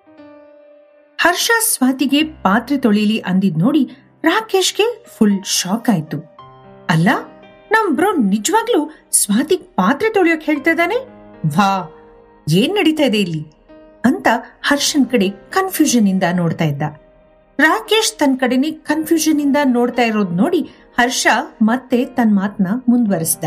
ಹರ್ಷ ಸ್ವಾತಿಗೆ ಪಾತ್ರೆ ತೊಳಿಲಿ ಅಂದಿದ್ ನೋಡಿ ರಾಕೇಶ್ಗೆ full shock ಆಯ್ತು ಅಲ್ಲ ನಮ್ ಬ್ರೋ ನಿಜವಾಗ್ಲೂ ಸ್ವಾತಿಗ್ ಪಾತ್ರೆ ತೊಳಿಯೋಕ್ ಹೇಳ್ತಾ ಇದ್ದಾನೆ ವಾ ಏನ್ ನಡೀತಾ ಇದೆ ಇಲ್ಲಿ ಅಂತ ಹರ್ಷನ್ ಕಡೆ ಕನ್ಫ್ಯೂಷನ್ ಇಂದ ನೋಡ್ತಾ ಇದ್ದ ರಾಕೇಶ್ ತನ್ನ ಕಡೆನೆ ಕನ್ಫ್ಯೂಷನ್ ಇಂದ ನೋಡ್ತಾ ಇರೋದ್ ನೋಡಿ ಹರ್ಷ ಮತ್ತೆ ತನ್ನ ಮಾತನ್ನ ಮುಂದುವರಿಸ್ದ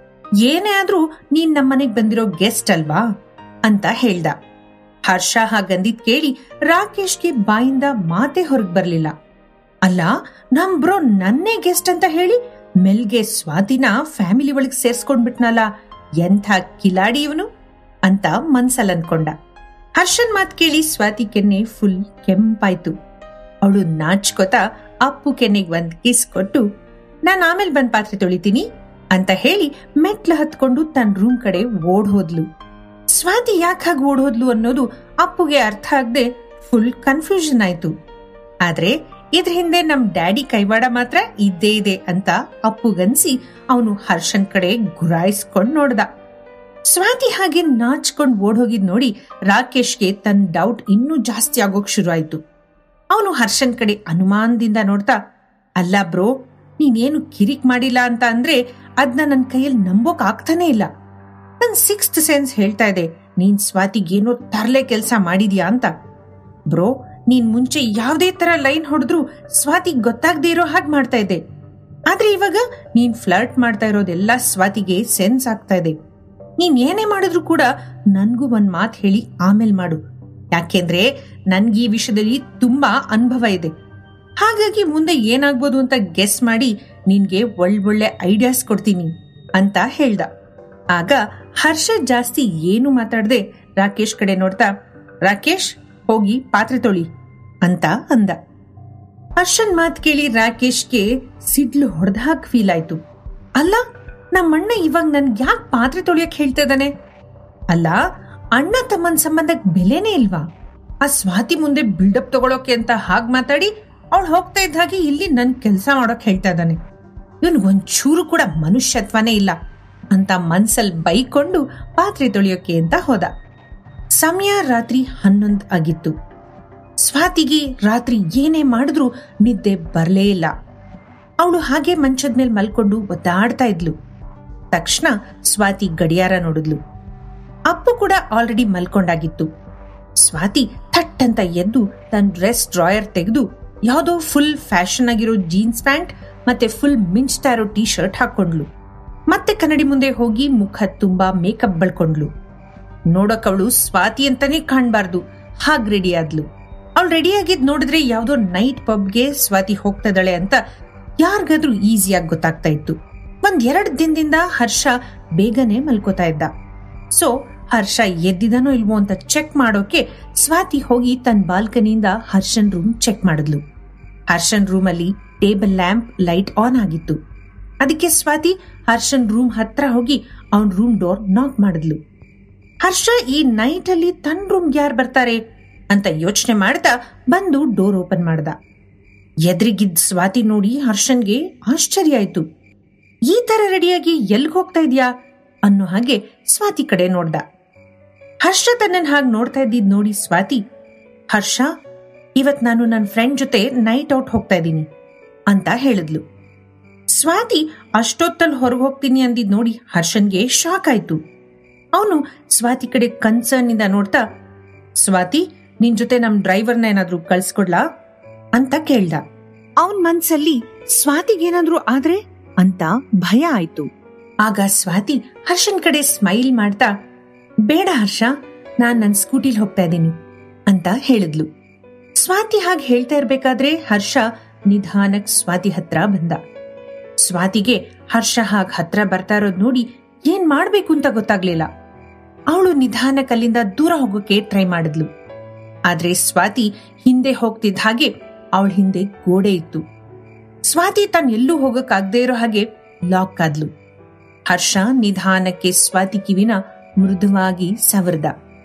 ಏನೇ ಆದ್ರೂ ನೀನ್ ನಮ್ಮನೆಗ್ ಬಂದಿರೋ ಗೆಸ್ಟ್ ಅಲ್ವಾ ಅಂತ ಹೇಳ್ದ ಹರ್ಷ ಹಾಗಂದಿದ್ ಕೇಳಿ ರಾಕೇಶ್ಗೆ ಬಾಯಿಂದ ಮಾತೆ ಹೊರಗ್ ಬರ್ಲಿಲ್ಲ ಅಲ್ಲ ನಮ್ ಬ್ರೋ ನನ್ನೇ ಗೆಸ್ಟ್ ಅಂತ ಹೇಳಿ ಮೆಲ್ಗೆ ಸ್ವಾತಿನ ಫ್ಯಾಮಿಲಿ ಒಳಗ್ ಸೇರ್ಸ್ಕೊಂಡ್ಬಿಟ್ನಲ್ಲ ಎಂಥ ಕಿಲಾಡಿ ಇವನು ಅಂತ ಮನ್ಸಲ್ ಅನ್ಕೊಂಡ ಹರ್ಷನ್ ಮಾತ್ ಕೇಳಿ ಸ್ವಾತಿ ಕೆನ್ನೆ ಫುಲ್ ಕೆಂಪಾಯ್ತು ಅವಳು ನಾಚ್ಕೋತ ಅಪ್ಪು ಕೆನ್ನೆಗ್ ಒಂದ್ ಕಿಸ್ ಕೊಟ್ಟು ನಾನ್ ಆಮೇಲೆ ಬಂದ್ ಪಾತ್ರೆ ತೊಳಿತೀನಿ ಅಂತ ಹೇಳಿ ಮೆಟ್ಲು ಹತ್ಕೊಂಡು ತನ್ನ ರೂಮ್ ಕಡೆ ಓಡ್ ಹೋದ್ಲು ಸ್ವಾತಿ ಯಾಕೆ ಹಾಗೆ ಓಡ್ ಹೋದ್ಲು ಅನ್ನೋದು ಅಪ್ಪುಗೆ ಅರ್ಥ ಆಗದೆ ಫುಲ್ ಕನ್ಫ್ಯೂಷನ್ ಆಯ್ತು ಆದ್ರೆ ಇದ್ರ ಹಿಂದೆ ನಮ್ ಡ್ಯಾಡಿ ಕೈವಾಡ ಮಾತ್ರ ಇದ್ದೇ ಇದೆ ಅಂತ ಅಪ್ಪುಗನ್ಸಿ ಅವನು ಹರ್ಷನ್ ಕಡೆ ಗುರಾಯಿಸ್ಕೊಂಡ್ ನೋಡ್ದ ಸ್ವಾತಿ ಹಾಗೆ ನಾಚ್ಕೊಂಡ್ ಓಡ್ ಹೋಗಿದ್ ನೋಡಿ ರಾಕೇಶ್ಗೆ ತನ್ನ ಡೌಟ್ ಇನ್ನೂ ಜಾಸ್ತಿ ಆಗೋಕ್ ಶುರು ಆಯ್ತು ಅವನು ಹರ್ಷನ್ ಕಡೆ ಅನುಮಾನದಿಂದ ನೋಡ್ತಾ ಅಲ್ಲ ಬ್ರೋ ನೀನೇನು ಕಿರಿಕ್ ಮಾಡಿಲ್ಲ ಅಂತ ಅಂದ್ರೆ ಅದ್ನ ನನ್ ಕೈಯಲ್ಲಿ ನಂಬೋಕ್ ಆಗ್ತಾನೆ ಇಲ್ಲ ನನ್ ಸಿಕ್ಸ್ತ್ ಸೆನ್ಸ್ ಹೇಳ್ತಾ ಇದೆ ನೀನ್ ಸ್ವಾತಿಗೇನೋ ತರ್ಲೆ ಕೆಲ್ಸ ಮಾಡಿದ್ಯಾ ಅಂತ ಬ್ರೋ ನೀನ್ ಮುಂಚೆ ಯಾವ್ದೇ ತರ ಲೈನ್ ಹೊಡೆದ್ರು ಸ್ವಾತಿಗ್ ಗೊತ್ತಾಗದೇ ಇರೋ ಹಾಗೆ ಮಾಡ್ತಾ ಇದ್ದೆ ಆದ್ರೆ ಇವಾಗ ನೀನ್ ಫ್ಲರ್ಟ್ ಮಾಡ್ತಾ ಇರೋದೆಲ್ಲ ಸ್ವಾತಿಗೆ ಸೆನ್ಸ್ ಆಗ್ತಾ ಇದೆ ನೀನ್ ಏನೇ ಮಾಡಿದ್ರು ಕೂಡ ನನ್ಗೂ ಒಂದ್ ಮಾತ್ ಹೇಳಿ ಆಮೇಲ್ ಮಾಡು ಯಾಕೆಂದ್ರೆ ನನ್ಗೆ ಈ ವಿಷಯದಲ್ಲಿ ತುಂಬಾ ಅನುಭವ ಇದೆ ಹಾಗಾಗಿ ಮುಂದೆ ಏನಾಗ್ಬೋದು ಅಂತ ಗೆಸ್ ಮಾಡಿ ನಿನ್ಗೆ ಒಳ್ಳೊಳ್ಳೆ ಐಡಿಯಾಸ್ ಕೊಡ್ತೀನಿ ಅಂತ ಹೇಳ್ದ ಆಗ ಹರ್ಷ ಜಾಸ್ತಿ ಏನು ಮಾತಾಡದೆ ರಾಕೇಶ್ ಕಡೆ ನೋಡ್ತಾ ರಾಕೇಶ್ ಹೋಗಿ ಪಾತ್ರೆ ತೊಳಿ ಅಂತ ಅಂದ ಹರ್ಷನ್ ಮಾತ್ ಕೇಳಿ ರಾಕೇಶ್ಗೆ ಸಿಡ್ಲು ಹೊಡೆದಾಕ್ ಫೀಲ್ ಆಯ್ತು ಅಲ್ಲ ನಮ್ಮಣ್ಣ ಇವಾಗ ನನ್ಗೆ ಯಾಕೆ ಪಾತ್ರೆ ತೊಳಿಯಕ್ ಹೇಳ್ತಾ ಇದ್ದಾನೆ ಅಲ್ಲ ಅಣ್ಣ ತಮ್ಮನ್ ಸಂಬಂಧಕ್ ಬೆಲೆನೇ ಇಲ್ವಾ ಆ ಸ್ವಾತಿ ಮುಂದೆ ಬಿಲ್ಡಪ್ ತಗೊಳೋಕೆ ಅಂತ ಹಾಗ್ ಮಾತಾಡಿ ಅವಳು ಹೋಗ್ತಾ ಇದ್ದ ಹಾಗೆ ಇಲ್ಲಿ ನನ್ ಕೆಲಸ ಮಾಡೋಕ್ ಹೇಳ್ತಾ ಇದ್ದಾನೆ ಇವನ್ ಒಂಚೂರು ಕೂಡ ಮನುಷ್ಯತ್ವನೇ ಇಲ್ಲ ಅಂತ ಮನ್ಸಲ್ ಬೈಕೊಂಡು ಪಾತ್ರೆ ತೊಳೆಯೋಕೆ ಅಂತ ಹೋದ ಸಮಯ ರಾತ್ರಿ ಹನ್ನೊಂದ್ ಆಗಿತ್ತು ಸ್ವಾತಿಗೆ ರಾತ್ರಿ ಏನೇ ಮಾಡಿದ್ರು ನಿದ್ದೆ ಬರ್ಲೇ ಇಲ್ಲ ಅವಳು ಹಾಗೆ ಮಂಚದ ಮೇಲೆ ಮಲ್ಕೊಂಡು ಒದ್ದಾಡ್ತಾ ಇದ್ಲು ತಕ್ಷಣ ಸ್ವಾತಿ ಗಡಿಯಾರ ನೋಡಿದ್ಲು ಅಪ್ಪು ಕೂಡ ಆಲ್ರೆಡಿ ಮಲ್ಕೊಂಡಾಗಿತ್ತು ಸ್ವಾತಿ ಥಟ್ ಅಂತ ಎದ್ದು ತನ್ನ ಡ್ರೆಸ್ ಡ್ರಾಯರ್ ತೆಗೆದು ಯಾವುದೋ ಫುಲ್ ಫ್ಯಾಷನ್ ಆಗಿರೋ ಜೀನ್ಸ್ ಪ್ಯಾಂಟ್ ಮತ್ತೆ ಫುಲ್ ಮಿಂಚ್ತಾ ಇರೋ ಟೀ ಶರ್ಟ್ ಹಾಕೊಂಡ್ಲು ಮತ್ತೆ ಕನ್ನಡಿ ಮುಂದೆ ಹೋಗಿ ಮುಖ ತುಂಬಾ ಮೇಕಪ್ ಬಳ್ಕೊಂಡ್ಲು ನೋಡಕ್ ಅವಳು ಸ್ವಾತಿ ಅಂತಾನೆ ಕಾಣ್ಬಾರ್ದು ಹಾಗ್ ರೆಡಿ ಆದ್ಲು ಅವಳು ರೆಡಿ ಆಗಿದ್ ನೋಡಿದ್ರೆ ಯಾವ್ದೋ ನೈಟ್ ಪಬ್ಗೆ ಸ್ವಾತಿ ಹೋಗ್ತಾ ಅಂತ ಯಾರಿಗಾದ್ರೂ ಈಸಿಯಾಗಿ ಗೊತ್ತಾಗ್ತಾ ಇತ್ತು ಒಂದ್ ಎರಡ್ ದಿನದಿಂದ ಹರ್ಷ ಬೇಗನೆ ಮಲ್ಕೋತಾ ಇದ್ದ ಸೊ ಹರ್ಷ ಎದ್ದಿದನೋ ಇಲ್ವೋ ಅಂತ ಚೆಕ್ ಮಾಡೋಕೆ ಸ್ವಾತಿ ಹೋಗಿ ತನ್ನ ಬಾಲ್ಕನಿಯಿಂದ ಹರ್ಷನ್ ರೂಮ್ ಚೆಕ್ ಮಾಡಿದ್ಲು ಹರ್ಷನ್ ರೂಮ್ ಅಲ್ಲಿ ಟೇಬಲ್ ಲ್ಯಾಂಪ್ ಲೈಟ್ ಆನ್ ಆಗಿತ್ತು ಅದಕ್ಕೆ ಸ್ವಾತಿ ಹರ್ಷನ್ ರೂಮ್ ಹತ್ರ ಹೋಗಿ ಅವನ್ ರೂಮ್ ಡೋರ್ ನಾಕ್ ಮಾಡಿದ್ಲು ಹರ್ಷ ಈ ನೈಟ್ ಅಲ್ಲಿ ತನ್ನ ರೂಮ್ ಯಾರು ಬರ್ತಾರೆ ಅಂತ ಯೋಚನೆ ಮಾಡ್ತಾ ಬಂದು ಡೋರ್ ಓಪನ್ ಮಾಡ್ದ ಎದ್ರಿಗಿದ್ದ ಸ್ವಾತಿ ನೋಡಿ ಹರ್ಷನ್ಗೆ ಆಶ್ಚರ್ಯ ಆಯ್ತು ಈ ತರ ರೆಡಿಯಾಗಿ ಎಲ್ಗ್ ಹೋಗ್ತಾ ಇದ್ಯಾ ಅನ್ನೋ ಹಾಗೆ ಸ್ವಾತಿ ಕಡೆ ನೋಡ್ದ ಹರ್ಷ ತನ್ನನ್ ಹಾಗೆ ನೋಡ್ತಾ ಇದ್ದಿದ್ ನೋಡಿ ಸ್ವಾತಿ ಹರ್ಷ ಇವತ್ ನಾನು ನನ್ನ ಫ್ರೆಂಡ್ ಜೊತೆ ನೈಟ್ ಔಟ್ ಹೋಗ್ತಾ ಇದ್ದೀನಿ ಅಂತ ಹೇಳಿದ್ಲು ಸ್ವಾತಿ ಅಷ್ಟೊತ್ತಲ್ಲಿ ಹೊರಗೆ ಹೋಗ್ತೀನಿ ಅಂದಿದ್ ನೋಡಿ ಹರ್ಷನ್ಗೆ ಶಾಕ್ ಆಯ್ತು ಅವನು ಸ್ವಾತಿ ಕಡೆ ಕನ್ಸರ್ನ್ ಇಂದ ನೋಡ್ತಾ ಸ್ವಾತಿ ನಿನ್ ಜೊತೆ ನಮ್ ಡ್ರೈವರ್ನ ಏನಾದ್ರೂ ಕಳ್ಸ್ಕೊಡ್ಲಾ ಅಂತ ಕೇಳ್ದ ಅವನ್ ಮನ್ಸಲ್ಲಿ ಸ್ವಾತಿಗೇನಾದ್ರೂ ಆದ್ರೆ ಅಂತ ಭಯ ಆಯ್ತು ಆಗ ಸ್ವಾತಿ ಹರ್ಷನ್ ಕಡೆ ಸ್ಮೈಲ್ ಮಾಡ್ತಾ ಬೇಡ ಹರ್ಷ ನಾನ್ ನನ್ ಸ್ಕೂಟಿಲ್ ಹೋಗ್ತಾ ಇದ್ದೀನಿ ಅಂತ ಹೇಳಿದ್ಲು ಸ್ವಾತಿ ಹಾಗೆ ಹೇಳ್ತಾ ಇರ್ಬೇಕಾದ್ರೆ ಹರ್ಷ ನಿಧಾನಕ್ ಸ್ವಾತಿ ಹತ್ರ ಬಂದ ಸ್ವಾತಿಗೆ ಹರ್ಷ ಹಾಗ್ ಹತ್ರ ಬರ್ತಾ ಇರೋದ್ ನೋಡಿ ಏನ್ ಮಾಡ್ಬೇಕು ಅಂತ ಗೊತ್ತಾಗ್ಲಿಲ್ಲ ಅವಳು ನಿಧಾನಕ್ ಅಲ್ಲಿಂದ ದೂರ ಹೋಗೋಕೆ ಟ್ರೈ ಮಾಡಿದ್ಲು ಆದ್ರೆ ಸ್ವಾತಿ ಹಿಂದೆ ಹೋಗ್ತಿದ್ದ ಹಾಗೆ ಅವಳ ಹಿಂದೆ ಗೋಡೆ ಇತ್ತು ಸ್ವಾತಿ ತಾನ್ ಎಲ್ಲೂ ಹೋಗಕ್ಕಾಗದೇ ಇರೋ ಹಾಗೆ ಲಾಕ್ ಆದ್ಲು ಹರ್ಷ ನಿಧಾನಕ್ಕೆ ಸ್ವಾತಿ ಕಿವಿನ ಮೃದುವಾಗಿ ಸವರ್ದ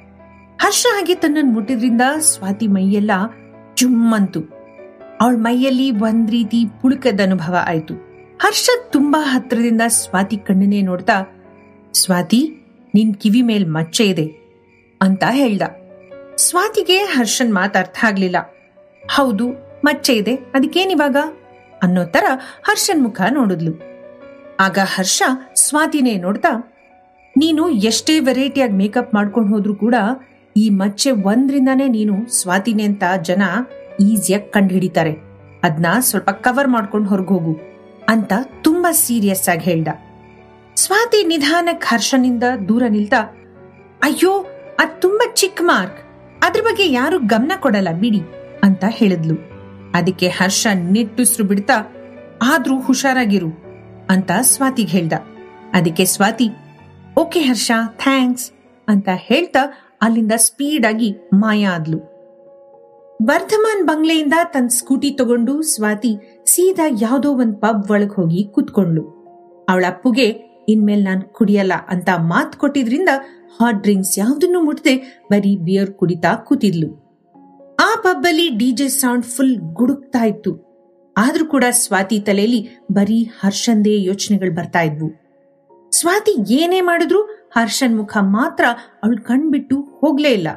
ಹರ್ಷ ಹಾಗೆ ತನ್ನನ್ನು ಮುಟ್ಟಿದ್ರಿಂದ ಸ್ವಾತಿ ಮೈಯೆಲ್ಲ ಜುಮ್ಮಂತು ಅವಳ ಮೈಯಲ್ಲಿ ಒಂದ್ ರೀತಿ ಪುಳುಕದ ಅನುಭವ ಆಯ್ತು ಹರ್ಷ ತುಂಬಾ ಹತ್ರದಿಂದ ಸ್ವಾತಿ ಕಣ್ಣನ್ನೇ ನೋಡ್ತಾ ಸ್ವಾತಿ ನಿನ್ ಕಿವಿ ಮೇಲ್ ಮಚ್ಚೆ ಇದೆ ಅಂತ ಹೇಳ್ದ ಸ್ವಾತಿಗೆ ಹರ್ಷನ್ ಮಾತು ಅರ್ಥ ಆಗ್ಲಿಲ್ಲ ಹೌದು ಮಚ್ಚೆ ಇದೆ ಅದಕ್ಕೇನಿವಾಗ ಅನ್ನೋ ತರ ಹರ್ಷನ್ ಮುಖ ನೋಡಿದ್ಲು ಆಗ ಹರ್ಷ ಸ್ವಾತಿನೇ ನೋಡ್ತಾ ನೀನು ಎಷ್ಟೇ ವೆರೈಟಿಯಾಗಿ ಮೇಕಪ್ ಮಾಡ್ಕೊಂಡು ಹೋದ್ರೂ ಕೂಡ ಈ ಮಚ್ಚೆ ಒಂದ್ರಿಂದಾನೇ ನೀನು ಸ್ವಾತಿನೇ ಅಂತ ಜನ ಈಸಿಯಾಗಿ ಕಂಡು ಹಿಡಿತಾರೆ ಅದನ್ನ ಸ್ವಲ್ಪ ಕವರ್ ಮಾಡ್ಕೊಂಡು ಹೊರಗೋಗು ಅಂತ ತುಂಬಾ ಸೀರಿಯಸ್ ಆಗಿ ಹೇಳ್ದ ಸ್ವಾತಿ ನಿಧಾನಕ್ ಹರ್ಷನಿಂದ ದೂರ ನಿಲ್ತಾ ಅಯ್ಯೋ ಅದ್ ತುಂಬಾ ಚಿಕ್ಕ ಮಾರ್ಕ್ ಅದ್ರ ಬಗ್ಗೆ ಯಾರು ಗಮನ ಕೊಡಲ್ಲ ಬಿಡಿ ಅಂತ ಹೇಳಿದ್ಲು ಅದಕ್ಕೆ ಹರ್ಷ ನಿಟ್ಟುಸ್ರು ಬಿಡ್ತಾ ಆದ್ರೂ ಹುಷಾರಾಗಿರು ಅಂತ ಸ್ವಾತಿಗ್ ಹೇಳ್ದ ಅದಕ್ಕೆ ಸ್ವಾತಿ ಓಕೆ ಹರ್ಷ ಥ್ಯಾಂಕ್ಸ್ ಅಂತ ಹೇಳ್ತಾ ಅಲ್ಲಿಂದ ಸ್ಪೀಡ್ ಆಗಿ ಮಾಯ ಆದ್ಲು ವರ್ಧಮಾನ್ ಬಂಗ್ಲೆಯಿಂದ ತನ್ನ ಸ್ಕೂಟಿ ತಗೊಂಡು ಸ್ವಾತಿ ಸೀದಾ ಯಾವ್ದೋ ಒಂದ್ ಪಬ್ ಒಳಗ್ ಹೋಗಿ ಕೂತ್ಕೊಂಡ್ಲು ಅವಳ ಅಪ್ಪುಗೆ ಇನ್ಮೇಲ್ ನಾನ್ ಕುಡಿಯಲ್ಲ ಅಂತ ಮಾತ್ ಕೊಟ್ಟಿದ್ರಿಂದ ಹಾಟ್ ಡ್ರಿಂಕ್ಸ್ ಯಾವ್ದನ್ನು ಮುಟ್ದೆ ಬರೀ ಬಿಯರ್ ಕುಡಿತಾ ಕೂತಿದ್ಲು ಆ ಪಬ್ಬಲ್ಲಿ ಡಿಜೆ ಸೌಂಡ್ ಫುಲ್ ಗುಡುಕ್ತಾ ಇತ್ತು ಆದ್ರೂ ಕೂಡ ಸ್ವಾತಿ ತಲೆಯಲ್ಲಿ ಬರೀ ಹರ್ಷಂದೇ ಯೋಚನೆಗಳು ಬರ್ತಾ ಇದ್ವು ಸ್ವಾತಿ ಏನೇ ಮಾಡಿದ್ರು ಹರ್ಷನ್ ಮುಖ ಮಾತ್ರ ಅವಳು ಕಣ್ಬಿಟ್ಟು ಹೋಗ್ಲೇ ಇಲ್ಲ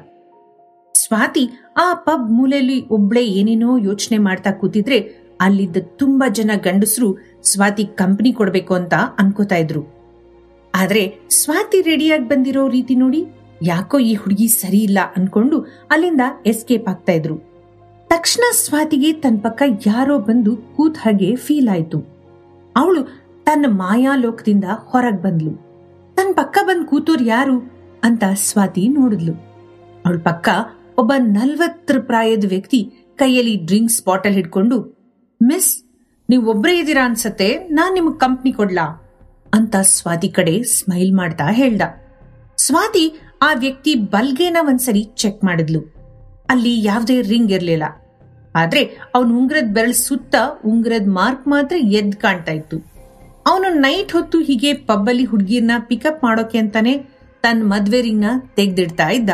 ಸ್ವಾತಿ ಆ ಪಬ್ ಮೂಲೆಯಲ್ಲಿ ಒಬ್ಳೆ ಏನೇನೋ ಯೋಚನೆ ಮಾಡ್ತಾ ಕೂತಿದ್ರೆ ಅಲ್ಲಿದ್ದ ತುಂಬಾ ಜನ ಗಂಡಸರು ಸ್ವಾತಿ ಕಂಪನಿ ಕೊಡ್ಬೇಕು ಅಂತ ಅನ್ಕೋತಾ ಇದ್ರು ಆದ್ರೆ ಸ್ವಾತಿ ರೆಡಿಯಾಗಿ ಬಂದಿರೋ ರೀತಿ ನೋಡಿ ಯಾಕೋ ಈ ಹುಡುಗಿ ಸರಿ ಇಲ್ಲ ಅನ್ಕೊಂಡು ಅಲ್ಲಿಂದ ಎಸ್ಕೇಪ್ ಆಗ್ತಾ ಇದ್ರು ತಕ್ಷಣ ಸ್ವಾತಿಗೆ ತನ್ನ ಪಕ್ಕ ಯಾರೋ ಬಂದು ಕೂತ್ ಹಾಗೆ ಫೀಲ್ ಆಯ್ತು ಅವಳು ತನ್ನ ಮಾಯಾ ಲೋಕದಿಂದ ಹೊರಗ್ ಬಂದ್ಲು ತನ್ನ ಪಕ್ಕ ಬಂದ್ ಕೂತೋರ್ ಯಾರು ಅಂತ ಸ್ವಾತಿ ನೋಡಿದ್ಲು ಅವಳ ಪಕ್ಕ ಒಬ್ಬ ನಲ್ವತ್ತರ ಪ್ರಾಯದ ವ್ಯಕ್ತಿ ಕೈಯಲ್ಲಿ ಡ್ರಿಂಕ್ಸ್ ಬಾಟಲ್ ಹಿಡ್ಕೊಂಡು ಮಿಸ್ ನೀವ್ ಒಬ್ರೇ ಇದ್ದೀರಾ ಅನ್ಸತ್ತೆ ನಾನ್ ನಿಮಗ್ ಕಂಪ್ನಿ ಕೊಡ್ಲಾ ಅಂತ ಸ್ವಾತಿ ಕಡೆ ಸ್ಮೈಲ್ ಮಾಡ್ತಾ ಹೇಳ್ದ ಸ್ವಾತಿ ಆ ವ್ಯಕ್ತಿ ಬಲ್ಗೇನ ಒಂದ್ಸರಿ ಚೆಕ್ ಮಾಡಿದ್ಲು ಅಲ್ಲಿ ಯಾವ್ದೇ ರಿಂಗ್ ಇರ್ಲಿಲ್ಲ ಆದ್ರೆ ಅವನ್ ಉಂಗ್ರದ್ ಬೆರಳ್ ಸುತ್ತ ಉಂಗ್ರದ್ ಮಾರ್ಕ್ ಮಾತ್ರ ಎದ್ ಕಾಣ್ತಾ ಇತ್ತು ಅವನು ನೈಟ್ ಹೊತ್ತು ಹೀಗೆ ಪಬ್ಬಲ್ಲಿ ಹುಡ್ಗಿರ್ನ ಪಿಕಪ್ ಮಾಡೋಕೆ ಅಂತಾನೆ ತನ್ನ ಮದ್ವೆ ರಿಂಗ್ನ ತೆಗ್ದಿಡ್ತಾ ಇದ್ದ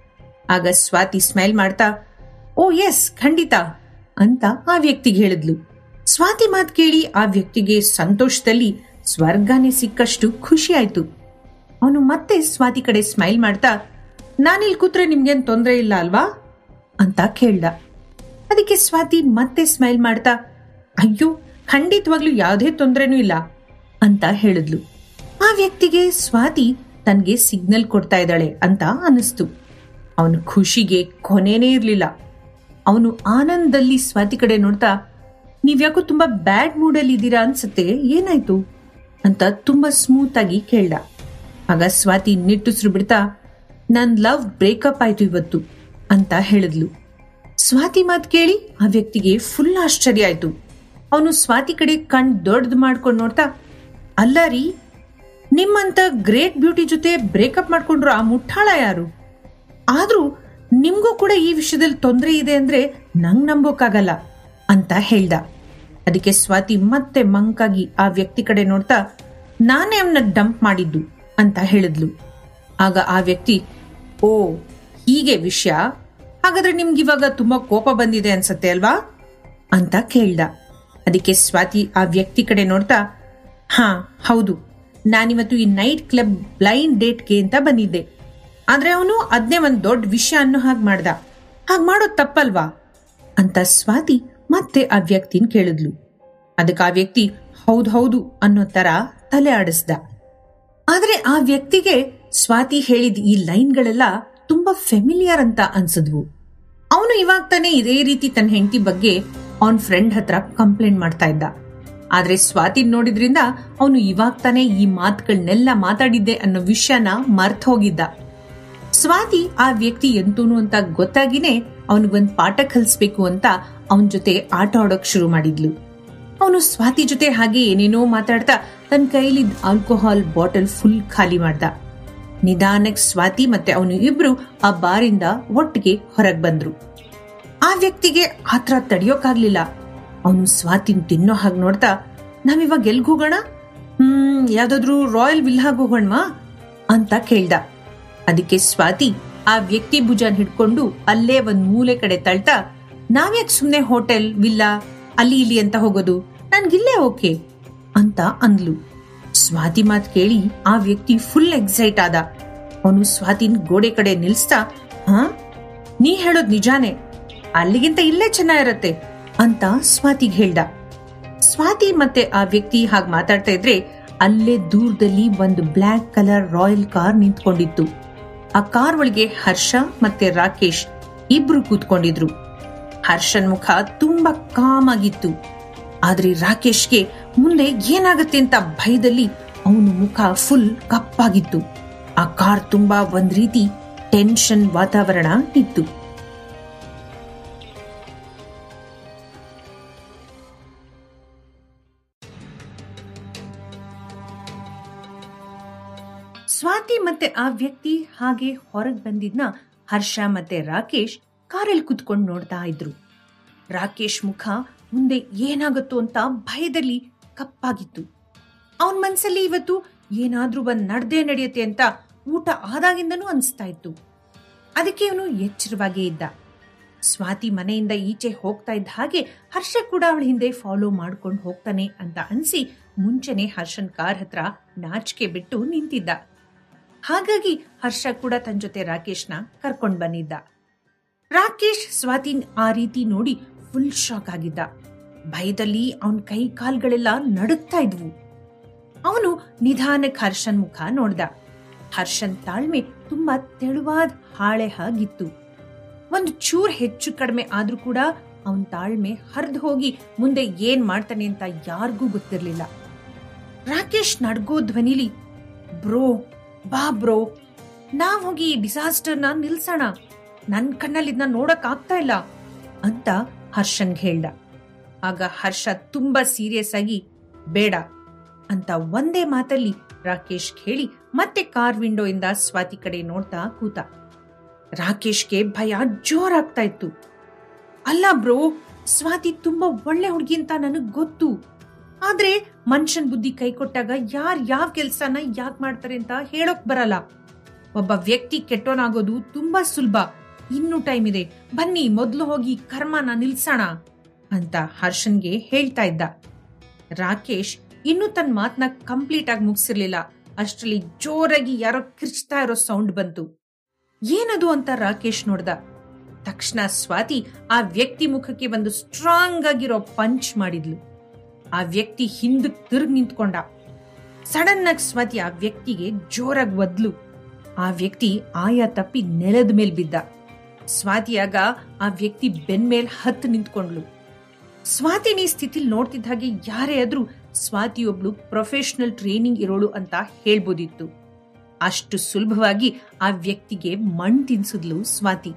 ಆಗ ಸ್ವಾತಿ ಸ್ಮೈಲ್ ಮಾಡ್ತಾ ಓ ಎಸ್ ಖಂಡಿತ ಅಂತ ಆ ವ್ಯಕ್ತಿಗೆ ಹೇಳಿದ್ಲು ಸ್ವಾತಿ ಮಾತ್ ಕೇಳಿ ಆ ವ್ಯಕ್ತಿಗೆ ಸಂತೋಷದಲ್ಲಿ ಸ್ವರ್ಗನೇ ಸಿಕ್ಕಷ್ಟು ಖುಷಿ ಆಯ್ತು ಅವನು ಮತ್ತೆ ಸ್ವಾತಿ ಕಡೆ ಸ್ಮೈಲ್ ಮಾಡ್ತಾ ನಾನಿಲ್ ಕೂತ್ರೆ ನಿಮ್ಗೇನ್ ತೊಂದ್ರೆ ಇಲ್ಲ ಅಲ್ವಾ ಅಂತ ಕೇಳ್ದ ಅದಕ್ಕೆ ಸ್ವಾತಿ ಮತ್ತೆ ಸ್ಮೈಲ್ ಮಾಡ್ತಾ ಅಯ್ಯೋ ಖಂಡಿತವಾಗ್ಲೂ ಯಾವುದೇ ತೊಂದ್ರೆನೂ ಇಲ್ಲ ಅಂತ ಹೇಳಿದ್ಲು ಆ ವ್ಯಕ್ತಿಗೆ ಸ್ವಾತಿ ತನ್ಗೆ ಸಿಗ್ನಲ್ ಕೊಡ್ತಾ ಇದ್ದಾಳೆ ಅಂತ ಅನಿಸ್ತು ಅವನು ಖುಷಿಗೆ ಕೊನೆನೇ ಇರ್ಲಿಲ್ಲ ಅವನು ಆನಂದದಲ್ಲಿ ಸ್ವಾತಿ ಕಡೆ ನೋಡ್ತಾ ನೀವ್ಯಾಕೋ ತುಂಬಾ ಬ್ಯಾಡ್ ಮೂಡಲ್ಲಿ ಇದ್ದೀರಾ ಅನ್ಸತ್ತೆ ಏನಾಯ್ತು ಅಂತ ತುಂಬಾ ಸ್ಮೂತ್ ಆಗಿ ಕೇಳ್ದ ಆಗ ಸ್ವಾತಿ ನಿಟ್ಟುಸ್ರು ಬಿಡ್ತಾ ನನ್ ಲವ್ ಬ್ರೇಕಪ್ ಆಯ್ತು ಇವತ್ತು ಅಂತ ಹೇಳಿದ್ಲು ಸ್ವಾತಿ ಮಾತ್ ಕೇಳಿ ಆ ವ್ಯಕ್ತಿಗೆ ಫುಲ್ ಆಶ್ಚರ್ಯ ಆಯ್ತು ಅವನು ಸ್ವಾತಿ ಕಡೆ ಕಣ್ ದೊಡ್ಡದು ಮಾಡ್ಕೊಂಡು ನೋಡ್ತಾ ಅಲ್ಲ ರೀ ನಿಮ್ಮಂತ ಗ್ರೇಟ್ ಬ್ಯೂಟಿ ಜೊತೆ ಬ್ರೇಕಪ್ ಮಾಡ್ಕೊಂಡ್ರು ಆ ಮುಟ್ಟಾಳ ಯಾರು ಆದ್ರೂ ನಿಮ್ಗೂ ಕೂಡ ಈ ವಿಷಯದಲ್ಲಿ ತೊಂದರೆ ಇದೆ ಅಂದ್ರೆ ನಂಗ್ ನಂಬೋಕ್ಕಾಗಲ್ಲ ಅಂತ ಹೇಳ್ದ ಅದಕ್ಕೆ ಸ್ವಾತಿ ಮತ್ತೆ ಮಂಕಾಗಿ ಆ ವ್ಯಕ್ತಿ ಕಡೆ ನೋಡ್ತಾ ನಾನೇ ಅವನ್ನ ಡಂಪ್ ಮಾಡಿದ್ದು ಅಂತ ಹೇಳಿದ್ಲು ಆಗ ಆ ವ್ಯಕ್ತಿ ಓ ಹೀಗೆ ವಿಷಯ ಹಾಗಾದ್ರೆ ನಿಮ್ಗಿವಾಗ ತುಂಬಾ ಕೋಪ ಬಂದಿದೆ ಅನ್ಸತ್ತೆ ಅಲ್ವಾ ಅಂತ ಕೇಳ್ದ ಅದಕ್ಕೆ ಸ್ವಾತಿ ಆ ವ್ಯಕ್ತಿ ಕಡೆ ನೋಡ್ತಾ ಹಾ ಹೌದು ನಾನಿವತ್ತು ಈ ನೈಟ್ ಕ್ಲಬ್ ಬ್ಲೈಂಡ್ ಡೇಟ್ಗೆ ಅಂತ ಬಂದಿದ್ದೆ ಆದ್ರೆ ಅವನು ಅದನ್ನೇ ಒಂದ್ ದೊಡ್ಡ ವಿಷಯ ಅನ್ನೋ ಹಾಗೆ ಮಾಡ್ದ ಹಾಗೆ ಮಾಡೋದ್ ತಪ್ಪಲ್ವಾ ಅಂತ ಸ್ವಾತಿ ಮತ್ತೆ ಆ ವ್ಯಕ್ತಿನ ಕೇಳಿದ್ಲು ಅದಕ್ಕೆ ಆ ವ್ಯಕ್ತಿ ಹೌದ್ ಹೌದು ಅನ್ನೋ ತರ ತಲೆ ಆಡಿಸ್ದ ಆದ್ರೆ ಆ ವ್ಯಕ್ತಿಗೆ ಸ್ವಾತಿ ಹೇಳಿದ ಈ ಲೈನ್ಗಳೆಲ್ಲ ತುಂಬಾ ಫೆಮಿಲಿಯರ್ ಅಂತ ಅನ್ಸಿದ್ವು ಅವನು ಇವಾಗ ತಾನೇ ಇದೇ ರೀತಿ ತನ್ನ ಹೆಂಡತಿ ಬಗ್ಗೆ ಅವನ್ ಫ್ರೆಂಡ್ ಹತ್ರ ಕಂಪ್ಲೇಂಟ್ ಮಾಡ್ತಾ ಇದ್ದ ಆದ್ರೆ ಸ್ವಾತಿ ನೋಡಿದ್ರಿಂದ ಅವನು ಇವಾಗ ತಾನೇ ಈ ಮಾತುಗಳನ್ನೆಲ್ಲ ಮಾತಾಡಿದ್ದೆ ಅನ್ನೋ ವಿಷಯನ ಮರ್ತ್ ಹೋಗಿದ್ದ ಸ್ವಾತಿ ಆ ವ್ಯಕ್ತಿ ಎಂತೂನು ಅಂತ ಗೊತ್ತಾಗಿನೇ ಅವನಿಗೊಂದ್ ಪಾಠ ಕಲಿಸ್ಬೇಕು ಅಂತ ಅವನ ಜೊತೆ ಆಟ ಆಡೋಕ್ ಶುರು ಮಾಡಿದ್ಲು ಅವನು ಸ್ವಾತಿ ಜೊತೆ ಹಾಗೆ ಏನೇನೋ ಮಾತಾಡ್ತಾ ತನ್ನ ಕೈಲಿದ್ದ ಆಲ್ಕೋಹಾಲ್ ಬಾಟಲ್ ಫುಲ್ ಖಾಲಿ ಮಾಡ್ದ ನಿಧಾನಕ್ ಸ್ವಾತಿ ಮತ್ತೆ ಅವನು ಇಬ್ರು ಆ ಬಾರಿಂದ ಒಟ್ಟಿಗೆ ಹೊರಗ್ ಬಂದ್ರು ಆ ವ್ಯಕ್ತಿಗೆ ಆತ್ರ ತಡಿಯೋಕಾಗ್ಲಿಲ್ಲ ಅವನು ಸ್ವಾತಿನ್ ತಿನ್ನೋ ಹಾಗೆ ನೋಡ್ತಾ ನಾವಿವಾಗ ಎಲ್ಗ್ ಹೋಗೋಣ ಹ್ಮ್ ಯಾವ್ದಾದ್ರು ರಾಯಲ್ ವಿಲ್ಲಾಗ್ ಹೋಗೋಣವಾ ಅಂತ ಕೇಳ್ದ ಅದಕ್ಕೆ ಸ್ವಾತಿ ಆ ವ್ಯಕ್ತಿ ಭುಜನ್ ಹಿಡ್ಕೊಂಡು ಅಲ್ಲೇ ಒಂದ್ ಮೂಲೆ ಕಡೆ ತಳ್ತಾ ನಾವ್ಯಾಕ್ ಸುಮ್ನೆ ಹೋಟೆಲ್ ವಿಲ್ಲಾ ಅಲ್ಲಿ ಇಲ್ಲಿ ಅಂತ ಹೋಗೋದು ನನ್ಗಿಲ್ಲೇ ಓಕೆ ಅಂತ ಅಂದ್ಲು ಸ್ವಾತಿ ಮಾತ್ ಕೇಳಿ ಆ ವ್ಯಕ್ತಿ ಫುಲ್ ಎಕ್ಸೈಟ್ ಆದ ಅವನು ಸ್ವಾತಿನ್ ಗೋಡೆ ಕಡೆ ನಿಲ್ಸ್ತಾ ಹಾ ನೀ ಹೇಳೋದ್ ನಿಜಾನೇ ಅಲ್ಲಿಗಿಂತ ಇಲ್ಲೇ ಚೆನ್ನಾಗಿರತ್ತೆ ಅಂತ ಸ್ವಾತಿಗ್ ಹೇಳ್ದ ಸ್ವಾತಿ ಮತ್ತೆ ಆ ವ್ಯಕ್ತಿ ಹಾಗೆ ಮಾತಾಡ್ತಾ ಇದ್ರೆ ಅಲ್ಲೇ ದೂರದಲ್ಲಿ ಒಂದು ಬ್ಲ್ಯಾಕ್ ಕಲರ್ ರಾಯಲ್ ಕಾರ್ ನಿಂತ್ಕೊಂಡಿತ್ತು ಆ ಕಾರ್ ಒಳಗೆ ಹರ್ಷ ಮತ್ತೆ ರಾಕೇಶ್ ಇಬ್ರು ಕೂತ್ಕೊಂಡಿದ್ರು ಹರ್ಷನ್ ಮುಖ ತುಂಬಾ ಕಾಮ್ ಆಗಿತ್ತು ಆದ್ರೆ ರಾಕೇಶ್ಗೆ ಮುಂದೆ ಏನಾಗತ್ತೆ ಅಂತ ಭಯದಲ್ಲಿ ಅವನ ಮುಖ ಫುಲ್ ಕಪ್ಪಾಗಿತ್ತು ಆ ಕಾರ್ ತುಂಬಾ ಒಂದ್ ರೀತಿ ಟೆನ್ಷನ್ ವಾತಾವರಣ ಇತ್ತು ಸ್ವಾತಿ ಮತ್ತೆ ಆ ವ್ಯಕ್ತಿ ಹಾಗೆ ಹೊರಗ್ ಬಂದಿದ್ನ ಹರ್ಷ ಮತ್ತೆ ರಾಕೇಶ್ ಕಾರಲ್ಲಿ ಕುತ್ಕೊಂಡು ನೋಡ್ತಾ ಇದ್ರು ರಾಕೇಶ್ ಮುಖ ಮುಂದೆ ಏನಾಗುತ್ತೋ ಅಂತ ಭಯದಲ್ಲಿ ಕಪ್ಪಾಗಿತ್ತು ಅವನ್ ಮನ್ಸಲ್ಲಿ ಇವತ್ತು ಏನಾದ್ರೂ ಒಂದ್ ನಡ್ದೇ ನಡೆಯುತ್ತೆ ಅಂತ ಊಟ ಆದಾಗಿಂದನೂ ಅನ್ಸ್ತಾ ಇತ್ತು ಅದಕ್ಕೆ ಅವನು ಎಚ್ಚರವಾಗೇ ಇದ್ದ ಸ್ವಾತಿ ಮನೆಯಿಂದ ಈಚೆ ಹೋಗ್ತಾ ಇದ್ದ ಹಾಗೆ ಹರ್ಷ ಕೂಡ ಅವಳ ಹಿಂದೆ ಫಾಲೋ ಮಾಡ್ಕೊಂಡು ಹೋಗ್ತಾನೆ ಅಂತ ಅನ್ಸಿ ಮುಂಚೆನೆ ಹರ್ಷನ್ ಕಾರ್ ಹತ್ರ ನಾಚಿಕೆ ಬಿಟ್ಟು ನಿಂತಿದ್ದ ಹಾಗಾಗಿ ಹರ್ಷ ಕೂಡ ತನ್ನ ಜೊತೆ ರಾಕೇಶ್ನ ಕರ್ಕೊಂಡ್ ಬಂದಿದ್ದ ರಾಕೇಶ್ ಸ್ವಾತಿನ್ ಆ ರೀತಿ ನೋಡಿ ಫುಲ್ ಶಾಕ್ ಆಗಿದ್ದ ಭಯದಲ್ಲಿ ಅವನ್ ಕೈ ಕಾಲ್ಗಳೆಲ್ಲ ನಡುಗ್ತಾ ಇದ್ವು ಅವನು ನಿಧಾನಕ್ಕೆ ಹರ್ಷನ್ ಮುಖ ನೋಡ್ದ ಹರ್ಷನ್ ತಾಳ್ಮೆ ತುಂಬಾ ತೆಳುವಾದ ಹಾಳೆ ಹಾಗಿತ್ತು ಒಂದು ಚೂರ್ ಹೆಚ್ಚು ಕಡಿಮೆ ಆದ್ರೂ ಕೂಡ ಅವನ್ ತಾಳ್ಮೆ ಹರಿದು ಹೋಗಿ ಮುಂದೆ ಏನ್ ಮಾಡ್ತಾನೆ ಅಂತ ಯಾರಿಗೂ ಗೊತ್ತಿರ್ಲಿಲ್ಲ ರಾಕೇಶ್ ನಡ್ಗೋ ಧ್ವನಿಲಿ ಬ್ರೋ ಬಾ ಬ್ರೋ ನಾವ್ ಹೋಗಿ ಈ ಡಿಸಾಸ್ಟರ್ನ ನಿಲ್ಸೋಣ ನನ್ ಕಣ್ಣಲ್ಲಿ ಇದನ್ನ ನೋಡಕ್ ಆಗ್ತಾ ಇಲ್ಲ ಅಂತ ಹರ್ಷನ್ಗ್ ಹೇಳ್ದ ಆಗ ಹರ್ಷ ತುಂಬಾ ಸೀರಿಯಸ್ ಆಗಿ ಬೇಡ ಅಂತ ಒಂದೇ ಮಾತಲ್ಲಿ ರಾಕೇಶ್ ಹೇಳಿ ಮತ್ತೆ ಕಾರ್ ವಿಂಡೋ ಇಂದ ಸ್ವಾತಿ ಕಡೆ ನೋಡ್ತಾ ಕೂತ ರಾಕೇಶ್ಗೆ ಭಯ ಜೋರಾಗ್ತಾ ಇತ್ತು ಅಲ್ಲ ಬ್ರೋ ಸ್ವಾತಿ ತುಂಬಾ ಒಳ್ಳೆ ಹುಡುಗಿ ಅಂತ ನನಗ್ ಗೊತ್ತು ಆದ್ರೆ ಮನುಷ್ಯನ್ ಬುದ್ಧಿ ಕೈ ಕೊಟ್ಟಾಗ ಯಾರ್ ಯಾವ ಕೆಲ್ಸನ ಯಾಕ್ ಮಾಡ್ತಾರೆ ಅಂತ ಹೇಳೋಕ್ ಬರಲ್ಲ ಒಬ್ಬ ವ್ಯಕ್ತಿ ಕೆಟ್ಟೋನಾಗೋದು ತುಂಬಾ ಸುಲಭ ಇನ್ನೂ ಟೈಮ್ ಇದೆ ಬನ್ನಿ ಮೊದ್ಲು ಹೋಗಿ ಕರ್ಮನ ನಿಲ್ಸೋಣ ಅಂತ ಹರ್ಷನ್ಗೆ ಹೇಳ್ತಾ ಇದ್ದ ರಾಕೇಶ್ ಇನ್ನೂ ತನ್ನ ಮಾತನ್ನ ಕಂಪ್ಲೀಟ್ ಆಗಿ ಮುಗಿಸಿರ್ಲಿಲ್ಲ ಅಷ್ಟರಲ್ಲಿ ಜೋರಾಗಿ ಯಾರೋ ಕಿರ್ಚ್ತಾ ಇರೋ ಸೌಂಡ್ ಬಂತು ಏನದು ಅಂತ ರಾಕೇಶ್ ನೋಡ್ದ ತಕ್ಷಣ ಸ್ವಾತಿ ಆ ವ್ಯಕ್ತಿ ಮುಖಕ್ಕೆ ಒಂದು ಸ್ಟ್ರಾಂಗ್ ಆಗಿರೋ ಪಂಚ್ ಮಾಡಿದ್ಲು ಆ ವ್ಯಕ್ತಿ ಹಿಂದಕ್ ತಿರುಗ್ ನಿಂತ್ಕೊಂಡ ಸಡನ್ ಆಗಿ ಸ್ವಾತಿ ಆ ವ್ಯಕ್ತಿಗೆ ಜೋರಾಗಿ ಒದ್ಲು ಆ ವ್ಯಕ್ತಿ ಆಯಾ ತಪ್ಪಿ ನೆಲದ ಮೇಲ್ ಬಿದ್ದ ಸ್ವಾತಿಯಾಗ ಆ ವ್ಯಕ್ತಿ ಬೆನ್ಮೇಲ್ ಹತ್ತು ನಿಂತ್ಕೊಂಡ್ಲು ಸ್ವಾತಿನ ಈ ಸ್ಥಿತಿಲಿ ನೋಡ್ತಿದ್ದ ಹಾಗೆ ಯಾರೇ ಆದ್ರೂ ಸ್ವಾತಿ ಒಬ್ಳು ಪ್ರೊಫೆಷನಲ್ ಟ್ರೈನಿಂಗ್ ಇರೋಳು ಅಂತ ಹೇಳ್ಬೋದಿತ್ತು ಅಷ್ಟು ಸುಲಭವಾಗಿ ಆ ವ್ಯಕ್ತಿಗೆ ಮಣ್ ತಿನ್ಸಿದ್ಲು ಸ್ವಾತಿ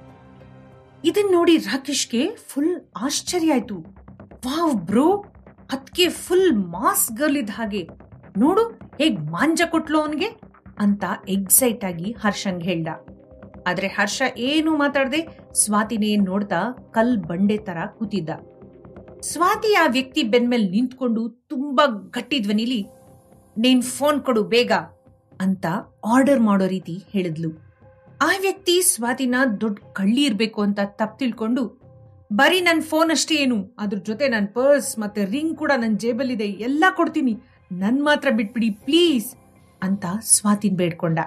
ಇದನ್ ನೋಡಿ ರಾಕೇಶ್ಗೆ ಫುಲ್ ಆಶ್ಚರ್ಯ ಆಯ್ತು ವಾವ್ ಬ್ರೋ ಅದಕ್ಕೆ ಫುಲ್ ಮಾಸ್ ಗರ್ಲ್ ಇದ್ದ ಹಾಗೆ ನೋಡು ಹೇಗ್ ಮಾಂಜ ಕೊಟ್ಲು ಅವನ್ಗೆ ಅಂತ ಎಕ್ಸೈಟ್ ಆಗಿ ಹರ್ಷಂಗ್ ಹೇಳ್ದ ಆದ್ರೆ ಹರ್ಷ ಏನು ಮಾತಾಡದೆ ಸ್ವಾತಿನೇ ನೋಡ್ತಾ ಕಲ್ ಬಂಡೆ ತರ ಕೂತಿದ್ದ ಸ್ವಾತಿ ಆ ವ್ಯಕ್ತಿ ಬೆನ್ಮೇಲ್ ನಿಂತ್ಕೊಂಡು ತುಂಬಾ ಗಟ್ಟಿ ಧ್ವನಿಲಿ ನೀನ್ ಫೋನ್ ಕೊಡು ಬೇಗ ಅಂತ ಆರ್ಡರ್ ಮಾಡೋ ರೀತಿ ಹೇಳಿದ್ಲು ಆ ವ್ಯಕ್ತಿ ಸ್ವಾತಿನ ದೊಡ್ಡ ಕಳ್ಳಿ ಇರ್ಬೇಕು ಅಂತ ತಪ್ಪು ತಿಳ್ಕೊಂಡು ಬರೀ ನನ್ ಫೋನ್ ಅಷ್ಟೇ ಏನು ಅದ್ರ ಜೊತೆ ನನ್ ಪರ್ಸ್ ಮತ್ತೆ ರಿಂಗ್ ಕೂಡ ನನ್ ಜೇಬಲ್ಲಿದೆ ಎಲ್ಲ ಕೊಡ್ತೀನಿ ನನ್ ಮಾತ್ರ ಬಿಟ್ಬಿಡಿ ಪ್ಲೀಸ್ ಅಂತ ಸ್ವಾತಿನ್ ಬೇಡ್ಕೊಂಡ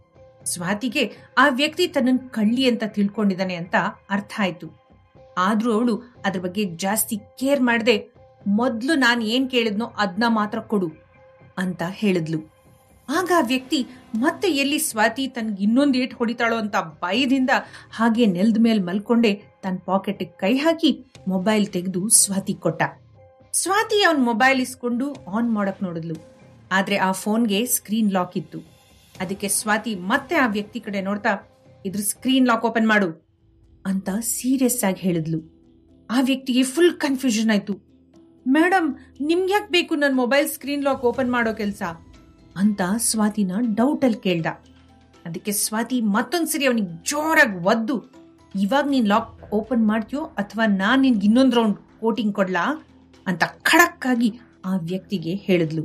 ಸ್ವಾತಿಗೆ ಆ ವ್ಯಕ್ತಿ ತನ್ನನ್ ಕಳ್ಳಿ ಅಂತ ತಿಳ್ಕೊಂಡಿದ್ದಾನೆ ಅಂತ ಅರ್ಥ ಆಯ್ತು ಆದ್ರೂ ಅವಳು ಅದ್ರ ಬಗ್ಗೆ ಜಾಸ್ತಿ ಕೇರ್ ಮಾಡದೆ ಮೊದ್ಲು ನಾನ್ ಏನ್ ಕೇಳಿದ್ನೋ ಅದನ್ನ ಮಾತ್ರ ಕೊಡು ಅಂತ ಹೇಳಿದ್ಲು ಆಗ ಆ ವ್ಯಕ್ತಿ ಮತ್ತೆ ಎಲ್ಲಿ ಸ್ವಾತಿ ತನ್ಗೆ ಇನ್ನೊಂದು ಏಟ್ ಹೊಡಿತಾಳೋ ಅಂತ ಭಯದಿಂದ ಹಾಗೆ ನೆಲದ ಮೇಲೆ ಮಲ್ಕೊಂಡೆ ತನ್ನ ಪಾಕೆಟ್ ಕೈ ಹಾಕಿ ಮೊಬೈಲ್ ತೆಗೆದು ಸ್ವಾತಿ ಕೊಟ್ಟ ಸ್ವಾತಿ ಅವನ್ ಮೊಬೈಲ್ ಇಸ್ಕೊಂಡು ಆನ್ ಮಾಡಕ್ ನೋಡಿದ್ಲು ಆದ್ರೆ ಆ ಫೋನ್ಗೆ ಸ್ಕ್ರೀನ್ ಲಾಕ್ ಇತ್ತು ಅದಕ್ಕೆ ಸ್ವಾತಿ ಮತ್ತೆ ಆ ವ್ಯಕ್ತಿ ಕಡೆ ನೋಡ್ತಾ ಇದ್ರ ಸ್ಕ್ರೀನ್ ಲಾಕ್ ಓಪನ್ ಮಾಡು ಅಂತ ಸೀರಿಯಸ್ ಆಗಿ ಹೇಳಿದ್ಲು ಆ ವ್ಯಕ್ತಿಗೆ ಫುಲ್ ಕನ್ಫ್ಯೂಷನ್ ಆಯ್ತು ಮೇಡಮ್ ನಿಮ್ಗ್ಯಾಕ್ ಬೇಕು ನನ್ನ ಮೊಬೈಲ್ ಸ್ಕ್ರೀನ್ ಲಾಕ್ ಓಪನ್ ಮಾಡೋ ಕೆಲಸ ಅಂತ ಸ್ವಾತಿನ ಡೌಟ್ ಅಲ್ಲಿ ಕೇಳ್ದ ಅದಕ್ಕೆ ಸ್ವಾತಿ ಮತ್ತೊಂದ್ಸರಿ ಅವನಿಗೆ ಜೋರಾಗಿ ಒದ್ದು ಇವಾಗ ನೀನ್ ಲಾಕ್ ಓಪನ್ ಮಾಡ್ತೀಯೋ ಅಥವಾ ನಾನ್ ನಿನ್ಗೆ ಇನ್ನೊಂದ್ ರೌಂಡ್ ಕೋಟಿಂಗ್ ಕೊಡ್ಲಾ ಅಂತ ಖಡಕ್ ಆಗಿ ಆ ವ್ಯಕ್ತಿಗೆ ಹೇಳಿದ್ಲು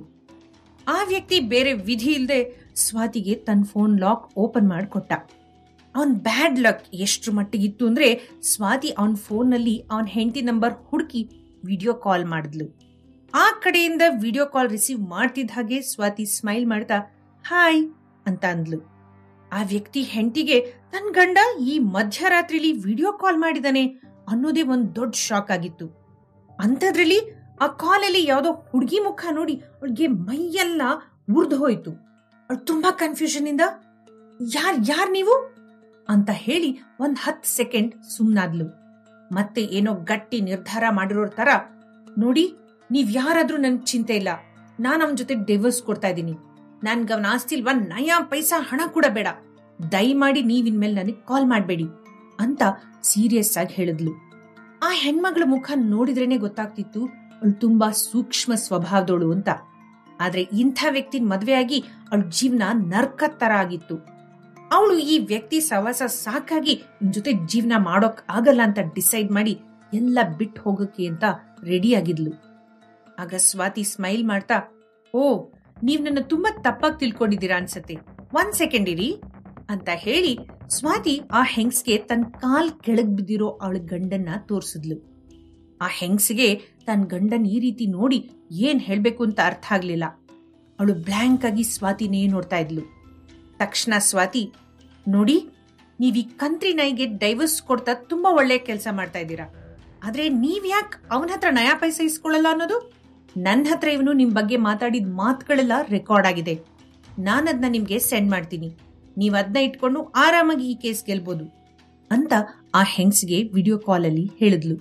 ಆ ವ್ಯಕ್ತಿ ಬೇರೆ ವಿಧಿ ಇಲ್ಲದೆ ಸ್ವಾತಿಗೆ ತನ್ನ ಫೋನ್ ಲಾಕ್ ಓಪನ್ ಮಾಡಿಕೊಟ್ಟ ಅವನ್ ಬ್ಯಾಡ್ ಲಕ್ ಎಷ್ಟು ಮಟ್ಟಿಗಿತ್ತು ಅಂದ್ರೆ ಸ್ವಾತಿ ಅವನ್ ಫೋನ್ನಲ್ಲಿ ಅವನ್ ಹೆಂಡತಿ ನಂಬರ್ ಹುಡುಕಿ ವಿಡಿಯೋ ಕಾಲ್ ಮಾಡಿದ್ಲು ಆ ಕಡೆಯಿಂದ ವಿಡಿಯೋ ಕಾಲ್ ರಿಸೀವ್ ಮಾಡ್ತಿದ್ದ ಹಾಗೆ ಸ್ವಾತಿ ಸ್ಮೈಲ್ ಮಾಡ್ತಾ ಹಾಯ್ ಅಂತ ಅಂದ್ಲು ಆ ವ್ಯಕ್ತಿ ಹೆಂಡತಿಗೆ ತನ್ ಗಂಡ ಈ ಮಧ್ಯರಾತ್ರಿಲಿ ವಿಡಿಯೋ ಕಾಲ್ ಮಾಡಿದಾನೆ ಅನ್ನೋದೇ ಒಂದ್ ದೊಡ್ಡ ಶಾಕ್ ಆಗಿತ್ತು ಅಂಥದ್ರಲ್ಲಿ ಆ ಕಾಲಲ್ಲಿ ಯಾವ್ದೋ ಹುಡುಗಿ ಮುಖ ನೋಡಿ ಅವಳಿಗೆ ಮೈಯೆಲ್ಲ ಉರ್ದು ಹೋಯ್ತು ಅವಳು ತುಂಬಾ ಕನ್ಫ್ಯೂಷನ್ ಇಂದ ಯಾರ್ ಯಾರ್ ನೀವು ಅಂತ ಹೇಳಿ ಒಂದ್ ಹತ್ ಸೆಕೆಂಡ್ ಸುಮ್ನಾದ್ಲು ಮತ್ತೆ ಏನೋ ಗಟ್ಟಿ ನಿರ್ಧಾರ ಮಾಡಿರೋರ್ ತರ ನೋಡಿ ನೀವ್ ಯಾರಾದ್ರೂ ನನ್ ಚಿಂತೆ ಇಲ್ಲ ನಾನ್ ಅವನ ಜೊತೆ ಡಿವೋರ್ಸ್ ಕೊಡ್ತಾ ಇದ್ದೀನಿ ನನ್ಗೆ ಅವನ ಆಸ್ತಿಲ್ವಾ ನಯಾ ಪೈಸಾ ಹಣ ಕೂಡ ಬೇಡ ದಯಮಾಡಿ ನೀವ್ ಇನ್ಮೇಲೆ ನನಗೆ ಕಾಲ್ ಮಾಡಬೇಡಿ ಅಂತ ಸೀರಿಯಸ್ ಆಗಿ ಹೇಳಿದ್ಲು ಆ ಹೆಣ್ಮಗಳ ಮುಖ ನೋಡಿದ್ರೇನೆ ಗೊತ್ತಾಗ್ತಿತ್ತು ಅವಳು ತುಂಬಾ ಸೂಕ್ಷ್ಮ ಸ್ವಭಾವದವಳು ಅಂತ ಆದ್ರೆ ಇಂಥ ವ್ಯಕ್ತಿನ ಮದ್ವೆಯಾಗಿ ಅವಳ ಜೀವನ ನರ್ಕದ್ ತರ ಆಗಿತ್ತು ಅವಳು ಈ ವ್ಯಕ್ತಿ ಸವಾಸ ಸಾಕಾಗಿ ಇನ್ ಜೊತೆ ಜೀವನ ಮಾಡೋಕ್ ಆಗಲ್ಲ ಅಂತ ಡಿಸೈಡ್ ಮಾಡಿ ಎಲ್ಲ ಬಿಟ್ಟು ಹೋಗಕ್ಕೆ ಅಂತ ರೆಡಿ ಆಗಿದ್ಲು ಆಗ ಸ್ವಾತಿ ಸ್ಮೈಲ್ ಮಾಡ್ತಾ ಓ ನೀವ್ ನನ್ನ ತುಂಬಾ ತಪ್ಪಾಗಿ ತಿಳ್ಕೊಂಡಿದ್ದೀರಾ ಅನ್ಸತ್ತೆ ಒಂದ್ ಸೆಕೆಂಡ್ ಇರಿ ಅಂತ ಹೇಳಿ ಸ್ವಾತಿ ಆ ಹೆಂಗ್ಸ್ಗೆ ತನ್ನ ಕಾಲ್ ಕೆಳಗ್ ಬಿದ್ದಿರೋ ಅವಳ ಗಂಡನ್ನ ತೋರ್ಸಿದ್ಲು ಆ ಹೆಂಗ್ಸ್ಗೆ ತನ್ನ ಗಂಡನ್ ಈ ರೀತಿ ನೋಡಿ ಏನ್ ಹೇಳ್ಬೇಕು ಅಂತ ಅರ್ಥ ಆಗ್ಲಿಲ್ಲ ಅವಳು ಬ್ಲ್ಯಾಂಕ್ ಆಗಿ ಸ್ವಾತಿನೇ ನೋಡ್ತಾ ಇದ್ಲು ತಕ್ಷಣ ಸ್ವಾತಿ ನೋಡಿ ನೀವ್ ಈ ಕಂತ್ರಿ ನಾಯಿಗೆ ಡೈವರ್ಸ್ ಕೊಡ್ತಾ ತುಂಬಾ ಒಳ್ಳೆ ಕೆಲಸ ಮಾಡ್ತಾ ಇದ್ದೀರಾ ಆದ್ರೆ ನೀವ್ ಯಾಕ್ ಅವನ ಹತ್ರ ನಯಾ ಪೈಸೆ ಇಸ್ಕೊಳ್ಳಲ್ಲ ಅನ್ನೋದು ನನ್ನ ಹತ್ರ ಇವನು ನಿಮ್ ಬಗ್ಗೆ ಮಾತಾಡಿದ ಮಾತುಗಳೆಲ್ಲ ರೆಕಾರ್ಡ್ ಆಗಿದೆ ನಾನು ಅದನ್ನ ನಿಮ್ಗೆ ಸೆಂಡ್ ಮಾಡ್ತೀನಿ ನೀವ್ ಅದನ್ನ ಇಟ್ಕೊಂಡು ಆರಾಮಾಗಿ ಈ ಕೇಸ್ ಗೆಲ್ಬೋದು ಅಂತ ಆ ಹೆಂಗ್ಸ್ಗೆ ವಿಡಿಯೋ ಕಾಲ್ ಅಲ್ಲಿ ಹೇಳಿದ್ಲು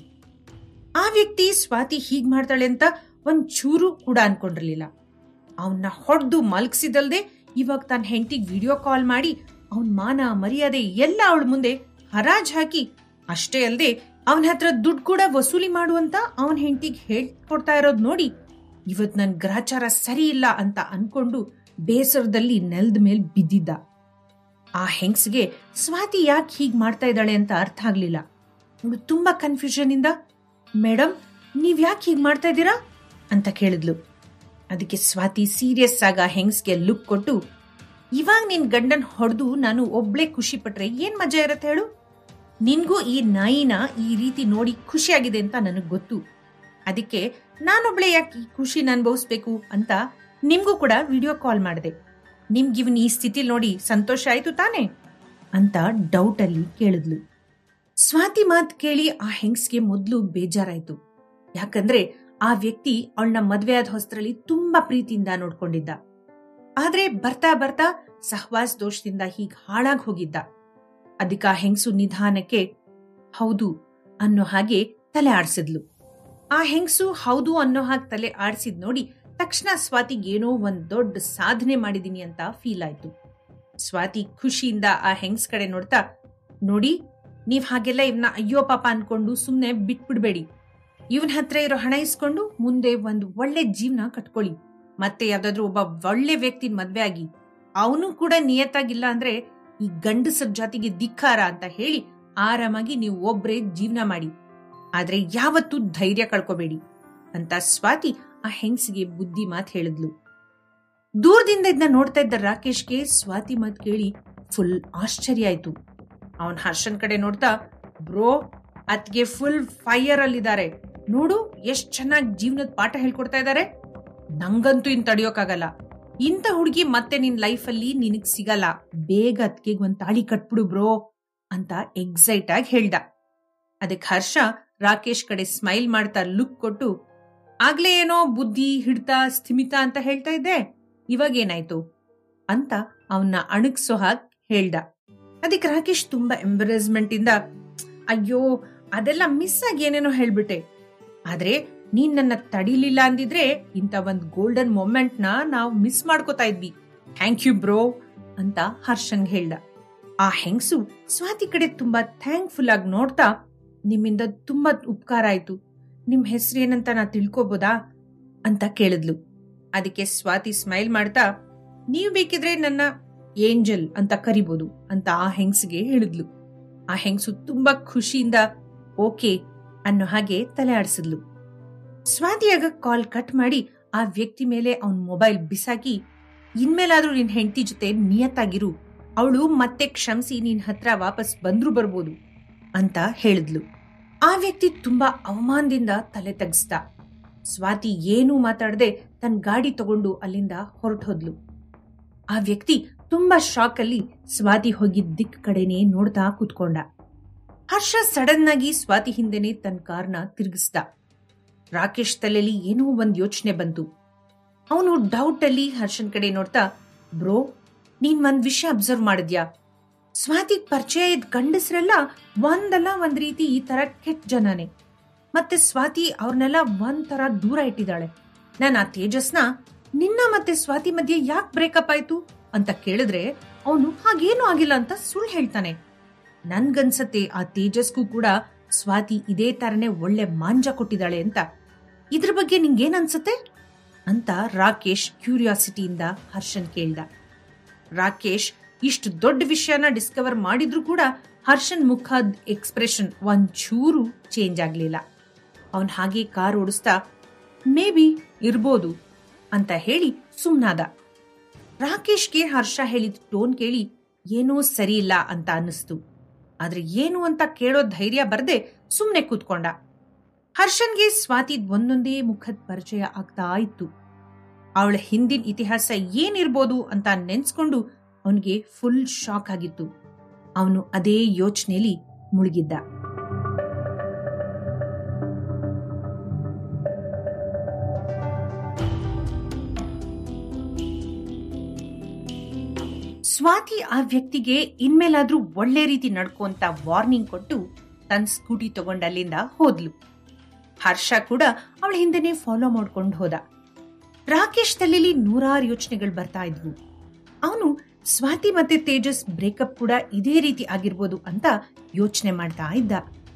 ಆ ವ್ಯಕ್ತಿ ಸ್ವಾತಿ ಹೀಗ್ ಮಾಡ್ತಾಳೆ ಅಂತ ಒಂದ್ ಚೂರು ಕೂಡ ಅನ್ಕೊಂಡಿರ್ಲಿಲ್ಲ ಅವನ್ನ ಹೊಡೆದು ಮಲ್ಗಿಸಿದಲ್ದೆ ಇವಾಗ ತನ್ನ ಹೆಂಡತಿಗೆ ವಿಡಿಯೋ ಕಾಲ್ ಮಾಡಿ ಅವನ್ ಮಾನ ಮರ್ಯಾದೆ ಎಲ್ಲ ಅವಳ ಮುಂದೆ ಹರಾಜ್ ಹಾಕಿ ಅಷ್ಟೇ ಅಲ್ಲದೆ ಅವನ ಹತ್ರ ದುಡ್ಡು ಕೂಡ ವಸೂಲಿ ಮಾಡುವಂತ ಅವನ ಹೆಂಡತಿಗೆ ಹೇಳ್ಕೊಡ್ತಾ ಇರೋದ್ ನೋಡಿ ಇವತ್ ನನ್ ಗ್ರಹಚಾರ ಸರಿ ಇಲ್ಲ ಅಂತ ಅನ್ಕೊಂಡು ಬೇಸರದಲ್ಲಿ ನೆಲದ ಮೇಲೆ ಬಿದ್ದಿದ್ದ ಆ ಹೆಂಗ್ಸ್ಗೆ ಸ್ವಾತಿ ಯಾಕೆ ಹೀಗ್ ಮಾಡ್ತಾ ಇದ್ದಾಳೆ ಅಂತ ಅರ್ಥ ಆಗ್ಲಿಲ್ಲ ಅವಳು ತುಂಬಾ ಕನ್ಫ್ಯೂಷನ್ ಇಂದ ಮೇಡಮ್ ನೀವ್ ಯಾಕೆ ಹೀಗ್ ಮಾಡ್ತಾ ಇದ್ದೀರಾ ಅಂತ ಕೇಳಿದ್ಲು ಅದಕ್ಕೆ ಸ್ವಾತಿ ಸೀರಿಯಸ್ ಆಗ ಹೆಂಗ್ಸ್ಗೆ ಲುಕ್ ಕೊಟ್ಟು ಇವಾಗ ನಿನ್ ಗಂಡನ್ ಹೊಡೆದು ನಾನು ಒಬ್ಳೆ ಖುಷಿ ಪಟ್ರೆ ಏನ್ ಮಜಾ ಇರತ್ತೆ ಹೇಳು ನಿನ್ಗೂ ಈ ನಾಯಿನ ಈ ರೀತಿ ನೋಡಿ ಖುಷಿಯಾಗಿದೆ ಅಂತ ನನಗ್ ಗೊತ್ತು ಅದಕ್ಕೆ ನಾನೊಬ್ಳೆ ಯಾಕೆ ಈ ಖುಷಿನ ಅನುಭವಿಸ್ಬೇಕು ಅಂತ ನಿಮ್ಗೂ ಕೂಡ ವಿಡಿಯೋ ಕಾಲ್ ಮಾಡಿದೆ ನಿಮ್ಗಿವನ್ ಈ ಸ್ಥಿತಿ ನೋಡಿ ಸಂತೋಷ ಆಯ್ತು ತಾನೆ ಅಂತ ಡೌಟ್ ಅಲ್ಲಿ ಕೇಳಿದ್ಲು ಸ್ವಾತಿ ಮಾತ್ ಕೇಳಿ ಆ ಹೆಂಗ್ಸ್ಗೆ ಮೊದ್ಲು ಬೇಜಾರಾಯ್ತು ಯಾಕಂದ್ರೆ ಆ ವ್ಯಕ್ತಿ ಅವಳನ್ನ ಮದ್ವೆ ಆದ ಹೊಸ್ತರಲ್ಲಿ ತುಂಬಾ ಪ್ರೀತಿಯಿಂದ ನೋಡ್ಕೊಂಡಿದ್ದ ಆದ್ರೆ ಬರ್ತಾ ಬರ್ತಾ ಸಹವಾಸ್ ದೋಷದಿಂದ ಹೀಗ್ ಹಾಳಾಗ್ ಹೋಗಿದ್ದ ಅದಕ್ಕ ಆ ಹೆಂಗ್ಸು ನಿಧಾನಕ್ಕೆ ಹೌದು ಅನ್ನೋ ಹಾಗೆ ತಲೆ ಆಡ್ಸಿದ್ಲು ಆ ಹೆಂಗ್ಸು ಹೌದು ಅನ್ನೋ ಹಾಗೆ ತಲೆ ಆಡ್ಸಿದ್ ನೋಡಿ ತಕ್ಷಣ ಸ್ವಾತಿಗ್ ಏನೋ ಒಂದ್ ದೊಡ್ಡ ಸಾಧನೆ ಮಾಡಿದೀನಿ ಅಂತ ಫೀಲ್ ಆಯ್ತು ಸ್ವಾತಿ ಖುಷಿಯಿಂದ ಆ ಹೆಂಗ್ಸ್ ಕಡೆ ನೋಡ್ತಾ ನೋಡಿ ನೀವ್ ಹಾಗೆಲ್ಲ ಇವನ್ನ ಅಯ್ಯೋ ಪಾಪ ಅನ್ಕೊಂಡು ಸುಮ್ನೆ ಬಿಟ್ಬಿಡ್ಬೇಡಿ ಇವನ್ ಹತ್ರ ಇರೋ ಹಣ ಇಸ್ಕೊಂಡು ಮುಂದೆ ಒಂದ್ ಒಳ್ಳೆ ಜೀವನ ಕಟ್ಕೊಳ್ಳಿ ಮತ್ತೆ ಯಾವ್ದಾದ್ರು ಒಬ್ಬ ಒಳ್ಳೆ ವ್ಯಕ್ತಿನ ಮದ್ವೆ ಆಗಿ ಅವನು ಕೂಡ ನಿಯತ್ತಾಗಿಲ್ಲ ಅಂದ್ರೆ ಈ ಗಂಡಸರ ಜಾತಿಗೆ ಧಿಕ್ಕಾರ ಅಂತ ಹೇಳಿ ಆರಾಮಾಗಿ ನೀವು ಒಬ್ರೇ ಜೀವನ ಮಾಡಿ ಆದ್ರೆ ಯಾವತ್ತೂ ಧೈರ್ಯ ಕಳ್ಕೋಬೇಡಿ ಅಂತ ಸ್ವಾತಿ ಆ ಹೆಂಗ್ಸಿಗೆ ಬುದ್ಧಿ ಮಾತ್ ಹೇಳಿದ್ಲು ದೂರದಿಂದ ಇದನ್ನ ನೋಡ್ತಾ ಇದ್ದ ರಾಕೇಶ್ಗೆ ಸ್ವಾತಿ ಮಾತ್ ಕೇಳಿ ಫುಲ್ ಆಶ್ಚರ್ಯ ಆಯ್ತು ಅವನ್ ಹರ್ಷನ್ ಕಡೆ ನೋಡ್ತಾ ಬ್ರೋ ಅತ್ಗೆ ಫುಲ್ ಫೈಯರ್ ಅಲ್ಲಿದ್ದಾರೆ ನೋಡು ಎಷ್ಟ್ ಚೆನ್ನಾಗಿ ಜೀವನದ ಪಾಠ ಹೇಳ್ಕೊಡ್ತಾ ಇದ್ದಾರೆ ನಂಗಂತೂ ಇನ್ ತಡಿಯೋಕಾಗಲ್ಲ ಇಂಥ ಹುಡುಗಿ ಮತ್ತೆ ನಿನ್ ಲೈಫಲ್ಲಿ ನಿನಗ್ ಸಿಗಲ್ಲ ಬೇಗ ಅತ್ಗೆ ಒಂದ್ ತಾಳಿ ಕಟ್ಬಿಡು ಬ್ರೋ ಅಂತ ಎಕ್ಸೈಟ್ ಆಗಿ ಹೇಳ್ದ ಅದಕ್ಕೆ ಹರ್ಷ ರಾಕೇಶ್ ಕಡೆ ಸ್ಮೈಲ್ ಮಾಡ್ತಾ ಲುಕ್ ಕೊಟ್ಟು ಆಗ್ಲೇ ಏನೋ ಬುದ್ಧಿ ಹಿಡ್ತ ಸ್ಥಿಮಿತ ಅಂತ ಹೇಳ್ತಾ ಇದ್ದೆ ಇವಾಗ ಏನಾಯ್ತು ಅಂತ ಅವನ್ನ ಅಣಗ್ಸೋ ಹಾಗ್ ಹೇಳ್ದ ಅದಕ್ಕೆ ರಾಕೇಶ್ ತುಂಬಾ ಎಂಬರೇಸ್ಮೆಂಟ್ ಇಂದ ಅಯ್ಯೋ ಅದೆಲ್ಲ ಮಿಸ್ ಆಗಿ ಏನೇನೋ ಹೇಳ್ಬಿಟ್ಟೆ ಆದ್ರೆ ನೀನ್ ನನ್ನ ತಡಿಲಿಲ್ಲ ಅಂದಿದ್ರೆ ಇಂತ ಒಂದ್ ಗೋಲ್ಡನ್ ಮೊಮೆಂಟ್ ನ ನಾವು ಮಿಸ್ ಮಾಡ್ಕೋತಾ ಇದ್ವಿ ಥ್ಯಾಂಕ್ ಯು ಬ್ರೋ ಅಂತ ಹರ್ಷಂಗ್ ಹೇಳ್ದ ಆ ಹೆಂಗ್ಸು ಸ್ವಾತಿ ಕಡೆ ತುಂಬಾ ಥ್ಯಾಂಕ್ಫುಲ್ ಆಗಿ ನೋಡ್ತಾ ನಿಮ್ಮಿಂದ ತುಂಬಾ ಉಪಕಾರ ಆಯ್ತು ನಿಮ್ ಹೆಸರು ಏನಂತ ನಾ ತಿಳ್ಕೊಬೋದಾ ಅಂತ ಕೇಳಿದ್ಲು ಅದಕ್ಕೆ ಸ್ವಾತಿ ಸ್ಮೈಲ್ ಮಾಡ್ತಾ ನೀವ್ ಬೇಕಿದ್ರೆ ನನ್ನ ಏಂಜಲ್ ಅಂತ ಕರಿಬೋದು ಅಂತ ಆ ಹೆಂಗ್ಸ್ಗೆ ಹೇಳಿದ್ಲು ಆ ಹೆಂಗ್ಸು ತುಂಬಾ ಖುಷಿಯಿಂದ ಓಕೆ ಅನ್ನೋ ಹಾಗೆ ತಲೆ ಆಡಿಸಿದ್ಲು ಸ್ವಾತಿಯಾಗ ಕಾಲ್ ಕಟ್ ಮಾಡಿ ಆ ವ್ಯಕ್ತಿ ಮೇಲೆ ಅವನ್ ಮೊಬೈಲ್ ಬಿಸಾಕಿ ಇನ್ಮೇಲಾದ್ರೂ ನಿನ್ ಹೆಂಡತಿ ಜೊತೆ ನಿಯತ್ತಾಗಿರು ಅವಳು ಮತ್ತೆ ಕ್ಷಮಿಸಿ ನಿನ್ ಹತ್ರ ವಾಪಸ್ ಬಂದ್ರು ಬರ್ಬೋದು ಅಂತ ಹೇಳಿದ್ಲು ಆ ವ್ಯಕ್ತಿ ತುಂಬಾ ಅವಮಾನದಿಂದ ತಲೆ ತಗ್ಸ್ದ ಸ್ವಾತಿ ಏನೂ ಮಾತಾಡದೆ ತನ್ನ ಗಾಡಿ ತಗೊಂಡು ಅಲ್ಲಿಂದ ಹೊರಟೋದ್ಲು ಆ ವ್ಯಕ್ತಿ ತುಂಬಾ ಶಾಕ್ ಅಲ್ಲಿ ಸ್ವಾತಿ ಹೋಗಿದ್ದ ದಿಕ್ ಕಡೆನೇ ನೋಡ್ತಾ ಕೂತ್ಕೊಂಡ ಹರ್ಷ ಸಡನ್ ಆಗಿ ಸ್ವಾತಿ ಹಿಂದೆನೆ ತನ್ನ ಕಾರ್ನ ತಿರುಗಿಸ್ದ ರಾಕೇಶ್ ತಲೆಯಲ್ಲಿ ಏನೋ ಒಂದ್ ಯೋಚನೆ ಬಂತು ಅವನು ಡೌಟ್ ಅಲ್ಲಿ ಹರ್ಷನ್ ಕಡೆ ನೋಡ್ತಾ ಬ್ರೋ ನೀನ್ ಒಂದ್ ವಿಷಯ ಅಬ್ಸರ್ವ್ ಮಾಡಿದ್ಯಾ ಸ್ವಾತಿಗ್ ಪರಿಚಯ ಇದ್ ಗಂಡಸ್ರೆಲ್ಲ ಒಂದಲ್ಲ ಒಂದ್ ರೀತಿ ಈ ತರ ಕೆಟ್ಟ ಜನನೇ ಮತ್ತೆ ಸ್ವಾತಿ ಅವ್ರನ್ನೆಲ್ಲ ಒಂದ್ ತರ ದೂರ ಇಟ್ಟಿದ್ದಾಳೆ ನಾನು ಆ ತೇಜಸ್ನ ನಿನ್ನ ಮತ್ತೆ ಸ್ವಾತಿ ಮಧ್ಯೆ ಯಾಕೆ ಬ್ರೇಕಪ್ ಆಯ್ತು ಅಂತ ಕೇಳಿದ್ರೆ ಅವನು ಹಾಗೇನು ಆಗಿಲ್ಲ ಅಂತ ಸುಳ್ಳು ಹೇಳ್ತಾನೆ ನನ್ಗನ್ಸತ್ತೆ ಆ ತೇಜಸ್ಗೂ ಕೂಡ ಸ್ವಾತಿ ಇದೇ ತರನೇ ಒಳ್ಳೆ ಮಾಂಜ ಕೊಟ್ಟಿದ್ದಾಳೆ ಅಂತ ಇದ್ರ ಬಗ್ಗೆ ನಿಂಗೇನ್ ಅನ್ಸತ್ತೆ ಅಂತ ರಾಕೇಶ್ ಕ್ಯೂರಿಯಾಸಿಟಿಯಿಂದ ಹರ್ಷನ್ ಕೇಳ್ದ ರಾಕೇಶ್ ಇಷ್ಟು ದೊಡ್ಡ ವಿಷಯನ ಡಿಸ್ಕವರ್ ಮಾಡಿದ್ರು ಕೂಡ ಹರ್ಷನ್ ಮುಖದ ಎಕ್ಸ್ಪ್ರೆಷನ್ ಒಂಚೂರು ಚೇಂಜ್ ಆಗ್ಲಿಲ್ಲ ಅವನ್ ಹಾಗೆ ಕಾರ್ ಓಡಿಸ್ತಾ ಮೇ ಬಿ ಇರ್ಬೋದು ಅಂತ ಹೇಳಿ ಸುಮ್ನಾದ ರಾಕೇಶ್ಗೆ ಹರ್ಷ ಹೇಳಿದ ಟೋನ್ ಕೇಳಿ ಏನೂ ಸರಿ ಇಲ್ಲ ಅಂತ ಅನ್ನಿಸ್ತು ಆದ್ರೆ ಏನು ಅಂತ ಕೇಳೋ ಧೈರ್ಯ ಬರ್ದೆ ಸುಮ್ನೆ ಕೂತ್ಕೊಂಡ ಹರ್ಷನ್ಗೆ ಸ್ವಾತಿದ್ ಒಂದೊಂದೇ ಮುಖದ ಪರಿಚಯ ಆಗ್ತಾ ಇತ್ತು ಅವಳ ಹಿಂದಿನ ಇತಿಹಾಸ ಏನಿರ್ಬೋದು ಅಂತ ನೆನ್ಸ್ಕೊಂಡು ಅವನಿಗೆ ಫುಲ್ ಶಾಕ್ ಆಗಿತ್ತು ಅವನು ಅದೇ ಯೋಚನೆಯಲ್ಲಿ ಮುಳುಗಿದ್ದ ಸ್ವಾತಿ ಆ ವ್ಯಕ್ತಿಗೆ ಇನ್ಮೇಲಾದ್ರೂ ಒಳ್ಳೆ ರೀತಿ ನಡ್ಕೊ ಅಂತ ವಾರ್ನಿಂಗ್ ಕೊಟ್ಟು ತನ್ನ ಸ್ಕೂಟಿ ತಗೊಂಡ್ ಅಲ್ಲಿಂದ ಹೋದ್ಲು ಹರ್ಷ ಕೂಡ ಅವಳ ಹಿಂದೆನೆ ಫಾಲೋ ಮಾಡ್ಕೊಂಡು ಹೋದ ರಾಕೇಶ್ ತಲೆಯಲ್ಲಿ ನೂರಾರು ಯೋಚನೆಗಳು ಬರ್ತಾ ಇದ್ವು ಅವನು ಸ್ವಾತಿ ಮತ್ತೆ ತೇಜಸ್ ಬ್ರೇಕಪ್ ಕೂಡ ಇದೇ ರೀತಿ ಆಗಿರ್ಬೋದು ಅಂತ ಯೋಚನೆ ಮಾಡ್ತಾ ಇದ್ದ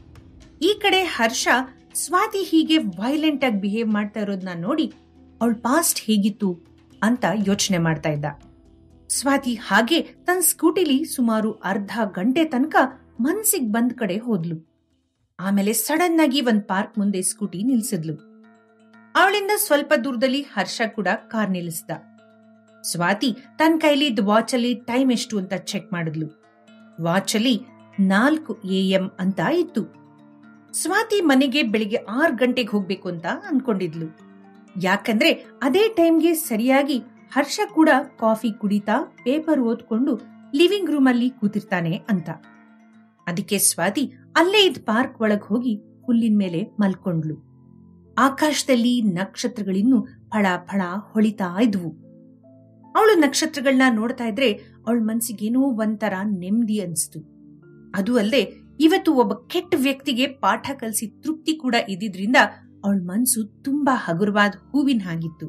ಈ ಕಡೆ ಹರ್ಷ ಸ್ವಾತಿ ಹೀಗೆ ವೈಲೆಂಟ್ ಆಗಿ ಬಿಹೇವ್ ಮಾಡ್ತಾ ಇರೋದನ್ನ ನೋಡಿ ಅವಳ ಪಾಸ್ಟ್ ಹೇಗಿತ್ತು ಅಂತ ಯೋಚನೆ ಮಾಡ್ತಾ ಇದ್ದ ಸ್ವಾತಿ ಹಾಗೆ ತನ್ನ ಸ್ಕೂಟಿಲಿ ಸುಮಾರು ಅರ್ಧ ಗಂಟೆ ತನಕ ಮನ್ಸಿಗ್ ಬಂದ್ ಕಡೆ ಹೋದ್ಲು ಆಮೇಲೆ ಸಡನ್ ಆಗಿ ಒಂದ್ ಪಾರ್ಕ್ ಮುಂದೆ ಸ್ಕೂಟಿ ನಿಲ್ಸಿದ್ಲು ಅವಳಿಂದ ಸ್ವಲ್ಪ ದೂರದಲ್ಲಿ ಹರ್ಷ ಕೂಡ ಕಾರ್ ನಿಲ್ಲಿಸ್ದ ಸ್ವಾತಿ ತನ್ನ ಕೈಲಿದ್ದ ವಾಚ್ ಅಲ್ಲಿ ಟೈಮ್ ಎಷ್ಟು ಅಂತ ಚೆಕ್ ಮಾಡಿದ್ಲು ವಾಚ್ ಅಲ್ಲಿ ನಾಲ್ಕು ಎ ಎಂ ಅಂತ ಇತ್ತು ಸ್ವಾತಿ ಮನೆಗೆ ಬೆಳಿಗ್ಗೆ ಆರು ಗಂಟೆಗೆ ಹೋಗ್ಬೇಕು ಅಂತ ಅನ್ಕೊಂಡಿದ್ಲು ಯಾಕಂದ್ರೆ ಅದೇ ಟೈಮ್ಗೆ ಸರಿಯಾಗಿ ಹರ್ಷ ಕೂಡ ಕಾಫಿ ಕುಡಿತಾ ಪೇಪರ್ ಓದ್ಕೊಂಡು ಲಿವಿಂಗ್ ರೂಮ್ ಅಲ್ಲಿ ಕೂತಿರ್ತಾನೆ ಅಂತ ಅದಕ್ಕೆ ಸ್ವಾತಿ ಅಲ್ಲೇ ಇದ್ ಪಾರ್ಕ್ ಒಳಗ್ ಹೋಗಿ ಹುಲ್ಲಿನ ಮೇಲೆ ಮಲ್ಕೊಂಡ್ಲು ಆಕಾಶದಲ್ಲಿ ನಕ್ಷತ್ರಗಳಿನ್ನು ಫಳ ಫಳ ಹೊಳಿತಾ ಇದ್ವು ಅವಳು ನಕ್ಷತ್ರಗಳನ್ನ ನೋಡ್ತಾ ಇದ್ರೆ ಅವಳ ಮನ್ಸಿಗೇನೋ ಒಂಥರ ನೆಮ್ಮದಿ ಅನ್ಸ್ತು ಅದು ಅಲ್ಲದೆ ಇವತ್ತು ಒಬ್ಬ ಕೆಟ್ಟ ವ್ಯಕ್ತಿಗೆ ಪಾಠ ಕಲಿಸಿ ತೃಪ್ತಿ ಕೂಡ ಇದ್ದಿದ್ರಿಂದ ಅವಳ ಮನ್ಸು ತುಂಬಾ ಹಗುರವಾದ ಹೂವಿನ ಹಾಗಿತ್ತು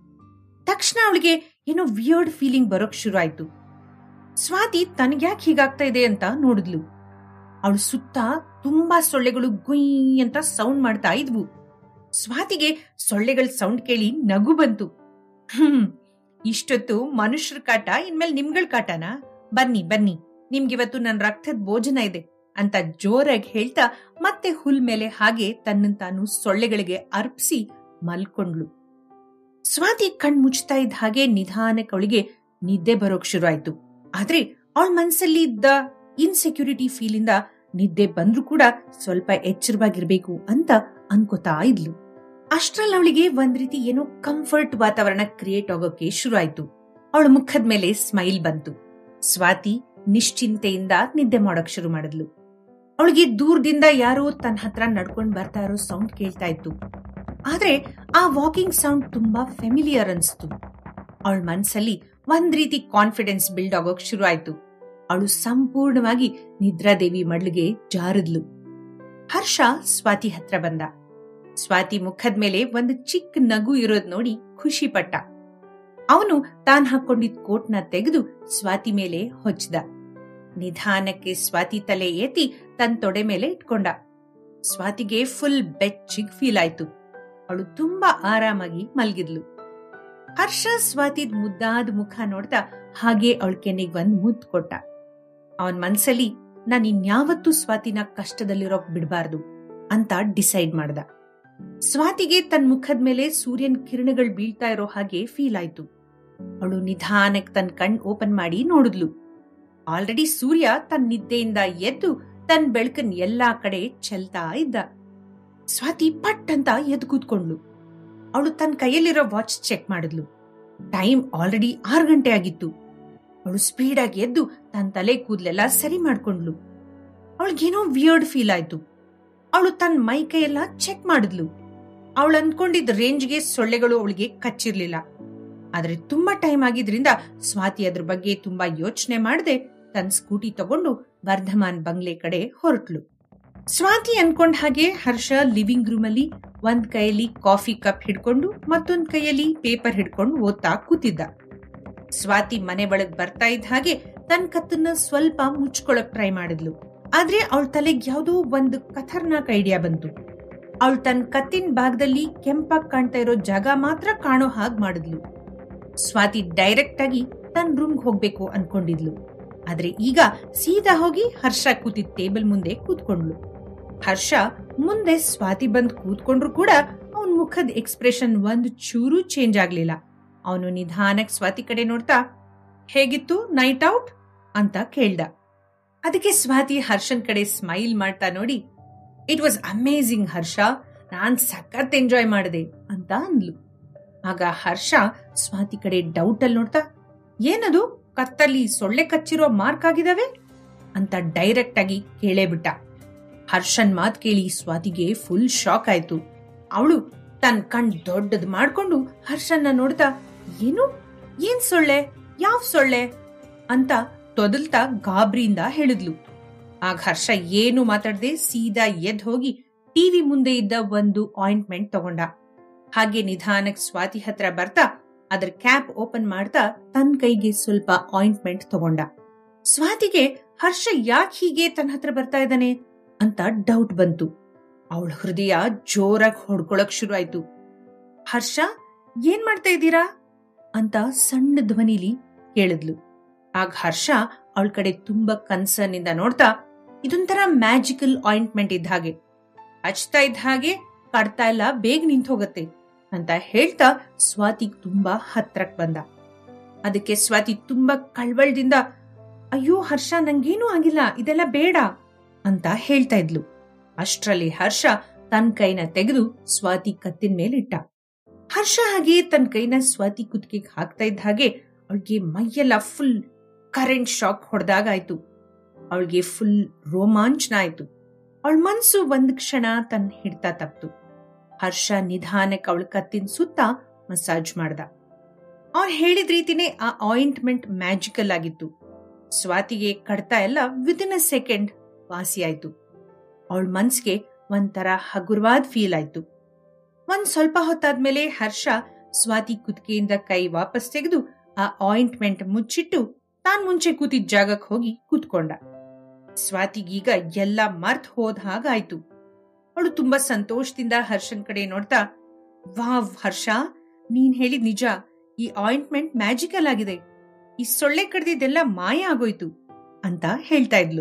ತಕ್ಷಣ ಅವಳಿಗೆ ಏನೋ ವಿಯರ್ಡ್ ಫೀಲಿಂಗ್ ಬರೋಕ್ ಶುರು ಆಯ್ತು ಸ್ವಾತಿ ತನಗ್ಯಾಕೆ ಹೀಗಾಗ್ತಾ ಇದೆ ಅಂತ ನೋಡಿದ್ಲು ಅವಳು ಸುತ್ತ ತುಂಬಾ ಸೊಳ್ಳೆಗಳು ಗುಯ್ ಅಂತ ಸೌಂಡ್ ಮಾಡ್ತಾ ಇದ್ವು ಸ್ವಾತಿಗೆ ಸೊಳ್ಳೆಗಳ ಸೌಂಡ್ ಕೇಳಿ ನಗು ಬಂತು ಹ್ಮ್ ಇಷ್ಟೊತ್ತು ಮನುಷ್ಯರ ಕಾಟ ಇನ್ಮೇಲೆ ನಿಮ್ಗಳ ಕಾಟನಾ ಬನ್ನಿ ಬನ್ನಿ ನಿಮ್ಗಿವತ್ತು ನನ್ನ ರಕ್ತದ ಭೋಜನ ಇದೆ ಅಂತ ಜೋರಾಗಿ ಹೇಳ್ತಾ ಮತ್ತೆ ಹುಲ್ ಮೇಲೆ ಹಾಗೆ ತನ್ನನ್ ತಾನು ಸೊಳ್ಳೆಗಳಿಗೆ ಅರ್ಪಿಸಿ ಮಲ್ಕೊಂಡ್ಲು ಸ್ವಾತಿ ಕಣ್ ಮುಚ್ತಾ ಇದ್ದ ಹಾಗೆ ನಿಧಾನಕ್ಕೆ ಅವಳಿಗೆ ನಿದ್ದೆ ಬರೋಕ್ ಶುರು ಆಯ್ತು ಆದ್ರೆ ಅವಳ ಮನ್ಸಲ್ಲಿ ಇದ್ದ ಇನ್ಸೆಕ್ಯೂರಿಟಿ ಫೀಲ್ ಇಂದ ನಿದ್ದೆ ಬಂದ್ರೂ ಕೂಡ ಸ್ವಲ್ಪ ಎಚ್ಚರವಾಗಿರ್ಬೇಕು ಅಂತ ಅನ್ಕೋತಾ ಇದ್ಲು ಅಷ್ಟ್ರಲ್ಲಿ ಅವಳಿಗೆ ಒಂದ್ ರೀತಿ ಏನೋ ಕಂಫರ್ಟ್ ವಾತಾವರಣ ಕ್ರಿಯೇಟ್ ಆಗೋಕೆ ಶುರು ಆಯ್ತು ಅವಳ ಮುಖದ ಮೇಲೆ ಸ್ಮೈಲ್ ಬಂತು ಸ್ವಾತಿ ನಿಶ್ಚಿಂತೆಯಿಂದ ನಿದ್ದೆ ಮಾಡೋಕ್ ಶುರು ಮಾಡಿದ್ಲು ಅವಳಿಗೆ ದೂರದಿಂದ ಯಾರೋ ತನ್ನ ಹತ್ರ ನಡ್ಕೊಂಡ್ ಬರ್ತಾ ಇರೋ ಸೌಂಡ್ ಕೇಳ್ತಾ ಇತ್ತು ಆದ್ರೆ ಆ ವಾಕಿಂಗ್ ಸೌಂಡ್ ತುಂಬಾ ಫೆಮಿಲಿಯರ್ ಅನ್ಸ್ತು ಅವಳ ಮನ್ಸಲ್ಲಿ ಒಂದ್ ರೀತಿ ಕಾನ್ಫಿಡೆನ್ಸ್ ಬಿಲ್ಡ್ ಆಗೋಕ್ ಶುರು ಆಯ್ತು ಅವಳು ಸಂಪೂರ್ಣವಾಗಿ ನಿದ್ರಾದೇವಿ ಮಡ್ಲಿಗೆ ಜಾರದ್ಲು ಹರ್ಷ ಸ್ವಾತಿ ಹತ್ರ ಬಂದ ಸ್ವಾತಿ ಮುಖದ ಮೇಲೆ ಒಂದು ಚಿಕ್ಕ ನಗು ಇರೋದ್ ನೋಡಿ ಖುಷಿ ಪಟ್ಟ ಅವನು ತಾನ್ ಹಾಕೊಂಡಿದ್ ಕೋಟ್ನ ತೆಗೆದು ಸ್ವಾತಿ ಮೇಲೆ ಹೊಚ್ದ ನಿಧಾನಕ್ಕೆ ಸ್ವಾತಿ ತಲೆ ಎತ್ತಿ ತನ್ನ ತೊಡೆ ಮೇಲೆ ಇಟ್ಕೊಂಡ ಸ್ವಾತಿಗೆ ಫುಲ್ ಬೆಚ್ಚಿಗ್ ಫೀಲ್ ಆಯ್ತು ಅವಳು ತುಂಬಾ ಆರಾಮಾಗಿ ಮಲ್ಗಿದ್ಲು ಹರ್ಷ ಸ್ವಾತಿದ್ ಮುದ್ದಾದ ಮುಖ ನೋಡ್ತಾ ಹಾಗೆ ಅವಳ ಕೆನೆಗ್ ಒಂದ್ ಮುದ್ದು ಕೊಟ್ಟ ಅವನ್ ಮನ್ಸಲ್ಲಿ ನಾನ್ ಇನ್ಯಾವತ್ತೂ ಸ್ವಾತಿನ ಕಷ್ಟದಲ್ಲಿರೋಕ್ ಬಿಡಬಾರ್ದು ಅಂತ ಡಿಸೈಡ್ ಮಾಡ್ದ ಸ್ವಾತಿಗೆ ತನ್ನ ಮುಖದ ಮೇಲೆ ಸೂರ್ಯನ್ ಕಿರಣಗಳು ಬೀಳ್ತಾ ಇರೋ ಹಾಗೆ ಫೀಲ್ ಆಯ್ತು ಅವಳು ನಿಧಾನಕ್ಕೆ ತನ್ನ ಕಣ್ ಓಪನ್ ಮಾಡಿ ನೋಡಿದ್ಲು ಆಲ್ರೆಡಿ ಸೂರ್ಯ ತನ್ನ ನಿದ್ದೆಯಿಂದ ಎದ್ದು ತನ್ನ ಬೆಳಕನ್ ಎಲ್ಲಾ ಕಡೆ ಚೆಲ್ತಾ ಇದ್ದ ಸ್ವಾತಿ ಪಟ್ ಅಂತ ಎದ್ದು ಕೂತ್ಕೊಂಡ್ಲು ಅವಳು ತನ್ನ ಕೈಯಲ್ಲಿರೋ ವಾಚ್ ಚೆಕ್ ಮಾಡಿದ್ಲು ಟೈಮ್ ಆಲ್ರೆಡಿ ಆರು ಗಂಟೆ ಆಗಿತ್ತು ಅವಳು ಸ್ಪೀಡಾಗಿ ಎದ್ದು ತನ್ನ ತಲೆ ಕೂದಲೆಲ್ಲ ಸರಿ ಮಾಡ್ಕೊಂಡ್ಲು ಅವಳಿಗೇನೋ ವಿಯರ್ಡ್ ಫೀಲ್ ಆಯ್ತು ಅವಳು ತನ್ನ ಮೈ ಕೈಯೆಲ್ಲ ಚೆಕ್ ಮಾಡಿದ್ಲು ಅವಳು ಅನ್ಕೊಂಡಿದ್ದ ರೇಂಜ್ಗೆ ಸೊಳ್ಳೆಗಳು ಅವಳಿಗೆ ಕಚ್ಚಿರ್ಲಿಲ್ಲ ಆದ್ರೆ ತುಂಬಾ ಟೈಮ್ ಆಗಿದ್ರಿಂದ ಸ್ವಾತಿ ಅದ್ರ ಬಗ್ಗೆ ತುಂಬಾ ಯೋಚನೆ ಮಾಡದೆ ತನ್ನ ಸ್ಕೂಟಿ ತಗೊಂಡು ವರ್ಧಮಾನ್ ಬಂಗ್ಲೆ ಕಡೆ ಹೊರಟ್ಲು ಸ್ವಾತಿ ಅನ್ಕೊಂಡ್ ಹಾಗೆ ಹರ್ಷ ಲಿವಿಂಗ್ ರೂಮ್ ಅಲ್ಲಿ ಒಂದ್ ಕೈಯಲ್ಲಿ ಕಾಫಿ ಕಪ್ ಹಿಡ್ಕೊಂಡು ಮತ್ತೊಂದ್ ಕೈಯಲ್ಲಿ ಪೇಪರ್ ಹಿಡ್ಕೊಂಡು ಓದ್ತಾ ಕೂತಿದ್ದ ಸ್ವಾತಿ ಮನೆ ಒಳಗ್ ಬರ್ತಾ ಇದ್ದ ಹಾಗೆ ತನ್ನ ಕತ್ತನ್ನ ಸ್ವಲ್ಪ ಮುಚ್ಕೊಳಕ್ ಟ್ರೈ ಮಾಡಿದ್ಲು ಆದ್ರೆ ಅವಳ ತಲೆಗೆ ಯಾವುದೋ ಒಂದು ಖತರ್ನಾಕ್ ಐಡಿಯಾ ಬಂತು ಅವಳು ತನ್ನ ಕತ್ತಿನ ಭಾಗದಲ್ಲಿ ಕೆಂಪಾಗ್ ಕಾಣ್ತಾ ಇರೋ ಜಾಗ ಮಾತ್ರ ಕಾಣೋ ಹಾಗ್ ಮಾಡಿದ್ಲು ಸ್ವಾತಿ ಡೈರೆಕ್ಟ್ ಆಗಿ ತನ್ನ ರೂಮ್ಗೆ ಹೋಗ್ಬೇಕು ಅನ್ಕೊಂಡಿದ್ಲು ಆದ್ರೆ ಈಗ ಸೀದಾ ಹೋಗಿ ಹರ್ಷ ಕೂತಿದ್ದ ಟೇಬಲ್ ಮುಂದೆ ಕೂತ್ಕೊಂಡ್ಲು ಹರ್ಷ ಮುಂದೆ ಸ್ವಾತಿ ಬಂದ್ ಕೂತ್ಕೊಂಡ್ರು ಕೂಡ ಅವನ್ ಮುಖದ ಎಕ್ಸ್ಪ್ರೆಷನ್ ಒಂದು ಚೂರು ಚೇಂಜ್ ಆಗ್ಲಿಲ್ಲ ಅವನು ನಿಧಾನಕ್ ಸ್ವಾತಿ ಕಡೆ ನೋಡ್ತಾ ಹೇಗಿತ್ತು ನೈಟ್ ಔಟ್ ಅಂತ ಕೇಳ್ದ ಅದಕ್ಕೆ ಸ್ವಾತಿ ಹರ್ಷನ್ ಕಡೆ ಸ್ಮೈಲ್ ಮಾಡ್ತಾ ನೋಡಿ ಇಟ್ ವಾಸ್ ಅಮೇಝಿಂಗ್ ಹರ್ಷ ನಾನ್ ಸಖತ್ ಎಂಜಾಯ್ ಮಾಡಿದೆ ಅಂತ ಅಂದ್ಲು ಆಗ ಹರ್ಷ ಸ್ವಾತಿ ಕಡೆ ಡೌಟ್ ಅಲ್ಲಿ ನೋಡ್ತಾ ಏನದು ಕತ್ತಲ್ಲಿ ಸೊಳ್ಳೆ ಕಚ್ಚಿರೋ ಮಾರ್ಕ್ ಆಗಿದಾವೆ ಅಂತ ಡೈರೆಕ್ಟ್ ಆಗಿ ಕೇಳೇ ಬಿಟ್ಟ ಹರ್ಷನ್ ಮಾತ್ ಕೇಳಿ ಸ್ವಾತಿಗೆ ಫುಲ್ ಶಾಕ್ ಆಯ್ತು ಅವಳು ತನ್ ಕಣ್ ದೊಡ್ಡದ್ ಮಾಡ್ಕೊಂಡು ಹರ್ಷನ್ನ ನೋಡ್ತಾ ಏನು ಏನ್ ಸೊಳ್ಳೆ ಯಾವ ಸೊಳ್ಳೆ ಅಂತ ತೊದಲ್ತಾ ಗಾಬ್ರಿಯಿಂದ ಹೇಳಿದ್ಲು ಆಗ ಹರ್ಷ ಏನು ಮಾತಾಡದೆ ಸೀದಾ ಎದ್ ಹೋಗಿ ಟಿವಿ ಮುಂದೆ ಇದ್ದ ಒಂದು ಆಯಿಂಟ್ಮೆಂಟ್ ತಗೊಂಡ ಹಾಗೆ ನಿಧಾನಕ್ ಸ್ವಾತಿ ಹತ್ರ ಬರ್ತಾ ಅದ್ರ ಕ್ಯಾಪ್ ಓಪನ್ ಮಾಡ್ತಾ ತನ್ನ ಕೈಗೆ ಸ್ವಲ್ಪ ಆಯಿಂಟ್ಮೆಂಟ್ ತಗೊಂಡ ಸ್ವಾತಿಗೆ ಹರ್ಷ ಯಾಕೆ ಹೀಗೆ ತನ್ನ ಹತ್ರ ಬರ್ತಾ ಇದ್ದಾನೆ ಅಂತ ಡೌಟ್ ಬಂತು ಅವಳ ಹೃದಯ ಜೋರಾಗಿ ಹೊಡ್ಕೊಳಕ್ ಶುರು ಆಯ್ತು ಹರ್ಷ ಏನ್ ಮಾಡ್ತಾ ಇದ್ದೀರಾ ಅಂತ ಸಣ್ಣ ಧ್ವನಿಲಿ ಕೇಳಿದ್ಲು ಆಗ ಹರ್ಷ ಅವಳ ಕಡೆ ತುಂಬಾ ಕನ್ಸರ್ನ್ ಇಂದ ನೋಡ್ತಾ ಇದೊಂಥರ ಮ್ಯಾಜಿಕಲ್ ಆಯಿಂಟ್ಮೆಂಟ್ ಇದ್ದ ಹಾಗೆ ಹಚ್ತಾ ಇದ್ದ ಹಾಗೆ ಕಡ್ತಾ ಎಲ್ಲ ಬೇಗ ನಿಂತ ಹೋಗತ್ತೆ ಅಂತ ಹೇಳ್ತಾ ಸ್ವಾತಿ ತುಂಬಾ ಹತ್ರಕ್ ಬಂದ ಅದಕ್ಕೆ ಸ್ವಾತಿ ತುಂಬಾ ಕಳ್ವಳದಿಂದ ಅಯ್ಯೋ ಹರ್ಷ ನಂಗೇನೂ ಆಗಿಲ್ಲ ಇದೆಲ್ಲ ಬೇಡ ಅಂತ ಹೇಳ್ತಾ ಇದ್ಲು ಅಷ್ಟ್ರಲ್ಲಿ ಹರ್ಷ ತನ್ನ ಕೈನ ತೆಗೆದು ಸ್ವಾತಿ ಕತ್ತಿನ ಮೇಲಿಟ್ಟ ಹರ್ಷ ಹಾಗೆ ತನ್ನ ಕೈನ ಸ್ವಾತಿ ಕುತ್ತಿಗೆಗೆ ಹಾಕ್ತಾ ಇದ್ದ ಹಾಗೆ ಅವಳಿಗೆ ಮೈಯೆಲ್ಲ ಫುಲ್ ಕರೆಂಟ್ ಶಾಕ್ ಹೊಡೆದಾಗಾಯ್ತು ಅವಳಿಗೆ ಫುಲ್ ರೋಮಾಂಚನ ಆಯ್ತು ಅವಳ ಮನ್ಸು ಒಂದ್ ಕ್ಷಣ ತನ್ನ ಹಿಡ್ತಾ ತಪ್ತು ಹರ್ಷ ನಿಧಾನಕ್ಕೆ ಅವಳ ಕತ್ತಿನ ಸುತ್ತ ಮಸಾಜ್ ಮಾಡ್ದ ಅವ್ನು ಹೇಳಿದ ರೀತಿನೇ ಆ ಆಯಿಂಟ್ಮೆಂಟ್ ಮ್ಯಾಜಿಕಲ್ ಆಗಿತ್ತು ಸ್ವಾತಿಗೆ ಕಡ್ತಾ ಎಲ್ಲ ವಿದಿನ್ ಅ ಸೆಕೆಂಡ್ ವಾಸಿಯಾಯ್ತು ಅವಳ ಮನ್ಸ್ಗೆ ಒಂಥರ ಹಗುರವಾದ ಫೀಲ್ ಆಯ್ತು ಒಂದ್ ಸ್ವಲ್ಪ ಹೊತ್ತಾದ್ಮೇಲೆ ಹರ್ಷ ಸ್ವಾತಿ ಕುತ್ತಿಗೆಯಿಂದ ಕೈ ವಾಪಸ್ ತೆಗೆದು ಆ ಆಯಿಂಟ್ಮೆಂಟ್ ಮುಚ್ಚಿಟ್ಟು ತಾನ್ ಮುಂಚೆ ಕೂತಿದ್ದ ಜಾಗಕ್ಕೆ ಹೋಗಿ ಕೂತ್ಕೊಂಡ ಸ್ವಾತಿಗೀಗ ಎಲ್ಲ ಮರ್ತ್ ಹೋದ ಹಾಗಾಯ್ತು ಅವಳು ತುಂಬಾ ಸಂತೋಷದಿಂದ ಹರ್ಷನ್ ಕಡೆ ನೋಡ್ತಾ ವಾವ್ ಹರ್ಷ ನೀನ್ ಹೇಳಿದ್ ನಿಜ ಈ ಆಯಿಂಟ್ಮೆಂಟ್ ಮ್ಯಾಜಿಕಲ್ ಆಗಿದೆ ಈ ಸೊಳ್ಳೆ ಕಡ್ದಿದ್ದೆಲ್ಲ ಮಾಯ ಆಗೋಯ್ತು ಅಂತ ಹೇಳ್ತಾ ಇದ್ಲು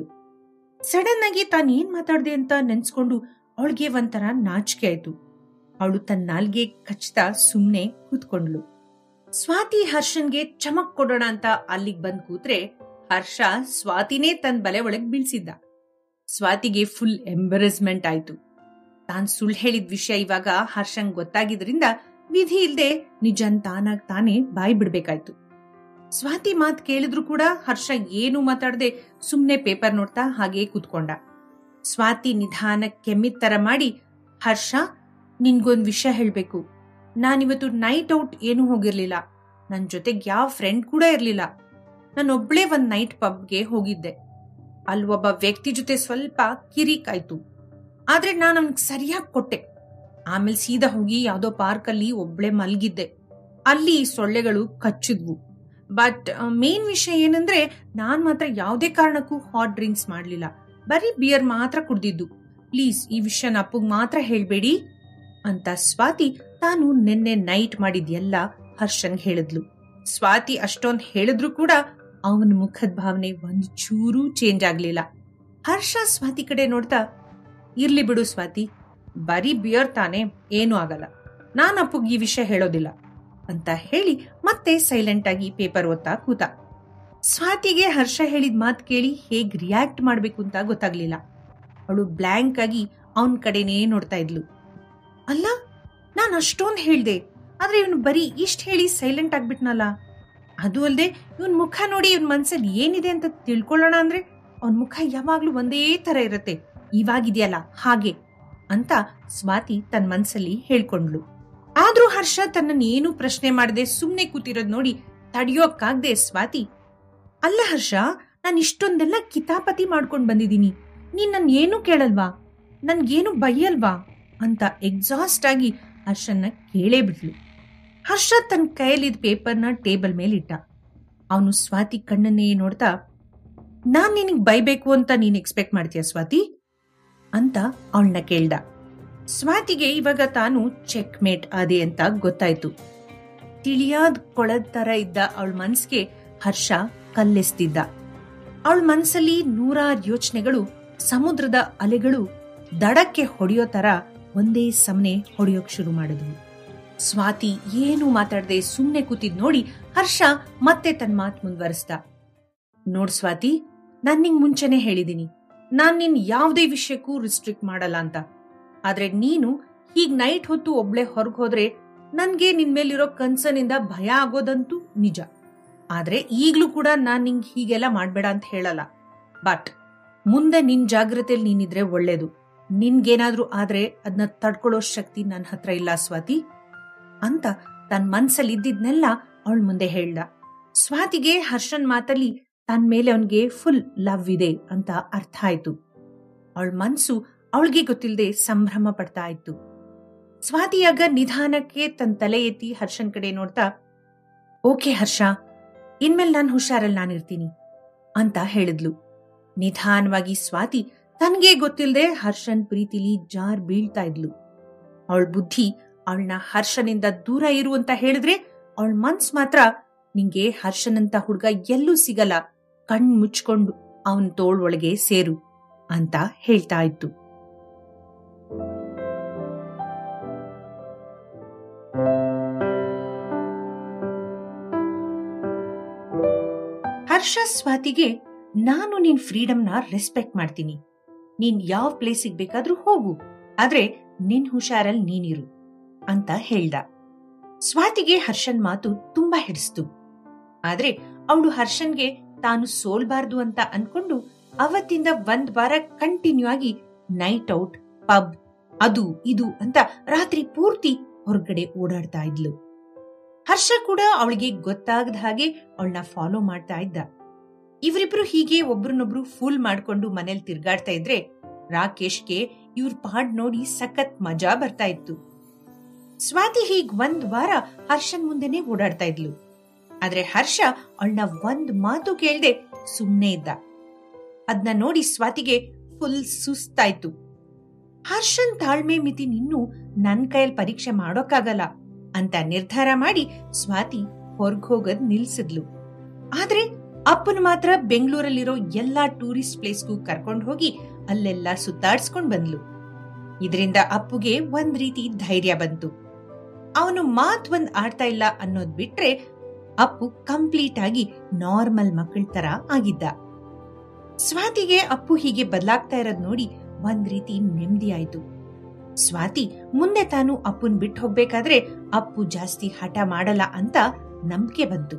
ಸಡನ್ ಆಗಿ ತಾನ್ ಏನ್ ಮಾತಾಡ್ದೆ ಅಂತ ನೆನ್ಸ್ಕೊಂಡು ಅವಳಿಗೆ ಒಂಥರ ನಾಚಿಕೆ ಆಯ್ತು ಅವಳು ತನ್ನ ನಾಲ್ಗೆ ಕಚ್ತಾ ಸುಮ್ನೆ ಕೂತ್ಕೊಂಡ್ಲು ಸ್ವಾತಿ ಹರ್ಷನ್ಗೆ ಚಮಕ್ ಕೊಡೋಣ ಅಂತ ಅಲ್ಲಿಗ್ ಬಂದ್ ಕೂತ್ರೆ ಹರ್ಷ ಸ್ವಾತಿನೇ ತನ್ನ ಬಲೆ ಒಳಗ್ ಬೀಳ್ಸಿದ್ದ ಸ್ವಾತಿಗೆ ಫುಲ್ ಎಂಬರೆಸ್ಮೆಂಟ್ ಆಯ್ತು ತಾನ್ ಸುಳ್ಳು ಹೇಳಿದ ವಿಷಯ ಇವಾಗ ಹರ್ಷಂಗ್ ಗೊತ್ತಾಗಿದ್ರಿಂದ ವಿಧಿ ಇಲ್ದೆ ನಿಜನ್ ತಾನಾಗ್ ತಾನೇ ಬಾಯ್ ಬಿಡ್ಬೇಕಾಯ್ತು ಸ್ವಾತಿ ಮಾತ್ ಕೇಳಿದ್ರು ಕೂಡ ಹರ್ಷ ಏನು ಮಾತಾಡದೆ ಸುಮ್ನೆ ಪೇಪರ್ ನೋಡ್ತಾ ಹಾಗೇ ಕೂತ್ಕೊಂಡ ಸ್ವಾತಿ ನಿಧಾನ ಕೆಮ್ಮಿದ ತರ ಮಾಡಿ ಹರ್ಷ ನಿನ್ಗೊಂದ್ ವಿಷಯ ಹೇಳ್ಬೇಕು ನಾನಿವತ್ತು ನೈಟ್ ಔಟ್ ಏನೂ ಹೋಗಿರ್ಲಿಲ್ಲ ನನ್ ಜೊತೆಗ್ ಯಾವ ಫ್ರೆಂಡ್ ಕೂಡ ಇರ್ಲಿಲ್ಲ ನಾನೊಬ್ಳೇ ಒಂದ್ ನೈಟ್ ಪಬ್ಗೆ ಹೋಗಿದ್ದೆ ಅಲ್ಲಿ ಒಬ್ಬ ವ್ಯಕ್ತಿ ಜೊತೆ ಸ್ವಲ್ಪ ಕಿರಿಕಾಯ್ತು ಆದ್ರೆ ನಾನು ಅವ್ನಿಗೆ ಸರಿಯಾಗಿ ಕೊಟ್ಟೆ ಆಮೇಲೆ ಸೀದಾ ಹೋಗಿ ಯಾವ್ದೋ ಪಾರ್ಕ್ ಅಲ್ಲಿ ಒಬ್ಳೆ ಮಲ್ಗಿದ್ದೆ ಅಲ್ಲಿ ಸೊಳ್ಳೆಗಳು ಕಚ್ಚಿದ್ವು ಬಟ್ ಮೇನ್ ವಿಷಯ ಏನಂದ್ರೆ ನಾನ್ ಮಾತ್ರ ಯಾವುದೇ ಕಾರಣಕ್ಕೂ ಹಾಟ್ ಡ್ರಿಂಕ್ಸ್ ಮಾಡ್ಲಿಲ್ಲ ಬರೀ ಬಿಯರ್ ಮಾತ್ರ ಕುಡ್ದಿದ್ದು ಪ್ಲೀಸ್ ಈ ವಿಷಯನ ಅಪ್ಪಗ್ ಮಾತ್ರ ಹೇಳ್ಬೇಡಿ ಅಂತ ಸ್ವಾತಿ ತಾನು ನಿನ್ನೆ ನೈಟ್ ಮಾಡಿದ್ಯೆಲ್ಲ ಹರ್ಷನ್ಗೆ ಹೇಳಿದ್ಲು ಸ್ವಾತಿ ಅಷ್ಟೊಂದ್ ಹೇಳಿದ್ರು ಕೂಡ ಅವನ ಮುಖದ ಭಾವನೆ ಒಂದ್ ಚೂರು ಚೇಂಜ್ ಆಗ್ಲಿಲ್ಲ ಹರ್ಷ ಸ್ವಾತಿ ಕಡೆ ನೋಡ್ತಾ ಇರ್ಲಿ ಬಿಡು ಸ್ವಾತಿ ಬರೀ ಬಿಯರ್ ತಾನೇ ಏನೂ ಆಗಲ್ಲ ನಾನ್ ಅಪ್ಪಗ್ ಈ ವಿಷಯ ಹೇಳೋದಿಲ್ಲ ಅಂತ ಹೇಳಿ ಮತ್ತೆ ಸೈಲೆಂಟ್ ಆಗಿ ಪೇಪರ್ ಓದ್ತಾ ಕೂತ ಸ್ವಾತಿಗೆ ಹರ್ಷ ಹೇಳಿದ ಮಾತು ಕೇಳಿ ಹೇಗ್ ರಿಯಾಕ್ಟ್ ಮಾಡ್ಬೇಕು ಅಂತ ಗೊತ್ತಾಗ್ಲಿಲ್ಲ ಅವಳು ಬ್ಲ್ಯಾಂಕ್ ಆಗಿ ಅವನ್ ಕಡೆನೇ ನೋಡ್ತಾ ಇದ್ಲು ಅಲ್ಲ ನಾನ್ ಅಷ್ಟೊಂದ್ ಹೇಳ್ದೆ ಆದ್ರೆ ಇವನು ಬರೀ ಇಷ್ಟ ಹೇಳಿ ಸೈಲೆಂಟ್ ಆಗ್ಬಿಟ್ನಲ್ಲ ಅದು ಅಲ್ಲದೆ ಇವನ್ ಮುಖ ನೋಡಿ ಇವನ್ ಮನ್ಸಲ್ಲಿ ಏನಿದೆ ಅಂತ ತಿಳ್ಕೊಳ್ಳೋಣ ಅಂದ್ರೆ ಅವನ್ ಮುಖ ಯಾವಾಗ್ಲೂ ಒಂದೇ ತರ ಇರತ್ತೆ ಇವಾಗಿದೆಯಲ್ಲ ಹಾಗೆ ಅಂತ ಸ್ವಾತಿ ತನ್ನ ಮನ್ಸಲ್ಲಿ ಹೇಳ್ಕೊಂಡ್ಲು ಆದ್ರೂ ಹರ್ಷ ತನ್ನನ್ನ ಏನೂ ಪ್ರಶ್ನೆ ಮಾಡದೆ ಸುಮ್ನೆ ಕೂತಿರೋದ್ ನೋಡಿ ತಡಿಯೋಕ್ಕಾಗ್ದೆ ಸ್ವಾತಿ ಅಲ್ಲ ಹರ್ಷ ನಾನು ಇಷ್ಟೊಂದೆಲ್ಲ ಕಿತಾಪತಿ ಮಾಡ್ಕೊಂಡ್ ಬಂದಿದ್ದೀನಿ ನೀನ್ ನನ್ ಏನೂ ಕೇಳಲ್ವಾ ನನ್ಗೇನು ಬೈಯಲ್ವಾ ಅಂತ ಎಕ್ಸಾಸ್ಟ್ ಆಗಿ ಹರ್ಷನ್ನ ಕೇಳೇ ಬಿಟ್ಲು ಹರ್ಷ ತನ್ನ ಕೈಯಲ್ಲಿದ್ದ ಪೇಪರ್ನ ಟೇಬಲ್ ಮೇಲೆ ಇಟ್ಟ ಅವನು ಸ್ವಾತಿ ಕಣ್ಣನ್ನೇ ನೋಡ್ತಾ ನಾನ್ ನಿನಗ್ ಬೈಬೇಕು ಅಂತ ನೀನ್ ಎಕ್ಸ್ಪೆಕ್ಟ್ ಮಾಡ್ತೀಯ ಸ್ವಾತಿ ಅಂತ ಅವಳನ್ನ ಕೇಳ್ದ ಸ್ವಾತಿಗೆ ಇವಾಗ ತಾನು ಚೆಕ್ ಮೇಟ್ ಆದೆ ಅಂತ ಗೊತ್ತಾಯ್ತು ತಿಳಿಯಾದ ಕೊಳದ ತರ ಇದ್ದ ಅವಳ ಮನ್ಸ್ಗೆ ಹರ್ಷ ಕಲ್ಲೆಸ್ತಿದ್ದ ಅವಳ ಮನ್ಸಲ್ಲಿ ನೂರಾರು ಯೋಚನೆಗಳು ಸಮುದ್ರದ ಅಲೆಗಳು ದಡಕ್ಕೆ ಹೊಡೆಯೋ ತರ ಒಂದೇ ಸಮನೆ ಹೊಡೆಯೋಕ್ ಶುರು ಮಾಡಿದ್ವು ಸ್ವಾತಿ ಏನು ಮಾತಾಡದೆ ಸುಮ್ನೆ ಕೂತಿದ್ ನೋಡಿ ಹರ್ಷ ಮತ್ತೆ ತನ್ನ ಮಾತು ಮುಂದುವರಿಸ್ದ ನೋಡ್ ಸ್ವಾತಿ ನಾನ್ ನಿಂಗ್ ಮುಂಚೆನೆ ಹೇಳಿದೀನಿ ನಾನ್ ನಿನ್ ಯಾವುದೇ ವಿಷಯಕ್ಕೂ ರಿಸ್ಟ್ರಿಕ್ಟ್ ಮಾಡಲ್ಲ ಅಂತ ಆದ್ರೆ ನೀನು ಹೀಗ್ ನೈಟ್ ಹೊತ್ತು ಒಬ್ಳೆ ಹೊರಗ್ ಹೋದ್ರೆ ನನ್ಗೆ ನಿನ್ ಮೇಲಿರೋ ಕನ್ಸರ್ನಿಂದ ಭಯ ಆಗೋದಂತೂ ನಿಜ ಆದ್ರೆ ಈಗ್ಲೂ ಕೂಡ ನಾನ್ ನಿಂಗ್ ಹೀಗೆಲ್ಲ ಮಾಡ್ಬೇಡ ಅಂತ ಹೇಳಲ್ಲ ಬಟ್ ಮುಂದೆ ನಿನ್ ಜಾಗ್ರತೆಯಲ್ಲಿ ನೀನಿದ್ರೆ ಒಳ್ಳೇದು ನಿನ್ಗೇನಾದ್ರೂ ಆದ್ರೆ ಅದನ್ನ ತಡ್ಕೊಳ್ಳೋ ಶಕ್ತಿ ನನ್ನ ಹತ್ರ ಇಲ್ಲ ಸ್ವಾತಿ ಅಂತ ತನ್ನ ಮನ್ಸಲ್ಲಿ ಇದ್ದಿದ್ನೆಲ್ಲ ಅವಳ ಮುಂದೆ ಹೇಳ್ದ ಸ್ವಾತಿಗೆ ಹರ್ಷನ್ ಮಾತಲ್ಲಿ ತನ್ ಮೇಲೆ ಅವನ್ಗೆ ಫುಲ್ ಲವ್ ಇದೆ ಅಂತ ಅರ್ಥ ಆಯ್ತು ಅವಳ ಮನ್ಸು ಅವಳಿಗೆ ಗೊತ್ತಿಲ್ಲದೆ ಸಂಭ್ರಮ ಪಡ್ತಾ ಇತ್ತು ಸ್ವಾತಿಯಾಗ ನಿಧಾನಕ್ಕೆ ತನ್ನ ತಲೆ ಎತ್ತಿ ಹರ್ಷನ್ ಕಡೆ ನೋಡ್ತಾ ಓಕೆ ಹರ್ಷ ಇನ್ಮೇಲೆ ನಾನು ಹುಷಾರಲ್ಲಿ ನಾನಿರ್ತೀನಿ ಅಂತ ಹೇಳಿದ್ಲು ನಿಧಾನವಾಗಿ ಸ್ವಾತಿ ತನ್ಗೆ ಗೊತ್ತಿಲ್ಲದೆ ಹರ್ಷನ್ ಪ್ರೀತಿಲಿ ಜಾರ್ ಬೀಳ್ತಾ ಇದ್ಲು ಅವಳ ಬುದ್ಧಿ ಅವಳನ್ನ ಹರ್ಷನಿಂದ ದೂರ ಇರು ಅಂತ ಹೇಳಿದ್ರೆ ಅವಳ ಮನ್ಸ್ ಮಾತ್ರ ನಿಂಗೆ ಹರ್ಷನಂತ ಹುಡ್ಗ ಎಲ್ಲೂ ಸಿಗಲ್ಲ ಕಣ್ ಮುಚ್ಕೊಂಡು ಅವನ್ ತೋಳ್ ಒಳಗೆ ಸೇರು ಅಂತ ಹೇಳ್ತಾ ಇತ್ತು ಹರ್ಷ ಸ್ವಾತಿಗೆ ನಾನು ನಿನ್ ಫ್ರೀಡಮ್ನ ರೆಸ್ಪೆಕ್ಟ್ ಮಾಡ್ತೀನಿ ನೀನ್ ಯಾವ ಪ್ಲೇಸಿಗೆ ಬೇಕಾದ್ರೂ ಹೋಗು ಆದ್ರೆ ನಿನ್ ಹುಷಾರಲ್ಲಿ ನೀನಿರು ಅಂತ ಹೇಳ್ದ ಸ್ವಾತಿಗೆ ಹರ್ಷನ್ ಮಾತು ತುಂಬಾ ಹಿಡಿಸ್ತು ಆದ್ರೆ ಅವಳು ಹರ್ಷನ್ಗೆ ತಾನು ಸೋಲ್ಬಾರ್ದು ಅಂತ ಅನ್ಕೊಂಡು ಅವತ್ತಿಂದ ಒಂದ್ ವಾರ ಕಂಟಿನ್ಯೂ ಆಗಿ ನೈಟ್ ಔಟ್ ಪಬ್ ಅದು ಇದು ಅಂತ ರಾತ್ರಿ ಪೂರ್ತಿ ಹೊರಗಡೆ ಓಡಾಡ್ತಾ ಇದ್ಲು ಹರ್ಷ ಕೂಡ ಅವಳಿಗೆ ಗೊತ್ತಾಗದ ಹಾಗೆ ಅವಳನ್ನ ಫಾಲೋ ಮಾಡ್ತಾ ಇದ್ದ ಇವರಿಬ್ರು ಹೀಗೆ ಒಬ್ರನ್ನೊಬ್ರು ಫೂಲ್ ಮಾಡ್ಕೊಂಡು ಮನೇಲಿ ತಿರ್ಗಾಡ್ತಾ ಇದ್ರೆ ರಾಕೇಶ್ಗೆ ಇವ್ರ ಪಾಡ್ ನೋಡಿ ಸಖತ್ ಮಜಾ ಬರ್ತಾ ಇತ್ತು ಸ್ವಾತಿ ಹೀಗ್ ಒಂದ್ ವಾರ ಹರ್ಷನ್ ಮುಂದೆನೆ ಓಡಾಡ್ತಾ ಇದ್ಲು ಆದ್ರೆ ಹರ್ಷ ಅವಳನ್ನ ಒಂದ್ ಮಾತು ಕೇಳ್ದೆ ಸುಮ್ನೆ ಇದ್ದ ಅದ್ನ ನೋಡಿ ಸ್ವಾತಿಗೆ ಫುಲ್ ಸುಸ್ತಾಯ್ತು ಹರ್ಷನ್ ತಾಳ್ಮೆ ಮಿತಿ ನಿನ್ನೂ ನನ್ ಕೈಯಲ್ಲಿ ಪರೀಕ್ಷೆ ಮಾಡೋಕ್ಕಾಗಲ್ಲ ಅಂತ ನಿರ್ಧಾರ ಮಾಡಿ ಸ್ವಾತಿ ಹೊರ್ಗ್ ಹೋಗೋದ್ ನಿಲ್ಸಿದ್ಲು ಆದ್ರೆ ಅಪ್ಪನ ಮಾತ್ರ ಬೆಂಗಳೂರಲ್ಲಿರೋ ಎಲ್ಲಾ ಟೂರಿಸ್ಟ್ ಪ್ಲೇಸ್ಗೂ ಕರ್ಕೊಂಡ್ ಹೋಗಿ ಅಲ್ಲೆಲ್ಲ ಸುತ್ತಾಡ್ಸ್ಕೊಂಡ್ ಬಂದ್ಲು ಇದರಿಂದ ಅಪ್ಪುಗೆ ಒಂದ್ ರೀತಿ ಧೈರ್ಯ ಬಂತು ಅವನು ಮಾತ್ ಒಂದ್ ಆಡ್ತಾ ಇಲ್ಲ ಅನ್ನೋದ್ ಬಿಟ್ರೆ ಅಪ್ಪು ಕಂಪ್ಲೀಟ್ ಆಗಿ ನಾರ್ಮಲ್ ಮಕ್ಕಳ ತರ ಆಗಿದ್ದ ಸ್ವಾತಿಗೆ ಅಪ್ಪು ಹೀಗೆ ಬದಲಾಗ್ತಾ ಇರೋದ್ ನೋಡಿ ಒಂದ್ ರೀತಿ ನೆಮ್ಮದಿ ಆಯ್ತು ಸ್ವಾತಿ ಮುಂದೆ ತಾನು ಅಪ್ಪನ್ ಬಿಟ್ಟು ಹೋಗ್ಬೇಕಾದ್ರೆ ಅಪ್ಪು ಜಾಸ್ತಿ ಹಠ ಮಾಡಲ್ಲ ಅಂತ ನಂಬಿಕೆ ಬಂತು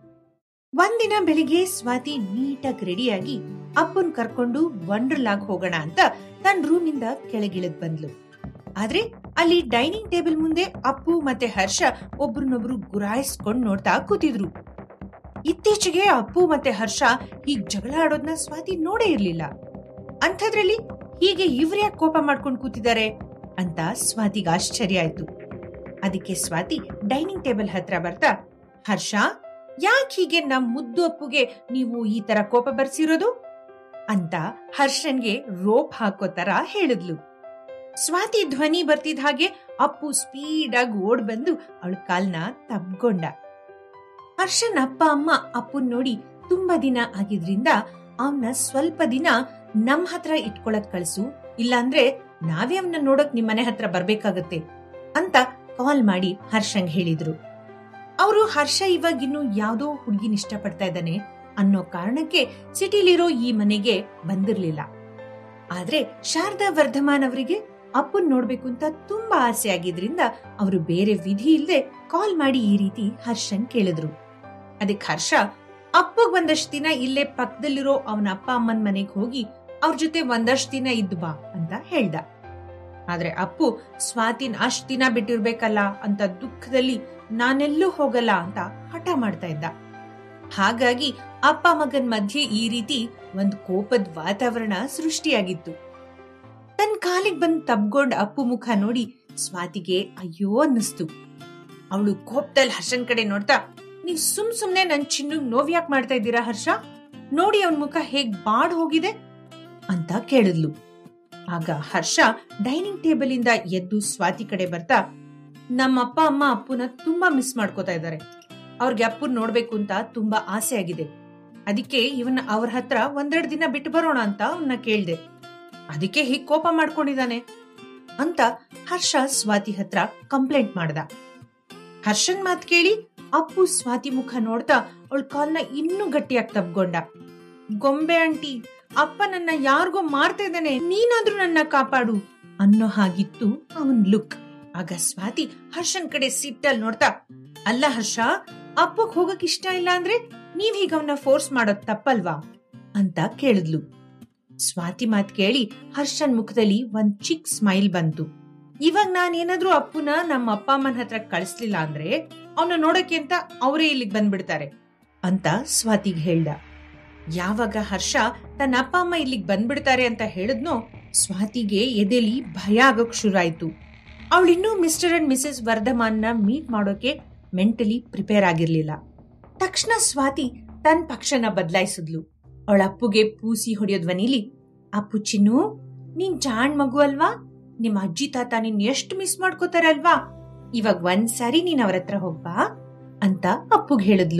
ಒಂದಿನ ಬೆಳಿಗ್ಗೆ ಸ್ವಾತಿ ನೀಟಾಗಿ ರೆಡಿಯಾಗಿ ಅಪ್ಪನ್ ಕರ್ಕೊಂಡು ವಂಡರ್ಲಾಗ್ ಹೋಗೋಣ ಅಂತ ತನ್ನ ರೂಮಿಂದ ಕೆಳಗಿಳಿದ್ ಬಂದ್ಲು ಆದ್ರೆ ಅಲ್ಲಿ ಡೈನಿಂಗ್ ಟೇಬಲ್ ಮುಂದೆ ಅಪ್ಪು ಮತ್ತೆ ಹರ್ಷ ಒಬ್ರನ್ನೊಬ್ರು ಗುರಾಯಿಸ್ಕೊಂಡ್ ನೋಡ್ತಾ ಕೂತಿದ್ರು ಇತ್ತೀಚೆಗೆ ಅಪ್ಪು ಮತ್ತೆ ಹರ್ಷ ಹೀಗ್ ಜಗಳ ಆಡೋದ್ನ ಸ್ವಾತಿ ನೋಡೇ ಇರ್ಲಿಲ್ಲ ಅಂಥದ್ರಲ್ಲಿ ಹೀಗೆ ಇವ್ರ್ಯಾಕ್ ಕೋಪ ಮಾಡ್ಕೊಂಡ್ ಕೂತಿದ್ದಾರೆ ಅಂತ ಸ್ವಾತಿಗೆ ಆಶ್ಚರ್ಯ ಆಯ್ತು ಅದಕ್ಕೆ ಸ್ವಾತಿ ಡೈನಿಂಗ್ ಟೇಬಲ್ ಹತ್ರ ಬರ್ತಾ ಹರ್ಷ ಯಾಕೆ ಹೀಗೆ ನಮ್ ಮುದ್ದು ಅಪ್ಪುಗೆ ನೀವು ಈ ತರ ಕೋಪ ಬರ್ಸಿರೋದು ಅಂತ ಹರ್ಷನ್ಗೆ ರೋಪ್ ಹಾಕೋ ತರ ಹೇಳಿದ್ಲು ಸ್ವಾತಿ ಧ್ವನಿ ಬರ್ತಿದ್ ಹಾಗೆ ಅಪ್ಪು ಸ್ಪೀಡ್ ಆಗಿ ಓಡ್ ಬಂದು ಅವಳ ಕಾಲ್ನ ತಬ್ಕೊಂಡ ಹರ್ಷನ್ ಅಪ್ಪ ಅಮ್ಮ ಅಪ್ಪನ್ ನೋಡಿ ತುಂಬಾ ದಿನ ಆಗಿದ್ರಿಂದ ಅವನ್ನ ಸ್ವಲ್ಪ ದಿನ ನಮ್ ಹತ್ರ ಇಟ್ಕೊಳಕ್ ಕಳ್ಸು ಇಲ್ಲಾಂದ್ರೆ ನಾವೇ ಅವನ್ನ ನೋಡಕ್ ನಿಮ್ ಮನೆ ಹತ್ರ ಬರ್ಬೇಕಾಗತ್ತೆ ಅಂತ ಕಾಲ್ ಮಾಡಿ ಹರ್ಷಂಗ್ ಹೇಳಿದ್ರು ಅವರು ಹರ್ಷ ಇವಾಗಿನ್ನು ಯಾವ್ದೋ ಹುಡುಗಿನ ಇಷ್ಟಪಡ್ತಾ ಇದ್ದಾನೆ ಅನ್ನೋ ಕಾರಣಕ್ಕೆ ಸಿಟಿಲಿರೋ ಈ ಮನೆಗೆ ಬಂದಿರ್ಲಿಲ್ಲ ಆದ್ರೆ ಶಾರದಾ ವರ್ಧಮಾನ್ ಅವರಿಗೆ ಅಪ್ಪನ್ ನೋಡ್ಬೇಕು ಅಂತ ತುಂಬಾ ಆಸೆ ಆಗಿದ್ರಿಂದ ಅವರು ಬೇರೆ ವಿಧಿ ಇಲ್ಲದೆ ಕಾಲ್ ಮಾಡಿ ಈ ರೀತಿ ಹರ್ಷನ್ ಕೇಳಿದ್ರು ಅದಕ್ಕೆ ಹರ್ಷ ಅಪ್ಪಗ್ ಒಂದಷ್ಟು ದಿನ ಇಲ್ಲೇ ಪಕ್ಕದಲ್ಲಿರೋ ಅವನ ಅಪ್ಪ ಅಮ್ಮನ ಮನೆಗೆ ಹೋಗಿ ಅವ್ರ ಜೊತೆ ಒಂದಷ್ಟು ದಿನ ಇದ್ದು ಬಾ ಅಂತ ಹೇಳ್ದ ಆದ್ರೆ ಅಪ್ಪು ಸ್ವಾತಿನ್ ಅಷ್ಟ್ ದಿನ ಬಿಟ್ಟಿರ್ಬೇಕಲ್ಲ ಅಂತ ದುಃಖದಲ್ಲಿ ನಾನೆಲ್ಲೂ ಹೋಗಲ್ಲ ಅಂತ ಹಠ ಮಾಡ್ತಾ ಇದ್ದ ಹಾಗಾಗಿ ಅಪ್ಪ ಮಗನ್ ಮಧ್ಯೆ ಈ ರೀತಿ ಒಂದ್ ಕೋಪದ ವಾತಾವರಣ ಸೃಷ್ಟಿಯಾಗಿತ್ತು ತನ್ ಕಾಲಿಗೆ ಬಂದ್ ತಬ್ಗೊಂಡ್ ಅಪ್ಪು ಮುಖ ನೋಡಿ ಸ್ವಾತಿಗೆ ಅಯ್ಯೋ ಅನ್ನಿಸ್ತು ಅವಳು ಕೋಪದಲ್ಲಿ ಹರ್ಷನ್ ಕಡೆ ನೋಡ್ತಾ ನೀವ್ ಸುಮ್ ಸುಮ್ನೆ ನನ್ ಚಿನ್ನು ನೋವ್ ಯಾಕೆ ಮಾಡ್ತಾ ಇದ್ದೀರಾ ಹರ್ಷ ನೋಡಿ ಅವನ್ ಮುಖ ಹೇಗ್ ಬಾಡ್ ಹೋಗಿದೆ ಅಂತ ಕೇಳಿದ್ಲು ಆಗ ಹರ್ಷ ಡೈನಿಂಗ್ ಟೇಬಲ್ ಇಂದ ಎದ್ದು ಸ್ವಾತಿ ಕಡೆ ಬರ್ತಾ ನಮ್ಮ ಅಪ್ಪ ಅಮ್ಮ ಅಪ್ಪುನ ತುಂಬಾ ಮಿಸ್ ಮಾಡ್ಕೋತಾ ಇದ್ದಾರೆ ಅವ್ರಿಗೆ ಅಪ್ಪನ್ ನೋಡ್ಬೇಕು ಅಂತ ತುಂಬಾ ಆಸೆ ಆಗಿದೆ ಅದಕ್ಕೆ ಇವನ್ನ ಅವ್ರ ಹತ್ರ ಒಂದೆರಡು ದಿನ ಬಿಟ್ಟು ಬರೋಣ ಅಂತ ಅವನ್ನ ಕೇಳ್ದೆ ಅದಕ್ಕೆ ಹೀಗ್ ಕೋಪ ಮಾಡ್ಕೊಂಡಿದ್ದಾನೆ ಅಂತ ಹರ್ಷ ಸ್ವಾತಿ ಹತ್ರ ಕಂಪ್ಲೇಂಟ್ ಮಾಡ್ದ ಹರ್ಷನ್ ಮಾತ್ ಕೇಳಿ ಅಪ್ಪು ಸ್ವಾತಿ ಮುಖ ನೋಡ್ತಾ ಅವಳ ಕಾಲ್ನ ಇನ್ನೂ ಗಟ್ಟಿಯಾಗಿ ತಬ್ಕೊಂಡ ಗೊಂಬೆ ಆಂಟಿ ಅಪ್ಪ ನನ್ನ ಯಾರಿಗೋ ಮಾರ್ತಾ ಇದ್ದಾನೆ ನೀನಾದ್ರೂ ನನ್ನ ಕಾಪಾಡು ಅನ್ನೋ ಹಾಗಿತ್ತು ಅವನ್ ಲುಕ್ ಆಗ ಸ್ವಾತಿ ಹರ್ಷನ್ ಕಡೆ ಸಿಟ್ಟಲ್ ನೋಡ್ತಾ ಅಲ್ಲ ಹರ್ಷ ಅಪ್ಪಗ್ ಹೋಗಕ್ ಇಷ್ಟ ಇಲ್ಲ ಅಂದ್ರೆ ನೀವ್ ಹೀಗ ಅವನ್ನ ಫೋರ್ಸ್ ಮಾಡೋದ್ ತಪ್ಪಲ್ವಾ ಅಂತ ಕೇಳಿದ್ಲು ಸ್ವಾತಿ ಮಾತ್ ಕೇಳಿ ಹರ್ಷನ್ ಮುಖದಲ್ಲಿ ಒಂದ್ ಚಿಕ್ ಸ್ಮೈಲ್ ಬಂತು ಇವಾಗ ನಾನ್ ಏನಾದ್ರೂ ಅಪ್ಪುನ ನಮ್ಮ ಅಪ್ಪ ಅಮ್ಮನ ಹತ್ರ ಕಳಿಸ್ಲಿಲ್ಲ ಅಂದ್ರೆ ಅವನ ನೋಡಕ್ಕೆ ಅಂತ ಅವರೇ ಇಲ್ಲಿಗೆ ಬಂದ್ಬಿಡ್ತಾರೆ ಅಂತ ಸ್ವಾತಿಗ್ ಹೇಳ್ದ ಯಾವಾಗ ಹರ್ಷ ತನ್ನ ಅಪ್ಪ ಅಮ್ಮ ಇಲ್ಲಿಗೆ ಬಂದ್ಬಿಡ್ತಾರೆ ಅಂತ ಹೇಳಿದ್ನೋ ಸ್ವಾತಿಗೆ ಎದೆಲಿ ಭಯ ಆಗೋಕ್ ಶುರುವಾಯ್ತು ಅವಳಿನ್ನೂ ಮಿಸ್ಟರ್ ಅಂಡ್ ಮಿಸಸ್ ವರ್ಧಮಾನ್ನ ಮೀಟ್ ಮಾಡೋಕೆ ಮೆಂಟಲಿ ಪ್ರಿಪೇರ್ ಆಗಿರ್ಲಿಲ್ಲ ತಕ್ಷಣ ಸ್ವಾತಿ ತನ್ನ ಪಕ್ಷನ ಬದಲಾಯಿಸಿದ್ಲು ಅವಳ ಅಪ್ಪುಗೆ ಪೂಸಿ ಹೊಡೆಯೋ ಧ್ವನಿಲಿ ಅಪ್ಪು ಚಿನ್ನು ನೀನ್ ಜಾಣ್ ಮಗು ಅಲ್ವಾ ನಿಮ್ ಅಜ್ಜಿ ತಾತ ನಿನ್ ಎಷ್ಟು ಮಿಸ್ ಮಾಡ್ಕೋತಾರೆ ಅಲ್ವಾ ಇವಾಗ ಒಂದ್ಸಾರಿ ನೀನ್ ಅವ್ರ ಹತ್ರ ಹೋಗ್ಬಾ ಅಂತ ಅಪ್ಪುಗ್ ಹೇಳಿದ್ಲು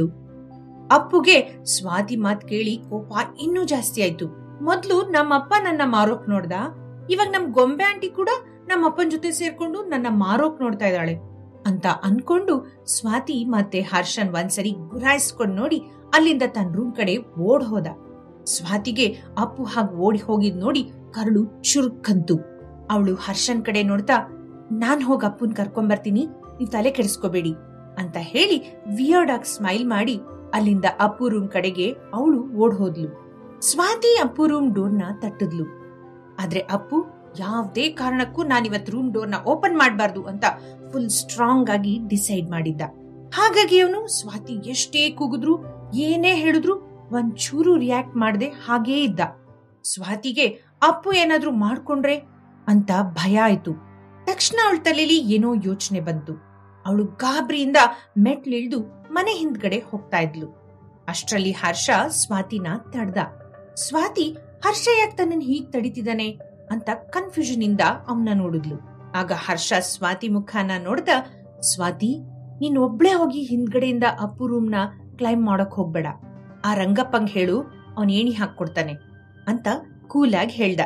ಅಪ್ಪುಗೆ ಸ್ವಾತಿ ಮಾತ್ ಕೇಳಿ ಕೋಪ ಇನ್ನೂ ಜಾಸ್ತಿ ಆಯ್ತು ಮೊದ್ಲು ನಮ್ಮಪ್ಪ ನನ್ನ ಮಾರೋಕ್ ನೋಡ್ದ ಇವಾಗ ನಮ್ ಗೊಂಬೆ ಆಂಟಿ ಕೂಡ ನಮ್ಮ ಅಪ್ಪನ ಜೊತೆ ಸೇರ್ಕೊಂಡು ನನ್ನ ಮಾರೋಕ್ ನೋಡ್ತಾ ಇದ್ದಾಳೆ ಅಂತ ಅನ್ಕೊಂಡು ಸ್ವಾತಿ ಮತ್ತೆ ಹರ್ಷನ್ ಒಂದ್ಸರಿ ಗುರಾಯಿಸ್ಕೊಂಡ್ ನೋಡಿ ಅಲ್ಲಿಂದ ತನ್ನ ರೂಮ್ ಕಡೆ ಓಡ್ ಹೋದ ಸ್ವಾತಿಗೆ ಅಪ್ಪು ಹಾಗ್ ಓಡಿ ಹೋಗಿದ್ ನೋಡಿ ಕರಳು ಚುರುಕ್ಕಂತು ಅವಳು ಹರ್ಷನ್ ಕಡೆ ನೋಡ್ತಾ ನಾನ್ ಹೋಗ್ ಅಪ್ಪನ್ ಕರ್ಕೊಂಡ್ ಬರ್ತೀನಿ ನೀವ್ ತಲೆ ಕೆಡಿಸ್ಕೋಬೇಡಿ ಅಂತ ಹೇಳಿ ವಿಯರ್ಡ್ ಆಗಿ ಸ್ಮೈಲ್ ಮಾಡಿ ಅಲ್ಲಿಂದ ಅಪ್ಪು ರೂಮ್ ಕಡೆಗೆ ಅವಳು ಓಡ್ ಹೋದ್ಲು ಸ್ವಾತಿ ಅಪ್ಪು ರೂಮ್ ಡೋರ್ನ ತಟ್ಟಿದ್ಲು ಆದ್ರೆ ಅಪ್ಪು ಯಾವ್ದೇ ಕಾರಣಕ್ಕೂ ನಾನಿವತ್ ರೂಮ್ ಡೋರ್ನ ಓಪನ್ ಮಾಡಬಾರ್ದು ಅಂತ ಫುಲ್ ಸ್ಟ್ರಾಂಗ್ ಆಗಿ ಡಿಸೈಡ್ ಮಾಡಿದ್ದ ಹಾಗಾಗಿ ಅವನು ಸ್ವಾತಿ ಎಷ್ಟೇ ಕೂಗಿದ್ರು ಏನೇ ಹೇಳಿದ್ರು ಒಂಚೂರು ರಿಯಾಕ್ಟ್ ಮಾಡದೆ ಹಾಗೇ ಇದ್ದ ಸ್ವಾತಿಗೆ ಅಪ್ಪು ಏನಾದ್ರೂ ಮಾಡ್ಕೊಂಡ್ರೆ ಅಂತ ಭಯ ಆಯ್ತು ತಕ್ಷಣ ಅವಳ ತಲೆಯಲ್ಲಿ ಏನೋ ಯೋಚನೆ ಬಂತು ಅವಳು ಗಾಬರಿಯಿಂದ ಮೆಟ್ಲಿಳ್ದು ಮನೆ ಹಿಂದ್ಗಡೆ ಹೋಗ್ತಾ ಇದ್ಲು ಅಷ್ಟ್ರಲ್ಲಿ ಹರ್ಷ ಸ್ವಾತಿನ ತಡ್ದ ಸ್ವಾತಿ ಹರ್ಷ ಯಾಕೆ ತನ್ನನ್ ಹೀಗ್ ತಡಿತಿದ್ದಾನೆ ಅಂತ ಕನ್ಫ್ಯೂಷನ್ ಇಂದ ಅವನ್ನ ನೋಡಿದ್ಲು ಆಗ ಹರ್ಷ ಸ್ವಾತಿ ಮುಖಾನ ನೋಡ್ದ ಸ್ವಾತಿ ನೀನ್ ಒಬ್ಳೆ ಹೋಗಿ ಹಿಂದ್ಗಡೆಯಿಂದ ಅಪ್ಪು ರೂಮ್ನ ಕ್ಲೈಮ್ ಮಾಡಕ್ ಹೋಗ್ಬೇಡ ಆ ರಂಗಪ್ಪಂಗ್ ಹೇಳು ಅವನ್ ಏಣಿ ಹಾಕೊಡ್ತಾನೆ ಅಂತ ಕೂಲಾಗಿ ಹೇಳ್ದ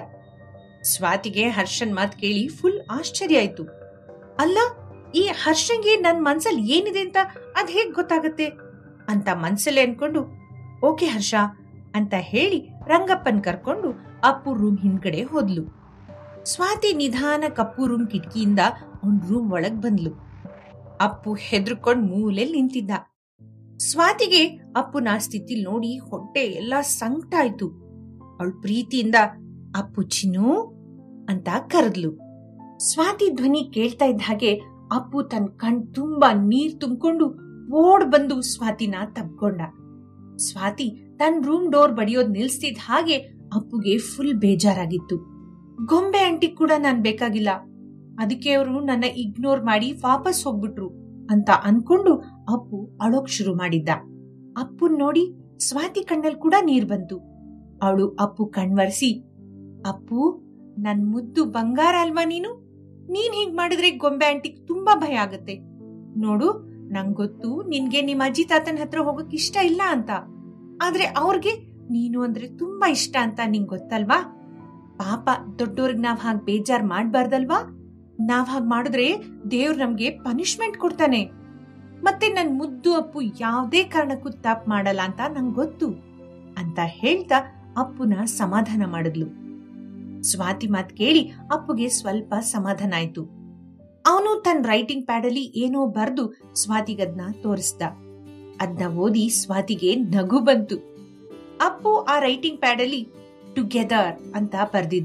ಸ್ವಾತಿಗೆ ಹರ್ಷನ್ ಮಾತ್ ಕೇಳಿ ಫುಲ್ ಆಶ್ಚರ್ಯ ಆಯ್ತು ಅಲ್ಲ ಈ ಹರ್ಷಂಗೆ ನನ್ ಮನ್ಸಲ್ಲಿ ಏನಿದೆ ಅಂತ ಅದ್ ಹೇಗ್ ಗೊತ್ತಾಗತ್ತೆ ಅಂತ ಮನ್ಸಲ್ಲೇ ಅನ್ಕೊಂಡು ಓಕೆ ಹರ್ಷ ಅಂತ ಹೇಳಿ ರಂಗಪ್ಪನ್ ಕರ್ಕೊಂಡು ಅಪ್ಪು ರೂಮ್ ಹಿಂದ್ಗಡೆ ಹೋದ್ಲು ಸ್ವಾತಿ ನಿಧಾನ ಕಪ್ಪು ರೂಮ್ ಕಿಟಕಿಯಿಂದ ಅವನ್ ರೂಮ್ ಒಳಗ್ ಬಂದ್ಲು ಅಪ್ಪು ಹೆದರ್ಕೊಂಡ್ ಮೂಲೆಲ್ ನಿಂತಿದ್ದ ಸ್ವಾತಿಗೆ ಅಪ್ಪುನ ಸ್ಥಿತಿಲ್ ನೋಡಿ ಹೊಟ್ಟೆ ಎಲ್ಲಾ ಸಂಕಟ ಆಯ್ತು ಅವಳು ಪ್ರೀತಿಯಿಂದ ಅಪ್ಪು ಚಿನ್ನು ಅಂತ ಕರೆದ್ಲು ಸ್ವಾತಿ ಧ್ವನಿ ಕೇಳ್ತಾ ಇದ್ದ ಹಾಗೆ ಅಪ್ಪು ತನ್ ಕಣ್ ತುಂಬಾ ನೀರ್ ತುಂಬಿಕೊಂಡು ಓಡ್ ಬಂದು ಸ್ವಾತಿನ ತಬ್ಕೊಂಡ ಸ್ವಾತಿ ತನ್ ರೂಮ್ ಡೋರ್ ಬಡಿಯೋದ್ ನಿಲ್ಸ್ತಿದ್ ಹಾಗೆ ಅಪ್ಪುಗೆ ಫುಲ್ ಬೇಜಾರಾಗಿತ್ತು ಗೊಂಬೆ ಆಂಟಿ ಕೂಡ ನಾನ್ ಬೇಕಾಗಿಲ್ಲ ಅದಕ್ಕೆ ಅವರು ನನ್ನ ಇಗ್ನೋರ್ ಮಾಡಿ ವಾಪಸ್ ಹೋಗ್ಬಿಟ್ರು ಅಂತ ಅನ್ಕೊಂಡು ಅಪ್ಪು ಅಳೋಕ್ ಶುರು ಮಾಡಿದ್ದ ಅಪ್ಪುನ್ ನೋಡಿ ಸ್ವಾತಿ ಕಣ್ಣಲ್ ಕೂಡ ನೀರ್ ಬಂತು ಅವಳು ಅಪ್ಪು ಕಣ್ವರ್ಸಿ ಅಪ್ಪು ನನ್ ಮುದ್ದು ಬಂಗಾರ ಅಲ್ವಾ ನೀನು ನೀನ್ ಹೀಗ್ ಮಾಡಿದ್ರೆ ಗೊಂಬೆ ಆಂಟಿಗ್ ತುಂಬಾ ಭಯ ಆಗತ್ತೆ ನೋಡು ನಂಗ್ ಗೊತ್ತು ನಿನ್ಗೆ ನಿಮ್ ಅಜ್ಜಿ ತಾತನ ಹತ್ರ ಹೋಗಕ್ ಇಷ್ಟ ಇಲ್ಲ ಅಂತ ಆದ್ರೆ ಅವ್ರಿಗೆ ನೀನು ಅಂದ್ರೆ ತುಂಬಾ ಇಷ್ಟ ಅಂತ ನಿಂಗ್ ಗೊತ್ತಲ್ವಾ ಪಾಪ ದೊಡ್ಡೋರ್ಗ್ ನಾವ್ ಹಾಗ್ ಬೇಜಾರ್ ಮಾಡ್ಬಾರ್ದಲ್ವಾ ನಾವ್ ಹಾಗ್ ಮಾಡಿದ್ರೆ ದೇವ್ರ್ ನಮ್ಗೆ ಪನಿಷ್ಮೆಂಟ್ ಕೊಡ್ತಾನೆ ಮತ್ತೆ ನನ್ ಮುದ್ದು ಅಪ್ಪು ಯಾವ್ದೇ ಕಾರಣಕ್ಕೂ ತಪ್ಪು ಮಾಡಲ್ಲ ಅಂತ ನಂಗ್ ಗೊತ್ತು ಅಂತ ಹೇಳ್ತಾ ಅಪ್ಪುನ ಸಮಾಧಾನ ಮಾಡಿದ್ಲು ಸ್ವಾತಿ ಮಾತ್ ಕೇಳಿ ಅಪ್ಪುಗೆ ಸ್ವಲ್ಪ ಸಮಾಧಾನ ಆಯ್ತು ಅವನು ತನ್ನ ರೈಟಿಂಗ್ ಪ್ಯಾಡ್ ಅಲ್ಲಿ ಏನೋ ಬರ್ದು ಸ್ವಾತಿಗದ್ನ ತೋರಿಸ್ದ ಅದನ್ನ ಓದಿ ಸ್ವಾತಿಗೆ ನಗು ಬಂತು ಅಪ್ಪು ಆ ರೈಟಿಂಗ್ ಪ್ಯಾಡ್ ಅಲ್ಲಿ ಟುಗೆದರ್ ಅಂತ ಬರ್ದಿದ್ದ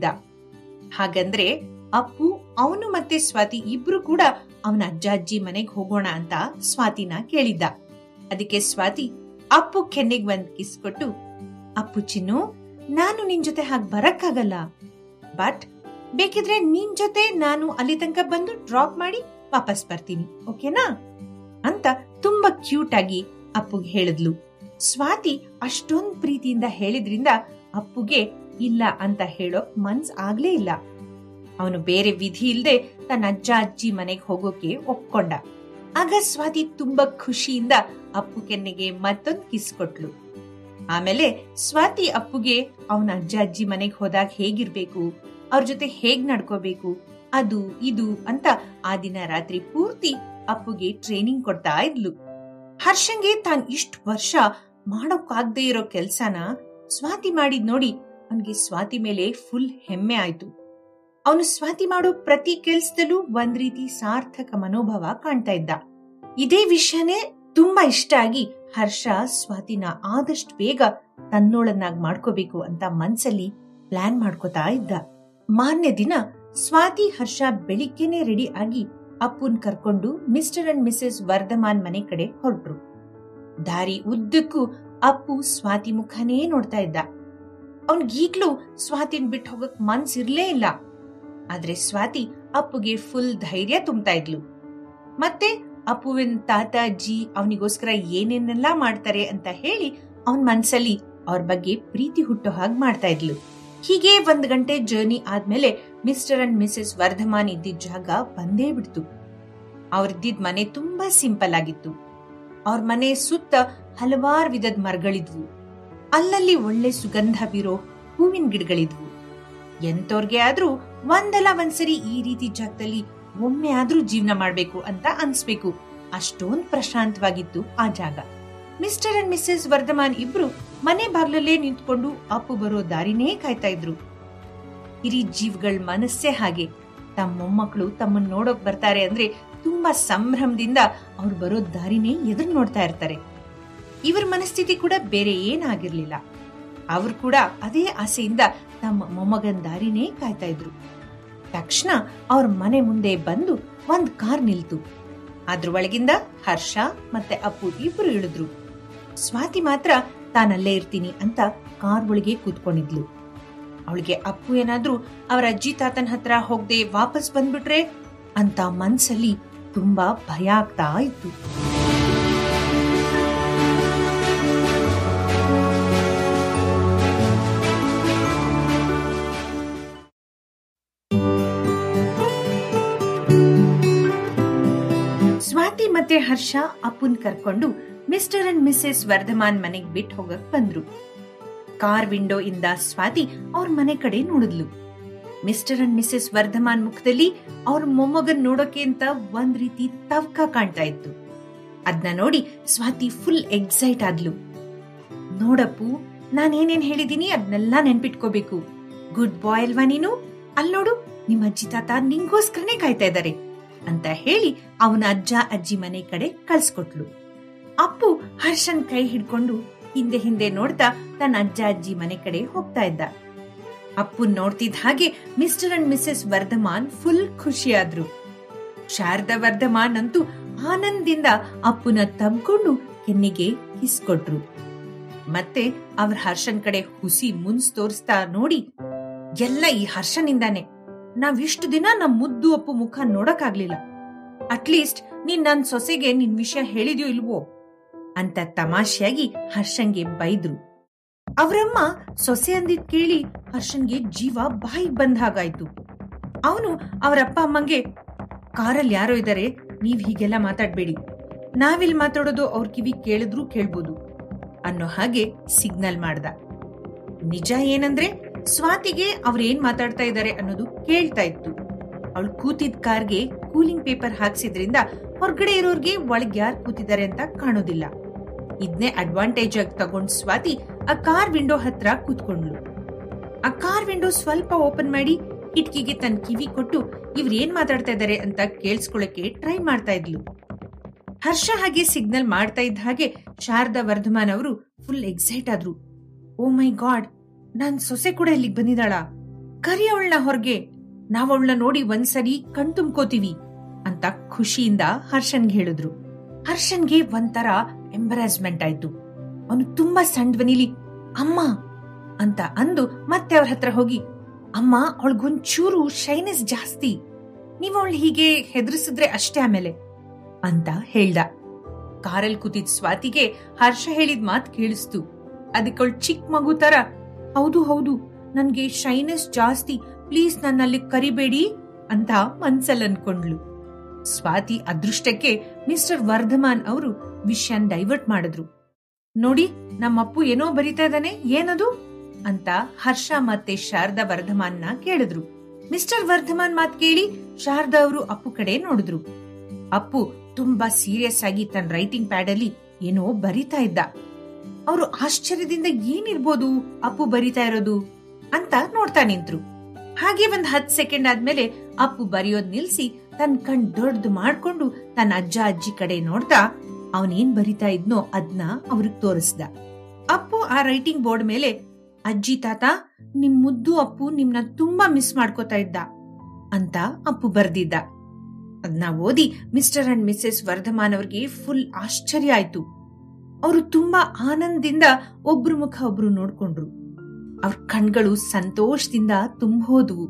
ಹಾಗಂದ್ರೆ ಅಪ್ಪು ಅವನು ಮತ್ತೆ ಸ್ವಾತಿ ಇಬ್ರು ಕೂಡ ಅವನ ಅಜ್ಜ ಅಜ್ಜಿ ಮನೆಗ್ ಹೋಗೋಣ ಅಂತ ಸ್ವಾತಿನ ಕೇಳಿದ್ದ ಅದಕ್ಕೆ ಸ್ವಾತಿ ಅಪ್ಪು ಕೆನ್ನೆಗ್ ಒಂದ್ ಕಿಸ್ ಕೊಟ್ಟು ಅಪ್ಪು ಚಿನ್ನು ನಾನು ನಿನ್ ಜೊತೆ ಹಾಗೆ ಬರಕ್ಕಾಗಲ್ಲ ಬಟ್ ಬೇಕಿದ್ರೆ ನಿನ್ ಜೊತೆ ನಾನು ಅಲ್ಲಿ ತನಕ ಬಂದು ಡ್ರಾಪ್ ಮಾಡಿ ವಾಪಸ್ ಬರ್ತೀನಿ ಓಕೆನಾ ಅಂತ ತುಂಬಾ ಕ್ಯೂಟ್ ಆಗಿ ಅಪ್ಪುಗೆ ಹೇಳಿದ್ಲು ಸ್ವಾತಿ ಅಷ್ಟೊಂದ್ ಪ್ರೀತಿಯಿಂದ ಹೇಳಿದ್ರಿಂದ ಅಪ್ಪುಗೆ ಇಲ್ಲ ಅಂತ ಹೇಳೋಕ್ ಮನ್ಸ್ ಆಗ್ಲೇ ಇಲ್ಲ ಅವನು ಬೇರೆ ವಿಧಿ ಇಲ್ದೆ ತನ್ನ ಅಜ್ಜ ಅಜ್ಜಿ ಮನೆಗೆ ಹೋಗೋಕೆ ಒಪ್ಕೊಂಡ ಆಗ ಸ್ವಾತಿ ತುಂಬಾ ಖುಷಿಯಿಂದ ಅಪ್ಪು ಕೆನ್ನೆಗೆ ಮತ್ತೊಂದ್ ಕಿಸ್ ಕೊಟ್ಲು ಆಮೇಲೆ ಸ್ವಾತಿ ಅಪ್ಪುಗೆ ಅವನ ಅಜ್ಜ ಅಜ್ಜಿ ಮನೆಗೆ ಹೋದಾಗ ಹೇಗಿರ್ಬೇಕು ಅವ್ರ ಜೊತೆ ಹೇಗ್ ನಡ್ಕೋಬೇಕು ಅದು ಇದು ಅಂತ ಆ ದಿನ ರಾತ್ರಿ ಪೂರ್ತಿ ಅಪ್ಪುಗೆ ಟ್ರೈನಿಂಗ್ ಕೊಡ್ತಾ ಇದ್ಲು ಹರ್ಷಂಗೆ ತಾನ್ ಇಷ್ಟು ವರ್ಷ ಮಾಡೋಕ್ಕಾಗ್ದೇ ಇರೋ ಕೆಲ್ಸನ ಸ್ವಾತಿ ಮಾಡಿದ್ ನೋಡಿ ಅವನ್ಗೆ ಸ್ವಾತಿ ಮೇಲೆ ಫುಲ್ ಹೆಮ್ಮೆ ಆಯ್ತು ಅವನು ಸ್ವಾತಿ ಮಾಡೋ ಪ್ರತಿ ಕೆಲ್ಸದಲ್ಲೂ ಒಂದ್ ರೀತಿ ಸಾರ್ಥಕ ಮನೋಭಾವ ಕಾಣ್ತಾ ಇದ್ದ ಇದೇ ವಿಷಯನೇ ತುಂಬಾ ಇಷ್ಟ ಆಗಿ ಹರ್ಷ ಸ್ವಾತಿನ ಆದಷ್ಟು ಬೇಗ ತನ್ನೋಳನ್ನಾಗ್ ಮಾಡ್ಕೋಬೇಕು ಅಂತ ಮನ್ಸಲ್ಲಿ ಪ್ಲಾನ್ ಮಾಡ್ಕೋತಾ ಇದ್ದ ಮಾನ್ಯ ದಿನ ಸ್ವಾತಿ ಹರ್ಷ ಬೆಳಿಗ್ಗೆನೆ ರೆಡಿ ಆಗಿ ಅಪ್ಪುನ್ ಕರ್ಕೊಂಡು ಮಿಸ್ಟರ್ ಅಂಡ್ ಮಿಸೆಸ್ ವರ್ಧಮಾನ್ ಮನೆ ಕಡೆ ಹೊರಟ್ರು ದಾರಿ ಉದ್ದಕ್ಕೂ ಅಪ್ಪು ಸ್ವಾತಿ ಮುಖನೇ ನೋಡ್ತಾ ಇದ್ದ ಅವನ್ಗೀಗ್ಲೂ ಸ್ವಾತಿನ್ ಬಿಟ್ಟು ಹೋಗಕ್ ಮನ್ಸಿರ್ಲೇ ಇಲ್ಲ ಆದ್ರೆ ಸ್ವಾತಿ ಅಪ್ಪುಗೆ ಫುಲ್ ಧೈರ್ಯ ತುಂಬ್ತಾ ಇದ್ಲು ಮತ್ತೆ ಅಪ್ಪುವಿನ ತಾತ ಅಜ್ಜಿ ಅವನಿಗೋಸ್ಕರ ಏನೇನೆಲ್ಲಾ ಮಾಡ್ತಾರೆ ಅಂತ ಹೇಳಿ ಅವನ್ ಮನ್ಸಲ್ಲಿ ಅವ್ರ ಬಗ್ಗೆ ಪ್ರೀತಿ ಹುಟ್ಟೋ ಹಾಗೆ ಮಾಡ್ತಾ ಇದ್ಲು ಹೀಗೆ ಒಂದ್ ಗಂಟೆ ಜರ್ನಿ ಆದ್ಮೇಲೆ ಮಿಸ್ಟರ್ ಅಂಡ್ ಮಿಸೆಸ್ ವರ್ಧಮಾನ್ ಇದ್ದಿದ್ ಜಾಗ ಬಂದೇ ಬಿಡ್ತು ಅವ್ರಿದ್ದಿದ್ ಮನೆ ತುಂಬಾ ಸಿಂಪಲ್ ಆಗಿತ್ತು ಅವ್ರ ಮನೆ ಸುತ್ತ ಹಲವಾರು ವಿಧದ ಮರಗಳಿದ್ವು ಅಲ್ಲಲ್ಲಿ ಒಳ್ಳೆ ಸುಗಂಧ ಬೀರೋ ಹೂವಿನ ಗಿಡಗಳಿದ್ವು ಎಂತೋರ್ಗೆ ಆದ್ರೂ ಒಂದಲ್ಲ ಒಂದ್ಸರಿ ಈ ರೀತಿ ಜಾಗದಲ್ಲಿ ಒಮ್ಮೆ ಆದ್ರೂ ಜೀವನ ಮಾಡ್ಬೇಕು ಅಂತ ಅನ್ಸ್ಬೇಕು ಅಷ್ಟೊಂದ್ ಪ್ರಶಾಂತವಾಗಿತ್ತು ಆ ಜಾಗ ಮಿಸ್ಟರ್ ಅಂಡ್ ಮಿಸ್ಸೆಸ್ ವರ್ಧಮಾನ್ ಇಬ್ರು ಮನೆ ಬಾಗ್ಲಲ್ಲೇ ನಿಂತ್ಕೊಂಡು ಅಪ್ಪು ಬರೋ ದಾರಿನೇ ಕಾಯ್ತಾ ಇದ್ರು ಹಿರಿ ಜೀವಗಳ ಮನಸ್ಸೇ ಹಾಗೆ ತಮ್ಮ ಮೊಮ್ಮಕ್ಕಳು ತಮ್ಮನ್ನ ನೋಡೋಕ್ ಬರ್ತಾರೆ ಅಂದ್ರೆ ತುಂಬಾ ಸಂಭ್ರಮದಿಂದ ಅವ್ರು ಬರೋ ದಾರಿನೇ ಎದುರು ನೋಡ್ತಾ ಇರ್ತಾರೆ ಇವರ ಮನಸ್ಥಿತಿ ಕೂಡ ಬೇರೆ ಏನಾಗಿರ್ಲಿಲ್ಲ ಅವ್ರು ಕೂಡ ಅದೇ ಆಸೆಯಿಂದ ತಮ್ಮ ಮೊಮ್ಮಗನ್ ದಾರಿನೇ ಕಾಯ್ತಾ ಇದ್ರು ತಕ್ಷಣ ಅವ್ರ ಮನೆ ಮುಂದೆ ಬಂದು ಒಂದ್ ಕಾರ್ ನಿಲ್ತು ಅದ್ರ ಒಳಗಿಂದ ಹರ್ಷ ಮತ್ತೆ ಅಪ್ಪು ಇಬ್ರು ಇಳಿದ್ರು ಸ್ವಾತಿ ಮಾತ್ರ ತಾನಲ್ಲೇ ಇರ್ತೀನಿ ಅಂತ ಕಾರ್ ಒಳಗೆ ಕೂತ್ಕೊಂಡಿದ್ಲು ಅವಳಿಗೆ ಅಪ್ಪು ಏನಾದ್ರೂ ಅವರ ಅಜ್ಜಿ ತಾತನ ಹತ್ರ ಹೋಗದೆ ವಾಪಸ್ ಬಂದ್ಬಿಟ್ರೆ ಅಂತ ಮನ್ಸಲ್ಲಿ ತುಂಬಾ ಭಯ ಆಗ್ತಾ ಇತ್ತು ಸ್ವಾತಿ ಮತ್ತೆ ಹರ್ಷ ಅಪ್ಪನ್ ಕರ್ಕೊಂಡು ಮಿಸ್ಟರ್ ಅಂಡ್ ಮಿಸ್ಸೆಸ್ ವರ್ಧಮಾನ್ ಮನೆಗ್ ಬಿಟ್ಟು ಹೋಗಕ್ ಬಂದ್ರು ಕಾರ್ ವಿಂಡೋ ಇಂದ ಸ್ವಾತಿ ಅವ್ರ ಮನೆ ಕಡೆ ನೋಡಿದ್ಲು ಮಿಸ್ಟರ್ ಅಂಡ್ ಮಿಸ್ಸೆಸ್ ವರ್ಧಮಾನ್ ಮುಖದಲ್ಲಿ ಅವ್ರ ಮೊಮ್ಮಗನ್ ನೋಡೋಕೆ ಅಂತ ಒಂದ್ ರೀತಿ ತವಕ ಕಾಣ್ತಾ ಇತ್ತು ಅದ್ನ ನೋಡಿ ಸ್ವಾತಿ ಫುಲ್ ಎಕ್ಸೈಟ್ ಆದ್ಲು ನೋಡಪ್ಪು ನಾನೇನೇನ್ ಹೇಳಿದೀನಿ ಅದನ್ನೆಲ್ಲ ನೆನ್ಪಿಟ್ಕೋಬೇಕು ಗುಡ್ ಬಾಯ್ ಅಲ್ವಾ ನೀನು ಅಲ್ ನೋಡು ನಿಮ್ಮ ಅಜ್ಜಿ ತಾತ ನಿಂಗೋಸ್ಕರನೇ ಕಾಯ್ತಾ ಇದ್ದಾರೆ ಅಂತ ಹೇಳಿ ಅವನ ಅಜ್ಜ ಅಜ್ಜಿ ಮನೆ ಕಡೆ ಕಳ್ಸ್ಕೊಟ್ಲು ಅಪ್ಪು ಹರ್ಷನ್ ಕೈ ಹಿಡ್ಕೊಂಡು ಹಿಂದೆ ಹಿಂದೆ ನೋಡ್ತಾ ತನ್ನ ಅಜ್ಜ ಅಜ್ಜಿ ಮನೆ ಕಡೆ ಹೋಗ್ತಾ ಇದ್ದ ಅಪ್ಪು ನೋಡ್ತಿದ್ದ ಹಾಗೆ mister and missus Vardhaman full ಖುಷಿಯಾದ್ರು ಶಾರದಾ ವರ್ಧಮಾನ್ ಅಂತೂ ಆನಂದದಿಂದ ಅಪ್ಪುನ ತಬ್ಕೊಂಡು ಕೆನ್ನಿಗೆ ಕಿಸ್ ಕೊಟ್ರು ಮತ್ತೆ ಅವ್ರ ಹರ್ಷನ್ ಕಡೆ ಹುಸಿ ಮುನ್ಸ್ ತೋರಿಸ್ತಾ ನೋಡಿ ಎಲ್ಲ ಈ ಹರ್ಷನಿಂದಾನೆ ನಾವಿಷ್ಟು ದಿನ ನಮ್ ಮುದ್ದು ಅಪ್ಪು ಮುಖ ನೋಡಕ್ಕಾಗ್ಲಿಲ್ಲ ಅಟ್ಲೀಸ್ಟ್ ನೀನ್ ನನ್ ಸೊಸೆಗೆ ನಿನ್ ವಿಷಯ ಹೇಳಿದ್ಯೋ ಇಲ್ವೋ ಅಂತ ತಮಾಷೆಯಾಗಿ ಹರ್ಷನ್ಗೆ ಬೈದ್ರು ಅವರಮ್ಮ ಸೊಸೆ ಅಂದಿದ್ ಕೇಳಿ ಹರ್ಷನ್ಗೆ ಜೀವ ಬಾಯಿಗ್ ಬಂದ ಹಾಗಾಯ್ತು ಅವನು ಅವರಪ್ಪ ಅಮ್ಮಂಗೆ ಕಾರಲ್ಲಿ ಯಾರೋ ಇದ್ದಾರೆ ನೀವ್ ಹೀಗೆಲ್ಲ ಮಾತಾಡ್ಬೇಡಿ ನಾವಿಲ್ ಮಾತಾಡೋದು ಅವ್ರ ಕಿವಿ ಕೇಳಿದ್ರು ಕೇಳ್ಬೋದು ಅನ್ನೋ ಹಾಗೆ ಸಿಗ್ನಲ್ ಮಾಡ್ದ ನಿಜ ಏನಂದ್ರೆ ಸ್ವಾತಿಗೆ ಅವ್ರೇನ್ ಮಾತಾಡ್ತಾ ಇದ್ದಾರೆ ಅನ್ನೋದು ಕೇಳ್ತಾ ಇತ್ತು ಅವಳು ಕೂತಿದ್ ಕಾರ್ಗೆ ಕೂಲಿಂಗ್ ಪೇಪರ್ ಹಾಕ್ಸಿದ್ರಿಂದ ಹೊರಗಡೆ ಇರೋರ್ಗೆ ಒಳಗ್ ಯಾರ್ ಕೂತಿದ್ದಾರೆ ಅಂತ ಕಾಣೋದಿಲ್ಲ ಇದ್ನೇ ಅಡ್ವಾಂಟೇಜ್ ಆಗಿ ತಗೊಂಡ್ ಸ್ವಾತಿ ಆ ಕಾರ್ ವಿಂಡೋ ಹತ್ರ ಕೂತ್ಕೊಂಡ್ಲು ಆ ಕಾರ್ ವಿಂಡೋ ಸ್ವಲ್ಪ ಓಪನ್ ಮಾಡಿ ಕಿಟಕಿಗೆ ತನ್ನ ಕಿವಿ ಕೊಟ್ಟು ಇವ್ರು ಏನ್ ಮಾತಾಡ್ತಾ ಇದ್ದಾರೆ ಅಂತ ಕೇಳಿಸ್ಕೊಳಕ್ಕೆ ಟ್ರೈ ಮಾಡ್ತಾ ಇದ್ಲು ಹರ್ಷ ಹಾಗೆ ಸಿಗ್ನಲ್ ಮಾಡ್ತಾ ಇದ್ದ ಹಾಗೆ ಶಾರದಾ ವರ್ಧಮಾನ್ ಅವರು ಫುಲ್ ಎಕ್ಸೈಟ್ ಆದ್ರು ಓ ಮೈ ಗಾಡ್ ನನ್ ಸೊಸೆ ಕೂಡ ಇಲ್ಲಿಗೆ ಬಂದಿದ್ದಾಳ ಕರಿ ಅವಳನ್ನ ಹೊರಗೆ ನಾವ್ ಅವಳನ್ನ ನೋಡಿ ಒಂದ್ಸರಿ ಕಣ್ ತುಂಬ್ಕೋತೀವಿ ಅಂತ ಖುಷಿಯಿಂದ ಹರ್ಷನ್ಗೆ ಹೇಳಿದ್ರು ಹರ್ಷನ್ಗೆ ಒಂಥರ ಎಂಬರಾಸ್ಮೆಂಟ್ ಆಯ್ತು ಅವನು ತುಂಬಾ ಸಣ್ಣ ಧ್ವನಿಲಿ ಅಮ್ಮ ಅಂತ ಅಂದು ಮತ್ತೆ ಅವ್ರ ಹತ್ರ ಹೋಗಿ ಅಮ್ಮ ಅವಳಿಗೊಂಚೂರು ಶೈನೆಸ್ ಜಾಸ್ತಿ ನೀವು ಅವಳು ಹೀಗೆ ಹೆದರ್ಸಿದ್ರೆ ಅಷ್ಟೇ ಆಮೇಲೆ ಅಂತ ಹೇಳ್ದ ಕಾರಲ್ಲಿ ಕೂತಿದ್ ಸ್ವಾತಿಗೆ ಹರ್ಷ ಹೇಳಿದ ಮಾತ್ ಕೇಳಿಸ್ತು ಅದಕ್ಕವಳು ಚಿಕ್ಕ ಮಗು ತರ ಹೌದು ಹೌದು ನನ್ಗೆ ಶೈನೆಸ್ ಜಾಸ್ತಿ ಪ್ಲೀಸ್ ನನ್ನಲ್ಲಿ ಕರಿಬೇಡಿ ಅಂತ ಮನ್ಸಲ್ಲಿ ಅನ್ಕೊಂಡ್ಲು ಸ್ವಾತಿ ಅದೃಷ್ಟಕ್ಕೆ ಮಿಸ್ಟರ್ ವರ್ಧಮಾನ್ ಅವರು ವಿಷಯನ್ ಡೈವರ್ಟ್ ಮಾಡಿದ್ರು ನೋಡಿ ನಮ್ಮಪ್ಪು ಏನೋ ಬರಿತಾ ಇದ್ದಾನೆ ಏನದು ಅಂತ ಹರ್ಷ ಮತ್ತೆ ಶಾರದಾ ವರ್ಧಮಾನ್ನ ಕೇಳಿದ್ರು ಮಿಸ್ಟರ್ ವರ್ಧಮಾನ್ ಮಾತ್ ಕೇಳಿ ಶಾರದಾ ಅವರು ಅಪ್ಪು ಕಡೆ ನೋಡಿದ್ರು ಅಪ್ಪು ತುಂಬಾ ಸೀರಿಯಸ್ ಆಗಿ ತನ್ನ ರೈಟಿಂಗ್ ಪ್ಯಾಡ್ ಅಲ್ಲಿ ಏನೋ ಬರಿತಾ ಇದ್ದ ಅವರು ಆಶ್ಚರ್ಯದಿಂದ ಏನಿರ್ಬೋದು ಅಪ್ಪು ಬರಿತಾ ಇರೋದು ಅಂತ ನೋಡ್ತಾ ನಿಂತ್ರು ಹಾಗೆ ಒಂದ್ ಹತ್ ಸೆಕೆಂಡ್ ಆದ್ಮೇಲೆ ಅಪ್ಪು ಬರೆಯೋದ್ ನಿಲ್ಸಿ ತನ್ ಕಣ್ ದೊಡ್ಡದು ಮಾಡ್ಕೊಂಡು ತನ್ನ ಅಜ್ಜ ಅಜ್ಜಿ ಕಡೆ ನೋಡ್ತಾ ಅವನೇನ್ ಬರಿತಾ ಇದ್ನೋ ಅದ್ನ ಅವ್ರಿಗೆ ತೋರಿಸ್ದ ಅಪ್ಪು ಆ ರೈಟಿಂಗ್ ಬೋರ್ಡ್ ಮೇಲೆ ಅಜ್ಜಿ ತಾತ ನಿಮ್ ಮುದ್ದು ಅಪ್ಪು ನಿಮ್ನ ತುಂಬಾ ಮಿಸ್ ಮಾಡ್ಕೋತಾ ಇದ್ದ ಅಂತ ಅಪ್ಪು ಬರ್ದಿದ್ದ ಅದನ್ನ ಓದಿ ಮಿಸ್ಟರ್ ಅಂಡ್ ಮಿಸೆಸ್ ವರ್ಧಮಾನ್ ಅವ್ರಿಗೆ ಫುಲ್ ಆಶ್ಚರ್ಯ ಆಯ್ತು ಅವರು ತುಂಬಾ ಆನಂದದಿಂದ ಒಬ್ರು ಮುಖ ಒಬ್ರು ನೋಡ್ಕೊಂಡ್ರು ಅವ್ರ ಕಣ್ಗಳು ಸಂತೋಷದಿಂದ ತುಂಬೋದ್ವು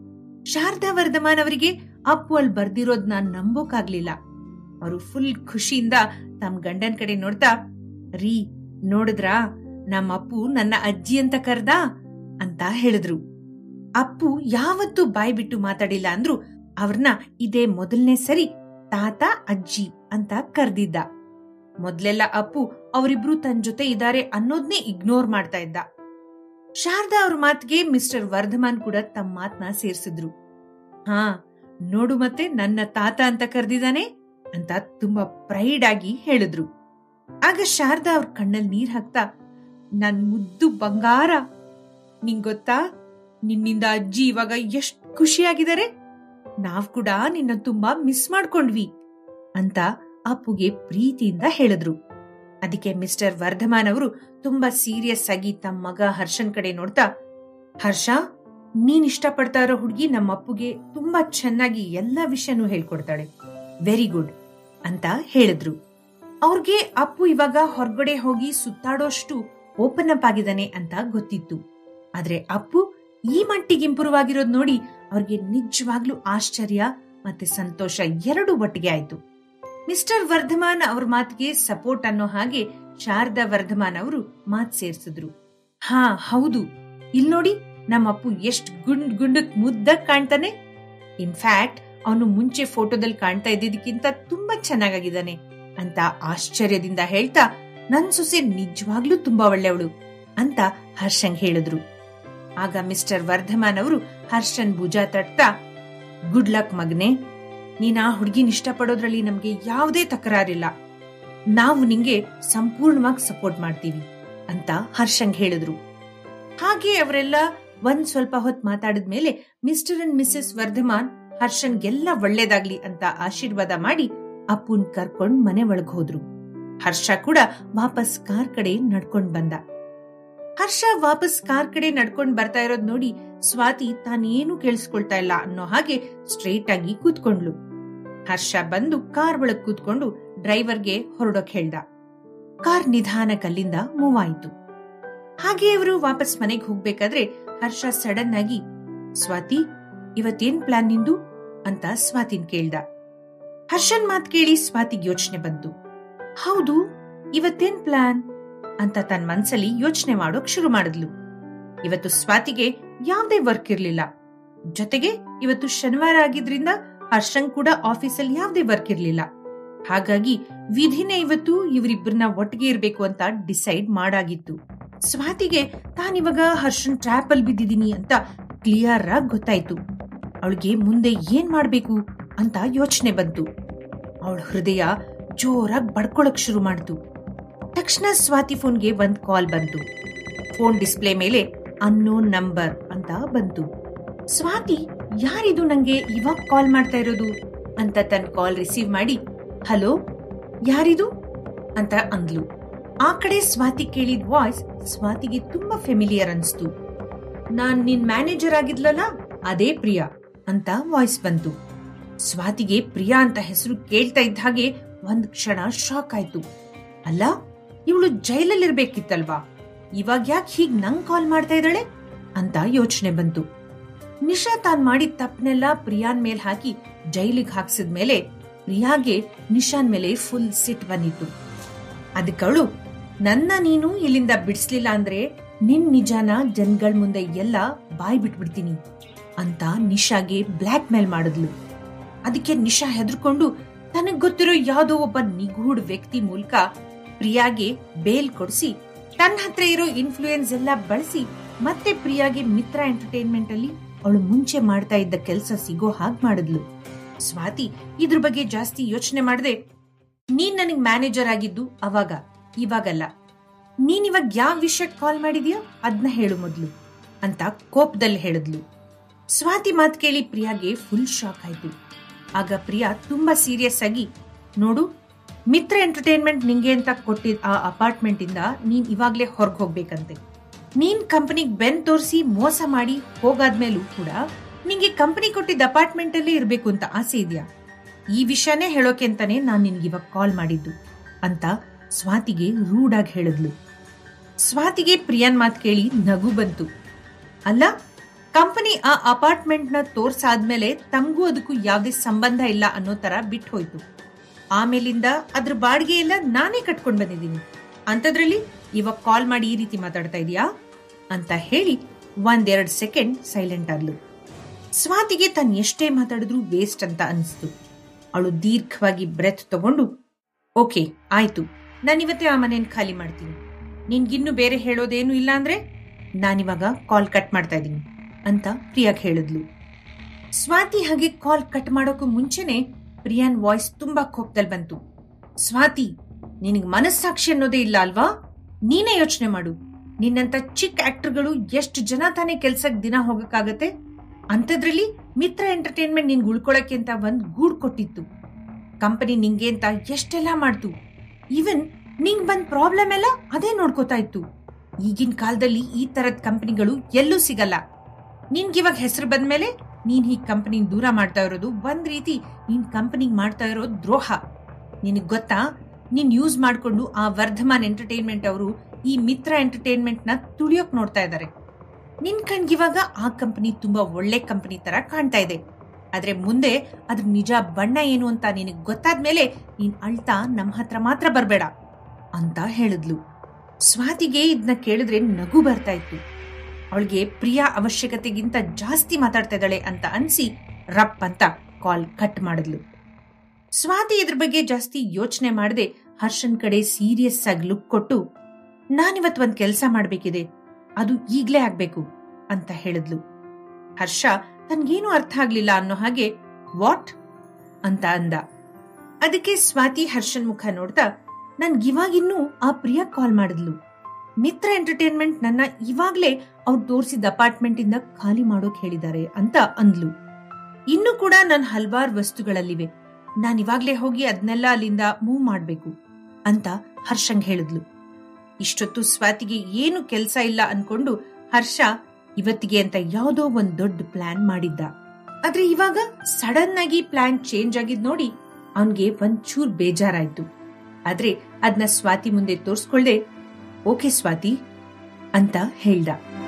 ಶಾರದಾ ವರ್ಧಮಾನ್ ಅವರಿಗೆ ಅಪ್ಪು ಅಲ್ಲಿ ಬರ್ದಿರೋದ್ನ ನಂಬೋಕಾಗ್ಲಿಲ್ಲ ಅವರು ಫುಲ್ ಖುಷಿಯಿಂದ ತಮ್ಮ ಗಂಡನ್ ಕಡೆ ನೋಡ್ತಾ ರೀ ನೋಡಿದ್ರಾ ನಮ್ಮ ಅಪ್ಪು ನನ್ನ ಅಜ್ಜಿ ಅಂತ ಕರ್ದ ಅಂತ ಹೇಳಿದ್ರು ಅಪ್ಪು ಯಾವತ್ತೂ ಬಾಯ್ ಬಿಟ್ಟು ಮಾತಾಡಿಲ್ಲ ಅಂದ್ರು ಅವ್ರನ್ನ ಇದೇ ಮೊದಲನೇ ಸರಿ ತಾತ ಅಜ್ಜಿ ಅಂತ ಕರ್ದಿದ್ದ ಮೊದ್ಲೆಲ್ಲ ಅಪ್ಪು ಅವರಿಬ್ರು ತನ್ನ ಜೊತೆ ಇದಾರೆ ಅನ್ನೋದ್ನೇ ಇಗ್ನೋರ್ ಮಾಡ್ತಾ ಇದ್ದ ಶಾರದಾ ಅವ್ರ ಮಾತಿಗೆ ಮಿಸ್ಟರ್ ವರ್ಧಮಾನ್ ಕೂಡ ತಮ್ಮ ಮಾತನ್ನ ಸೇರ್ಸಿದ್ರು ಹಾ ನೋಡು ಮತ್ತೆ ನನ್ನ ತಾತ ಅಂತ ಕರೆದಿದ್ದಾನೆ ಅಂತ ತುಂಬಾ ಪ್ರೈಡ್ ಆಗಿ ಹೇಳಿದ್ರು ಆಗ ಶಾರದಾ ಅವ್ರ ಕಣ್ಣಲ್ಲಿ ನೀರ್ ಹಾಕ್ತಾ ನನ್ ಮುದ್ದು ಬಂಗಾರ ನಿಂಗ್ ಗೊತ್ತಾ ನಿನ್ನಿಂದ ಅಜ್ಜಿ ಇವಾಗ ಎಷ್ಟ್ ಖುಷಿಯಾಗಿದ್ದಾರೆ ನಾವ್ ಕೂಡ ನಿನ್ನ ತುಂಬಾ ಮಿಸ್ ಮಾಡ್ಕೊಂಡ್ವಿ ಅಂತ ಅಪ್ಪುಗೆ ಪ್ರೀತಿಯಿಂದ ಹೇಳಿದ್ರು ಅದಕ್ಕೆ ಮಿಸ್ಟರ್ ವರ್ಧಮಾನ್ ಅವರು ತುಂಬಾ ಸೀರಿಯಸ್ ಆಗಿ ತಮ್ಮ ಮಗ ಹರ್ಷನ್ ಕಡೆ ನೋಡ್ತಾ ಹರ್ಷ ನೀನ್ ಇಷ್ಟಪಡ್ತಾ ಇರೋ ಹುಡುಗಿ ನಮ್ಮ ಅಪ್ಪುಗೆ ತುಂಬಾ ಚೆನ್ನಾಗಿ ಎಲ್ಲಾ ವಿಷಯನೂ ಹೇಳ್ಕೊಡ್ತಾಳೆ ವೆರಿ ಗುಡ್ ಅಂತ ಹೇಳಿದ್ರು ಅವ್ರಿಗೆ ಅಪ್ಪು ಇವಾಗ ಹೊರಗಡೆ ಹೋಗಿ ಸುತ್ತಾಡೋಷ್ಟು ಓಪನ್ ಅಪ್ ಆಗಿದ್ದಾನೆ ಅಂತ ಗೊತ್ತಿತ್ತು ಆದ್ರೆ ಅಪ್ಪು ಈ ಮಟ್ಟಿಗೆ ಇಂಪ್ರೂವ್ ಆಗಿರೋದ್ ನೋಡಿ ಅವ್ರಿಗೆ ನಿಜವಾಗ್ಲೂ ಆಶ್ಚರ್ಯ ಮತ್ತೆ ಸಂತೋಷ ಎರಡು ಒಟ್ಟಿಗೆ ಆಯ್ತು ಮಿಸ್ಟರ್ ವರ್ಧಮಾನ್ ಅವ್ರ ಮಾತಿಗೆ ಸಪೋರ್ಟ್ ಅನ್ನೋ ಹಾಗೆ ಶಾರದಾ ವರ್ಧಮಾನ್ ಅವರು ಮಾತ್ ಸೇರ್ಸಿದ್ರು ಹಾ ಹೌದು ಇಲ್ ನೋಡಿ ನಮ್ಮ ಅಪ್ಪು ಎಷ್ಟ್ ಗುಂಡ್ ಗುಂಡಕ್ ಮುದ್ದಕ್ ಕಾಣ್ತಾನೆ ಇನ್ಫ್ಯಾಕ್ಟ್ ಅವನು ಮುಂಚೆ ಫೋಟೋದಲ್ಲಿ ಕಾಣ್ತಾ ಇದ್ದಿದ್ದಕ್ಕಿಂತ ತುಂಬಾ ಚೆನ್ನಾಗಿದ್ದಾನೆ ಅಂತ ಆಶ್ಚರ್ಯದಿಂದ ಹೇಳ್ತಾ ನನ್ ಸೊಸೆ ನಿಜವಾಗ್ಲೂ ತುಂಬಾ ಒಳ್ಳೆಯವಳು ಅಂತ ಹರ್ಷಂಗ್ ಹೇಳಿದ್ರು ಆಗ ಮಿಸ್ಟರ್ ವರ್ಧಮಾನ್ ಅವರು ಹರ್ಷನ್ ಭುಜ ತಟ್ತಾ ಗುಡ್ ಲಕ್ ಮಗನೆ ನೀನ್ ಆ ಹುಡುಗಿನ ಇಷ್ಟಪಡೋದ್ರಲ್ಲಿ ನಮ್ಗೆ ಯಾವುದೇ ತಕರಾರಿಲ್ಲ ನಾವು ನಿಂಗೆ ಸಂಪೂರ್ಣವಾಗಿ ಸಪೋರ್ಟ್ ಮಾಡ್ತೀವಿ ಅಂತ ಹರ್ಷಂಗ್ ಹೇಳಿದ್ರು ಹಾಗೆ ಅವರೆಲ್ಲ ಒಂದ್ ಸ್ವಲ್ಪ ಹೊತ್ತು ಮಾತಾಡಿದ್ಮೇಲೆ ಮಿಸ್ಟರ್ ಅಂಡ್ ಮಿಸೆಸ್ ವರ್ಧಮಾನ್ ಹರ್ಷನ್ಗೆಲ್ಲ ಒಳ್ಳೇದಾಗ್ಲಿ ಅಂತ ಆಶೀರ್ವಾದ ಮಾಡಿ ಅಪ್ಪುನ್ ಕರ್ಕೊಂಡ್ ಮನೆ ಒಳಗ್ ಹೋದ್ರು ಹರ್ಷ ಕೂಡ ವಾಪಸ್ ಕಾರ್ ಕಡೆ ನಡ್ಕೊಂಡ್ ಬಂದ ಹರ್ಷ ವಾಪಸ್ ಕಾರ್ ಕಡೆ ನಡ್ಕೊಂಡ್ ಬರ್ತಾ ಇರೋದ್ ನೋಡಿ ಸ್ವಾತಿ ತಾನೇನು ಕೇಳಿಸ್ಕೊಳ್ತಾ ಇಲ್ಲ ಅನ್ನೋ ಹಾಗೆ ಸ್ಟ್ರೇಟ್ ಆಗಿ ಕೂತ್ಕೊಂಡ್ಲು ಹರ್ಷ ಬಂದು ಕಾರ್ ಒಳಗ್ ಕೂತ್ಕೊಂಡು ಡ್ರೈವರ್ಗೆ ಹೊರಡೋಕ್ ಹೇಳ್ದ ಕಾರ್ ನಿಧಾನಕ್ಕಲ್ಲಿಂದ ಮೂವ್ ಆಯ್ತು ಹಾಗೆ ಇವರು ವಾಪಸ್ ಮನೆಗೆ ಹೋಗ್ಬೇಕಾದ್ರೆ ಹರ್ಷ ಸಡನ್ ಆಗಿ ಸ್ವಾತಿ ಇವತ್ತೇನ್ ಪ್ಲಾನ್ ನಿಂದು ಅಂತ ಸ್ವಾತಿನ್ ಕೇಳ್ದ ಹರ್ಷನ್ ಮಾತ್ ಕೇಳಿ ಸ್ವಾತಿಗ್ ಯೋಚನೆ ಬಂತು ಹೌದು ಇವತ್ತೇನ್ ಪ್ಲಾನ್ ಅಂತ ತನ್ನ ಮನ್ಸಲ್ಲಿ ಯೋಚನೆ ಮಾಡೋಕ್ ಶುರು ಮಾಡಿದ್ಲು ಇವತ್ತು ಸ್ವಾತಿಗೆ ಯಾವ್ದೇ ವರ್ಕ್ ಇರ್ಲಿಲ್ಲ ಜೊತೆಗೆ ಇವತ್ತು ಶನಿವಾರ ಆಗಿದ್ರಿಂದ ಹರ್ಷನ್ ಕೂಡ ಆಫೀಸಲ್ಲಿ ಯಾವ್ದೇ ವರ್ಕ್ ಇರ್ಲಿಲ್ಲ ಹಾಗಾಗಿ ವಿಧಿನೇ ಇವತ್ತು ಇವರಿಬ್ಬರನ್ನ ಒಟ್ಟಿಗೆ ಇರ್ಬೇಕು ಅಂತ ಡಿಸೈಡ್ ಮಾಡಾಗಿತ್ತು ಸ್ವಾತಿಗೆ ತಾನಿವಾಗ ಹರ್ಷನ್ ಟ್ರ್ಯಾಪ್ ಅಲ್ಲಿ ಬಿದ್ದಿದ್ದೀನಿ ಅಂತ ಕ್ಲಿಯರ್ ಆಗಿ ಗೊತ್ತಾಯ್ತು ಅವಳಿಗೆ ಮುಂದೆ ಏನ್ ಮಾಡ್ಬೇಕು ಅಂತ ಯೋಚನೆ ಬಂತು ಅವಳ ಹೃದಯ ಜೋರಾಗಿ ಬಡ್ಕೊಳಕ್ ಶುರು ಮಾಡ್ತು ತಕ್ಷಣ ಸ್ವಾತಿ ಫೋನ್ಗೆ ಒಂದ್ ಕಾಲ್ ಬಂತು ಫೋನ್ ಡಿಸ್ಪ್ಲೇ ಮೇಲೆ ಅನ್ನೋನ್ ನಂಬರ್ ಅಂತ ಬಂತು ಸ್ವಾತಿ ಯಾರಿದು ನಂಗೆ ಇವಾಗ ಕಾಲ್ ಮಾಡ್ತಾ ಇರೋದು ಅಂತ ತನ್ನ ಕಾಲ್ ರಿಸೀವ್ ಮಾಡಿ ಹಲೋ ಯಾರಿದು ಅಂತ ಅಂದ್ಲು ಆ ಕಡೆ ಸ್ವಾತಿ ಕೇಳಿದ ವಾಯ್ಸ್ ಸ್ವಾತಿಗೆ ತುಂಬಾ ಫೆಮಿಲಿಯರ್ ಅನ್ಸ್ತು ನಾನ್ ನಿನ್ ಮ್ಯಾನೇಜರ್ ಆಗಿದ್ಲಲ್ಲ ಅದೇ ಪ್ರಿಯಾ ಅಂತ ವಾಯ್ಸ್ ಬಂತು ಸ್ವಾತಿಗೆ ಪ್ರಿಯಾ ಅಂತ ಹೆಸರು ಕೇಳ್ತಾ ಇದ್ದ ಹಾಗೆ ಒಂದ್ ಕ್ಷಣ ಶಾಕ್ ಆಯ್ತು ಅಲ್ಲ ಇವಳು ಜೈಲಲ್ಲಿರ್ಬೇಕಿತ್ತಲ್ವಾ ಇವಾಗ ಯಾಕೆ ಹೀಗ್ ನಂಗ್ ಕಾಲ್ ಮಾಡ್ತಾ ಇದ್ದಾಳೆ ಅಂತ ಯೋಚನೆ ಬಂತು ನಿಶಾ ತಾನ್ ಮಾಡಿದ ತಪ್ಪನೆಲ್ಲ ಪ್ರಿಯಾನ್ ಮೇಲ್ ಹಾಕಿ ಜೈಲಿಗೆ ಹಾಕ್ಸಿದ್ಮೇಲೆ ಪ್ರಿಯಾಗೆ ನಿಶಾನ್ ಮೇಲೆ ಫುಲ್ ಸಿಟ್ ಬಂದಿತ್ತು ಅದಕ್ಕವಳು ನನ್ನ ನೀನು ಇಲ್ಲಿಂದ ಬಿಡಿಸ್ಲಿಲ್ಲ ಅಂದ್ರೆ ನಿನ್ ನಿಜಾನ ಜನಗಳ ಮುಂದೆ ಎಲ್ಲ ಬಾಯ್ ಬಿಟ್ಬಿಡ್ತೀನಿ ಅಂತ ನಿಶಾಗೆ ಬ್ಲ್ಯಾಕ್ ಮೇಲ್ ಮಾಡಿದ್ಲು ಅದಕ್ಕೆ ನಿಶಾ ಹೆದರ್ಕೊಂಡು ತನಗ್ ಗೊತ್ತಿರೋ ಯಾವುದೋ ಒಬ್ಬ ನಿಗೂಢ ವ್ಯಕ್ತಿ ಮೂಲಕ ಪ್ರಿಯಾಗೆ ಬೇಲ್ ಕೊಡಿಸಿ ತನ್ನ ಹತ್ರ ಇರೋ ಇನ್ಫ್ಲೂಯೆನ್ಸ್ ಎಲ್ಲ ಬಳಸಿ ಮತ್ತೆ ಪ್ರಿಯಾಗೆ ಮಿತ್ರ ಎಂಟರ್ಟೈನ್ಮೆಂಟ್ ಅಲ್ಲಿ ಅವಳು ಮುಂಚೆ ಮಾಡ್ತಾ ಇದ್ದ ಕೆಲಸ ಸಿಗೋ ಹಾಗ್ ಮಾಡಿದ್ಲು ಸ್ವಾತಿ ಇದ್ರ ಬಗ್ಗೆ ಜಾಸ್ತಿ ಯೋಚನೆ ಮಾಡದೆ ನೀನ್ ನನಗ್ ಮ್ಯಾನೇಜರ್ ಆಗಿದ್ದು ಅವಾಗ ಇವಾಗಲ್ಲ ನೀನ್ ಇವಾಗ ಯಾವ ವಿಷಯಕ್ಕೆ ಕಾಲ್ ಮಾಡಿದ್ಯಾ ಅದ್ನ ಹೇಳು ಮೊದ್ಲು ಅಂತ ಕೋಪದಲ್ಲಿ ಹೇಳಿದ್ಲು ಸ್ವಾತಿ ಮಾತ್ ಕೇಳಿ ಪ್ರಿಯಾಗೆ ಫುಲ್ ಶಾಕ್ ಆಯ್ತು ಆಗ ಪ್ರಿಯಾ ತುಂಬಾ ಸೀರಿಯಸ್ ಆಗಿ ನೋಡು ಮಿತ್ರ ಎಂಟರ್ಟೈನ್ಮೆಂಟ್ ನಿಂಗೆ ಅಂತ ಕೊಟ್ಟಿದ್ ಆ ಅಪಾರ್ಟ್ಮೆಂಟ್ ಇಂದ ನೀನ್ ಇವಾಗ್ಲೇ ಹೊರಗ್ ಹೋಗ್ಬೇಕಂತೆ ನೀನ್ ಕಂಪನಿಗ್ ಬೆನ್ ತೋರಿಸಿ ಮೋಸ ಮಾಡಿ ಹೋಗಾದ್ಮೇಲೂ ಕೂಡ ನಿಂಗೆ ಕಂಪನಿ ಕೊಟ್ಟಿದ್ದ ಅಪಾರ್ಟ್ಮೆಂಟ್ ಅಲ್ಲೇ ಇರ್ಬೇಕು ಅಂತ ಆಸೆ ಇದೆಯಾ ಈ ವಿಷಯನೇ ಹೇಳೋಕೆ ಅಂತಾನೆ ನಾನ್ ನಿನ್ಗೆ ಇವಾಗ ಕಾಲ್ ಮಾಡಿದ್ದು ಅಂತ ಸ್ವಾತಿಗೆ ರೂಢಾಗಿ ಹೇಳಿದ್ಲು ಸ್ವಾತಿಗೆ ಪ್ರಿಯನ್ ಮಾತ್ ಕೇಳಿ ನಗು ಬಂತು ಅಲ್ಲ ಕಂಪನಿ ಆ ಅಪಾರ್ಟ್ಮೆಂಟ್ ನ ತೋರ್ಸಾದ್ಮೇಲೆ ತಮಗೂ ಅದಕ್ಕೂ ಯಾವುದೇ ಸಂಬಂಧ ಇಲ್ಲ ಅನ್ನೋ ತರ ಬಿಟ್ಟು ಹೋಯ್ತು ಆಮೇಲಿಂದ ಅದ್ರ ಬಾಡಿಗೆ ಎಲ್ಲ ನಾನೇ ಕಟ್ಕೊಂಡ್ ಬಂದಿದ್ದೀನಿ ಅಂತದ್ರಲ್ಲಿ ಇವಾಗ ಕಾಲ್ ಮಾಡಿ ಈ ರೀತಿ ಮಾತಾಡ್ತಾ ಇದೀಯಾ ಅಂತ ಹೇಳಿ ಒಂದೆರಡು ಸೆಕೆಂಡ್ ಸೈಲೆಂಟ್ ಆದ್ಲು ಸ್ವಾತಿಗೆ ತಾನು ಎಷ್ಟೇ ಮಾತಾಡಿದ್ರು ವೇಸ್ಟ್ ಅಂತ ಅನಿಸ್ತು ಅವಳು ದೀರ್ಘವಾಗಿ ಬ್ರೆತ್ ತಗೊಂಡು ಓಕೆ ಆಯ್ತು ನಾನಿವತ್ತೇ ಆ ಮನೇನ್ ಖಾಲಿ ಮಾಡ್ತೀನಿ ನಿನ್ಗಿನ್ನು ಬೇರೆ ಹೇಳೋದೇನು ಇಲ್ಲ ಅಂದ್ರೆ ನಾನಿವಾಗ ಕಾಲ್ ಕಟ್ ಮಾಡ್ತಾ ಇದ್ದೀನಿ ಅಂತ ಪ್ರಿಯಾಗ್ ಹೇಳಿದ್ಲು ಸ್ವಾತಿ ಹಾಗೆ ಕಾಲ್ ಕಟ್ ಮಾಡೋಕ್ಕೂ ಮುಂಚೆನೆ ಪ್ರಿಯಾನ್ ವಾಯ್ಸ್ ತುಂಬಾ ಕೋಪದಲ್ಲಿ ಬಂತು ಸ್ವಾತಿ ನಿನಗ್ ಮನಸ್ಸಾಕ್ಷಿ ಅನ್ನೋದೇ ಇಲ್ಲ ಅಲ್ವಾ ನೀನೇ ಯೋಚನೆ ಮಾಡು ನಿನ್ನಂತ ಚಿಕ್ಕ ಆಕ್ಟರ್ಗಳು ಎಷ್ಟು ಜನ ತಾನೇ ಕೆಲ್ಸಕ್ ದಿನ ಹೋಗಕ್ಕಾಗತ್ತೆ ಅಂಥದ್ರಲ್ಲಿ ಮಿತ್ರ ಎಂಟರ್ಟೈನ್ಮೆಂಟ್ ನಿನ್ಗೆ ಉಳ್ಕೊಳಕ್ಕೆ ಅಂತ ಒಂದ್ ಗೂಡ್ ಕೊಟ್ಟಿತ್ತು ಕಂಪನಿ ನಿಂಗೆ ಅಂತ ಎಷ್ಟೆಲ್ಲ ಮಾಡ್ತು ಈವನ್ ನಿಂಗ್ ಬಂದ್ ಪ್ರಾಬ್ಲಮ್ ಎಲ್ಲ ಅದೇ ನೋಡ್ಕೋತಾ ಇತ್ತು ಈಗಿನ ಕಾಲದಲ್ಲಿ ಈ ತರದ್ ಕಂಪನಿಗಳು ಎಲ್ಲೂ ಸಿಗಲ್ಲ ನಿನ್ಗಿವಾಗ ಹೆಸರು ಬಂದ್ಮೇಲೆ ನೀನ್ ಈ ಕಂಪನಿ ದೂರ ಮಾಡ್ತಾ ಇರೋದು ಒಂದ್ ರೀತಿ ನೀನ್ ಕಂಪನಿಗ್ ಮಾಡ್ತಾ ಇರೋ ದ್ರೋಹ ನಿನಗ್ ಗೊತ್ತಾ ನೀನ್ ಯೂಸ್ ಮಾಡ್ಕೊಂಡು ಆ ವರ್ಧಮಾನ್ ಎಂಟರ್ಟೈನ್ಮೆಂಟ್ ಅವರು ಈ ಮಿತ್ರ ಎಂಟರ್ಟೈನ್ಮೆಂಟ್ ನ ತುಳಿಯೋಕ್ ನೋಡ್ತಾ ಇದ್ದಾರೆ ನಿನ್ ಕಣ್ಗಿವಾಗ ಆ ಕಂಪನಿ ತುಂಬಾ ಒಳ್ಳೆ ಕಂಪನಿ ತರ ಕಾಣ್ತಾ ಇದೆ ಆದ್ರೆ ಮುಂದೆ ಅದ್ರ ನಿಜ ಬಣ್ಣ ಏನು ಅಂತ ನಿನಗ್ ಗೊತ್ತಾದ್ಮೇಲೆ ನೀನ್ ಅಳ್ತಾ ನಮ್ ಹತ್ರ ಮಾತ್ರ ಬರ್ಬೇಡ ಅಂತ ಹೇಳಿದ್ಲು ಸ್ವಾತಿಗೆ ಇದನ್ನ ಕೇಳಿದ್ರೆ ನಗು ಬರ್ತಾ ಇತ್ತು ಅವಳಿಗೆ ಪ್ರಿಯಾ ಅವಶ್ಯಕತೆಗಿಂತ ಜಾಸ್ತಿ ಮಾತಾಡ್ತಾ ಇದ್ದಾಳೆ ಅಂತ ಅನ್ಸಿ ರಪ್ ಅಂತ ಕಾಲ್ ಕಟ್ ಮಾಡಿದ್ಲು ಸ್ವಾತಿ ಇದ್ರ ಬಗ್ಗೆ ಜಾಸ್ತಿ ಯೋಚನೆ ಮಾಡದೆ ಹರ್ಷನ್ ಕಡೆ ಸೀರಿಯಸ್ ಆಗಿ ಲುಕ್ ಕೊಟ್ಟು ನಾನಿವತ್ ಒಂದ್ ಕೆಲ್ಸ ಮಾಡ್ಬೇಕಿದೆ ಅದು ಈಗ್ಲೇ ಆಗ್ಬೇಕು ಅಂತ ಹೇಳಿದ್ಲು ಹರ್ಷ ತನ್ಗೇನು ಅರ್ಥ ಆಗ್ಲಿಲ್ಲ ಅನ್ನೋ ಹಾಗೆ ವಾಟ್ ಅಂತ ಅಂದ ಅದಕ್ಕೆ ಸ್ವಾತಿ ಹರ್ಷನ್ ಮುಖ ನೋಡ್ತಾ ನನ್ಗಿವಾಗಿನ್ನೂ ಆ ಪ್ರಿಯಾ ಕಾಲ್ ಮಾಡಿದ್ಲು ಮಿತ್ರ ಎಂಟರ್ಟೈನ್ಮೆಂಟ್ ನನ್ನ ಇವಾಗ್ಲೇ ಅವ್ರು ತೋರಿಸಿದ ಅಪಾರ್ಟ್ಮೆಂಟ್ ಇಂದ ಖಾಲಿ ಮಾಡೋಕ್ ಹೇಳಿದ್ದಾರೆ ಅಂತ ಅಂದ್ಲು ಇನ್ನು ಕೂಡ ನನ್ ಹಲ್ವಾರ್ ವಸ್ತುಗಳಲ್ಲಿವೆ ನಾನ್ ಇವಾಗ್ಲೇ ಹೋಗಿ ಅದನ್ನೆಲ್ಲ ಅಲ್ಲಿಂದ ಮೂವ್ ಮಾಡ್ಬೇಕು ಅಂತ ಹರ್ಷಂಗ್ ಹೇಳಿದ್ಲು ಇಷ್ಟೊತ್ತು ಸ್ವಾತಿಗೆ ಏನು ಕೆಲ್ಸ ಇಲ್ಲ ಅನ್ಕೊಂಡು ಹರ್ಷ ಇವತ್ತಿಗೆ ಅಂತ ಯಾವುದೋ ಒಂದ್ ದೊಡ್ಡ ಪ್ಲಾನ್ ಮಾಡಿದ್ದ ಆದ್ರೆ ಇವಾಗ ಸಡನ್ ಆಗಿ ಪ್ಲಾನ್ ಚೇಂಜ್ ಆಗಿದ್ ನೋಡಿ ಅವನ್ಗೆ ಒಂಚೂರ್ ಬೇಜಾರಾಯ್ತು ಆದ್ರೆ ಅದನ್ನ ಸ್ವಾತಿ ಮುಂದೆ ತೋರ್ಸ್ಕೊಳ್ದೆ ಓಕೆ ಸ್ವಾತಿ ಅಂತ ಹೇಳ್ದ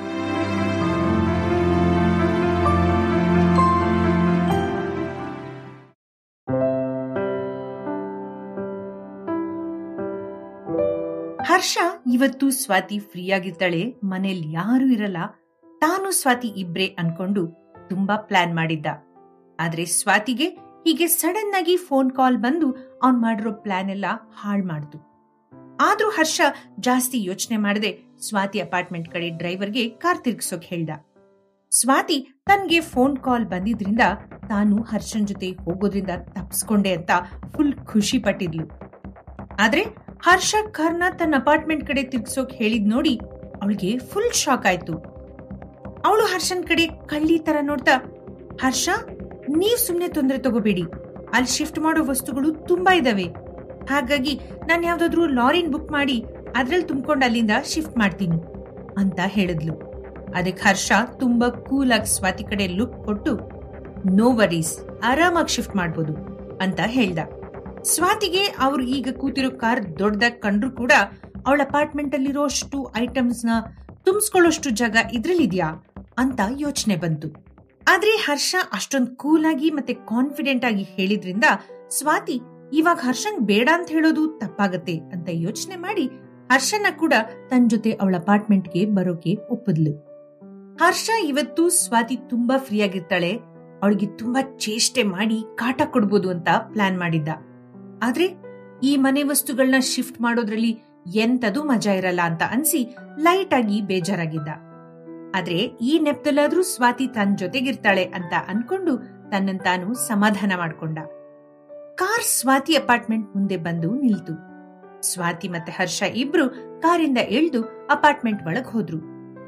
ಹರ್ಷ ಇವತ್ತು ಸ್ವಾತಿ ಫ್ರೀ ಆಗಿರ್ತಾಳೆ ಮನೇಲಿ ಯಾರು ಇರಲ್ಲ ತಾನು ಸ್ವಾತಿ ಇಬ್ರೇ ಅನ್ಕೊಂಡು ತುಂಬಾ ಪ್ಲಾನ್ ಮಾಡಿದ್ದ ಆದ್ರೆ ಸ್ವಾತಿಗೆ ಹೀಗೆ ಸಡನ್ ಆಗಿ ಫೋನ್ ಕಾಲ್ ಬಂದು ಅವ್ನ್ ಮಾಡಿರೋ ಪ್ಲಾನ್ ಎಲ್ಲ ಹಾಳ್ ಮಾಡ್ತು ಆದ್ರೂ ಹರ್ಷ ಜಾಸ್ತಿ ಯೋಚನೆ ಮಾಡದೆ ಸ್ವಾತಿ ಅಪಾರ್ಟ್ಮೆಂಟ್ ಕಡೆ ಡ್ರೈವರ್ಗೆ ಕಾರ್ ತಿರ್ಗಿಸೋಕ್ ಹೇಳ್ದ ಸ್ವಾತಿ ತನ್ಗೆ ಫೋನ್ ಕಾಲ್ ಬಂದಿದ್ರಿಂದ ತಾನು ಹರ್ಷನ್ ಜೊತೆ ಹೋಗೋದ್ರಿಂದ ತಪ್ಸ್ಕೊಂಡೆ ಅಂತ ಫುಲ್ ಖುಷಿ ಪಟ್ಟಿದ್ಲು ಆದ್ರೆ ಹರ್ಷ ಕಾರ್ನ ತನ್ನ ಅಪಾರ್ಟ್ಮೆಂಟ್ ಕಡೆ ತಿರ್ಗ್ಸೋಕ್ ಹೇಳಿದ್ ನೋಡಿ ಅವಳಿಗೆ ಫುಲ್ ಶಾಕ್ ಆಯ್ತು ಅವಳು ಹರ್ಷನ್ ಕಡೆ ಕಳ್ಳಿ ತರ ನೋಡ್ತಾ ಹರ್ಷ ನೀವ್ ಸುಮ್ನೆ ತೊಂದರೆ ತಗೋಬೇಡಿ ಅಲ್ಲಿ ಶಿಫ್ಟ್ ಮಾಡೋ ವಸ್ತುಗಳು ತುಂಬಾ ಇದಾವೆ ಹಾಗಾಗಿ ನಾನು ಯಾವ್ದಾದ್ರು ಲಾರಿನ್ ಬುಕ್ ಮಾಡಿ ಅದ್ರಲ್ಲಿ ತುಂಬಿಕೊಂಡು ಅಲ್ಲಿಂದ ಶಿಫ್ಟ್ ಮಾಡ್ತೀನಿ ಅಂತ ಹೇಳಿದ್ಲು ಅದಕ್ಕೆ ಹರ್ಷ ತುಂಬಾ ಕೂಲ್ ಆಗಿ ಸ್ವಾತಿ ಕಡೆ ಲುಕ್ ಕೊಟ್ಟು ನೋ ವರೀಸ್ ಆರಾಮಾಗಿ ಶಿಫ್ಟ್ ಮಾಡ್ಬೋದು ಅಂತ ಹೇಳ್ದ ಸ್ವಾತಿಗೆ ಅವ್ರು ಈಗ ಕೂತಿರೋ ಕಾರ್ ದೊಡ್ಡದಾಗಿ ಕಂಡ್ರು ಕೂಡ ಅವಳ ಅಪಾರ್ಟ್ಮೆಂಟ್ ಅಲ್ಲಿರೋ ಅಷ್ಟು ಐಟಮ್ಸ್ ನ ತುಂಬಿಸ್ಕೊಳ್ಳೋಷ್ಟು ಜಾಗ ಇದ್ರಲ್ಲಿದ್ಯಾ ಅಂತ ಯೋಚನೆ ಬಂತು ಆದ್ರೆ ಹರ್ಷ ಅಷ್ಟೊಂದು ಕೂಲ್ ಆಗಿ ಮತ್ತೆ ಕಾನ್ಫಿಡೆಂಟ್ ಆಗಿ ಹೇಳಿದ್ರಿಂದ ಸ್ವಾತಿ ಇವಾಗ ಹರ್ಷನ್ ಬೇಡ ಅಂತ ಹೇಳೋದು ತಪ್ಪಾಗತ್ತೆ ಅಂತ ಯೋಚನೆ ಮಾಡಿ ಹರ್ಷನ ಕೂಡ ತನ್ನ ಜೊತೆ ಅವಳ ಅಪಾರ್ಟ್ಮೆಂಟ್ಗೆ ಬರೋಕೆ ಒಪ್ಪಿದ್ಲು ಹರ್ಷ ಇವತ್ತು ಸ್ವಾತಿ ತುಂಬಾ ಫ್ರೀ ಆಗಿರ್ತಾಳೆ ಅವಳಿಗೆ ತುಂಬಾ ಚೇಷ್ಟೆ ಮಾಡಿ ಕಾಟ ಕೊಡ್ಬೋದು ಅಂತ ಪ್ಲಾನ್ ಮಾಡಿದ್ದ ಆದ್ರೆ ಈ ಮನೆ ವಸ್ತುಗಳನ್ನ ಶಿಫ್ಟ್ ಮಾಡೋದ್ರಲ್ಲಿ ಎಂತದೂ ಮಜಾ ಇರಲ್ಲ ಅಂತ ಅನ್ಸಿ ಲೈಟ್ ಆಗಿ ಬೇಜಾರಾಗಿದ್ದ ಆದ್ರೆ ಈ ನೆಪದಲ್ಲಾದ್ರೂ ಸ್ವಾತಿ ತನ್ನ ಜೊತೆಗಿರ್ತಾಳೆ ಅಂತ ಅನ್ಕೊಂಡು ತನ್ನನ್ ತಾನು ಸಮಾಧಾನ ಮಾಡ್ಕೊಂಡ ಕಾರ್ ಸ್ವಾತಿ ಅಪಾರ್ಟ್ಮೆಂಟ್ ಮುಂದೆ ಬಂದು ನಿಲ್ತು ಸ್ವಾತಿ ಮತ್ತೆ ಹರ್ಷ ಇಬ್ರು ಕಾರಿಂದ ಇಳ್ದು ಅಪಾರ್ಟ್ಮೆಂಟ್ ಒಳಗ್ ಹೋದ್ರು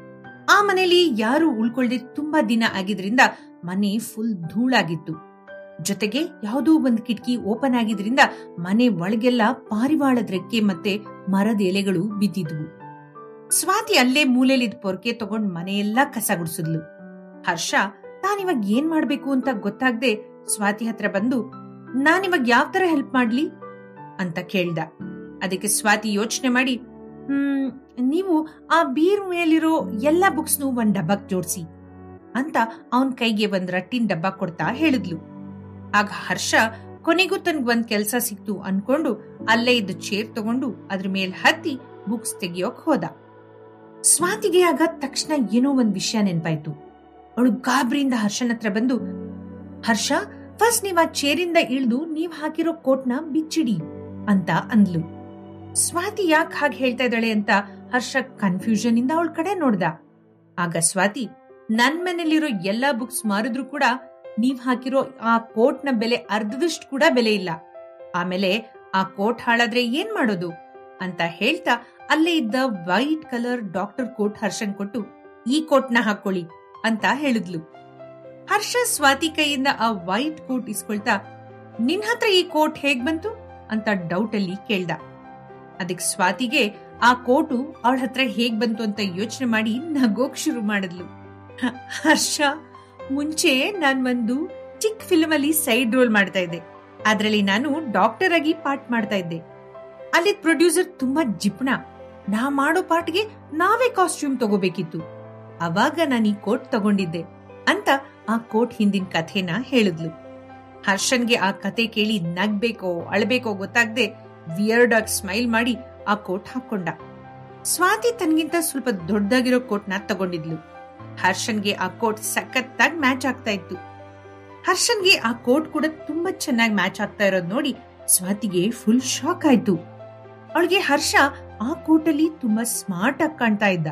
ಆ ಮನೆಯಲ್ಲಿ ಯಾರು ಉಳ್ಕೊಳ್ದೆ ತುಂಬಾ ದಿನ ಆಗಿದ್ರಿಂದ ಮನೆ ಫುಲ್ ಧೂಳಾಗಿತ್ತು ಜೊತೆಗೆ ಯಾವುದೋ ಒಂದು ಕಿಟಕಿ ಓಪನ್ ಆಗಿದ್ರಿಂದ ಮನೆ ಒಳಗೆಲ್ಲ ಪಾರಿವಾಳದ ರೆಕ್ಕೆ ಮತ್ತೆ ಮರದ ಎಲೆಗಳು ಬಿದ್ದಿದ್ವು ಸ್ವಾತಿ ಅಲ್ಲೇ ಮೂಲೆಲಿದ್ ಪೊರ್ಕೆ ತಗೊಂಡ್ ಮನೆಯೆಲ್ಲ ಕಸ ಗುಡಿಸಿದ್ಲು ಹರ್ಷ ತಾನಿವಾಗ ಏನ್ ಮಾಡ್ಬೇಕು ಅಂತ ಗೊತ್ತಾಗ್ದೆ ಸ್ವಾತಿ ಹತ್ರ ಬಂದು ನಾನಿವಾಗ ಯಾವ ತರ ಹೆಲ್ಪ್ ಮಾಡ್ಲಿ ಅಂತ ಕೇಳ್ದ ಅದಕ್ಕೆ ಸ್ವಾತಿ ಯೋಚನೆ ಮಾಡಿ ಹ್ಮ್ ನೀವು ಆ ಬೀರ್ ಮೇಲಿರೋ ಎಲ್ಲ ಬುಕ್ಸ್ನು ಒಂದ್ ಡಬ್ಬಕ್ ಜೋಡ್ಸಿ ಅಂತ ಅವನ್ ಕೈಗೆ ಒಂದ್ ರಟ್ಟಿನ ಡಬ್ಬ ಕೊಡ್ತಾ ಹೇಳಿದ್ಲು ಆಗ ಹರ್ಷ ಕೊನೆಗೂ ತನ್ಗ್ ಒಂದ್ ಕೆಲ್ಸ ಸಿಕ್ತು ಅನ್ಕೊಂಡು ಅಲ್ಲೇ ಇದ್ದ ಚೇರ್ ತಗೊಂಡು ಅದ್ರ ಮೇಲ್ ಹತ್ತಿ ಬುಕ್ಸ್ ತೆಗಿಯೋಕ್ ಹೋದ ಸ್ವಾತಿಗೆ ಆಗ ತಕ್ಷಣ ಏನೋ ಒಂದ್ ವಿಷಯ ನೆನ್ಪಾಯ್ತು ಅವಳು ಗಾಬ್ರಿಯಿಂದ ಹರ್ಷನ ಹತ್ರ ಬಂದು ಹರ್ಷ ಫಸ್ಟ್ ನೀವ್ ಆ ಚೇರಿಂದ ಇಳ್ದು ನೀವ್ ಹಾಕಿರೋ ಕೋಟ್ನ ಬಿಚ್ಚಿಡಿ ಅಂತ ಅಂದ್ಲು ಸ್ವಾತಿ ಯಾಕೆ ಹಾಗೆ ಹೇಳ್ತಾ ಇದ್ದಾಳೆ ಅಂತ ಹರ್ಷ ಕನ್ಫ್ಯೂಷನ್ ಇಂದ ಅವಳ ಕಡೆ ನೋಡ್ದ ಆಗ ಸ್ವಾತಿ ನನ್ ಮನೇಲಿರೋ ಎಲ್ಲಾ ಬುಕ್ಸ್ ಮಾರಿದ್ರು ಕೂಡ ನೀವ್ ಹಾಕಿರೋ ಆ ಕೋಟ್ ನ ಬೆಲೆ ಅರ್ಧದಷ್ಟು ಕೂಡ ಬೆಲೆ ಇಲ್ಲ ಆಮೇಲೆ ಆ ಕೋಟ್ ಹಾಳಾದ್ರೆ ಏನ್ ಮಾಡೋದು ಅಂತ ಹೇಳ್ತಾ ಅಲ್ಲೇ ಇದ್ದ ವೈಟ್ ಕಲರ್ ಡಾಕ್ಟರ್ ಕೋಟ್ ಹರ್ಷನ್ ಕೊಟ್ಟು ಈ ಕೋಟ್ ನ ಹಾಕೊಳ್ಳಿ ಅಂತ ಹೇಳಿದ್ಲು ಹರ್ಷ ಸ್ವಾತಿ ಕೈಯಿಂದ ಆ ವೈಟ್ ಕೋಟ್ ಇಸ್ಕೊಳ್ತಾ ನಿನ್ ಹತ್ರ ಈ ಕೋಟ್ ಹೇಗ್ ಬಂತು ಅಂತ ಡೌಟ್ ಅಲ್ಲಿ ಕೇಳ್ದ ಅದಕ್ಕೆ ಸ್ವಾತಿಗೆ ಆ ಕೋಟು ಅವಳ ಹತ್ರ ಹೇಗ್ ಬಂತು ಅಂತ ಯೋಚನೆ ಮಾಡಿ ನಗೋಕ್ ಶುರು ಮಾಡಿದ್ಲು ಹ- ಹರ್ಷ ಮುಂಚೆ ನಾನ್ ಒಂದು ಚಿಕ್ಕ ಫಿಲ್ಮ್ ಅಲ್ಲಿ ಸೈಡ್ ರೋಲ್ ಮಾಡ್ತಾ ಇದ್ದೆ ಅದ್ರಲ್ಲಿ ನಾನು ಡಾಕ್ಟರ್ ಆಗಿ ಪಾರ್ಟ್ ಮಾಡ್ತಾ ಇದ್ದೆ ಅಲ್ಲಿ ಪ್ರೊಡ್ಯೂಸರ್ ತುಂಬಾ ಜಿಪ್ಣ ನಾ ಮಾಡೋ ಪಾರ್ಟ್ಗೆ ನಾವೇ ಕಾಸ್ಟ್ಯೂಮ್ ತಗೋಬೇಕಿತ್ತು ಅವಾಗ ನಾನು ಈ ಕೋಟ್ ತಗೊಂಡಿದ್ದೆ ಅಂತ ಆ ಕೋಟ್ ಹಿಂದಿನ ಕಥೆನ ಹೇಳಿದ್ಲು ಹರ್ಷನ್ಗೆ ಆ ಕತೆ ಕೇಳಿ ನಗ್ಬೇಕೋ ಅಳ್ಬೇಕೋ ಗೊತ್ತಾಗ್ದೆ ವಿಯರ್ಡ್ ಆಗಿ ಸ್ಮೈಲ್ ಮಾಡಿ ಆ ಕೋಟ್ ಹಾಕೊಂಡ ಸ್ವಾತಿ ತನ್ಗಿಂತ ಸ್ವಲ್ಪ ದೊಡ್ಡದಾಗಿರೋ ಕೋಟ್ನ ತಗೊಂಡಿದ್ಲು ಹರ್ಷನ್ಗೆ ಆ ಕೋಟ್ ಸಖತ್ತಾಗಿ ಮ್ಯಾಚ್ ಆಗ್ತಾ ಇತ್ತು ಹರ್ಷನ್ಗೆ ಆ ಕೋಟ್ ಕೂಡ ತುಂಬಾ ಚೆನ್ನಾಗಿ ಮ್ಯಾಚ್ ಆಗ್ತಾ ಇರೋದ್ ನೋಡಿ ಸ್ವಾತಿಗೆ ಫುಲ್ ಶಾಕ್ ಆಯ್ತು ಅವಳಿಗೆ ಹರ್ಷ ಆ ಕೋಟಲ್ಲಿ ತುಂಬಾ ಸ್ಮಾರ್ಟ್ ಆಗಿ ಕಾಣ್ತಾ ಇದ್ದ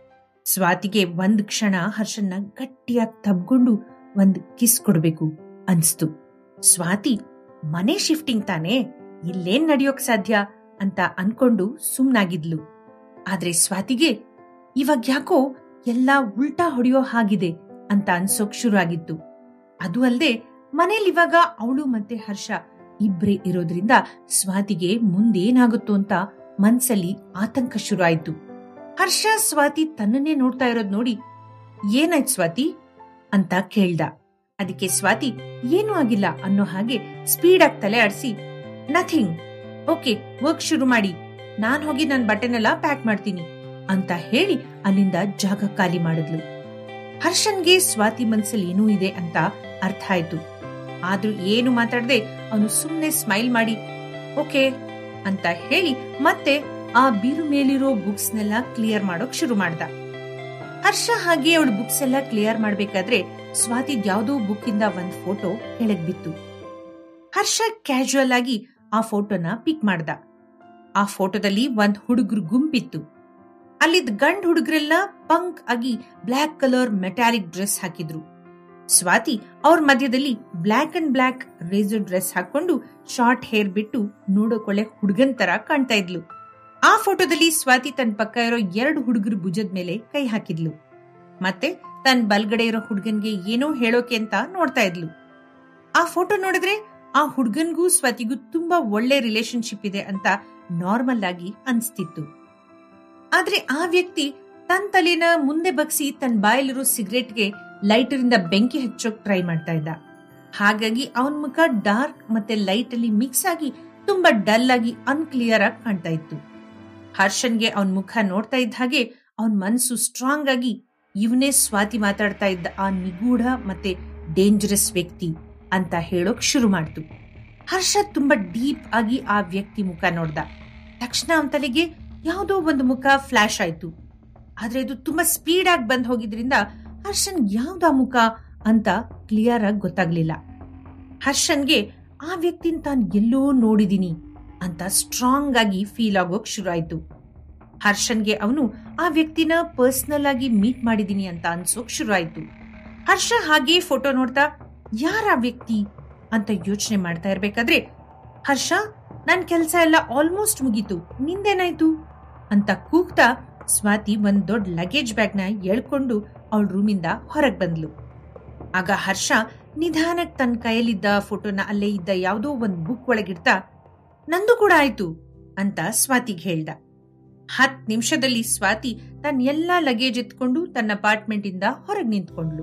ಸ್ವಾತಿಗೆ ಒಂದ್ ಕ್ಷಣ ಹರ್ಷನ್ನ ಗಟ್ಟಿಯಾಗಿ ತಬ್ಕೊಂಡು ಒಂದ್ ಕಿಸ್ ಕೊಡ್ಬೇಕು ಅನ್ಸ್ತು ಸ್ವಾತಿ ಮನೆ ಶಿಫ್ಟಿಂಗ್ ತಾನೇ ಇಲ್ಲೇನ್ ನಡೆಯೋಕ್ ಸಾಧ್ಯ ಅಂತ ಅನ್ಕೊಂಡು ಸುಮ್ನಾಗಿದ್ಲು ಆದ್ರೆ ಸ್ವಾತಿಗೆ ಇವಾಗ ಯಾಕೋ ಎಲ್ಲಾ ಉಲ್ಟಾ ಹೊಡೆಯೋ ಹಾಗಿದೆ ಅಂತ ಅನ್ಸೋಕ್ ಶುರು ಆಗಿತ್ತು ಅದು ಅಲ್ದೆ ಮನೇಲಿ ಇವಾಗ ಅವಳು ಮತ್ತೆ ಹರ್ಷ ಇಬ್ರೇ ಇರೋದ್ರಿಂದ ಸ್ವಾತಿಗೆ ಮುಂದೇನಾಗುತ್ತೋ ಅಂತ ಮನ್ಸಲ್ಲಿ ಆತಂಕ ಶುರು ಆಯ್ತು ಹರ್ಷ ಸ್ವಾತಿ ತನ್ನನ್ನೇ ನೋಡ್ತಾ ಇರೋದ್ ನೋಡಿ ಏನಾಯ್ತು ಸ್ವಾತಿ ಅಂತ ಕೇಳ್ದ ಅದಕ್ಕೆ ಸ್ವಾತಿ ಏನೂ ಆಗಿಲ್ಲ ಅನ್ನೋ ಹಾಗೆ ಸ್ಪೀಡ್ ಆಗಿ ತಲೆ ಆಡಿಸಿ ನಥಿಂಗ್ ಓಕೆ ವರ್ಕ್ ಶುರು ಮಾಡಿ ನಾನ್ ಹೋಗಿ ನನ್ ಬಟ್ಟೆನೆಲ್ಲ ಪ್ಯಾಕ್ ಮಾಡ್ತೀನಿ ಅಂತ ಹೇಳಿ ಅಲ್ಲಿಂದ ಜಾಗ ಖಾಲಿ ಮಾಡಿದ್ಲು ಹರ್ಷನ್ಗೆ ಸ್ವಾತಿ ಮನ್ಸಲ್ಲಿ ಏನೂ ಇದೆ ಅಂತ ಅರ್ಥ ಆಯ್ತು ಆದ್ರೂ ಏನು ಮಾತಾಡದೆ ಅವನು ಸುಮ್ನೆ ಸ್ಮೈಲ್ ಮಾಡಿ ಓಕೆ ಅಂತ ಹೇಳಿ ಮತ್ತೆ ಆ ಬೀರು ಮೇಲಿರೋ ಬುಕ್ಸ್ ನೆಲ್ಲ ಕ್ಲಿಯರ್ ಮಾಡೋಕ್ ಶುರು ಮಾಡ್ದ ಹರ್ಷ ಹಾಗೆ ಅವಳು ಬುಕ್ಸ್ ಎಲ್ಲ ಕ್ಲಿಯರ್ ಮಾಡ್ಬೇಕಾದ್ರೆ ಸ್ವಾತಿ ಯಾವ್ದೋ ಬುಕ್ ಇಂದ ಒಂದ್ ಫೋಟೋ ಕೆಳಗ್ ಬಿತ್ತು ಹರ್ಷ ಕ್ಯಾಶುಯಲ್ ಆಗಿ ಆ ಫೋಟೋನ ಪಿಕ್ ಮಾಡ್ದ ಆ ಫೋಟೋದಲ್ಲಿ ಒಂದ್ ಹುಡುಗರು ಗುಂಪಿತ್ತು ಅಲ್ಲಿದ್ ಗಂಡ್ ಹುಡುಗರೆಲ್ಲ ಪಂಕ್ ಆಗಿ ಬ್ಲ್ಯಾಕ್ ಕಲರ್ ಮೆಟಾಲಿಕ್ ಡ್ರೆಸ್ ಹಾಕಿದ್ರು ಸ್ವಾತಿ ಅವ್ರ ಮಧ್ಯದಲ್ಲಿ black and black racer dress ಹಾಕೊಂಡು ಶಾರ್ಟ್ ಹೇರ್ ಬಿಟ್ಟು ನೋಡೋಕೊಳ್ಳೆ ಹುಡುಗನ್ ತರ ಕಾಣ್ತಾ ಇದ್ಲು ಆ ಫೋಟೋದಲ್ಲಿ ಸ್ವಾತಿ ತನ್ನ ಪಕ್ಕ ಇರೋ ಎರಡು ಹುಡುಗರ ಭುಜದ ಮೇಲೆ ಕೈ ಹಾಕಿದ್ಲು ಮತ್ತೆ ತನ್ನ ಬಲ್ಗಡೆ ಇರೋ ಹುಡುಗನ್ಗೆ ಏನೋ ಹೇಳೋಕೆ ಅಂತ ನೋಡ್ತಾ ಇದ್ಲು ಆ ಫೋಟೋ ನೋಡಿದ್ರೆ ಆ ಹುಡ್ಗನ್ಗೂ ಸ್ವಾತಿಗೂ ತುಂಬಾ ಒಳ್ಳೆ ರಿಲೇಶನ್ಶಿಪ್ ಇದೆ ಅಂತ ನಾರ್ಮಲ್ ಆಗಿ ಅನ್ಸ್ತಿತ್ತು ಆದ್ರೆ ಆ ವ್ಯಕ್ತಿ ತನ್ನ ತಲೆನ ಮುಂದೆ ಬಗ್ಸಿ ತನ್ನ ಬಾಯಲ್ಲಿರೋ ಸಿಗರೇಟ್ಗೆ ಲೈಟರಿಂದ ಬೆಂಕಿ ಹಚ್ಚೋಕ್ ಟ್ರೈ ಮಾಡ್ತಾ ಇದ್ದ ಹಾಗಾಗಿ ಅವನ ಮುಖ ಡಾರ್ಕ್ ಮತ್ತೆ ಲೈಟ್ ಅಲ್ಲಿ ಮಿಕ್ಸ್ ಆಗಿ ತುಂಬಾ ಡಲ್ ಆಗಿ ಅನ್ಕ್ಲಿಯರ್ ಆಗಿ ಕಾಣ್ತಾ ಇತ್ತು ಹರ್ಷನ್ಗೆ ಅವನ್ ಮುಖ ನೋಡ್ತಾ ಇದ್ದ ಹಾಗೆ ಅವನ್ ಮನಸ್ಸು ಸ್ಟ್ರಾಂಗ್ ಆಗಿ ಇವನೇ ಸ್ವಾತಿ ಮಾತಾಡ್ತಾ ಇದ್ದ ಆ ನಿಗೂಢ ಮತ್ತೆ ಡೇಂಜರಸ್ ವ್ಯಕ್ತಿ ಅಂತ ಹೇಳೋಕ್ ಶುರು ಮಾಡ್ತು ಹರ್ಷ ತುಂಬಾ ಡೀಪ್ ಆಗಿ ಆ ವ್ಯಕ್ತಿ ಮುಖ ನೋಡ್ದ ತಕ್ಷಣ ಅವನ ತಲೆಗೆ ಯಾವುದೋ ಒಂದು ಮುಖ ಫ್ಲಾಶ್ ಆಯ್ತು ಆದ್ರೆ ಇದು ತುಂಬಾ ಸ್ಪೀಡ್ ಆಗಿ ಬಂದ್ ಹೋಗಿದ್ರಿಂದ ಹರ್ಷನ್ ಯಾವ್ದಾ ಮುಖ ಅಂತ ಕ್ಲಿಯರ್ ಆಗಿ ಗೊತ್ತಾಗ್ಲಿಲ್ಲ ಹರ್ಷನ್ಗೆ ಆ ವ್ಯಕ್ತಿನ ತಾನು ಎಲ್ಲೋ ನೋಡಿದೀನಿ ಅಂತ ಸ್ಟ್ರಾಂಗ್ ಆಗಿ ಫೀಲ್ ಆಗೋಕ್ ಶುರು ಆಯ್ತು ಹರ್ಷನ್ಗೆ ಅವನು ಆ ವ್ಯಕ್ತಿನ ಪರ್ಸನಲ್ ಆಗಿ ಮೀಟ್ ಮಾಡಿದೀನಿ ಅಂತ ಅನ್ಸೋಕ್ ಶುರು ಆಯ್ತು ಹರ್ಷ ಹಾಗೆ ಫೋಟೋ ನೋಡ್ತಾ ಯಾರ ಆ ವ್ಯಕ್ತಿ ಅಂತ ಯೋಚನೆ ಮಾಡ್ತಾ ಇರ್ಬೇಕಾದ್ರೆ ಹರ್ಷ ನನ್ ಕೆಲ್ಸ ಎಲ್ಲ ಆಲ್ಮೋಸ್ಟ್ ಮುಗೀತು ನಿಂದೇನಾಯ್ತು ಅಂತ ಕೂಗ್ತಾ ಸ್ವಾತಿ ಒಂದ್ ದೊಡ್ಡ ಲಗೇಜ್ ಬ್ಯಾಗ್ನ ಎಳ್ಕೊಂಡು ಅವಳ ರೂಮಿಂದ ಹೊರಗ್ ಬಂದ್ಲು ಆಗ ಹರ್ಷ ನಿಧಾನಕ್ ತನ್ನ ಕೈಯಲ್ಲಿದ್ದ ಫೋಟೋನ ಅಲ್ಲೇ ಇದ್ದ ಯಾವುದೋ ಒಂದ್ ಬುಕ್ ಒಳಗಿಡ್ತಾ ನಂದು ಕೂಡ ಆಯ್ತು ಅಂತ ಸ್ವಾತಿಗ್ ಹೇಳ್ದ ಹತ್ ನಿಮಿಷದಲ್ಲಿ ಸ್ವಾತಿ ತನ್ನ ಎಲ್ಲಾ ಲಗೇಜ್ ಎತ್ಕೊಂಡು ತನ್ನ ಅಪಾರ್ಟ್ಮೆಂಟ್ ಇಂದ ಹೊರಗ್ ನಿಂತ್ಕೊಂಡ್ಲು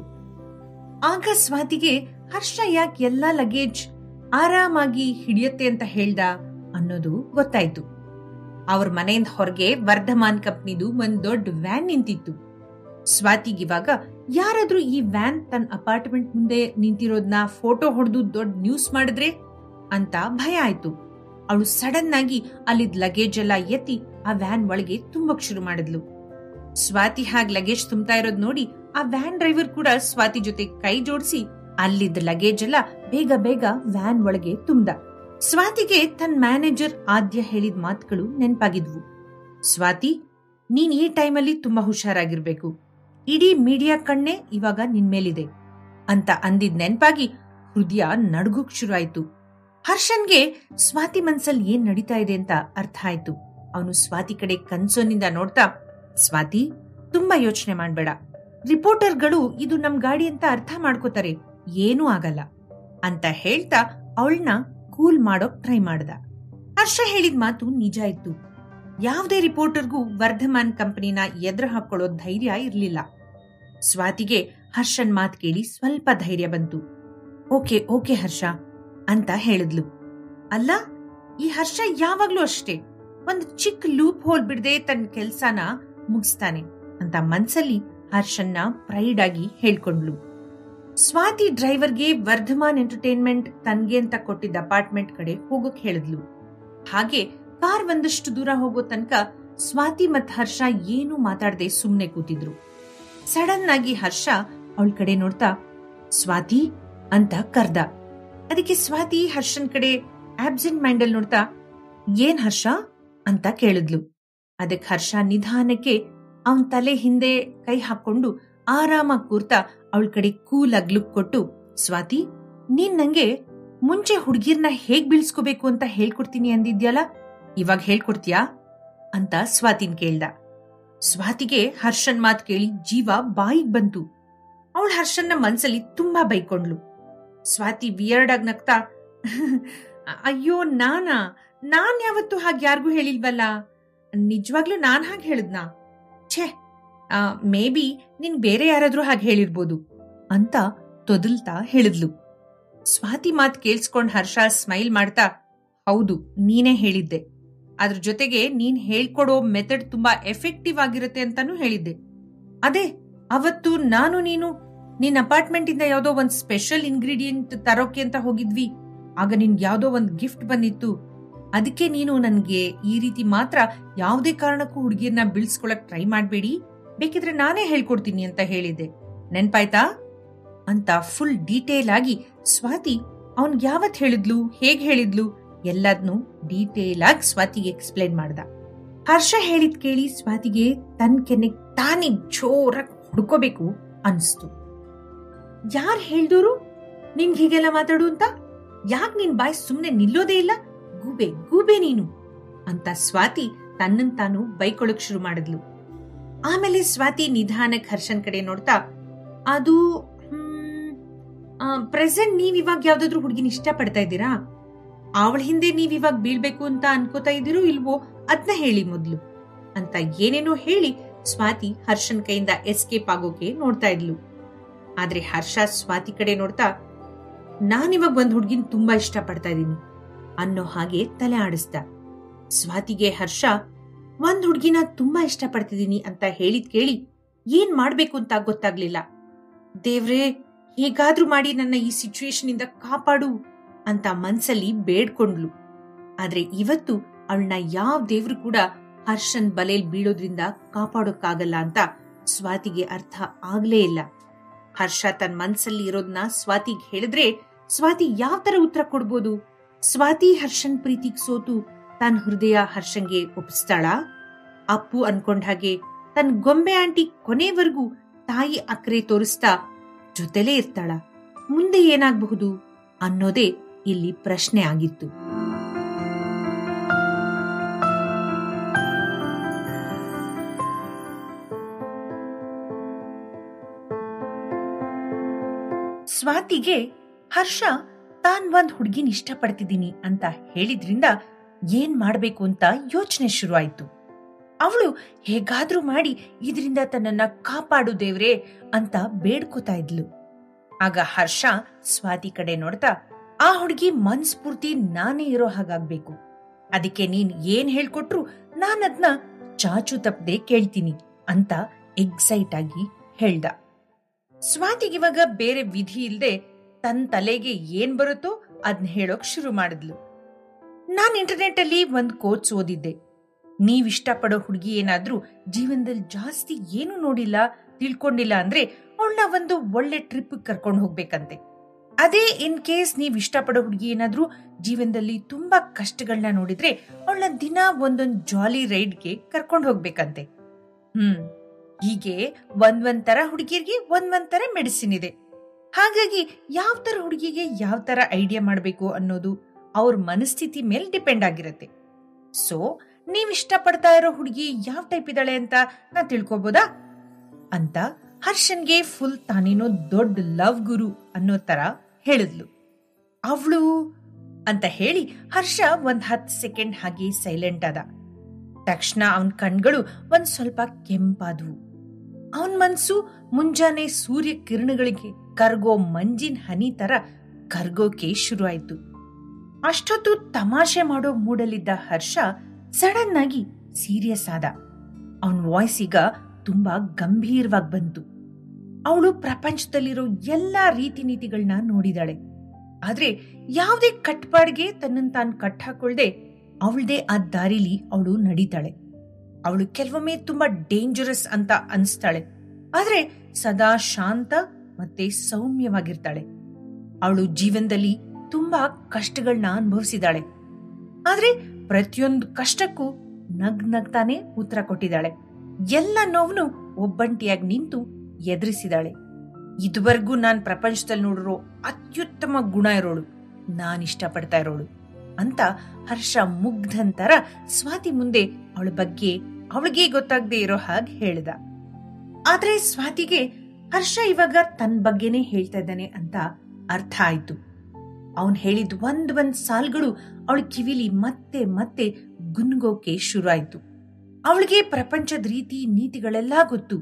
ಆಗ ಸ್ವಾತಿಗೆ ಹರ್ಷ ಯಾಕೆ ಎಲ್ಲಾ ಲಗೇಜ್ ಆರಾಮಾಗಿ ಹಿಡಿಯತ್ತೆ ಅಂತ ಹೇಳ್ದ ಅನ್ನೋದು ಗೊತ್ತಾಯ್ತು ಅವ್ರ ಮನೆಯಿಂದ ಹೊರಗೆ ವರ್ಧಮಾನ್ ಕಂಪ್ನಿದು ಒಂದ್ ದೊಡ್ಡ ವ್ಯಾನ್ ನಿಂತಿತ್ತು ಸ್ವಾತಿಗಿವಾಗ ಯಾರಾದ್ರೂ ಈ ವ್ಯಾನ್ ತನ್ನ ಅಪಾರ್ಟ್ಮೆಂಟ್ ಮುಂದೆ ನಿಂತಿರೋದ್ನ ಫೋಟೋ ಹೊಡೆದು ದೊಡ್ಡ ನ್ಯೂಸ್ ಮಾಡಿದ್ರೆ ಅಂತ ಭಯ ಆಯ್ತು ಅವಳು ಸಡನ್ ಆಗಿ ಅಲ್ಲಿದ್ ಲಗೇಜ್ ಎಲ್ಲ ಎತ್ತಿ ಆ ವ್ಯಾನ್ ಒಳಗೆ ತುಂಬಕ್ ಶುರು ಮಾಡಿದ್ಲು ಸ್ವಾತಿ ಹಾಗ್ ಲಗೇಜ್ ತುಂಬ್ತಾ ಇರೋದ್ ನೋಡಿ ಆ ವ್ಯಾನ್ ಡ್ರೈವರ್ ಕೂಡ ಸ್ವಾತಿ ಜೊತೆ ಕೈ ಜೋಡಿಸಿ ಅಲ್ಲಿದ್ದ ಲಗೇಜ್ ಎಲ್ಲ ಬೇಗ ಬೇಗ ವ್ಯಾನ್ ಒಳಗೆ ತುಂಬ್ದ ಸ್ವಾತಿಗೆ ತನ್ನ ಮ್ಯಾನೇಜರ್ ಆದ್ಯ ಹೇಳಿದ ಮಾತುಗಳು ನೆನ್ಪಾಗಿದ್ವು ಸ್ವಾತಿ ನೀನ್ ಈ ಟೈಮಲ್ಲಿ ತುಂಬಾ ಹುಷಾರಾಗಿರ್ಬೇಕು ಇಡೀ ಮೀಡಿಯಾ ಕಣ್ಣೆ ಇವಾಗ ನಿನ್ ಮೇಲಿದೆ ಅಂತ ಅಂದಿದ್ ನೆನ್ಪಾಗಿ ಹೃದಯ ನಡ್ಗೋಕ್ ಶುರು ಆಯ್ತು ಹರ್ಷನ್ಗೆ ಸ್ವಾತಿ ಮನ್ಸಲ್ಲಿ ಏನ್ ನಡೀತಾ ಇದೆ ಅಂತ ಅರ್ಥ ಆಯ್ತು ಅವನು ಸ್ವಾತಿ ಕಡೆ ಕನ್ಸೋನಿಂದ ನೋಡ್ತಾ ಸ್ವಾತಿ ತುಂಬಾ ಯೋಚನೆ ಮಾಡ್ಬೇಡ ರಿಪೋರ್ಟರ್ಗಳು ಇದು ನಮ್ ಗಾಡಿ ಅಂತ ಅರ್ಥ ಮಾಡ್ಕೋತಾರೆ ಏನೂ ಆಗಲ್ಲ ಅಂತ ಹೇಳ್ತಾ ಅವಳನ್ನ ಕೂಲ್ ಮಾಡೋಕ್ ಟ್ರೈ ಮಾಡ್ದ ಹರ್ಷ ಹೇಳಿದ ಮಾತು ನಿಜ ಇತ್ತು ಯಾವುದೇ ರಿಪೋರ್ಟರ್ಗೂ ವರ್ಧಮಾನ್ ಕಂಪನಿನ ಎದುರು ಹಾಕೊಳ್ಳೋ ಧೈರ್ಯ ಇರ್ಲಿಲ್ಲ ಸ್ವಾತಿಗೆ ಹರ್ಷನ್ ಮಾತ್ ಕೇಳಿ ಸ್ವಲ್ಪ ಧೈರ್ಯ ಬಂತು ಓಕೆ ಓಕೆ ಹರ್ಷ ಅಂತ ಹೇಳಿದ್ಲು ಅಲ್ಲ ಈ ಹರ್ಷ ಯಾವಾಗ್ಲೂ ಅಷ್ಟೇ ಒಂದು ಚಿಕ್ಕ ಲೂಪ್ ಹೋಲ್ ಬಿಡದೆ ತನ್ನ ಕೆಲ್ಸನ ಮುಗಿಸ್ತಾನೆ ಅಂತ ಮನ್ಸಲ್ಲಿ ಹರ್ಷನ್ನ ಪ್ರೈಡ್ ಆಗಿ ಹೇಳ್ಕೊಂಡ್ಲು ಸ್ವಾತಿ ಡ್ರೈವರ್ಗೆ ವರ್ಧಮಾನ್ ಎಂಟರ್ಟೈನ್ಮೆಂಟ್ ತನ್ಗೆ ಅಂತ ಕೊಟ್ಟಿದ್ದ ಅಪಾರ್ಟ್ಮೆಂಟ್ ಕಡೆ ಹೋಗೋಕ್ ಹೇಳಿದ್ಲು ಹಾಗೆ ಕಾರ್ ಒಂದಷ್ಟು ದೂರ ಹೋಗೋ ತನಕ ಸ್ವಾತಿ ಮತ್ ಹರ್ಷ ಏನು ಮಾತಾಡದೆ ಸುಮ್ನೆ ಕೂತಿದ್ರು ಸಡನ್ ಆಗಿ ಹರ್ಷ ಅವಳ ಕಡೆ ನೋಡ್ತಾ ಸ್ವಾತಿ ಅಂತ ಕರ್ದ ಅದಕ್ಕೆ ಸ್ವಾತಿ ಹರ್ಷನ್ ಕಡೆ ಆಬ್ಸೆಂಟ್ ಮೈಂಡಲ್ ನೋಡ್ತಾ ಏನ್ ಹರ್ಷ ಅಂತ ಕೇಳಿದ್ಲು ಅದಕ್ ಹರ್ಷ ನಿಧಾನಕ್ಕೆ ಅವನ್ ತಲೆ ಹಿಂದೆ ಕೈ ಹಾಕೊಂಡು ಆರಾಮಾಗಿ ಕೂರ್ತಾ ಅವಳ ಕಡೆ ಕೂಲ್ ಲುಕ್ ಕೊಟ್ಟು ಸ್ವಾತಿ ನೀನ್ ನಂಗೆ ಮುಂಚೆ ಹುಡ್ಗಿರ್ನ ಹೇಗ್ ಬೀಳ್ಸ್ಕೋಬೇಕು ಅಂತ ಹೇಳ್ಕೊಡ್ತೀನಿ ಅಂದಿದ್ಯಲ್ಲ ಇವಾಗ ಹೇಳ್ಕೊಡ್ತೀಯಾ ಅಂತ ಸ್ವಾತಿನ್ ಕೇಳ್ದ ಸ್ವಾತಿಗೆ ಹರ್ಷನ್ ಮಾತ್ ಕೇಳಿ ಜೀವ ಬಾಯಿಗ್ ಬಂತು ಅವಳ ಹರ್ಷನ್ನ ಮನ್ಸಲ್ಲಿ ತುಂಬಾ ಬೈಕೊಂಡ್ಲು ಸ್ವಾತಿ ವಿಯರ್ಡ್ ಆಗಿ ನಗ್ತಾ ಅಯ್ಯೋ ನಾನಾ ನಾನ್ ಯಾವತ್ತೂ ಹಾಗೆ ಯಾರಿಗೂ ಹೇಳಿಲ್ವಲ್ಲ ನಿಜವಾಗ್ಲೂ ನಾನ್ ಹಾಗೆ ಹೇಳಿದ್ನಾ ಛೇ ಮೇ ಬಿ ನಿನ್ ಬೇರೆ ಯಾರಾದ್ರೂ ಹಾಗೆ ಹೇಳಿರ್ಬೋದು ಅಂತ ತೊದಲ್ತಾ ಹೇಳಿದ್ಲು ಸ್ವಾತಿ ಮಾತ್ ಕೇಳಿಸ್ಕೊಂಡ್ ಹರ್ಷ ಸ್ಮೈಲ್ ಮಾಡ್ತಾ ಹೌದು ನೀನೇ ಹೇಳಿದ್ದೆ ಅದ್ರ ಜೊತೆಗೆ ನೀನ್ ಹೇಳ್ಕೊಡೋ ಮೆಥಡ್ ತುಂಬಾ ಎಫೆಕ್ಟಿವ್ ಆಗಿರುತ್ತೆ ಅಂತಾನೂ ಹೇಳಿದ್ದೆ ಅದೇ ಅವತ್ತು ನಾನು ನೀನು ನಿನ್ ಅಪಾರ್ಟ್ಮೆಂಟ್ ಇಂದ ಯಾವ್ದೋ ಒಂದ್ ಸ್ಪೆಷಲ್ ಇಂಗ್ರೀಡಿಯೆಂಟ್ ತರೋಕೆ ಅಂತ ಹೋಗಿದ್ವಿ ಆಗ ನಿನ್ಗೆ ಯಾವ್ದೋ ಒಂದ್ ಗಿಫ್ಟ್ ಬಂದಿತ್ತು ಅದಕ್ಕೆ ನೀನು ನನ್ಗೆ ಈ ರೀತಿ ಮಾತ್ರ ಯಾವುದೇ ಕಾರಣಕ್ಕೂ ಹುಡುಗಿರ್ನ ಬೀಳ್ಸ್ಕೊಳಕ್ ಟ್ರೈ ಮಾಡ್ಬೇಡಿ ಬೇಕಿದ್ರೆ ನಾನೇ ಹೇಳ್ಕೊಡ್ತೀನಿ ಅಂತ ಹೇಳಿದ್ದೆ ನೆನ್ಪಾಯ್ತಾ ಅಂತ ಫುಲ್ ಡೀಟೇಲ್ ಆಗಿ ಸ್ವಾತಿ ಅವನ್ ಯಾವತ್ ಹೇಳಿದ್ಲು ಹೇಗ್ ಹೇಳಿದ್ಲು ಎಲ್ಲದ್ನು ಡೀಟೇಲ್ ಆಗಿ ಸ್ವಾತಿಗೆ ಎಕ್ಸ್ಪ್ಲೇನ್ ಮಾಡ್ದ ಹರ್ಷ ಹೇಳಿದ್ ಕೇಳಿ ಸ್ವಾತಿಗೆ ತನ್ ಕೆನ್ನೆ ತಾನೇ ಜೋರಾಗಿ ಹುಡ್ಕೋಬೇಕು ಅನ್ಸ್ತು ಯಾರ್ ಹೇಳ್ದೋರು ನಿನ್ಗೆ ಹೀಗೆಲ್ಲ ಮಾತಾಡು ಅಂತ ಯಾಕ್ ನಿನ್ ಬಾಯ್ ಸುಮ್ನೆ ನಿಲ್ಲೋದೇ ಇಲ್ಲ ಗೂಬೆ ಗೂಬೆ ನೀನು ಅಂತ ಸ್ವಾತಿ ತನ್ನನ್ ತಾನು ಬೈಕೊಳಕ್ ಶುರು ಮಾಡಿದ್ಲು ಆಮೇಲೆ ಸ್ವಾತಿ ನಿಧಾನಕ್ ಹರ್ಷನ್ ಕಡೆ ನೋಡ್ತಾ ಅದು ಹ್ಮ್, ಪ್ರೆಸೆಂಟ್ ನೀವ್ ಇವಾಗ ಯಾವ್ದಾದ್ರು ಹುಡುಗಿನ ಇಷ್ಟ ಪಡ್ತಾ ಇದ್ದೀರಾ ಅವಳ ಹಿಂದೆ ನೀವ್ ಇವಾಗ ಬೀಳ್ಬೇಕು ಅಂತ ಅನ್ಕೋತಾ ಇದ್ದೀರೋ ಇಲ್ವೋ ಅದ್ನ ಹೇಳಿ ಮೊದ್ಲು ಅಂತ ಏನೇನೋ ಹೇಳಿ ಸ್ವಾತಿ ಹರ್ಷನ್ ಕೈಯಿಂದ ಎಸ್ಕೇಪ್ ಆಗೋಕೆ ನೋಡ್ತಾ ಇದ್ಲು ಆದ್ರೆ ಹರ್ಷ ಸ್ವಾತಿ ಕಡೆ ನೋಡ್ತಾ ನಾನಿವಾಗ ಒಂದ್ ಹುಡ್ಗಿನ್ ತುಂಬಾ ಇಷ್ಟ ಪಡ್ತಾ ಇದ್ದೀನಿ ಅನ್ನೋ ಹಾಗೆ ತಲೆ ಆಡಿಸ್ದ ಸ್ವಾತಿಗೆ ಹರ್ಷ ಒಂದ್ ಹುಡ್ಗಿನ ತುಂಬಾ ಇಷ್ಟ ಪಡ್ತಿದ್ದೀನಿ ಅಂತ ಹೇಳಿದ್ ಕೇಳಿ ಏನ್ ಮಾಡ್ಬೇಕು ಅಂತ ಗೊತ್ತಾಗ್ಲಿಲ್ಲ ದೇವ್ರೇ ಹೇಗಾದ್ರೂ ಮಾಡಿ ನನ್ನ ಈ ಸಿಚುವೇಶನ್ ಇಂದ ಕಾಪಾಡು ಅಂತ ಮನ್ಸಲ್ಲಿ ಬೇಡ್ಕೊಂಡ್ಲು ಆದ್ರೆ ಇವತ್ತು ಅವಳನ್ನ ಯಾವ ದೇವ್ರು ಕೂಡ ಹರ್ಷನ್ ಬಲೆಲ್ ಬೀಳೋದ್ರಿಂದ ಕಾಪಾಡೋಕ್ಕಾಗಲ್ಲ ಅಂತ ಸ್ವಾತಿಗೆ ಅರ್ಥ ಆಗ್ಲೇ ಇಲ್ಲ ಹರ್ಷ ತನ್ನ ಮನ್ಸಲ್ಲಿ ಇರೋದ್ನ ಸ್ವಾತಿಗ್ ಹೇಳಿದ್ರೆ ಸ್ವಾತಿ ಯಾವ ತರ ಉತ್ತರ ಕೊಡ್ಬೋದು ಸ್ವಾತಿ ಹರ್ಷನ್ ಪ್ರೀತಿಗ್ ಸೋತು ತನ್ನ ಹೃದಯ ಹರ್ಷನ್ಗೆ ಒಪ್ಪಿಸ್ತಾಳ ಅಪ್ಪು ಅನ್ಕೊಂಡ ಹಾಗೆ ತನ್ನ ಗೊಂಬೆ ಆಂಟಿ ಕೊನೆವರೆಗೂ ತಾಯಿ ಅಕ್ರೆ ತೋರಿಸ್ತಾ ಜೊತೆಲೇ ಇರ್ತಾಳ ಮುಂದೆ ಏನಾಗಬಹುದು ಅನ್ನೋದೇ ಇಲ್ಲಿ ಪ್ರಶ್ನೆ ಆಗಿತ್ತು ಸ್ವಾತಿಗೆ ಹರ್ಷ ತಾನ್ ಒಂದ್ ಹುಡ್ಗಿನ ಇಷ್ಟಪಡ್ತಿದ್ದೀನಿ ಅಂತ ಹೇಳಿದ್ರಿಂದ ಏನ್ ಮಾಡ್ಬೇಕು ಅಂತ ಯೋಚನೆ ಶುರುವಾಯ್ತು ಅವಳು ಹೇಗಾದ್ರೂ ಮಾಡಿ ಇದರಿಂದ ತನ್ನನ್ನ ಕಾಪಾಡು ದೇವ್ರೆ ಅಂತ ಬೇಡ್ಕೋತಾ ಇದ್ಲು ಆಗ ಹರ್ಷ ಸ್ವಾತಿ ಕಡೆ ನೋಡ್ತಾ ಆ ಹುಡುಗಿ ಮನ್ಸ್ಫೂರ್ತಿ ನಾನೇ ಇರೋ ಹಾಗಾಗ್ಬೇಕು ಅದಕ್ಕೆ ನೀನ್ ಏನ್ ಹೇಳ್ಕೊಟ್ರು ನಾನದ್ನ ಚಾಚು ತಪ್ಪದೆ ಕೇಳ್ತೀನಿ ಅಂತ ಎಕ್ಸೈಟ್ ಆಗಿ ಹೇಳ್ದ ಸ್ವಾತಿಗಿವಾಗ ಬೇರೆ ವಿಧಿ ಇಲ್ದೆ ತನ್ನ ತಲೆಗೆ ಏನ್ ಬರುತ್ತೋ ಅದ್ನ ಹೇಳೋಕ್ ಶುರು ಮಾಡಿದ್ಲು ನಾನ್ ಇಂಟರ್ನೆಟ್ ಅಲ್ಲಿ ಒಂದ್ ಕೋಚ್ ಓದಿದ್ದೆ ನೀವ್ ಇಷ್ಟಪಡೋ ಹುಡುಗಿ ಏನಾದ್ರೂ ಜೀವನದಲ್ಲಿ ಜಾಸ್ತಿ ಏನು ನೋಡಿಲ್ಲ ತಿಳ್ಕೊಂಡಿಲ್ಲ ಅಂದ್ರೆ ಅವಳನ್ನ ಒಂದು ಒಳ್ಳೆ ಟ್ರಿಪ್ ಕರ್ಕೊಂಡು ಹೋಗ್ಬೇಕಂತೆ ಅದೇ ಇನ್ ಕೇಸ್ ನೀವ್ ಇಷ್ಟಪಡೋ ಹುಡುಗಿ ಏನಾದ್ರೂ ಜೀವನದಲ್ಲಿ ತುಂಬಾ ಕಷ್ಟಗಳನ್ನ ನೋಡಿದ್ರೆ ಅವಳನ್ನ ದಿನ ಒಂದೊಂದ್ ಜಾಲಿ ರೈಡ್ಗೆ ಕರ್ಕೊಂಡು ಹೋಗ್ಬೇಕಂತೆ ಹ್ಮ್ ಹೀಗೆ ಒಂದ್ ಒಂದ್ ತರ ಹುಡುಗಿರ್ಗೆ ಒಂದ್ ಒಂದ್ ತರ ಮೆಡಿಸಿನ್ ಇದೆ ಹಾಗಾಗಿ ಯಾವ ತರ ಹುಡುಗಿಗೆ ಯಾವ ತರ ಐಡಿಯಾ ಮಾಡ್ಬೇಕು ಅನ್ನೋದು ಅವ್ರ ಮನಸ್ಥಿತಿ ಮೇಲೆ ಡಿಪೆಂಡ್ ಆಗಿರತ್ತೆ ಸೊ ನೀವ್ ಇಷ್ಟಪಡ್ತಾ ಇರೋ ಹುಡುಗಿ ಯಾವ ಟೈಪ್ ಇದ್ದಾಳೆ ಅಂತ ನಾ ತಿಳ್ಕೊಬೋದಾ ಅಂತ ಹರ್ಷನ್ಗೆ ಫುಲ್ ತಾನೇನೋ ದೊಡ್ಡ ಲವ್ ಗುರು ಅನ್ನೋ ತರ ಹೇಳಿದ್ಲು ಅವಳು ಅಂತ ಹೇಳಿ ಹರ್ಷ ಒಂದ್ ಹತ್ ಸೆಕೆಂಡ್ ಹಾಗೆ ಸೈಲೆಂಟ್ ಆದ ತಕ್ಷಣ ಅವನ್ ಕಣ್ಗಳು ಒಂದ್ ಸ್ವಲ್ಪ ಕೆಂಪಾದವು ಅವನ್ ಮನ್ಸು ಮುಂಜಾನೆ ಸೂರ್ಯ ಕಿರಣಗಳಿಗೆ ಕರ್ಗೋ ಮಂಜಿನ ಹನಿ ತರ ಕರ್ಗೋಕೆ ಶುರುವಾಯ್ತು ಅಷ್ಟೊತ್ತು ತಮಾಷೆ ಮಾಡೋ ಮೂಡಲಿದ್ದ ಹರ್ಷ ಸಡನ್ ಆಗಿ ಸೀರಿಯಸ್ ಆದ ಅವನ್ ವಾಯ್ಸ್ ಈಗ ತುಂಬಾ ಗಂಭೀರವಾಗಿ ಬಂತು ಅವಳು ಪ್ರಪಂಚದಲ್ಲಿರೋ ಎಲ್ಲಾ ರೀತಿ ನೀತಿಗಳನ್ನ ನೋಡಿದಾಳೆ ಆದ್ರೆ ಯಾವುದೇ ಕಟ್ಪಾಡ್ಗೆ ತನ್ನನ್ ತಾನ್ ಕಟ್ ಹಾಕೊಳ್ದೆ ಅವಳದೇ ಆ ದಾರಿಲಿ ಅವಳು ನಡೀತಾಳೆ ಅವಳು ಕೆಲವೊಮ್ಮೆ ತುಂಬಾ ಡೇಂಜರಸ್ ಅಂತ ಅನ್ಸ್ತಾಳೆ ಆದ್ರೆ ಸದಾ ಶಾಂತ ಮತ್ತೆ ಸೌಮ್ಯವಾಗಿರ್ತಾಳೆ ಅವಳು ಜೀವನದಲ್ಲಿ ತುಂಬಾ ಕಷ್ಟಗಳನ್ನ ಅನುಭವಿಸಿದಾಳೆ ಆದ್ರೆ ಪ್ರತಿಯೊಂದು ಕಷ್ಟಕ್ಕೂ ನಗ್ ನಗ್ತಾನೆ ಉತ್ತರ ಕೊಟ್ಟಿದ್ದಾಳೆ ಎಲ್ಲ ನೋವನ್ನು ಒಬ್ಬಂಟಿಯಾಗಿ ನಿಂತು ಎದುರಿಸಿದಾಳೆ ಇದುವರೆಗೂ ನಾನ್ ಪ್ರಪಂಚದಲ್ಲಿ ನೋಡಿರೋ ಅತ್ಯುತ್ತಮ ಗುಣ ಇರೋಳು ನಾನ್ ಇಷ್ಟಪಡ್ತಾ ಇರೋಳು ಅಂತ ಹರ್ಷ ಮುಗ್ಧಂತರ ಸ್ವಾತಿ ಮುಂದೆ ಅವಳ ಬಗ್ಗೆ ಅವಳಿಗೆ ಗೊತ್ತಾಗದೆ ಇರೋ ಹಾಗೆ ಹೇಳ್ದ ಆದ್ರೆ ಸ್ವಾತಿಗೆ ಹರ್ಷ ಇವಾಗ ತನ್ನ ಬಗ್ಗೆನೇ ಹೇಳ್ತಾ ಇದ್ದಾನೆ ಅಂತ ಅರ್ಥ ಆಯ್ತು ಅವನ್ ಹೇಳಿದ ಒಂದ್ ಒಂದ್ ಸಾಲ್ಗಳು ಅವಳ ಕಿವಿಲಿ ಮತ್ತೆ ಮತ್ತೆ ಗುನ್ಗೋಕೆ ಶುರು ಆಯ್ತು ಅವಳಿಗೆ ಪ್ರಪಂಚದ ರೀತಿ ನೀತಿಗಳೆಲ್ಲ ಗೊತ್ತು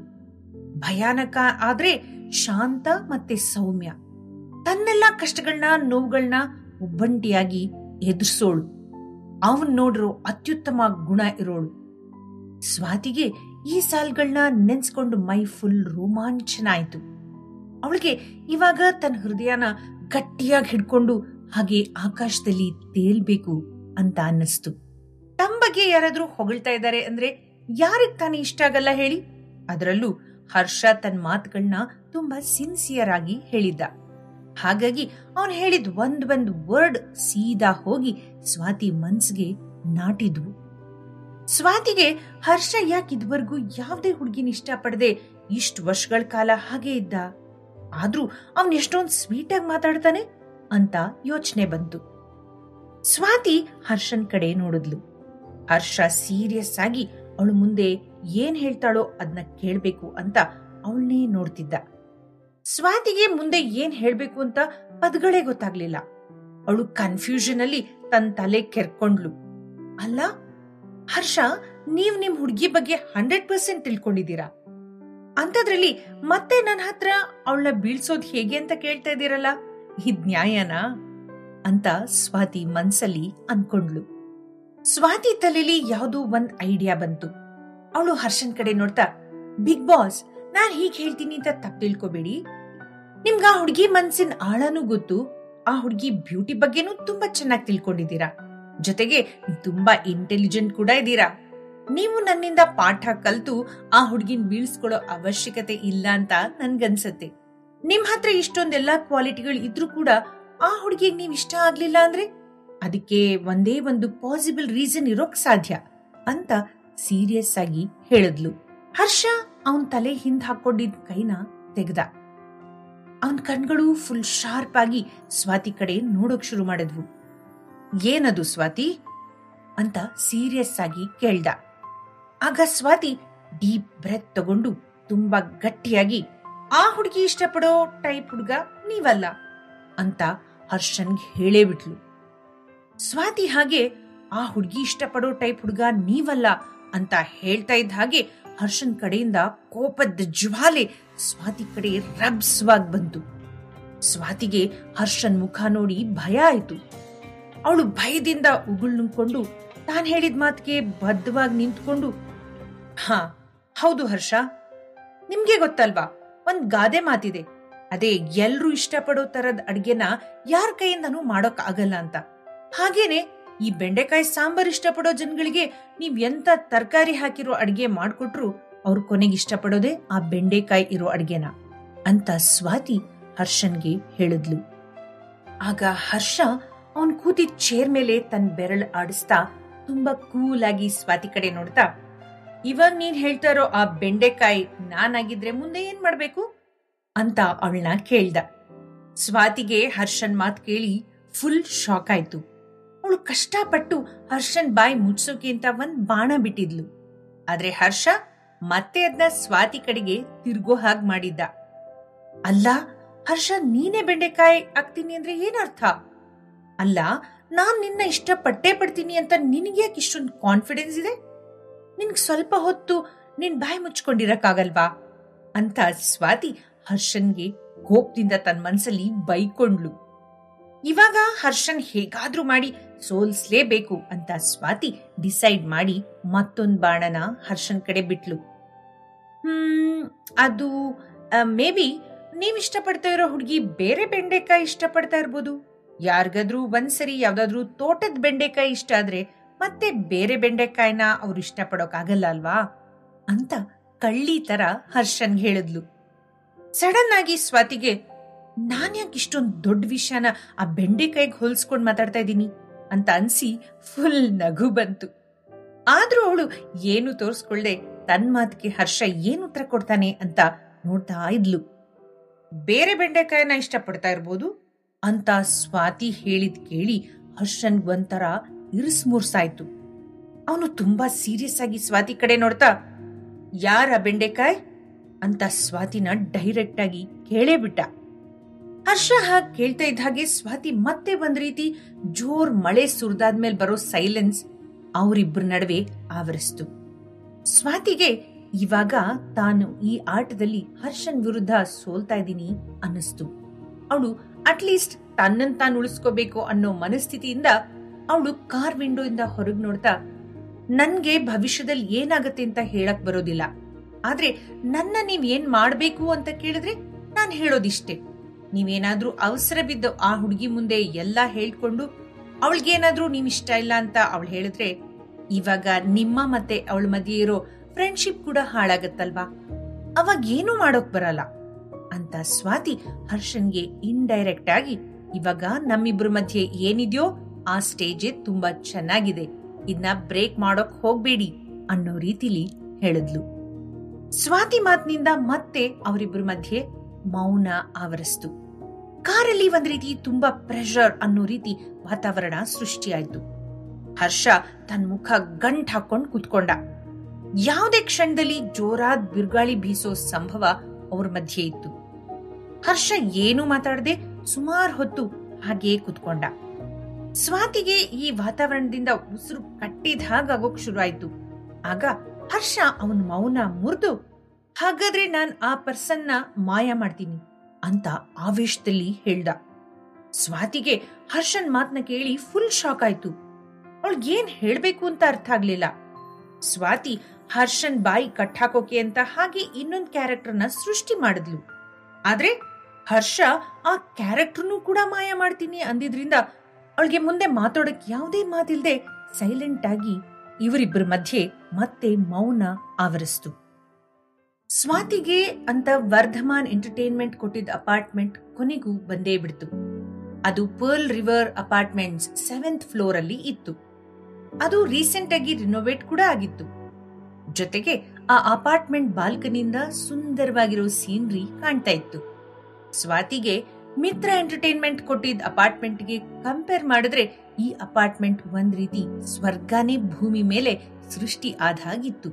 ಭಯಾನಕ ಆದ್ರೆ ಶಾಂತ ಮತ್ತೆ ಸೌಮ್ಯ ತನ್ನೆಲ್ಲ ಕಷ್ಟಗಳನ್ನ ನೋವುಗಳನ್ನ ಒಬ್ಬಂಟಿಯಾಗಿ ಎದುರಿಸೋಳು ಅವನ್ ನೋಡ್ರೋ ಅತ್ಯುತ್ತಮ ಗುಣ ಇರೋಳು ಸ್ವಾತಿಗೆ ಈ ಸಾಲ್ಗಳನ್ನ ನೆನ್ಸ್ಕೊಂಡು ಮೈ ಫುಲ್ ರೋಮಾಂಚನ ಆಯ್ತು ಅವಳಿಗೆ ಇವಾಗ ತನ್ನ ಹೃದಯನ ಗಟ್ಟಿಯಾಗಿ ಹಿಡ್ಕೊಂಡು ಹಾಗೆ ಆಕಾಶದಲ್ಲಿ ತೇಲ್ಬೇಕು ಅಂತ ಅನ್ನಿಸ್ತು ತಮ್ಮ ಬಗ್ಗೆ ಯಾರಾದ್ರೂ ಹೊಗಳ್ತಾ ಇದ್ದಾರೆ ಅಂದ್ರೆ ಯಾರಿಗ್ ತಾನೇ ಇಷ್ಟ ಆಗಲ್ಲ ಹೇಳಿ ಅದರಲ್ಲೂ ಹರ್ಷ ತನ್ನ ಮಾತುಗಳನ್ನ ತುಂಬಾ ಸಿನ್ಸಿಯರ್ ಆಗಿ ಹೇಳಿದ್ದ ಹಾಗಾಗಿ ಅವನ್ ಹೇಳಿದ ಒಂದ್ ಒಂದ್ ವರ್ಡ್ ಸೀದಾ ಹೋಗಿ ಸ್ವಾತಿ ಮನ್ಸ್ಗೆ ನಾಟಿದ್ವು ಸ್ವಾತಿಗೆ ಹರ್ಷ ಯಾಕೆ ಇದುವರೆಗೂ ಯಾವ್ದೇ ಹುಡುಗಿನ ಇಷ್ಟಪಡದೆ ಇಷ್ಟು ವರ್ಷಗಳ ಕಾಲ ಹಾಗೆ ಇದ್ದ ಆದ್ರೂ ಅವನ್ ಎಷ್ಟೊಂದ್ ಸ್ವೀಟ್ ಆಗಿ ಮಾತಾಡ್ತಾನೆ ಅಂತ ಯೋಚನೆ ಬಂತು ಸ್ವಾತಿ ಹರ್ಷನ್ ಕಡೆ ನೋಡಿದ್ಲು ಹರ್ಷ ಸೀರಿಯಸ್ ಆಗಿ ಅವಳು ಮುಂದೆ ಏನ್ ಹೇಳ್ತಾಳೋ ಅದನ್ನ ಕೇಳ್ಬೇಕು ಅಂತ ಅವಳನ್ನೇ ನೋಡ್ತಿದ್ದ ಸ್ವಾತಿಗೆ ಮುಂದೆ ಏನ್ ಹೇಳ್ಬೇಕು ಅಂತ ಪದಗಳೇ ಗೊತ್ತಾಗ್ಲಿಲ್ಲ ಅವಳು ಕನ್ಫ್ಯೂಷನ್ ಅಲ್ಲಿ ತನ್ನ ತಲೆ ಕೆರ್ಕೊಂಡ್ಲು ಅಲ್ಲ ಹರ್ಷ ನೀವ್ ನಿಮ್ ಹುಡುಗಿ ಬಗ್ಗೆ ಹಂಡ್ರೆಡ್ ಪರ್ಸೆಂಟ್ ತಿಳ್ಕೊಂಡಿದ್ದೀರಾ ಅಂತದ್ರಲ್ಲಿ ಮತ್ತೆ ನನ್ನ ಹತ್ರ ಅವಳನ್ನ ಬೀಳ್ಸೋದ್ ಹೇಗೆ ಅಂತ ಕೇಳ್ತಾ ಇದ್ದೀರಲ್ಲ ಇದ್ ನ್ಯಾಯನಾ ಅಂತ ಸ್ವಾತಿ ಮನ್ಸಲ್ಲಿ ಅನ್ಕೊಂಡ್ಲು ಸ್ವಾತಿ ತಲೆಲಿ ಯಾವ್ದೋ ಒಂದ್ ಐಡಿಯಾ ಬಂತು ಅವಳು ಹರ್ಷನ್ ಕಡೆ ನೋಡ್ತಾ ಬಿಗ್ ಬಾಸ್ ನಾನ್ ಹೀಗ್ ಹೇಳ್ತೀನಿ ಅಂತ ತಪ್ಪು ತಿಳ್ಕೊಬೇಡಿ ನಿಮ್ಗ ಆ ಹುಡುಗಿ ಮನ್ಸಿನ ಆಳನೂ ಗೊತ್ತು ಆ ಹುಡುಗಿ ಬ್ಯೂಟಿ ಬಗ್ಗೆನೂ ತುಂಬಾ ಚೆನ್ನಾಗಿ ತಿಳ್ಕೊಂಡಿದ್ದೀರಾ ಜೊತೆಗೆ ನೀವ್ ತುಂಬಾ ಇಂಟೆಲಿಜೆಂಟ್ ಕೂಡ ಇದ್ದೀರಾ ನೀವು ನನ್ನಿಂದ ಪಾಠ ಕಲ್ತು ಆ ಹುಡುಗಿನ ಬೀಳ್ಸ್ಕೊಳ್ಳೋ ಅವಶ್ಯಕತೆ ಇಲ್ಲ ಅಂತ ನನ್ಗನ್ಸತ್ತೆ ನಿಮ್ ಹತ್ರ ಇಷ್ಟೊಂದೆಲ್ಲಾ ಕ್ವಾಲಿಟಿಗಳು ಇದ್ರೂ ಕೂಡ ಆ ಹುಡುಗಿಗೆ ನೀವ್ ಇಷ್ಟ ಆಗ್ಲಿಲ್ಲ ಅಂದ್ರೆ ಅದಕ್ಕೆ ಒಂದೇ ಒಂದು ಪಾಸಿಬಲ್ ರೀಸನ್ ಇರೋಕ್ ಸಾಧ್ಯ ಅಂತ ಸೀರಿಯಸ್ ಆಗಿ ಹೇಳಿದ್ಲು ಹರ್ಷ ಅವನ್ ತಲೆ ಹಿಂದ್ ಹಾಕೊಂಡಿದ್ ಕೈನ ತೆಗ್ದ ಅವನ್ ಕಣ್ಗಳು ಫುಲ್ ಶಾರ್ಪ್ ಆಗಿ ಸ್ವಾತಿ ಕಡೆ ನೋಡೋಕ್ ಶುರು ಮಾಡಿದ್ವು ಏನದು ಸ್ವಾತಿ ಅಂತ ಸೀರಿಯಸ್ ಆಗಿ ಕೇಳ್ದ ಆಗ ಸ್ವಾತಿ ಡೀಪ್ ಬ್ರೆತ್ ತಗೊಂಡು ತುಂಬಾ ಗಟ್ಟಿಯಾಗಿ ಆ ಹುಡುಗಿ ಇಷ್ಟಪಡೋ ಟೈಪ್ ಹುಡುಗ ನೀವಲ್ಲ ಅಂತ ಹರ್ಷನ್ಗೆ ಹೇಳೇ ಬಿಟ್ಲು ಸ್ವಾತಿ ಹಾಗೆ ಆ ಹುಡುಗಿ ಇಷ್ಟಪಡೋ ಟೈಪ್ ಹುಡುಗ ನೀವಲ್ಲ ಅಂತ ಹೇಳ್ತಾ ಇದ್ದ ಹಾಗೆ ಹರ್ಷನ್ ಕಡೆಯಿಂದ ಕೋಪದ ಜ್ವಾಲೆ ಸ್ವಾತಿ ಕಡೆ ರಬ್ಸ್ವಾಗ್ ಬಂತು ಸ್ವಾತಿಗೆ ಹರ್ಷನ್ ಮುಖ ನೋಡಿ ಭಯ ಆಯ್ತು ಅವಳು ಭಯದಿಂದ ಉಗುಳ್ ನುಂಗ್ಕೊಂಡು ತಾನ್ ಹೇಳಿದ ಮಾತಿಗೆ ಬದ್ಧವಾಗಿ ನಿಂತ್ಕೊಂಡು ಹಾ ಹೌದು ಹರ್ಷ ನಿಮ್ಗೆ ಗೊತ್ತಲ್ವಾ ಒಂದ್ ಗಾದೆ ಮಾತಿದೆ ಅದೇ ಎಲ್ರೂ ಇಷ್ಟಪಡೋ ತರದ್ ಅಡ್ಗೆನ ಯಾರ ಕೈಯಿಂದನೂ ಮಾಡೋಕ್ ಆಗಲ್ಲ ಅಂತ ಹಾಗೇನೆ ಈ ಬೆಂಡೆಕಾಯಿ ಸಾಂಬಾರ್ ಇಷ್ಟಪಡೋ ಜನಗಳಿಗೆ ನೀವ್ ಎಂತ ತರಕಾರಿ ಹಾಕಿರೋ ಅಡ್ಗೆ ಮಾಡ್ಕೊಟ್ರು ಅವ್ರು ಕೊನೆಗೆ ಇಷ್ಟಪಡೋದೇ ಆ ಬೆಂಡೆಕಾಯಿ ಇರೋ ಅಡ್ಗೆನ ಅಂತ ಸ್ವಾತಿ ಹರ್ಷನ್ಗೆ ಹೇಳಿದ್ಲು ಆಗ ಹರ್ಷ ಅವನ್ ಕೂತಿದ್ ಚೇರ್ ಮೇಲೆ ತನ್ನ ಬೆರಳು ಆಡಿಸ್ತಾ ತುಂಬಾ ಕೂಲ್ ಆಗಿ ಸ್ವಾತಿ ಕಡೆ ನೋಡ್ತಾ ಇವಾಗ ನೀನ್ ಹೇಳ್ತಾ ಇರೋ ಆ ಬೆಂಡೆಕಾಯಿ ನಾನಾಗಿದ್ರೆ ಮುಂದೆ ಏನ್ ಮಾಡ್ಬೇಕು ಅಂತ ಅವಳನ್ನ ಕೇಳ್ದ ಸ್ವಾತಿಗೆ ಹರ್ಷನ್ ಮಾತ್ ಕೇಳಿ ಫುಲ್ ಶಾಕ್ ಆಯ್ತು ಅವಳು ಕಷ್ಟಪಟ್ಟು ಹರ್ಷನ್ ಬಾಯಿ ಮುಚ್ಸೋಕೆ ಅಂತ ಒಂದ್ ಬಾಣ ಬಿಟ್ಟಿದ್ಲು ಆದ್ರೆ ಹರ್ಷ ಮತ್ತೆ ಅದನ್ನ ಸ್ವಾತಿ ಕಡೆಗೆ ತಿರ್ಗೋ ಹಾಗ್ ಮಾಡಿದ್ದ ಅಲ್ಲ ಹರ್ಷ ನೀನೇ ಬೆಂಡೆಕಾಯಿ ಆಗ್ತೀನಿ ಅಂದ್ರೆ ಏನರ್ಥ ಅಲ್ಲ ನಾನ್ ನಿನ್ನ ಇಷ್ಟ ಪಟ್ಟೆ ಪಡ್ತೀನಿ ಅಂತ ನಿನಗೆ ಯಾಕೆ ಇಷ್ಟೊಂದು ಕಾನ್ಫಿಡೆನ್ಸ್ ಇದೆ ನಿನ್ಗ್ ಸ್ವಲ್ಪ ಹೊತ್ತು ನಿನ್ ಬಾಯಿ ಮುಚ್ಕೊಂಡಿರಕ್ಕಾಗಲ್ವಾ ಅಂತ ಸ್ವಾತಿ ಹರ್ಷನ್ಗೆ ಕೋಪದಿಂದ ತನ್ನ ಮನ್ಸಲ್ಲಿ ಬೈಕೊಂಡ್ಲು ಇವಾಗ ಹರ್ಷನ್ ಹೇಗಾದ್ರೂ ಮಾಡಿ ಸೋಲ್ಸ್ಲೇಬೇಕು ಅಂತ ಸ್ವಾತಿ ಡಿಸೈಡ್ ಮಾಡಿ ಮತ್ತೊಂದ್ ಬಾಣನ ಹರ್ಷನ್ ಕಡೆ ಬಿಟ್ಲು ಹ್ಮ್ ಅದು ಮೇ ಬಿ ನೀವ್ ಇಷ್ಟಪಡ್ತಾ ಇರೋ ಹುಡುಗಿ ಬೇರೆ ಬೆಂಡೆಕಾಯಿ ಇಷ್ಟಪಡ್ತಾ ಇರ್ಬೋದು ಯಾರಿಗಾದ್ರೂ ಒಂದ್ಸರಿ ಯಾವ್ದಾದ್ರೂ ತೋಟದ ಬೆಂಡೆಕಾಯಿ ಇಷ್ಟ ಆದ್ರೆ ಮತ್ತೆ ಬೇರೆ ಬೆಂಡೆಕಾಯಿನ ಅವ್ರು ಇಷ್ಟಪಡೋಕ್ ಆಗಲ್ಲ ಅಲ್ವಾ ಅಂತ ಕಳ್ಳಿ ತರ ಹರ್ಷನ್ ಹೇಳಿದ್ಲು ಸಡನ್ ಆಗಿ ಸ್ವಾತಿಗೆ ನಾನ್ ಯಾಕೆ ಇಷ್ಟೊಂದು ದೊಡ್ಡ ವಿಷಯನ ಆ ಬೆಂಡೆಕಾಯಿಗೆ ಹೋಲ್ಸ್ಕೊಂಡ್ ಮಾತಾಡ್ತಾ ಇದ್ದೀನಿ ಅಂತ ಅನ್ಸಿ ಫುಲ್ ನಗು ಬಂತು ಆದ್ರೂ ಅವಳು ಏನು ತೋರಿಸ್ಕೊಳ್ದೆ ತನ್ ಮಾತಿಗೆ ಹರ್ಷ ಏನು ಉತ್ತರ ಕೊಡ್ತಾನೆ ಅಂತ ನೋಡ್ತಾ ಇದ್ಲು ಬೇರೆ ಬೆಂಡೆಕಾಯಿನ ಇಷ್ಟಪಡ್ತಾ ಇರ್ಬೋದು ಅಂತ ಸ್ವಾತಿ ಹೇಳಿದ್ ಕೇಳಿ ಹರ್ಷನ್ ಒಂಥರ ಇರಿಸ್ಮುರ್ಸಾಯ್ತು ಅವನು ತುಂಬಾ ಸೀರಿಯಸ್ ಆಗಿ ಸ್ವಾತಿ ಕಡೆ ನೋಡ್ತಾ ಯಾರ ಬೆಂಡೆಕಾಯ್ ಅಂತ ಸ್ವಾತಿನ ಡೈರೆಕ್ಟ್ ಆಗಿ ಕೇಳೇ ಬಿಟ್ಟ ಹರ್ಷ ಹಾಗೆ ಕೇಳ್ತಾ ಇದ್ದ ಹಾಗೆ ಸ್ವಾತಿ ಮತ್ತೆ ಒಂದ್ ರೀತಿ ಜೋರ್ ಮಳೆ ಸುರಿದಾದ್ಮೇಲೆ ಬರೋ ಸೈಲೆನ್ಸ್ ಅವರಿಬ್ಬರ ನಡುವೆ ಆವರಿಸ್ತು ಸ್ವಾತಿಗೆ ಇವಾಗ ತಾನು ಈ ಆಟದಲ್ಲಿ ಹರ್ಷನ್ ವಿರುದ್ಧ ಸೋಲ್ತಾ ಇದ್ದೀನಿ ಅನ್ನಿಸ್ತು ಅವಳು ಅಟ್ಲೀಸ್ಟ್ ತನ್ನನ್ ತಾನು ಉಳಿಸ್ಕೋಬೇಕು ಅನ್ನೋ ಮನಸ್ಥಿತಿಯಿಂದ ಅವಳು ಕಾರ್ ವಿಂಡೋ ಇಂದ ಹೊರಗ್ ನೋಡ್ತಾ ನನ್ಗೆ ಭವಿಷ್ಯದಲ್ಲಿ ಏನಾಗತ್ತೆ ಅಂತ ಹೇಳಕ್ ಬರೋದಿಲ್ಲ ಆದ್ರೆ ನನ್ನ ನೀವ್ ಏನ್ ಮಾಡ್ಬೇಕು ಅಂತ ಕೇಳಿದ್ರೆ ನಾನ್ ಹೇಳೋದಿಷ್ಟೇ ನೀವೇನಾದ್ರೂ ಅವಸರ ಬಿದ್ದು ಆ ಹುಡುಗಿ ಮುಂದೆ ಎಲ್ಲಾ ಹೇಳ್ಕೊಂಡು ಅವಳಿಗೇನಾದ್ರೂ ನೀವ್ ಇಷ್ಟ ಇಲ್ಲ ಅಂತ ಅವಳು ಹೇಳಿದ್ರೆ ಇವಾಗ ನಿಮ್ಮ ಮತ್ತೆ ಅವಳ ಮಧ್ಯೆ ಇರೋ ಫ್ರೆಂಡ್ಶಿಪ್ ಕೂಡ ಹಾಳಾಗತ್ತಲ್ವಾ ಅವಾಗ ಏನು ಮಾಡೋಕ್ ಬರಲ್ಲ ಅಂತ ಸ್ವಾತಿ ಹರ್ಷನ್ಗೆ ಇಂಡೈರೆಕ್ಟ್ ಆಗಿ ಇವಾಗ ನಮ್ಮಿಬ್ರ ಮಧ್ಯೆ ಏನಿದೆಯೋ ಆ ಸ್ಟೇಜ್ ತುಂಬಾ ಚೆನ್ನಾಗಿದೆ ಇದನ್ನ ಬ್ರೇಕ್ ಮಾಡೋಕ್ ಹೋಗ್ಬೇಡಿ ಅನ್ನೋ ರೀತಿಲಿ ಹೇಳಿದ್ಲು ಸ್ವಾತಿ ಮಾತಿನಿಂದ ಮತ್ತೆ ಅವರಿಬ್ಬರ ಮಧ್ಯೆ ಮೌನ ಆವರಿಸ್ತು ಕಾರಲ್ಲಿ ಒಂದ್ ರೀತಿ ತುಂಬಾ ಪ್ರೆಷರ್ ಅನ್ನೋ ರೀತಿ ವಾತಾವರಣ ಸೃಷ್ಟಿಯಾಯ್ತು ಹರ್ಷ ತನ್ನ ಮುಖ ಗಂಟ್ ಹಾಕೊಂಡ್ ಕುತ್ಕೊಂಡ ಯಾವುದೇ ಕ್ಷಣದಲ್ಲಿ ಜೋರಾದ್ ಬಿರುಗಾಳಿ ಬೀಸೋ ಸಂಭವ ಅವ್ರ ಮಧ್ಯೆ ಇತ್ತು ಹರ್ಷ ಏನು ಮಾತಾಡದೆ ಸುಮಾರು ಹೊತ್ತು ಹಾಗೇ ಕುತ್ಕೊಂಡ ಸ್ವಾತಿಗೆ ಈ ವಾತಾವರಣದಿಂದ ಉಸಿರು ಕಟ್ಟಿದ ಹಾಗಾಗೋಕ್ ಶುರು ಆಯ್ತು ಆಗ ಹರ್ಷ ಅವನ ಮೌನ ಮುರಿದು ಹಾಗಾದ್ರೆ ನಾನ್ ಆ ಪರ್ಸನ್ನ ಮಾಯ ಮಾಡ್ತೀನಿ ಅಂತ ಆವೇಶದಲ್ಲಿ ಹೇಳ್ದ ಸ್ವಾತಿಗೆ ಹರ್ಷನ್ ಮಾತನ್ನ ಕೇಳಿ ಫುಲ್ ಶಾಕ್ ಆಯ್ತು ಅವಳಿಗೆ ಏನ್ ಹೇಳ್ಬೇಕು ಅಂತ ಅರ್ಥ ಆಗ್ಲಿಲ್ಲ ಸ್ವಾತಿ ಹರ್ಷನ್ ಬಾಯಿ ಕಟ್ಟಾಕೋಕೆ ಅಂತ ಹಾಗೆ ಇನ್ನೊಂದ್ ಕ್ಯಾರೆಕ್ಟರ್ನ ಸೃಷ್ಟಿ ಮಾಡಿದ್ಲು ಆದ್ರೆ ಹರ್ಷ ಆ ಕ್ಯಾರೆಕ್ಟರ್ನು ಕೂಡ ಮಾಯ ಮಾಡ್ತೀನಿ ಅಂದಿದ್ರಿಂದ ಅವಳಿಗೆ ಮುಂದೆ ಮಾತಾಡಕ್ ಯಾವುದೇ ಮಾತಿಲ್ದೆ ಸೈಲೆಂಟ್ ಆಗಿ ಇವರಿಬ್ಬರ ಮಧ್ಯೆ ಮತ್ತೆ ಮೌನ ಆವರಿಸ್ತು ಸ್ವಾತಿಗೆ ಅಂತ ವರ್ಧಮಾನ್ ಎಂಟರ್ಟೈನ್ಮೆಂಟ್ ಕೊಟ್ಟಿದ್ದ ಅಪಾರ್ಟ್ಮೆಂಟ್ ಕೊನೆಗೂ ಬಂದೇ ಬಿಡ್ತು ಅದು pearl river apartments seventh floor ಅಲ್ಲಿ ಇತ್ತು ಅದು ರೀಸೆಂಟ್ ಆಗಿ ರಿನೋವೇಟ್ ಕೂಡ ಆಗಿತ್ತು ಜೊತೆಗೆ ಆ ಅಪಾರ್ಟ್ಮೆಂಟ್ ಬಾಲ್ಕನಿಯಿಂದ ಸುಂದರವಾಗಿರೋ ಸೀನ್ರಿ ಕಾಣ್ತಾ ಇತ್ತು ಸ್ವಾತಿಗೆ ಮಿತ್ರ ಎಂಟರ್ಟೈನ್ಮೆಂಟ್ ಕೊಟ್ಟಿದ್ದ ಅಪಾರ್ಟ್ಮೆಂಟ್ಗೆ ಕಂಪೇರ್ ಮಾಡಿದ್ರೆ ಈ ಅಪಾರ್ಟ್ಮೆಂಟ್ ಒಂದ್ ರೀತಿ ಸ್ವರ್ಗಾನೇ ಭೂಮಿ ಮೇಲೆ ಸೃಷ್ಟಿ ಆದ ಹಾಗಿತ್ತು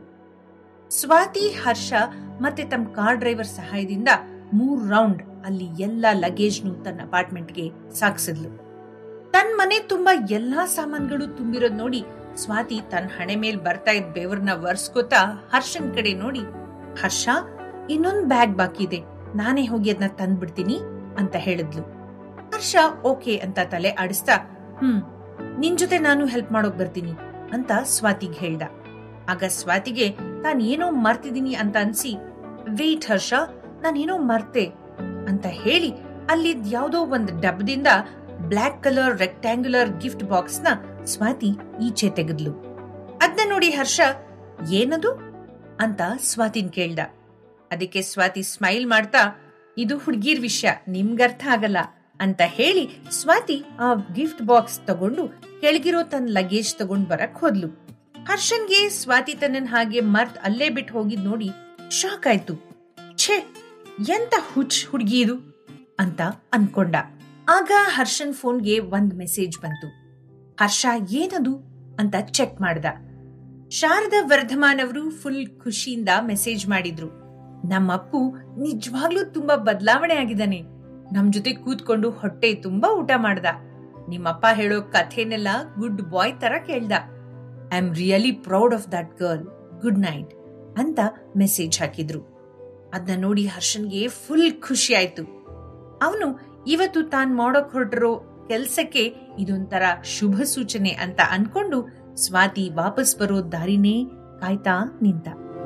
ಸ್ವಾತಿ ಹರ್ಷ ಮತ್ತೆ ತಮ್ಮ ಕಾರ್ ಡ್ರೈವರ್ ಸಹಾಯದಿಂದ ಮೂರ್ ರೌಂಡ್ ಅಲ್ಲಿ ಎಲ್ಲಾ ಲಗೇಜ್ನು ತನ್ನ ಅಪಾರ್ಟ್ಮೆಂಟ್ಗೆ ಸಾಗಿಸಿದ್ಲು ತನ್ನ ಮನೆ ತುಂಬಾ ಎಲ್ಲಾ ಸಾಮಾನ್ಗಳು ತುಂಬಿರೋದ್ ನೋಡಿ ಸ್ವಾತಿ ತನ್ನ ಹಣೆ ಮೇಲ್ ಬರ್ತಾ ಇದ್ದ ಬೆವರ್ನ ವರ್ಸ್ಕೋತಾ ಹರ್ಷನ್ ಕಡೆ ನೋಡಿ ಹರ್ಷ ಇನ್ನೊಂದ್ ಬ್ಯಾಗ್ ಬಾಕಿ ಇದೆ ನಾನೇ ಹೋಗಿ ಅದನ್ನ ತಂದ್ಬಿಡ್ತೀನಿ ಅಂತ ಹೇಳಿದ್ಲು ಹರ್ಷ ಓಕೆ ಅಂತ ತಲೆ ಆಡಿಸ್ತಾ ಹ್ಮ್ ನಿನ್ ಜೊತೆ ನಾನು ಹೆಲ್ಪ್ ಮಾಡೋಕ್ ಬರ್ತೀನಿ ಅಂತ ಸ್ವಾತಿಗ್ ಹೇಳ್ದ ಆಗ ಸ್ವಾತಿಗೆ ತಾನ್ ಏನೋ ಮರ್ತಿದೀನಿ ಅಂತ ಅನ್ಸಿ ವೇಟ್ ಹರ್ಷ ನಾನೇನೋ ಮರ್ತೆ ಅಂತ ಹೇಳಿ ಅಲ್ಲಿದ್ ಯಾವ್ದೋ ಒಂದ್ ಡಬ್ಬದಿಂದ black colour rectangular gift box ನ ಸ್ವಾತಿ ಈಚೆ ತೆಗೆದ್ಲು ಅದನ್ನ ನೋಡಿ ಹರ್ಷ ಏನದು ಅಂತ ಸ್ವಾತಿನ್ ಕೇಳ್ದ ಅದಕ್ಕೆ ಸ್ವಾತಿ ಸ್ಮೈಲ್ ಮಾಡ್ತಾ ಇದು ಹುಡ್ಗಿರ್ ವಿಷಯ ನಿಮ್ಗರ್ಥ ಆಗಲ್ಲ ಅಂತ ಹೇಳಿ ಸ್ವಾತಿ ಆ ಗಿಫ್ಟ್ ಬಾಕ್ಸ್ ತಗೊಂಡು ಕೆಳಗಿರೋ ತನ್ನ ಲಗೇಜ್ ತಗೊಂಡ್ ಬರಕ್ ಹೋದ್ಲು ಹರ್ಷನ್ಗೆ ಸ್ವಾತಿ ತನ್ನನ್ ಹಾಗೆ ಮರ್ತ್ ಅಲ್ಲೇ ಬಿಟ್ಟು ಹೋಗಿದ್ ನೋಡಿ ಶಾಕ್ ಆಯ್ತು ಛೇ ಎಂತ ಹುಚ್ ಹುಡ್ಗಿ ಇದು ಅಂತ ಅನ್ಕೊಂಡ ಆಗ ಹರ್ಷನ್ ಫೋನ್ಗೆ ಒಂದ್ ಮೆಸೇಜ್ ಬಂತು ಹರ್ಷ ಏನದು ಅಂತ ಚೆಕ್ ಮಾಡ್ದ ಶಾರದಾ ವರ್ಧಮಾನ್ ಅವರು ಫುಲ್ ಖುಷಿಯಿಂದ ಮೆಸೇಜ್ ಮಾಡಿದ್ರು ನಮ್ಮಪ್ಪು ನಿಜವಾಗ್ಲೂ ತುಂಬಾ ಬದಲಾವಣೆ ಆಗಿದ್ದಾನೆ ನಮ್ ಜೊತೆ ಕೂತ್ಕೊಂಡು ಹೊಟ್ಟೆ ತುಂಬಾ ಊಟ ಮಾಡ್ದ ನಿಮ್ಮಪ್ಪ ಹೇಳೋ ಕಥೆನೆಲ್ಲ ಗುಡ್ ಬಾಯ್ ತರ ಕೇಳ್ದ I am really proud of that girl good night ಅಂತ ಮೆಸೇಜ್ ಹಾಕಿದ್ರು ಅದನ್ನ ನೋಡಿ ಹರ್ಷನ್ಗೆ ಫುಲ್ ಖುಷಿ ಆಯ್ತು ಅವನು ಇವತ್ತು ತಾನ್ ಮಾಡೋಕ್ ಹೊರಟಿರೋ ಕೆಲ್ಸಕ್ಕೆ ಇದೊಂಥರ ಶುಭ ಸೂಚನೆ ಅಂತ ಅನ್ಕೊಂಡು ಸ್ವಾತಿ ವಾಪಸ್ ಬರೋ ದಾರಿನೇ ಕಾಯ್ತಾ ನಿಂತ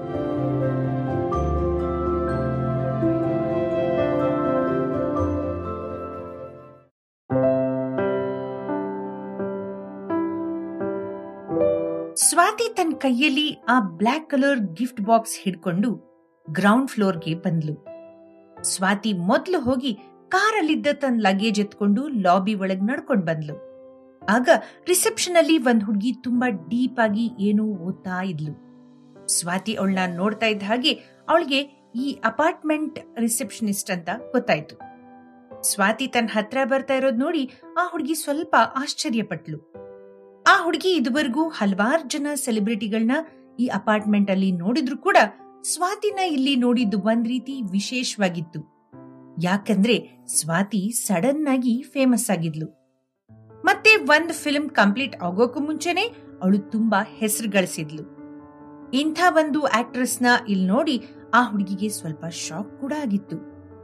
ಸ್ವಾತಿ ತನ್ನ ಕೈಯಲ್ಲಿ ಆ ಬ್ಲ್ಯಾಕ್ ಕಲರ್ ಗಿಫ್ಟ್ ಬಾಕ್ಸ್ ಹಿಡ್ಕೊಂಡು ಗ್ರೌಂಡ್ ಫ್ಲೋರ್ಗೆ ಬಂದ್ಲು ಸ್ವಾತಿ ಮೊದ್ಲು ಹೋಗಿ ಕಾರಲ್ಲಿದ್ದ ತನ್ನ ಲಗೇಜ್ ಎತ್ಕೊಂಡು ಲಾಬಿ ಒಳಗ್ ನಡ್ಕೊಂಡ್ ಬಂದ್ಲು ಆಗ ರಿಸೆಪ್ಷನ್ ಅಲ್ಲಿ ಒಂದ್ ಹುಡುಗಿ ತುಂಬಾ ಡೀಪ್ ಆಗಿ ಏನೋ ಓದ್ತಾ ಇದ್ಲು ಸ್ವಾತಿ ಅವಳನ್ನ ನೋಡ್ತಾ ಇದ್ದ ಹಾಗೆ ಅವಳಿಗೆ ಈ ಅಪಾರ್ಟ್ಮೆಂಟ್ ರಿಸೆಪ್ಷನಿಸ್ಟ್ ಅಂತ ಗೊತ್ತಾಯ್ತು ಸ್ವಾತಿ ತನ್ನ ಹತ್ರ ಬರ್ತಾ ಇರೋದ್ ನೋಡಿ ಆ ಹುಡುಗಿ ಸ್ವಲ್ಪ ಆಶ್ಚರ್ಯಪಟ್ಲು ಆ ಹುಡುಗಿ ಇದುವರೆಗೂ ಹಲವಾರು ಜನ ಸೆಲೆಬ್ರಿಟಿಗಳನ್ನ ಈ ಅಪಾರ್ಟ್ಮೆಂಟ್ ಅಲ್ಲಿ ನೋಡಿದ್ರು ಕೂಡ ಸ್ವಾತಿನ ಇಲ್ಲಿ ನೋಡಿದ್ದು ಒಂದ್ ರೀತಿ ವಿಶೇಷವಾಗಿತ್ತು ಯಾಕಂದ್ರೆ ಸ್ವಾತಿ ಸಡನ್ ಆಗಿ ಫೇಮಸ್ ಆಗಿದ್ಲು ಮತ್ತೆ ಒಂದ್ ಫಿಲ್ಮ್ ಕಂಪ್ಲೀಟ್ ಆಗೋಕು ಮುಂಚೆನೆ ಅವಳು ತುಂಬಾ ಹೆಸರು ಗಳಿಸಿದ್ಲು ಇಂಥ ಒಂದು ಆಕ್ಟ್ರೆಸ್ ನ ಇಲ್ಲಿ ನೋಡಿ ಆ ಹುಡುಗಿಗೆ ಸ್ವಲ್ಪ ಶಾಕ್ ಕೂಡ ಆಗಿತ್ತು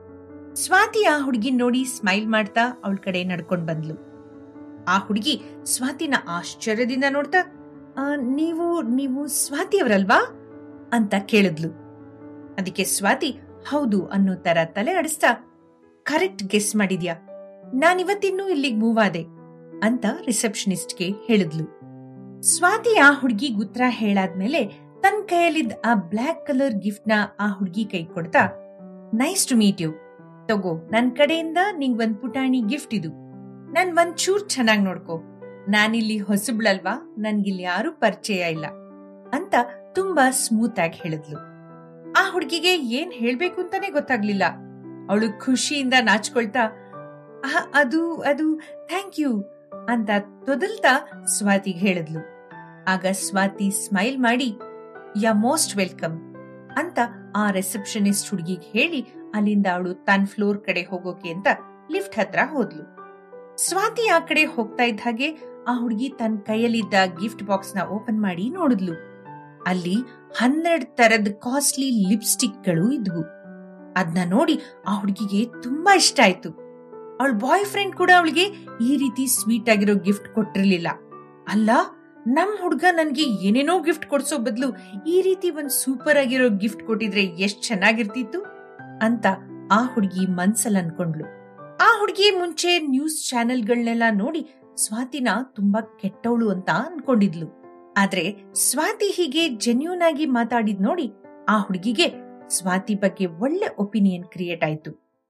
ಸ್ವಾತಿ ಆ ಹುಡುಗಿ ನೋಡಿ ಸ್ಮೈಲ್ ಮಾಡ್ತಾ ಅವಳ ಕಡೆ ನಡ್ಕೊಂಡ್ ಬಂದ್ಲು ಆ ಹುಡುಗಿ ಸ್ವಾತಿನ ಆಶ್ಚರ್ಯದಿಂದ ನೋಡ್ತಾ "ಆ, ನೀವು ನೀವು ಸ್ವಾತಿ ಅವರಲ್ವಾ ಅಂತ ಕೇಳಿದ್ಲು ಅದಕ್ಕೆ ಸ್ವಾತಿ ಹೌದು ಅನ್ನೋ ತರ ತಲೆ ಆಡಿಸ್ತಾ ಕರೆಕ್ಟ್ ಗೆಸ್ ಮಾಡಿದ್ಯಾ ನಾನಿವತ್ತಿನ್ನೂ ಇಲ್ಲಿಗೆ ಮೂವ್ ಆದೆ ಅಂತ ರಿಸೆಪ್ಷನಿಸ್ಟ್ಗೆ ಹೇಳಿದ್ಲು ಸ್ವಾತಿ ಆ ಹುಡುಗಿ ಉತ್ತರ ಹೇಳಾದ್ಮೇಲೆ ತನ್ನ ಕೈಯಲ್ಲಿದ್ದ ಆ ಬ್ಲ್ಯಾಕ್ ಕಲರ್ ಗಿಫ್ಟ್ ನ ಆ ಹುಡುಗಿ ಕೈ ಕೊಡ್ತಾ ನೈಸ್ ಟು ಮೀಟ್ ಯು ತಗೋ ನನ್ ಕಡೆಯಿಂದ ನಿಂಗ್ ಒಂದ್ ಪುಟಾಣಿ ಗಿಫ್ಟ್ ಇದು ನನ್ ಒಂದ್ ಚೂರ್ ಚೆನ್ನಾಗ್ ನೋಡ್ಕೋ ನಾನಿಲ್ಲಿ ಹೊಸಬ್ಳಲ್ವಾ ನನ್ಗಿಲ್ಲಿ ಯಾರು ಪರಿಚಯ ಇಲ್ಲ ಅಂತ ತುಂಬಾ ಸ್ಮೂತ್ ಆಗಿ ಹೇಳಿದ್ಲು ಆ ಹುಡುಗಿಗೆ ಏನ್ ಹೇಳ್ಬೇಕು ಅಂತಾನೆ ಗೊತ್ತಾಗ್ಲಿಲ್ಲ ಅವಳು ಖುಷಿಯಿಂದ ನಾಚ್ಕೊಳ್ತಾ "ಆ, ಅದು ಅದು ಥ್ಯಾಂಕ್ ಯು ಅಂತ ತೊದಲ್ತಾ ಸ್ವಾತಿಗೆ ಹೇಳಿದ್ಲು ಆಗ ಸ್ವಾತಿ ಸ್ಮೈಲ್ ಮಾಡಿ ಯಾ ಮೋಸ್ಟ್ ವೆಲ್ಕಮ್ ಅಂತ ಆ ರಿಸೆಪ್ಷನಿಸ್ಟ್ ಹುಡುಗಿಗೆ ಹೇಳಿ ಅಲ್ಲಿಂದ ಅವಳು ತನ್ನ ಫ್ಲೋರ್ ಕಡೆ ಹೋಗೋಕೆ ಅಂತ ಲಿಫ್ಟ್ ಹತ್ರ ಹೋದ್ಲು ಸ್ವಾತಿ ಆ ಕಡೆ ಹೋಗ್ತಾ ಇದ್ದ ಹಾಗೆ ಆ ಹುಡುಗಿ ತನ್ನ ಕೈಯಲ್ಲಿದ್ದ ಗಿಫ್ಟ್ ಬಾಕ್ಸ್ ನ ಓಪನ್ ಮಾಡಿ ನೋಡಿದ್ಲು ಅಲ್ಲಿ ಹನ್ನೆರಡು ತರದ ಕಾಸ್ಟ್ಲಿ ಲಿಪ್ಸ್ಟಿಕ್ಗಳು ಇದ್ವು ಅದನ್ನ ನೋಡಿ ಆ ಹುಡುಗಿಗೆ ತುಂಬಾ ಇಷ್ಟ ಆಯ್ತು ಅವಳ ಬಾಯ್ ಫ್ರೆಂಡ್ ಕೂಡ ಅವಳಿಗೆ ಈ ರೀತಿ ಸ್ವೀಟ್ ಆಗಿರೋ ಗಿಫ್ಟ್ ಕೊಟ್ಟಿರ್ಲಿಲ್ಲ ಅಲ್ಲ ನಮ್ ಹುಡ್ಗ ನನ್ಗೆ ಏನೇನೋ ಗಿಫ್ಟ್ ಕೊಡ್ಸೋ ಬದಲು ಈ ರೀತಿ ಒಂದ್ ಸೂಪರ್ ಆಗಿರೋ ಗಿಫ್ಟ್ ಕೊಟ್ಟಿದ್ರೆ ಎಷ್ಟ್ ಚೆನ್ನಾಗಿರ್ತಿತ್ತು ಅಂತ ಆ ಹುಡುಗಿ ಮನ್ಸಲ್ಲಿ ಅನ್ಕೊಂಡ್ಲು ಆ ಹುಡುಗಿ ಮುಂಚೆ ನ್ಯೂಸ್ ಚಾನೆಲ್ಗಳನ್ನೆಲ್ಲ ನೋಡಿ ಸ್ವಾತಿನ ತುಂಬಾ ಕೆಟ್ಟವಳು ಅಂತ ಅನ್ಕೊಂಡಿದ್ಲು ಆದ್ರೆ ಸ್ವಾತಿ ಹೀಗೆ ಜೆನ್ಯೂನ್ ಆಗಿ ಮಾತಾಡಿದ್ ನೋಡಿ ಆ ಹುಡುಗಿಗೆ ಸ್ವಾತಿ ಬಗ್ಗೆ ಒಳ್ಳೆ ಒಪಿನಿಯನ್ ಕ್ರಿಯೇಟ್ ಆಯ್ತು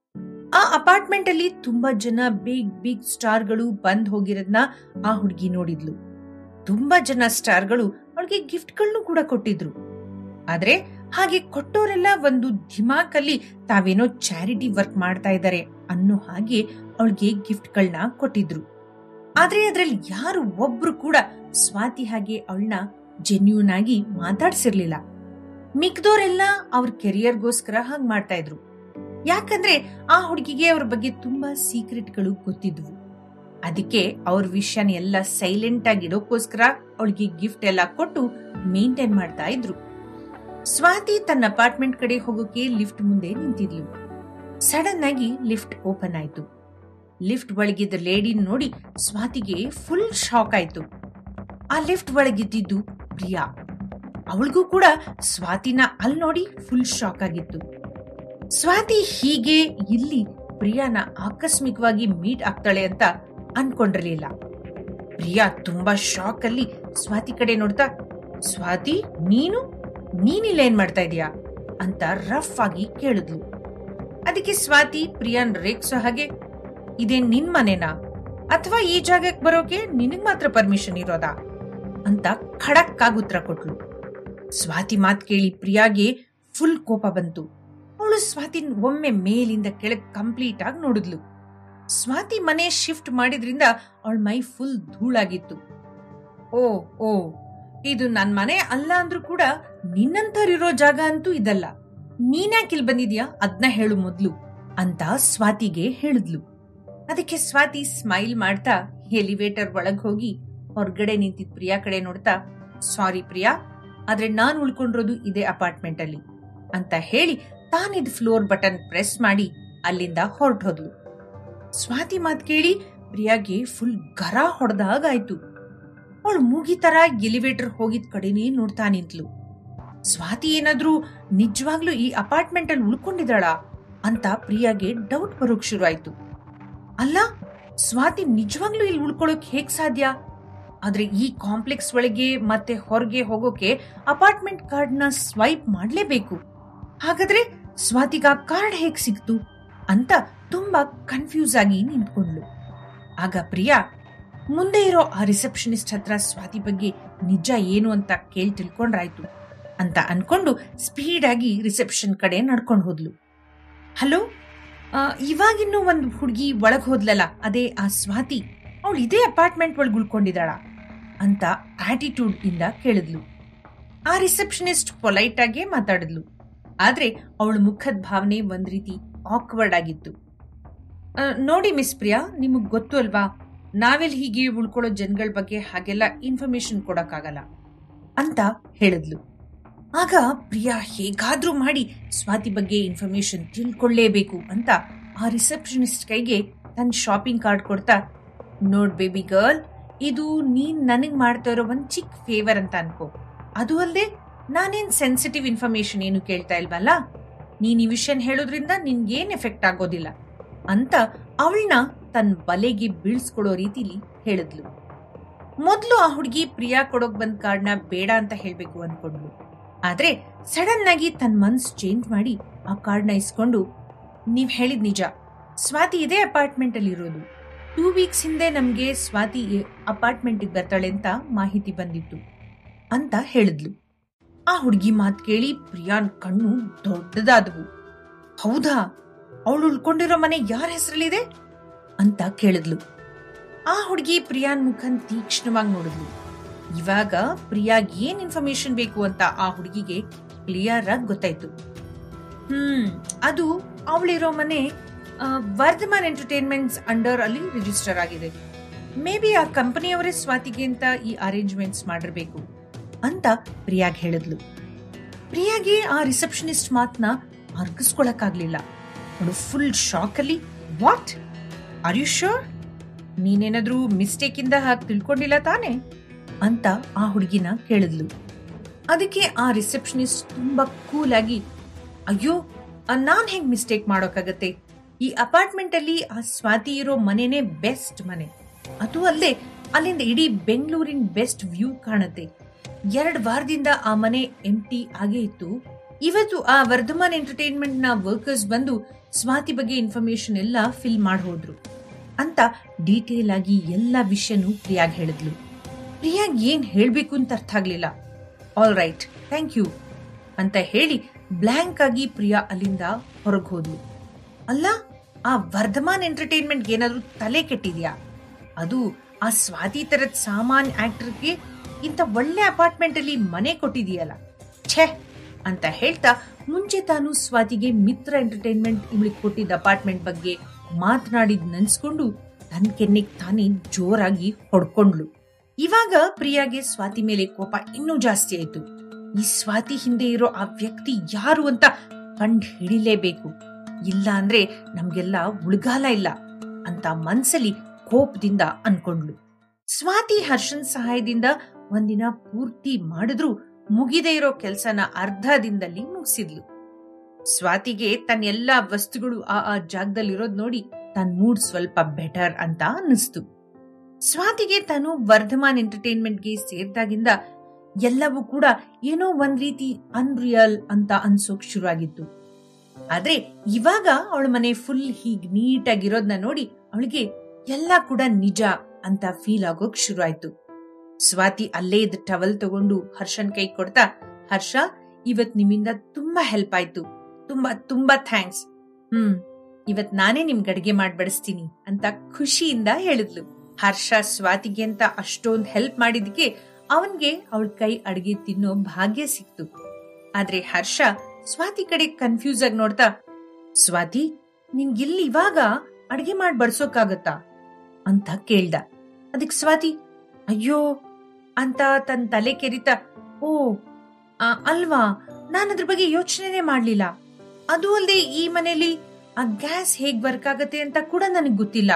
ಆ ಅಪಾರ್ಟ್ಮೆಂಟ್ ಅಲ್ಲಿ ತುಂಬಾ ಜನ ಬಿಗ್ ಬಿಗ್ ಸ್ಟಾರ್ಗಳು ಬಂದ್ ಹೋಗಿರೋದ್ನ ಆ ಹುಡುಗಿ ನೋಡಿದ್ಲು ತುಂಬಾ ಜನ ಸ್ಟಾರ್ಗಳು ಅವಳಿಗೆ ಗಿಫ್ಟ್ಗಳನ್ನು ಕೂಡ ಕೊಟ್ಟಿದ್ರು ಆದ್ರೆ ಹಾಗೆ ಕೊಟ್ಟೋರೆಲ್ಲ ಒಂದು ಧಿಮಾಕಲ್ಲಿ ತಾವೇನೋ ಚಾರಿಟಿ ವರ್ಕ್ ಮಾಡ್ತಾ ಇದ್ದಾರೆ ಅನ್ನೋ ಹಾಗೆ ಅವಳಿಗೆ ಗಿಫ್ಟ್ಗಳನ್ನ ಕೊಟ್ಟಿದ್ರು ಆದ್ರೆ ಅದ್ರಲ್ಲಿ ಯಾರು ಒಬ್ರು ಕೂಡ ಸ್ವಾತಿ ಹಾಗೆ ಅವಳನ್ನ ಜೆನ್ಯೂನ್ ಆಗಿ ಮಾತಾಡ್ಸಿರ್ಲಿಲ್ಲ ಮಿಕ್ದೋರೆಲ್ಲ ಅವ್ರ ಕೆರಿಯರ್ಗೋಸ್ಕರ ಹಾಗ್ ಮಾಡ್ತಾ ಇದ್ರು ಯಾಕಂದ್ರೆ ಆ ಹುಡುಗಿಗೆ ಅವ್ರ ಬಗ್ಗೆ ತುಂಬಾ ಸೀಕ್ರೆಟ್ಗಳು ಗೊತ್ತಿದ್ವು ಅದಕ್ಕೆ ಅವ್ರ ವಿಷಯನ ಎಲ್ಲ ಸೈಲೆಂಟ್ ಆಗಿ ಇಡೋಕೋಸ್ಕರ ಅವಳಿಗೆ ಗಿಫ್ಟ್ ಎಲ್ಲ ಕೊಟ್ಟು ಮೇಂಟೈನ್ ಮಾಡ್ತಾ ಇದ್ರು ಸ್ವಾತಿ ತನ್ನ ಅಪಾರ್ಟ್ಮೆಂಟ್ ಕಡೆ ಹೋಗೋಕೆ ಲಿಫ್ಟ್ ಮುಂದೆ ನಿಂತಿದ್ಲು ಸಡನ್ ಆಗಿ ಲಿಫ್ಟ್ ಓಪನ್ ಆಯ್ತು ಲಿಫ್ಟ್ ಒಳಗಿದ್ದ ಲೇಡಿ ನೋಡಿ ಸ್ವಾತಿಗೆ ಫುಲ್ ಶಾಕ್ ಆಯ್ತು ಆ ಲಿಫ್ಟ್ ಒಳಗಿದ್ದಿದ್ದು ಪ್ರಿಯಾ ಅವಳಿಗೂ ಕೂಡ ಸ್ವಾತಿನ ಅಲ್ಲಿ ನೋಡಿ ಫುಲ್ ಶಾಕ್ ಆಗಿತ್ತು ಸ್ವಾತಿ ಹೀಗೆ ಇಲ್ಲಿ ಪ್ರಿಯಾನ ಆಕಸ್ಮಿಕವಾಗಿ ಮೀಟ್ ಆಗ್ತಾಳೆ ಅಂತ ಅನ್ಕೊಂಡಿರ್ಲಿಲ್ಲ ಪ್ರಿಯಾ ತುಂಬಾ ಶಾಕ್ ಅಲ್ಲಿ ಸ್ವಾತಿ ಕಡೆ ನೋಡ್ತಾ ಸ್ವಾತಿ ನೀನು ನೀನಿಲ್ಲ ಏನ್ ಮಾಡ್ತಾ ಇದೀಯಾ ಅಂತ ರಫ್ ಆಗಿ ಕೇಳಿದ್ಲು ಅದಕ್ಕೆ ಸ್ವಾತಿ ಪ್ರಿಯಾನ್ ರೇಗ್ಸೋ ಹಾಗೆ ಇದೇನ್ ನಿನ್ ಮನೆನಾ ಅಥವಾ ಈ ಜಾಗಕ್ಕೆ ಬರೋಕೆ ನಿನಗ್ ಮಾತ್ರ ಪರ್ಮಿಷನ್ ಇರೋದಾ ಅಂತ ಖಡಕ್ ಆಗಿ ಉತ್ತರ ಕೊಟ್ಲು ಸ್ವಾತಿ ಮಾತ್ ಕೇಳಿ ಪ್ರಿಯಾಗೆ ಫುಲ್ ಕೋಪ ಬಂತು ಅವಳು ಸ್ವಾತಿನ್ ಒಮ್ಮೆ ಮೇಲಿಂದ ಕೆಳಗ್ ಕಂಪ್ಲೀಟ್ ಆಗಿ ನೋಡಿದ್ಲು ಸ್ವಾತಿ ಮನೆ ಶಿಫ್ಟ್ ಮಾಡಿದ್ರಿಂದ ಅವಳ ಮೈ ಫುಲ್ ಧೂಳಾಗಿತ್ತು ಓ ಓ ಇದು ನನ್ ಮನೆ ಅಲ್ಲ ಅಂದ್ರೂ ಕೂಡ ನಿನ್ನಂತರಿರೋ ಜಾಗ ಅಂತೂ ಇದಲ್ಲ ನೀನ್ಯಾಕಿಲ್ ಬಂದಿದ್ಯಾ ಅದ್ನ ಹೇಳು ಮೊದ್ಲು ಅಂತ ಸ್ವಾತಿಗೆ ಹೇಳಿದ್ಲು ಅದಕ್ಕೆ ಸ್ವಾತಿ ಸ್ಮೈಲ್ ಮಾಡ್ತಾ ಎಲಿವೇಟರ್ ಒಳಗ್ ಹೋಗಿ ಹೊರಗಡೆ ನಿಂತಿದ್ ಪ್ರಿಯಾ ಕಡೆ ನೋಡ್ತಾ ಸಾರಿ ಪ್ರಿಯಾ ಆದ್ರೆ ನಾನ್ ಉಳ್ಕೊಂಡಿರೋದು ಇದೇ ಅಪಾರ್ಟ್ಮೆಂಟ್ ಅಲ್ಲಿ ಅಂತ ಹೇಳಿ ತಾನಿದ್ ಫ್ಲೋರ್ ಬಟನ್ ಪ್ರೆಸ್ ಮಾಡಿ ಅಲ್ಲಿಂದ ಹೊರಟೋದ್ಲು ಸ್ವಾತಿ ಮಾತ್ ಕೇಳಿ ಪ್ರಿಯಾಗೆ ಫುಲ್ ಗರ ಹೊಡೆದಾಗಾಯ್ತು ಅವಳು ಮೂಗಿ ತರ ಎಲಿವೇಟರ್ ಹೋಗಿದ್ ಕಡೆನೇ ನೋಡ್ತಾ ನಿಂತ್ಲು ಸ್ವಾತಿ ಏನಾದ್ರೂ ನಿಜವಾಗ್ಲೂ ಈ ಅಪಾರ್ಟ್ಮೆಂಟ್ ಅಲ್ಲಿ ಉಳ್ಕೊಂಡಿದ್ದಾಳ ಅಂತ ಪ್ರಿಯಾಗೆ ಡೌಟ್ ಬರೋಕ್ ಶುರು ಆಯ್ತು ಅಲ್ಲ ಸ್ವಾತಿ ನಿಜವಾಗ್ಲೂ ಇಲ್ಲಿ ಉಳ್ಕೊಳ್ಳೋಕ್ ಹೇಗ್ ಸಾಧ್ಯ ಆದ್ರೆ ಈ ಕಾಂಪ್ಲೆಕ್ಸ್ ಒಳಗೆ ಮತ್ತೆ ಹೊರಗೆ ಹೋಗೋಕೆ ಅಪಾರ್ಟ್ಮೆಂಟ್ ಕಾರ್ಡ್ ನ ಸ್ವೈಪ್ ಮಾಡ್ಲೇಬೇಕು ಹಾಗಾದ್ರೆ ಸ್ವಾತಿಗ ಕಾರ್ಡ್ ಹೇಗ್ ಸಿಕ್ತು ಅಂತ ತುಂಬಾ ಕನ್ಫ್ಯೂಸ್ ಆಗಿ ನಿಂತ್ಕೊಂಡ್ಲು ಆಗ ಪ್ರಿಯಾ ಮುಂದೆ ಇರೋ ಆ ರಿಸೆಪ್ಷನಿಸ್ಟ್ ಹತ್ರ ಸ್ವಾತಿ ಬಗ್ಗೆ ನಿಜ ಏನು ಅಂತ ಕೇಳಿ ತಿಳ್ಕೊಂಡ್ರಾಯ್ತು ಅಂತ ಅನ್ಕೊಂಡು ಸ್ಪೀಡ್ ಆಗಿ ರಿಸೆಪ್ಷನ್ ಕಡೆ ನಡ್ಕೊಂಡು ಹೋದ್ಲು ಹಲೋ ಇವಾಗಿನ್ನೂ ಒಂದು ಹುಡುಗಿ ಒಳಗ್ ಹೋದ್ಲಲ್ಲ ಅದೇ ಆ ಸ್ವಾತಿ ಅವಳು ಇದೇ ಅಪಾರ್ಟ್ಮೆಂಟ್ ಒಳಗೆ ಉಳ್ಕೊಂಡಿದ್ದಾಳ ಅಂತ ಆಟಿಟ್ಯೂಡ್ ಇಂದ ಕೇಳಿದ್ಲು ಆ ರಿಸೆಪ್ಷನಿಸ್ಟ್ ಪೊಲೈಟ್ ಆಗೇ ಮಾತಾಡಿದ್ಲು ಆದ್ರೆ ಅವಳ ಮುಖದ ಭಾವನೆ ಒಂದ್ ರೀತಿ ಆಕ್ವರ್ಡ್ ಆಗಿತ್ತು ಆ, ನೋಡಿ ಮಿಸ್ ಪ್ರಿಯಾ ನಿಮಗ್ ಗೊತ್ತು ಅಲ್ವಾ ನಾವೆಲ್ಲಿ ಹೀಗೆ ಉಳ್ಕೊಳ್ಳೋ ಜನಗಳ ಬಗ್ಗೆ ಹಾಗೆಲ್ಲ ಇನ್ಫಾರ್ಮೇಶನ್ ಕೊಡಕ್ಕಾಗಲ್ಲ ಅಂತ ಹೇಳಿದ್ಲು ಆಗ ಪ್ರಿಯಾ ಹೇಗಾದ್ರೂ ಮಾಡಿ ಸ್ವಾತಿ ಬಗ್ಗೆ ಇನ್ಫಾರ್ಮೇಶನ್ ತಿಳ್ಕೊಳ್ಳೇಬೇಕು ಅಂತ ಆ ರಿಸೆಪ್ಷನಿಸ್ಟ್ ಕೈಗೆ ತನ್ನ ಶಾಪಿಂಗ್ ಕಾರ್ಡ್ ಕೊಡ್ತಾ ನೋಡ್ ಬೇಬಿ ಗರ್ಲ್ ಇದು ನೀನ್ ನನಗ್ ಮಾಡ್ತಾ ಇರೋ ಒಂದ್ ಚಿಕ್ಕ ಫೇವರ್ ಅಂತ ಅನ್ಕೋ ಅದು ಅಲ್ಲದೆ ನಾನೇನ್ ಸೆನ್ಸಿಟಿವ್ ಇನ್ಫಾರ್ಮೇಶನ್ ಏನು ಕೇಳ್ತಾ ಇಲ್ವಲ್ಲ ನೀನ್ ಈ ವಿಷಯನ್ ಹೇಳೋದ್ರಿಂದ ನಿನ್ಗೇನ್ ಎಫೆಕ್ಟ್ ಆಗೋದಿಲ್ಲ ಅಂತ ಅವಳನ್ನ ತನ್ನ ಬಲೆಗೆ ಬೀಳ್ಸ್ಕೊಡೋ ರೀತಿಲಿ ಹೇಳಿದ್ಲು ಮೊದ್ಲು ಆ ಹುಡುಗಿ ಪ್ರಿಯಾ ಕೊಡೋಕ್ ಬಂದ್ ಕಾರ್ಡ್ನ ಬೇಡ ಅಂತ ಹೇಳ್ಬೇಕು ಅನ್ಕೊಂಡ್ಲು ಆದ್ರೆ ಸಡನ್ ಆಗಿ ತನ್ನ ಮನ್ಸ್ ಚೇಂಜ್ ಮಾಡಿ ಆ ಕಾರ್ಡ್ನ ಇಸ್ಕೊಂಡು ನೀವ್ ಹೇಳಿದ್ ನಿಜ ಸ್ವಾತಿ ಇದೇ ಅಪಾರ್ಟ್ಮೆಂಟ್ ಅಲ್ಲಿ ಇರೋದು ಟೂ ವೀಕ್ಸ್ ಹಿಂದೆ ನಮ್ಗೆ ಸ್ವಾತಿ ಅಪಾರ್ಟ್ಮೆಂಟ್ ಬರ್ತಾಳೆ ಅಂತ ಮಾಹಿತಿ ಬಂದಿತ್ತು ಅಂತ ಹೇಳಿದ್ಲು ಆ ಹುಡುಗಿ ಮಾತ್ ಕೇಳಿ ಪ್ರಿಯಾನ್ ಕಣ್ಣು ದೊಡ್ಡದಾದವು ಹೌದಾ ಅವಳು ಉಳ್ಕೊಂಡಿರೋ ಮನೆ ಯಾರ ಹೆಸರಲ್ಲಿದೆ ಅಂತ ಕೇಳಿದ್ಲು ಆ ಹುಡುಗಿ ಪ್ರಿಯಾನ್ ಮುಖನ್ ತೀಕ್ಷ್ಣವಾಗಿ ನೋಡಿದ್ಲು ಇವಾಗ ಪ್ರಿಯಾಗ್ ಏನ್ ಇನ್ಫಾರ್ಮೇಶನ್ ಬೇಕು ಅಂತ ಆ ಹುಡುಗಿಗೆ ಕ್ಲಿಯರ್ ಆಗಿ ಗೊತ್ತಾಯ್ತು ಹ್ಮ್ ಅದು ಅವಳಿರೋ ಮನೆ ಆ, ವರ್ಧಮಾನ್ ಎಂಟರ್ಟೈನ್ಮೆಂಟ್ಸ್ ಅಂಡರ್ ಅಲ್ಲಿ ರಿಜಿಸ್ಟರ್ ಆಗಿದೆ ಮೇ ಬಿ ಆ ಕಂಪನಿಯವರೇ ಸ್ವಾತಿಗೆ ಅಂತ ಈ ಅರೇಂಜ್ಮೆಂಟ್ಸ್ ಮಾಡಿರ್ಬೇಕು ಅಂತ ಪ್ರಿಯಾಗ್ ಹೇಳಿದ್ಲು ಪ್ರಿಯಾಗೆ ಆ ರಿಸೆಪ್ಷನಿಸ್ಟ್ ಮಾತನ್ನ ಅರ್ಗಿಸ್ಕೊಳಕ್ಕಾಗ್ಲಿಲ್ಲ ಅವಳು ಫುಲ್ ಶಾಕ್ ಅಲ್ಲಿ ವಾಟ್ ಆರ್ ಯು ಶೋರ್ ನೀನೇನಾದ್ರೂ ಮಿಸ್ಟೇಕ್ ಇಂದ ಹಾಗೆ ತಿಳ್ಕೊಂಡಿಲ್ಲ ತಾನೆ ಅಂತ ಆ ಹುಡುಗಿನ ಕೇಳಿದ್ಲು ಅದಕ್ಕೆ ಆ ರಿಸೆಪ್ಷನಿಸ್ಟ್ ತುಂಬಾ ಕೂಲ್ ಆಗಿ ಅಯ್ಯೋ ಆ, ನಾನ್ ಹೆಂಗ್ ಮಿಸ್ಟೇಕ್ ಮಾಡೋಕ್ಕಾಗತ್ತೆ ಈ ಅಪಾರ್ಟ್ಮೆಂಟ್ ಅಲ್ಲಿ ಆ ಸ್ವಾತಿ ಇರೋ ಮನೆನೇ ಬೆಸ್ಟ್ ಮನೆ ಅದು ಅಲ್ಲದೆ ಅಲ್ಲಿಂದ ಇಡೀ ಬೆಂಗಳೂರಿನ ಬೆಸ್ಟ್ ವ್ಯೂ ಕಾಣುತ್ತೆ ಎರಡ್ ವಾರದಿಂದ ಆ ಮನೆ ಎಂಟಿ ಆಗೇ ಇತ್ತು ಇವತ್ತು ಆ ವರ್ಧಮಾನ್ ಎಂಟರ್ಟೈನ್ಮೆಂಟ್ ನ ವರ್ಕರ್ಸ್ ಬಂದು ಸ್ವಾತಿ ಬಗ್ಗೆ ಇನ್ಫಾರ್ಮೇಶನ್ ಎಲ್ಲ ಫಿಲ್ ಮಾಡಿ ಹೋದ್ರು ಅಂತ ಡೀಟೇಲ್ ಆಗಿ ಎಲ್ಲ ವಿಷಯನೂ ಪ್ರಿಯಾಗ್ ಹೇಳಿದ್ಲು ಪ್ರಿಯಾಗ್ ಏನ್ ಹೇಳ್ಬೇಕು ಅಂತ ಅರ್ಥ ಆಗ್ಲಿಲ್ಲ ಆಲ್ ರೈಟ್ ಥ್ಯಾಂಕ್ ಯು ಅಂತ ಹೇಳಿ ಬ್ಲ್ಯಾಂಕ್ ಆಗಿ ಪ್ರಿಯಾ ಅಲ್ಲಿಂದ ಹೊರಗೆ ಹೋದ್ಲು ಅಲ್ಲ ಆ ವರ್ಧಮಾನ್ ಎಂಟರ್ಟೈನ್ಮೆಂಟ್ ಏನಾದ್ರೂ ತಲೆ ಕೆಟ್ಟಿದ್ಯಾ ಅದು ಆ ಸ್ವಾತಿ ತರದ್ ಸಾಮಾನ್ ಆಕ್ಟರ್ಗೆ ಇಂಥ ಒಳ್ಳೆ ಅಪಾರ್ಟ್ಮೆಂಟ್ ಅಲ್ಲಿ ಮನೆ ಕೊಟ್ಟಿದೆಯಲ್ಲ ಛೇ ಅಂತ ಹೇಳ್ತಾ ಮುಂಚೆ ತಾನು ಸ್ವಾತಿಗೆ ಮಿತ್ರ ಎಂಟರ್ಟೈನ್ಮೆಂಟ್ ಇವಳಿಗೆ ಕೊಟ್ಟಿದ್ದ ಅಪಾರ್ಟ್ಮೆಂಟ್ ಬಗ್ಗೆ ಮಾತನಾಡಿದ್ ನೆನ್ಸ್ಕೊಂಡು ತನ್ನ ಕೆನ್ನೆಗ್ ತಾನೇ ಜೋರಾಗಿ ಹೊಡ್ಕೊಂಡ್ಲು ಇವಾಗ ಪ್ರಿಯಾಗೆ ಸ್ವಾತಿ ಮೇಲೆ ಕೋಪ ಇನ್ನೂ ಜಾಸ್ತಿ ಆಯ್ತು ಈ ಸ್ವಾತಿ ಹಿಂದೆ ಇರೋ ಆ ವ್ಯಕ್ತಿ ಯಾರು ಅಂತ ಕಂಡು ಹಿಡಿಲೇಬೇಕು ಇಲ್ಲ ಅಂದ್ರೆ ನಮ್ಗೆಲ್ಲ ಉಳ್ಗಾಲ ಇಲ್ಲ ಅಂತ ಮನ್ಸಲ್ಲಿ ಕೋಪದಿಂದ ಅನ್ಕೊಂಡ್ಲು ಸ್ವಾತಿ ಹರ್ಷನ್ ಸಹಾಯದಿಂದ ಒಂದಿನ ಪೂರ್ತಿ ಮಾಡಿದ್ರು ಮುಗಿದೇ ಇರೋ ಕೆಲ್ಸನ ಅರ್ಧ ದಿನದಲ್ಲಿ ಮುಗಿಸಿದ್ಲು ಸ್ವಾತಿಗೆ ತನ್ನ ಎಲ್ಲಾ ವಸ್ತುಗಳು ಆ ಆ ಜಾಗದಲ್ಲಿರೋದ್ ನೋಡಿ ತನ್ನ ಮೂಡ್ ಸ್ವಲ್ಪ ಬೆಟರ್ ಅಂತ ಅನ್ನಿಸ್ತು ಸ್ವಾತಿಗೆ ತಾನು ವರ್ಧಮಾನ್ ಎಂಟರ್ಟೈನ್ಮೆಂಟ್ಗೆ ಸೇರ್ದಾಗಿಂದ ಎಲ್ಲವೂ ಕೂಡ ಏನೋ ಒಂದ್ ರೀತಿ ಅನ್ರಿಯಲ್ ಅಂತ ಅನ್ಸೋಕ್ ಶುರುವಾಗಿತ್ತು ಆದ್ರೆ ಇವಾಗ ಅವಳ ಮನೆ ಫುಲ್ ಹೀಗ್ ನೀಟಾಗಿರೋದ್ನ ನೋಡಿ ಅವಳಿಗೆ ಎಲ್ಲ ಕೂಡ ನಿಜ ಅಂತ ಫೀಲ್ ಆಗೋಕ್ ಶುರು ಆಯ್ತು ಸ್ವಾತಿ ಅಲ್ಲೇ ಇದ್ದ ಟವಲ್ ತಗೊಂಡು ಹರ್ಷನ್ ಕೈ ಕೊಡ್ತಾ ಹರ್ಷ ಇವತ್ ನಿಮ್ಮಿಂದ ತುಂಬಾ ಹೆಲ್ಪ್ ಆಯ್ತು ತುಂಬಾ ತುಂಬಾ ಥ್ಯಾಂಕ್ಸ್ ಹ್ಮ್ ಇವತ್ ನಾನೇ ನಿಮ್ಗೆ ಅಡ್ಗೆ ಮಾಡಿ ಬಡಿಸ್ತೀನಿ ಅಂತ ಖುಷಿಯಿಂದ ಹೇಳಿದ್ಲು ಹರ್ಷ ಸ್ವಾತಿಗೆ ಅಂತ ಅಷ್ಟೊಂದ್ ಹೆಲ್ಪ್ ಮಾಡಿದಕ್ಕೆ ಅವನ್ಗೆ ಅವಳ ಕೈ ಅಡ್ಗೆ ತಿನ್ನೋ ಭಾಗ್ಯ ಸಿಕ್ತು ಆದ್ರೆ ಹರ್ಷ ಸ್ವಾತಿ ಕಡೆ ಕನ್ಫ್ಯೂಸ್ ಆಗಿ ನೋಡ್ತಾ ಸ್ವಾತಿ ನಿನ್ಗಿಲ್ಲಿ ಇವಾಗ ಅಡ್ಗೆ ಮಾಡಿ ಬಡ್ಸೋಕಾಗತ್ತಾ ಅಂತ ಕೇಳ್ದ ಅದಕ್ ಸ್ವಾತಿ ಅಯ್ಯೋ ಅಂತ ತನ್ನ ತಲೆ ಕೆರಿತಾ ಓ ಆ, ಅಲ್ವಾ ನಾನು ಅದ್ರ ಬಗ್ಗೆ ಯೋಚನೆನೇ ಮಾಡ್ಲಿಲ್ಲ ಅದು ಅಲ್ಲದೆ ಈ ಮನೇಲಿ ಆ ಗ್ಯಾಸ್ ಹೇಗ್ ವರ್ಕ್ ಆಗತ್ತೆ ಅಂತ ಕೂಡ ನನಗ್ ಗೊತ್ತಿಲ್ಲ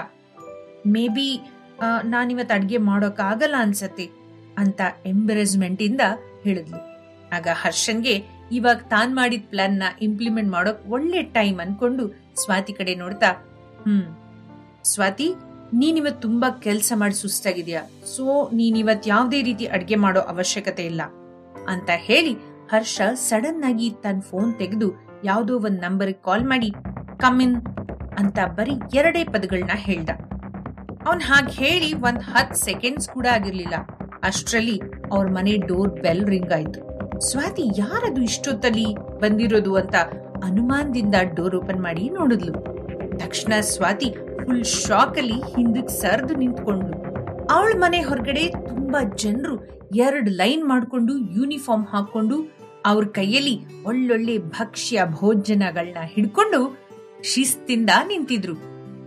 ಮೇ ಬಿ ನಾನಿವತ್ ಅಡ್ಗೆ ಮಾಡೋಕ್ ಆಗಲ್ಲ ಅನ್ಸತ್ತೆ ಅಂತ ಎಂಬರೇಸ್ಮೆಂಟ್ ಇಂದ ಹೇಳಿದ್ಲು ಆಗ ಹರ್ಷನ್ಗೆ ಇವಾಗ ತಾನ್ ಮಾಡಿದ ಪ್ಲಾನ್ ನ ಇಂಪ್ಲಿಮೆಂಟ್ ಮಾಡೋಕ್ ಒಳ್ಳೆ ಟೈಮ್ ಅನ್ಕೊಂಡು ಸ್ವಾತಿ ಕಡೆ ನೋಡ್ತಾ ಹ್ಮ್ ಸ್ವಾತಿ ನೀನಿವತ್ ತುಂಬಾ ಕೆಲ್ಸ ಮಾಡಿ ಸುಸ್ತಾಗಿದ್ಯಾ ಸೊ ನೀನಿವತ್ ಯಾವ್ದೇ ರೀತಿ ಅಡ್ಗೆ ಮಾಡೋ ಅವಶ್ಯಕತೆ ಇಲ್ಲ ಅಂತ ಹೇಳಿ ಹರ್ಷ ಸಡನ್ ಆಗಿ ತನ್ನ ಫೋನ್ ತೆಗೆದು ಯಾವ್ದೋ ಒಂದ್ ನಂಬರ್ ಕಾಲ್ ಮಾಡಿ ಕಮಿನ್ ಅಂತ ಬರೀ ಎರಡೇ ಪದಗಳನ್ನ ಹೇಳ್ದ ಅವನ್ ಹಾಗೆ ಹೇಳಿ ಒಂದ್ ಹತ್ ಸೆಕೆಂಡ್ಸ್ ಕೂಡ ಆಗಿರ್ಲಿಲ್ಲ ಅಷ್ಟ್ರಲ್ಲಿ ಅವ್ರ ಮನೆ ಡೋರ್ ಬೆಲ್ ರಿಂಗ್ ಆಯ್ತು ಸ್ವಾತಿ ಯಾರದು ಇಷ್ಟೊತ್ತಲ್ಲಿ ಬಂದಿರೋದು ಅಂತ ಅನುಮಾನದಿಂದ ಡೋರ್ ಓಪನ್ ಮಾಡಿ ನೋಡಿದ್ಲು ತಕ್ಷಣ ಸ್ವಾತಿ ಫುಲ್ ಶಾಕ್ ಅಲ್ಲಿ ಹಿಂದಕ್ ಸರ್ದು ನಿಂತ್ಕೊಂಡ್ಲು ಅವಳ ಮನೆ ಹೊರಗಡೆ ತುಂಬಾ ಜನರು ಎರಡ್ ಲೈನ್ ಮಾಡ್ಕೊಂಡು ಯೂನಿಫಾರ್ಮ್ ಹಾಕೊಂಡು ಅವ್ರ ಕೈಯಲ್ಲಿ ಒಳ್ಳೊಳ್ಳೆ ಭಕ್ಷ್ಯ ಭೋಜನಗಳನ್ನ ಹಿಡ್ಕೊಂಡು ಶಿಸ್ತಿಂದ ನಿಂತಿದ್ರು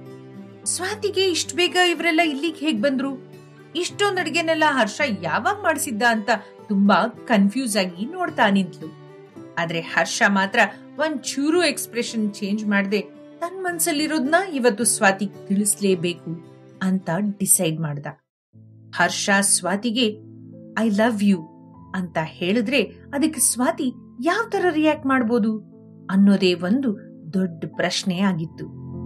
ಸ್ವಾತಿಗೆ ಇಷ್ಟ ಬೇಗ ಇವರೆಲ್ಲ ಇಲ್ಲಿಗೆ ಹೇಗ್ ಬಂದ್ರು ಇಷ್ಟೊಂದ್ ಅಡ್ಗೆನೆಲ್ಲ ಹರ್ಷ ಯಾವಾಗ ಮಾಡಿಸಿದ್ದ ಅಂತ ತುಂಬಾ ಕನ್ಫ್ಯೂಸ್ ಆಗಿ ನೋಡ್ತಾ ನಿಂತ್ಲು ಆದ್ರೆ ಹರ್ಷ ಮಾತ್ರ ಒಂದ್ ಚೂರು ಎಕ್ಸ್ಪ್ರೆಷನ್ ಚೇಂಜ್ ಮಾಡದೆ ತನ್ ಮನ್ಸಲ್ಲಿರೋದ್ನ ಇವತ್ತು ಸ್ವಾತಿ ತಿಳಿಸ್ಲೇಬೇಕು ಅಂತ ಡಿಸೈಡ್ ಮಾಡ್ದ ಹರ್ಷ ಸ್ವಾತಿಗೆ ಐ ಲವ್ ಯು ಅಂತ ಹೇಳಿದ್ರೆ ಅದಕ್ಕೆ ಸ್ವಾತಿ ಯಾವ ತರ ರಿಯಾಕ್ಟ್ ಮಾಡ್ಬೋದು ಅನ್ನೋದೇ ಒಂದು ದೊಡ್ಡ ಪ್ರಶ್ನೆ ಆಗಿತ್ತು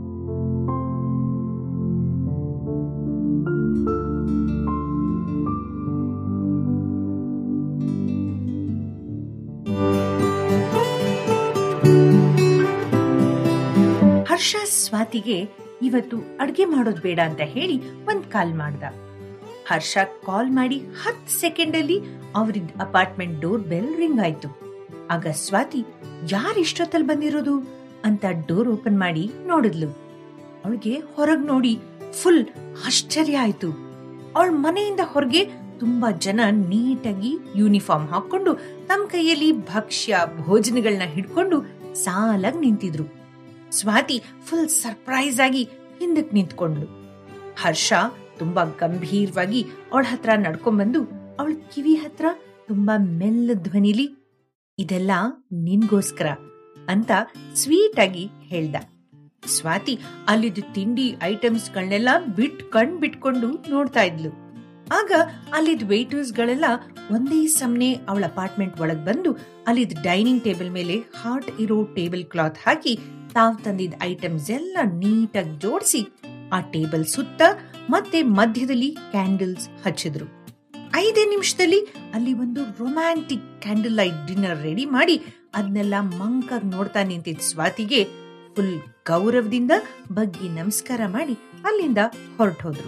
ಹರ್ಷ ಸ್ವಾತಿಗೆ ಇವತ್ತು ಅಡ್ಗೆ ಮಾಡೋದ್ ಬೇಡ ಅಂತ ಹೇಳಿ ಒಂದ್ ಕಾಲ್ ಮಾಡ್ದ ಹರ್ಷ ಕಾಲ್ ಮಾಡಿ ಹತ್ ಸೆಕೆಂಡ್ ಅಲ್ಲಿ ಅವ್ರಿದ್ ಅಪಾರ್ಟ್ಮೆಂಟ್ ಡೋರ್ ಬೆಲ್ ರಿಂಗ್ ಆಯ್ತು ಆಗ ಸ್ವಾತಿ ಯಾರ್ ಇಷ್ಟೊತ್ತಲ್ಲಿ ಬಂದಿರೋದು ಅಂತ ಡೋರ್ ಓಪನ್ ಮಾಡಿ ನೋಡಿದ್ಲು ಅವಳಿಗೆ ಹೊರಗ್ ನೋಡಿ ಫುಲ್ ಆಶ್ಚರ್ಯ ಆಯ್ತು ಅವಳ ಮನೆಯಿಂದ ಹೊರಗೆ ತುಂಬಾ ಜನ ನೀಟಾಗಿ ಯೂನಿಫಾರ್ಮ್ ಹಾಕೊಂಡು ತಮ್ಮ ಕೈಯಲ್ಲಿ ಭಕ್ಷ್ಯ ಭೋಜನಗಳನ್ನ ಹಿಡ್ಕೊಂಡು ಸಾಲಾಗಿ ನಿಂತಿದ್ರು ಸ್ವಾತಿ ಫುಲ್ ಸರ್ಪ್ರೈಸ್ ಆಗಿ ಹಿಂದಕ್ ನಿಂತ್ಕೊಂಡ್ಲು ಹರ್ಷ ತುಂಬಾ ಗಂಭೀರವಾಗಿ ಅವಳ ಹತ್ರ ನಡ್ಕೊಂಡ್ಬಂದು ಅವಳ ಕಿವಿ ಹತ್ರ ತುಂಬಾ ಮೆಲ್ಲ ಧ್ವನಿಲಿ ಇದೆಲ್ಲ ನಿನ್ಗೋಸ್ಕರ ಅಂತ ಸ್ವೀಟ್ ಆಗಿ ಹೇಳ್ದ ಸ್ವಾತಿ ಅಲ್ಲಿದ್ದ ತಿಂಡಿ ಐಟಮ್ಸ್ಗಳನ್ನೆಲ್ಲ ಬಿಟ್ ಕಣ್ ಬಿಟ್ಕೊಂಡು ನೋಡ್ತಾ ಇದ್ಲು ಆಗ ಅಲ್ಲಿದ್ದ ವೇಟರ್ಸ್ ಗಳೆಲ್ಲ ಒಂದೇ ಸಮನೆ ಅವಳ ಅಪಾರ್ಟ್ಮೆಂಟ್ ಒಳಗ್ ಬಂದು ಅಲ್ಲಿದ್ದ ಡೈನಿಂಗ್ ಟೇಬಲ್ ಮೇಲೆ ಹಾಟ್ ಇರೋ ಟೇಬಲ್ ಕ್ಲಾತ್ ಹಾಕಿ ತಾವ್ ತಂದಿದ್ದ ಐಟಮ್ಸ್ ಎಲ್ಲ ನೀಟಾಗಿ ಜೋಡಿಸಿ ಆ ಟೇಬಲ್ ಸುತ್ತ ಮತ್ತೆ ಮಧ್ಯದಲ್ಲಿ ಕ್ಯಾಂಡಲ್ಸ್ ಹಚ್ಚಿದ್ರು ಐದೇ ನಿಮಿಷದಲ್ಲಿ ಅಲ್ಲಿ ಒಂದು romantic candle light dinner ready ಮಾಡಿ ಅದನ್ನೆಲ್ಲ ಮಂಕಾಗಿ ನೋಡ್ತಾ ನಿಂತಿದ್ದ ಸ್ವಾತಿಗೆ ಫುಲ್ ಗೌರವದಿಂದ ಬಗ್ಗಿ ನಮಸ್ಕಾರ ಮಾಡಿ ಅಲ್ಲಿಂದ ಹೊರಟೋದ್ರು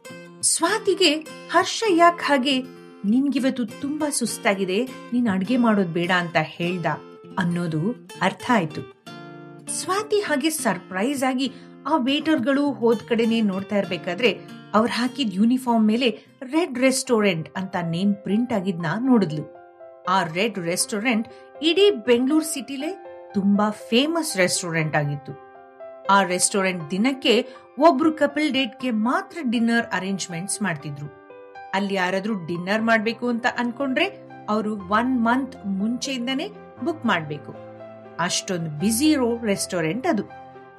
ಸ್ವಾತಿಗೆ ಹರ್ಷ ಯಾಕೆ ಹಾಗೆ ನಿನ್ಗಿವತ್ತು ತುಂಬಾ ಸುಸ್ತಾಗಿದೆ ನೀನ್ ಅಡ್ಗೆ ಮಾಡೋದ್ ಬೇಡ ಅಂತ ಹೇಳ್ದ ಅನ್ನೋದು ಅರ್ಥ ಆಯ್ತು ಸ್ವಾತಿ ಹಾಗೆ ಸರ್ಪ್ರೈಸ್ ಆಗಿ ಆ ವೇಟರ್ಗಳು ಹೋದ್ ಕಡೆನೆ ನೋಡ್ತಾ ಇರ್ಬೇಕಾದ್ರೆ ಅವ್ರು ಹಾಕಿದ ಯೂನಿಫಾರ್ಮ್ ಮೇಲೆ ರೆಡ್ ರೆಸ್ಟೋರೆಂಟ್ ಅಂತ ನೇಮ್ ಪ್ರಿಂಟ್ ಆಗಿದ್ನ ನೋಡಿದ್ಲು ಆ ರೆಡ್ ರೆಸ್ಟೋರೆಂಟ್ ಇಡೀ ಬೆಂಗಳೂರು ಸಿಟಿಲೇ ತುಂಬಾ ಫೇಮಸ್ ರೆಸ್ಟೋರೆಂಟ್ ಆಗಿತ್ತು ಆ ರೆಸ್ಟೋರೆಂಟ್ ದಿನಕ್ಕೆ ಒಬ್ರು ಕಪಲ್ ಡೇಟ್ಗೆ ಮಾತ್ರ ಡಿನ್ನರ್ ಅರೇಂಜ್ಮೆಂಟ್ಸ್ ಮಾಡ್ತಿದ್ರು ಅಲ್ಲಿ ಯಾರಾದ್ರೂ ಡಿನ್ನರ್ ಮಾಡ್ಬೇಕು ಅಂತ ಅನ್ಕೊಂಡ್ರೆ ಅವರು ಒನ್ ಮಂತ್ ಮುಂಚೆಯಿಂದನೇ ಬುಕ್ ಮಾಡ್ಬೇಕು ಅಷ್ಟೊಂದು ಬ್ಯುಸಿ ಇರೋ ರೆಸ್ಟೋರೆಂಟ್ ಅದು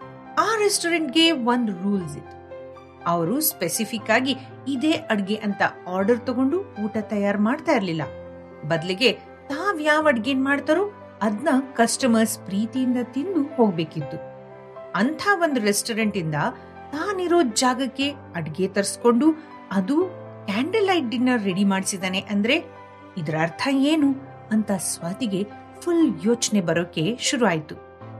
ಆ ರೆಸ್ಟೋರೆಂಟ್ಗೆ ಒಂದು ರೂಲ್ಸ್ ಇತ್ತು ಅವರು ಸ್ಪೆಸಿಫಿಕ್ ಆಗಿ ಇದೇ ಅಡ್ಗೆ ಅಂತ ಆರ್ಡರ್ ತಗೊಂಡು ಊಟ ತಯಾರು ಮಾಡ್ತಾ ಇರ್ಲಿಲ್ಲ ಬದಲಿಗೆ ತಾವ್ ಯಾವ ಅಡ್ಗೆನ್ ಮಾಡ್ತಾರೋ ಅದನ್ನ ಕಸ್ಟಮರ್ಸ್ ಪ್ರೀತಿಯಿಂದ ತಿಂದು ಹೋಗ್ಬೇಕಿತ್ತು ಅಂಥ ಒಂದು ರೆಸ್ಟೋರೆಂಟ್ ಇಂದ ತಾನಿರೋ ಜಾಗಕ್ಕೆ ಅಡ್ಗೆ ತರಿಸ್ಕೊಂಡು ಅದು ಕ್ಯಾಂಡಲ್ ಲೈಟ್ ಡಿನ್ನರ್ ರೆಡಿ ಮಾಡಿಸಿದಾನೆ ಅಂದ್ರೆ ಇದರ ಅರ್ಥ ಏನು ಅಂತ ಸ್ವಾತಿಗೆ ಫುಲ್ ಯೋಚನೆ ಬರೋಕೆ ಶುರು ಆಯ್ತು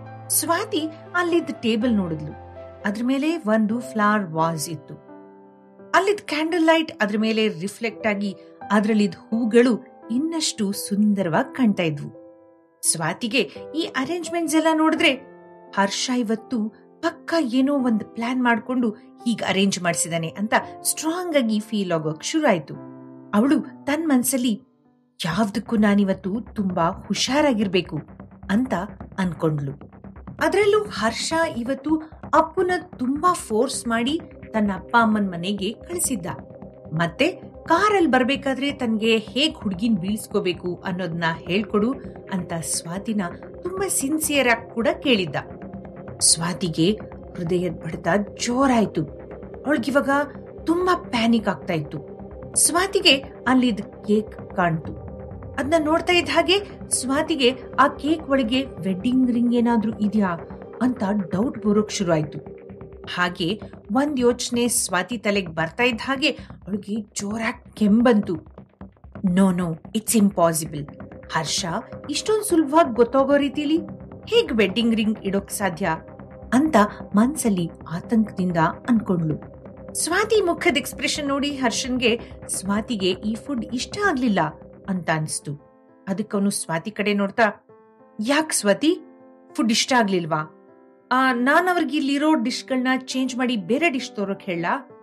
ಸ್ವಾತಿ ಅಲ್ಲಿದ್ದ ಟೇಬಲ್ ನೋಡಿದ್ಲು ಅದ್ರ ಮೇಲೆ ಒಂದು ಫ್ಲವರ್ ವಾಸ್ ಇತ್ತು ಅಲ್ಲಿದ್ದ ಕ್ಯಾಂಡಲ್ ಲೈಟ್ ಅದ್ರ ಮೇಲೆ ರಿಫ್ಲೆಕ್ಟ್ ಆಗಿ ಅದ್ರಲ್ಲಿದ್ದ ಹೂಗಳು ಇನ್ನಷ್ಟು ಸುಂದರವಾಗಿ ಕಾಣ್ತಾ ಇದ್ವು ಸ್ವಾತಿಗೆ ಈ ಅರೇಂಜ್ಮೆಂಟ್ಸ್ ಎಲ್ಲ ನೋಡಿದ್ರೆ ಹರ್ಷ ಇವತ್ತು ಪಕ್ಕ ಏನೋ ಒಂದು ಪ್ಲಾನ್ ಮಾಡ್ಕೊಂಡು ಹೀಗ್ ಅರೇಂಜ್ ಮಾಡಿಸಿದಾನೆ ಅಂತ ಸ್ಟ್ರಾಂಗ್ ಆಗಿ ಫೀಲ್ ಆಗೋಕ್ ಶುರು ಆಯ್ತು ಅವಳು ತನ್ನ ಮನ್ಸಲ್ಲಿ ಯಾವ್ದಕ್ಕೂ ನಾನಿವತ್ತು ತುಂಬಾ ಹುಷಾರಾಗಿರ್ಬೇಕು ಅಂತ ಅನ್ಕೊಂಡ್ಲು ಅದರಲ್ಲೂ ಹರ್ಷ ಇವತ್ತು ಅಪ್ಪುನ ತುಂಬಾ ಫೋರ್ಸ್ ಮಾಡಿ ತನ್ನ ಅಪ್ಪ ಅಮ್ಮನ ಮನೆಗೆ ಕಳಿಸಿದ್ದ ಮತ್ತೆ ಕಾರಲ್ಲಿ ಬರ್ಬೇಕಾದ್ರೆ ತನ್ಗೆ ಹೇಗ್ ಹುಡ್ಗಿನ್ ಬೀಳ್ಸ್ಕೋಬೇಕು ಅನ್ನೋದನ್ನ ಹೇಳ್ಕೊಡು ಅಂತ ಸ್ವಾತಿನ ತುಂಬಾ ಸಿನ್ಸಿಯರ್ ಆಗಿ ಕೂಡ ಕೇಳಿದ್ದ ಸ್ವಾತಿಗೆ ಹೃದಯದ ಬಡಿತ ಜೋರಾಯ್ತು ಅವಳಿಗಿವಾಗ ತುಂಬಾ ಪ್ಯಾನಿಕ್ ಆಗ್ತಾ ಇತ್ತು ಸ್ವಾತಿಗೆ ಅಲ್ಲಿದ್ ಕೇಕ್ ಕಾಣ್ತು ಅದನ್ನ ನೋಡ್ತಾ ಇದ್ದ ಹಾಗೆ ಸ್ವಾತಿಗೆ ಆ ಕೇಕ್ ಒಳಗೆ ವೆಡ್ಡಿಂಗ್ ರಿಂಗ್ ಏನಾದ್ರೂ ಇದೆಯಾ ಅಂತ ಡೌಟ್ ಬರೋಕ್ ಶುರು ಆಯ್ತು ಹಾಗೆ ಒಂದ್ ಯೋಚನೆ ಸ್ವಾತಿ ತಲೆಗೆ ಬರ್ತಾ ಇದ್ದ ಹಾಗೆ ಅವಳಿಗೆ ಜೋರಾಗಿ ಕೆಂಬಂತು no no it's impossible Harsha ಇಷ್ಟೊಂದು ಸುಲಭವಾಗಿ ಗೊತ್ತಾಗೋ ರೀತಿಲಿ ಹೇಗ್ ವೆಡ್ಡಿಂಗ್ ರಿಂಗ್ ಇಡೋಕ್ ಸಾಧ್ಯ ಅಂತ ಮನ್ಸಲ್ಲಿ ಆತಂಕದಿಂದ ಅನ್ಕೊಂಡ್ಲು ಸ್ವಾತಿ ಮುಖದ ಎಕ್ಸ್ಪ್ರೆಷನ್ ನೋಡಿ ಹರ್ಷನ್ಗೆ ಸ್ವಾತಿಗೆ ಈ ಫುಡ್ ಇಷ್ಟ ಆಗ್ಲಿಲ್ಲ ಅಂತ ಅನ್ಸ್ತು ಅದಕ್ಕವನು ಸ್ವಾತಿ ಕಡೆ ನೋಡ್ತಾ ಯಾಕ್ ಸ್ವಾತಿ ಫುಡ್ ಇಷ್ಟ ಆಗ್ಲಿಲ್ವಾ ಆ ನಾನ್ ಅವ್ರಿಗೆ ಇಲ್ಲಿರೋ ಡಿಶ್ಗಳನ್ನ ಚೇಂಜ್ ಮಾಡಿ ಬೇರೆ ಡಿಶ್ ತೋರಕ್ ಹೇಳ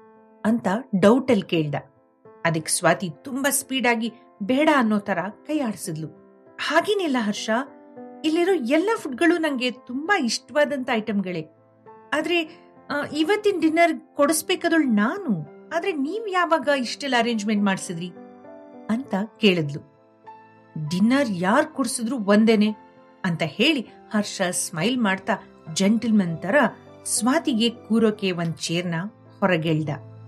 ಅಂತ ಡೌಟ್ ಅಲ್ಲಿ ಕೇಳ್ದ ಅದಕ್ಕೆ ಸ್ವಾತಿ ತುಂಬಾ ಸ್ಪೀಡ್ ಆಗಿ ಬೇಡ ಅನ್ನೋ ತರ ಕೈ ಆಡಿಸಿದ್ಲು ಹಾಗೇನಿಲ್ಲ ಹರ್ಷ ಇಲ್ಲಿರೋ ಎಲ್ಲ ಫುಡ್ಗಳು ನಂಗೆ ತುಂಬಾ ಇಷ್ಟವಾದಂತ ಐಟಮ್ಗಳೇ ಆದ್ರೆ ಆ, ಇವತ್ತಿನ ಡಿನ್ನರ್ ಕೊಡಿಸ್ಬೇಕಾದಳು ನಾನು ಆದ್ರೆ ನೀವ್ ಯಾವಾಗ ಇಷ್ಟೆಲ್ಲ ಅರೇಂಜ್ಮೆಂಟ್ ಮಾಡಿಸಿದ್ರಿ ಅಂತ ಕೇಳಿದ್ಲು ಡಿನ್ನರ್ ಯಾರ್ ಕೊಡ್ಸಿದ್ರು ಒಂದೇನೆ ಅಂತ ಹೇಳಿ ಹರ್ಷ ಸ್ಮೈಲ್ ಮಾಡ್ತಾ ಜೆಂಟಲ್ಮನ್ ತರ ಸ್ವಾತಿಗೆ ಕೂರೋಕೆ ಒಂದ್ ಚೇರ್ನ ಹೊರಗೆಳ್ದ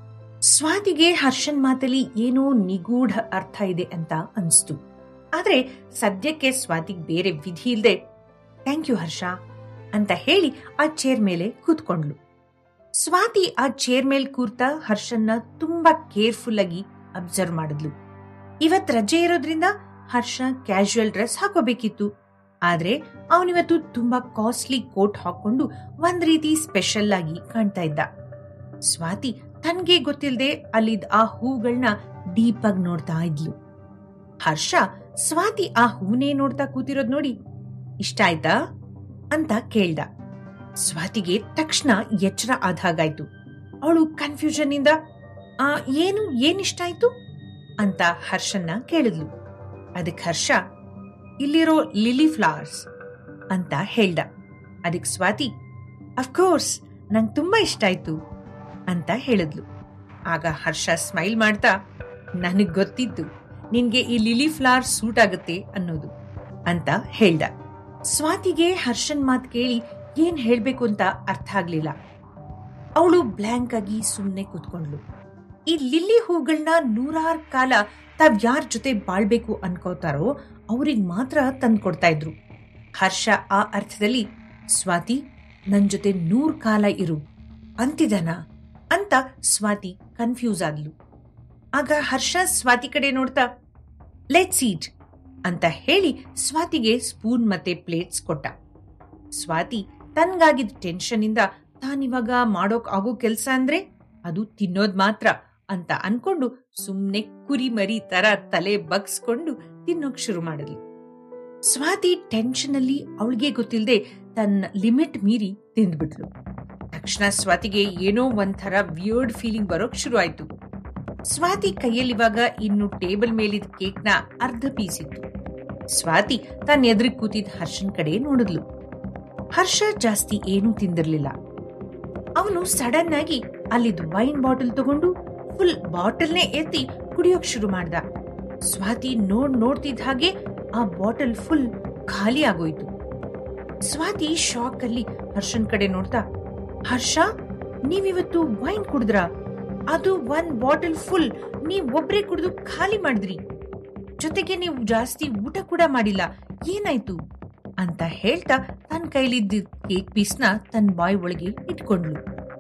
ಸ್ವಾತಿಗೆ ಹರ್ಷನ್ ಮಾತಲ್ಲಿ ಏನೋ ನಿಗೂಢ ಅರ್ಥ ಇದೆ ಅಂತ ಅನ್ಸ್ತು ಆದ್ರೆ ಸದ್ಯಕ್ಕೆ ಸ್ವಾತಿಗ್ ಬೇರೆ ವಿಧಿ ಇಲ್ದೆ ಥ್ಯಾಂಕ್ ಯು ಹರ್ಷ ಅಂತ ಹೇಳಿ ಆ ಚೇರ್ ಮೇಲೆ ಕೂತ್ಕೊಂಡ್ಲು ಸ್ವಾತಿ ಆ ಚೇರ್ ಮೇಲೆ ಕೂರ್ತಾ ಹರ್ಷನ್ನ ತುಂಬಾ ಕೇರ್ಫುಲ್ ಆಗಿ ಅಬ್ಸರ್ವ್ ಮಾಡಿದ್ಲು ಇವತ್ ರಜೆ ಇರೋದ್ರಿಂದ ಹರ್ಷ ಕ್ಯಾಶುಯಲ್ ಡ್ರೆಸ್ ಹಾಕೋಬೇಕಿತ್ತು ಆದ್ರೆ ಅವನಿವತ್ತು ತುಂಬಾ ಕಾಸ್ಟ್ಲಿ ಕೋಟ್ ಹಾಕೊಂಡು ಒಂದ್ ರೀತಿ ಸ್ಪೆಷಲ್ ಆಗಿ ಕಾಣ್ತಾ ಇದ್ದ ಸ್ವಾತಿ ತನ್ಗೆ ಗೊತ್ತಿಲ್ಲದೆ ಅಲ್ಲಿದ್ದ ಆ ಹೂಗಳನ್ನ ಡೀಪ್ ಆಗಿ ನೋಡ್ತಾ ಇದ್ಲು ಹರ್ಷ ಸ್ವಾತಿ ಆ ಹೂನೇ ನೋಡ್ತಾ ಕೂತಿರೋದ್ ನೋಡಿ ಇಷ್ಟ ಆಯ್ತಾ ಅಂತ ಕೇಳ್ದ ಸ್ವಾತಿಗೆ ತಕ್ಷಣ ಎಚ್ಚರ ಆದ ಹಾಗಾಯ್ತು ಅವಳು ಕನ್ಫ್ಯೂಷನ್ ಇಂದ ಆ ಏನು ಏನಿಷ್ಟ ಆಯ್ತು ಅಂತ ಹರ್ಷನ್ನ ಕೇಳಿದ್ಲು ಅದಕ್ಕೆ ಹರ್ಷ ಇಲ್ಲಿರೋ ಲಿಲಿ ಫ್ಲವರ್ಸ್ ಅಂತ ಹೇಳ್ದ ಅದಕ್ಕೆ ಸ್ವಾತಿ ಅಫ್ಕೋರ್ಸ್ ನಂಗೆ ತುಂಬಾ ಇಷ್ಟ ಆಯ್ತು ಅಂತ ಹೇಳಿದ್ಲು ಆಗ ಹರ್ಷ ಸ್ಮೈಲ್ ಮಾಡ್ತಾ ನನಗ್ ಗೊತ್ತಿತ್ತು ನಿನ್ಗೆ ಈ ಲಿಲಿ ಫ್ಲವರ್ ಸೂಟ್ ಆಗುತ್ತೆ ಅನ್ನೋದು ಅಂತ ಹೇಳ್ದ ಸ್ವಾತಿಗೆ ಹರ್ಷನ್ ಮಾತ್ ಕೇಳಿ ಏನ್ ಹೇಳ್ಬೇಕು ಅಂತ ಅರ್ಥ ಆಗ್ಲಿಲ್ಲ ಅವಳು ಬ್ಲ್ಯಾಂಕ್ ಆಗಿ ಸುಮ್ಮನೆ ಕೂತ್ಕೊಂಡ್ಲು ಈ ಲಿಲ್ಲಿ ಹೂಗಳನ್ನ ನೂರಾರು ಕಾಲ ತಾವ್ ಯಾರ ಜೊತೆ ಬಾಳ್ಬೇಕು ಅನ್ಕೋತಾರೋ ಅವ್ರಿಗೆ ಮಾತ್ರ ತಂದು ಕೊಡ್ತಾ ಇದ್ರು ಹರ್ಷ ಆ ಅರ್ಥದಲ್ಲಿ ಸ್ವಾತಿ ನನ್ ಜೊತೆ ನೂರ್ ಕಾಲ ಇರು ಅಂತಿದನ ಅಂತ ಸ್ವಾತಿ ಕನ್ಫ್ಯೂಸ್ ಆದ್ಲು ಆಗ ಹರ್ಷ ಸ್ವಾತಿ ಕಡೆ ನೋಡ್ತಾ ಲೆಟ್ ಸೀಟ್ ಅಂತ ಹೇಳಿ ಸ್ವಾತಿಗೆ ಸ್ಪೂನ್ ಮತ್ತೆ ಪ್ಲೇಟ್ಸ್ ಕೊಟ್ಟ ಸ್ವಾತಿ ತನ್ಗಾಗಿದ್ದ ಟೆನ್ಷನ್ ಇಂದ ತಾನಿವಾಗ ಮಾಡೋಕ್ ಆಗೋ ಕೆಲ್ಸ ಅಂದ್ರೆ ಅದು ತಿನ್ನೋದ್ ಮಾತ್ರ ಅಂತ ಅನ್ಕೊಂಡು ಸುಮ್ನೆ ಕುರಿ ಮರಿ ತರ ತಲೆ ಬಗ್ಸ್ಕೊಂಡು ತಿನ್ನೋಕ್ ಶುರು ಮಾಡಿದ್ಲು ಸ್ವಾತಿ ಟೆನ್ಷನ್ ಅಲ್ಲಿ ಅವಳಿಗೆ ಗೊತ್ತಿಲ್ಲದೆ ತನ್ನ ಲಿಮಿಟ್ ಮೀರಿ ತಿಂದ್ಬಿಟ್ಲು ತಕ್ಷಣ ಸ್ವಾತಿಗೆ ಏನೋ ಒಂಥರ ವಿಯರ್ಡ್ ಫೀಲಿಂಗ್ ಬರೋಕ್ ಶುರು ಆಯ್ತು ಸ್ವಾತಿ ಕೈಯಲ್ಲಿವಾಗ ಇನ್ನು ಟೇಬಲ್ ಮೇಲಿದ್ದ ಕೇಕ್ನ ಅರ್ಧ ಪೀಸ್ ಇತ್ತು ಸ್ವಾತಿ ತನ್ನ ಎದುರಿಗೆ ಕೂತಿದ್ದ ಹರ್ಷನ್ ಕಡೆ ನೋಡಿದ್ಲು ಹರ್ಷ ಜಾಸ್ತಿ ಏನೂ ತಿಂದಿರ್ಲಿಲ್ಲ ಅವನು ಸಡನ್ ಆಗಿ ಅಲ್ಲಿದ್ದ ವೈನ್ ಬಾಟಲ್ ತಗೊಂಡು ಫುಲ್ ಬಾಟಲ್ನೇ ಎತ್ತಿ ಕುಡಿಯೋಕ್ ಶುರು ಮಾಡ್ದ ಸ್ವಾತಿ ನೋಡ್ ನೋಡ್ತಿದ್ದ ಹಾಗೆ ಆ ಬಾಟಲ್ ಫುಲ್ ಖಾಲಿ ಆಗೋಯ್ತು ಸ್ವಾತಿ ಶಾಕ್ ಅಲ್ಲಿ ಹರ್ಷನ್ ಕಡೆ ನೋಡ್ತಾ ಹರ್ಷ ನೀವಿವತ್ತು ವೈನ್ ಕುಡಿದ್ರ ಅದು ಒಂದ್ ಬಾಟಲ್ ಫುಲ್ ನೀವ್ ಒಬ್ರೇ ಕುಡಿದು ಖಾಲಿ ಮಾಡಿದ್ರಿ ಜೊತೆಗೆ ನೀವು ಜಾಸ್ತಿ ಊಟ ಕೂಡ ಮಾಡಿಲ್ಲ ಏನಾಯ್ತು ಅಂತ ಹೇಳ್ತಾ ತನ್ನ ಕೈಲಿದ್ದ ಕೇಕ್ ಪೀಸ್ನ ತನ್ನ ಬಾಯ್ ಒಳಗೆ ಇಟ್ಕೊಂಡ್ಲು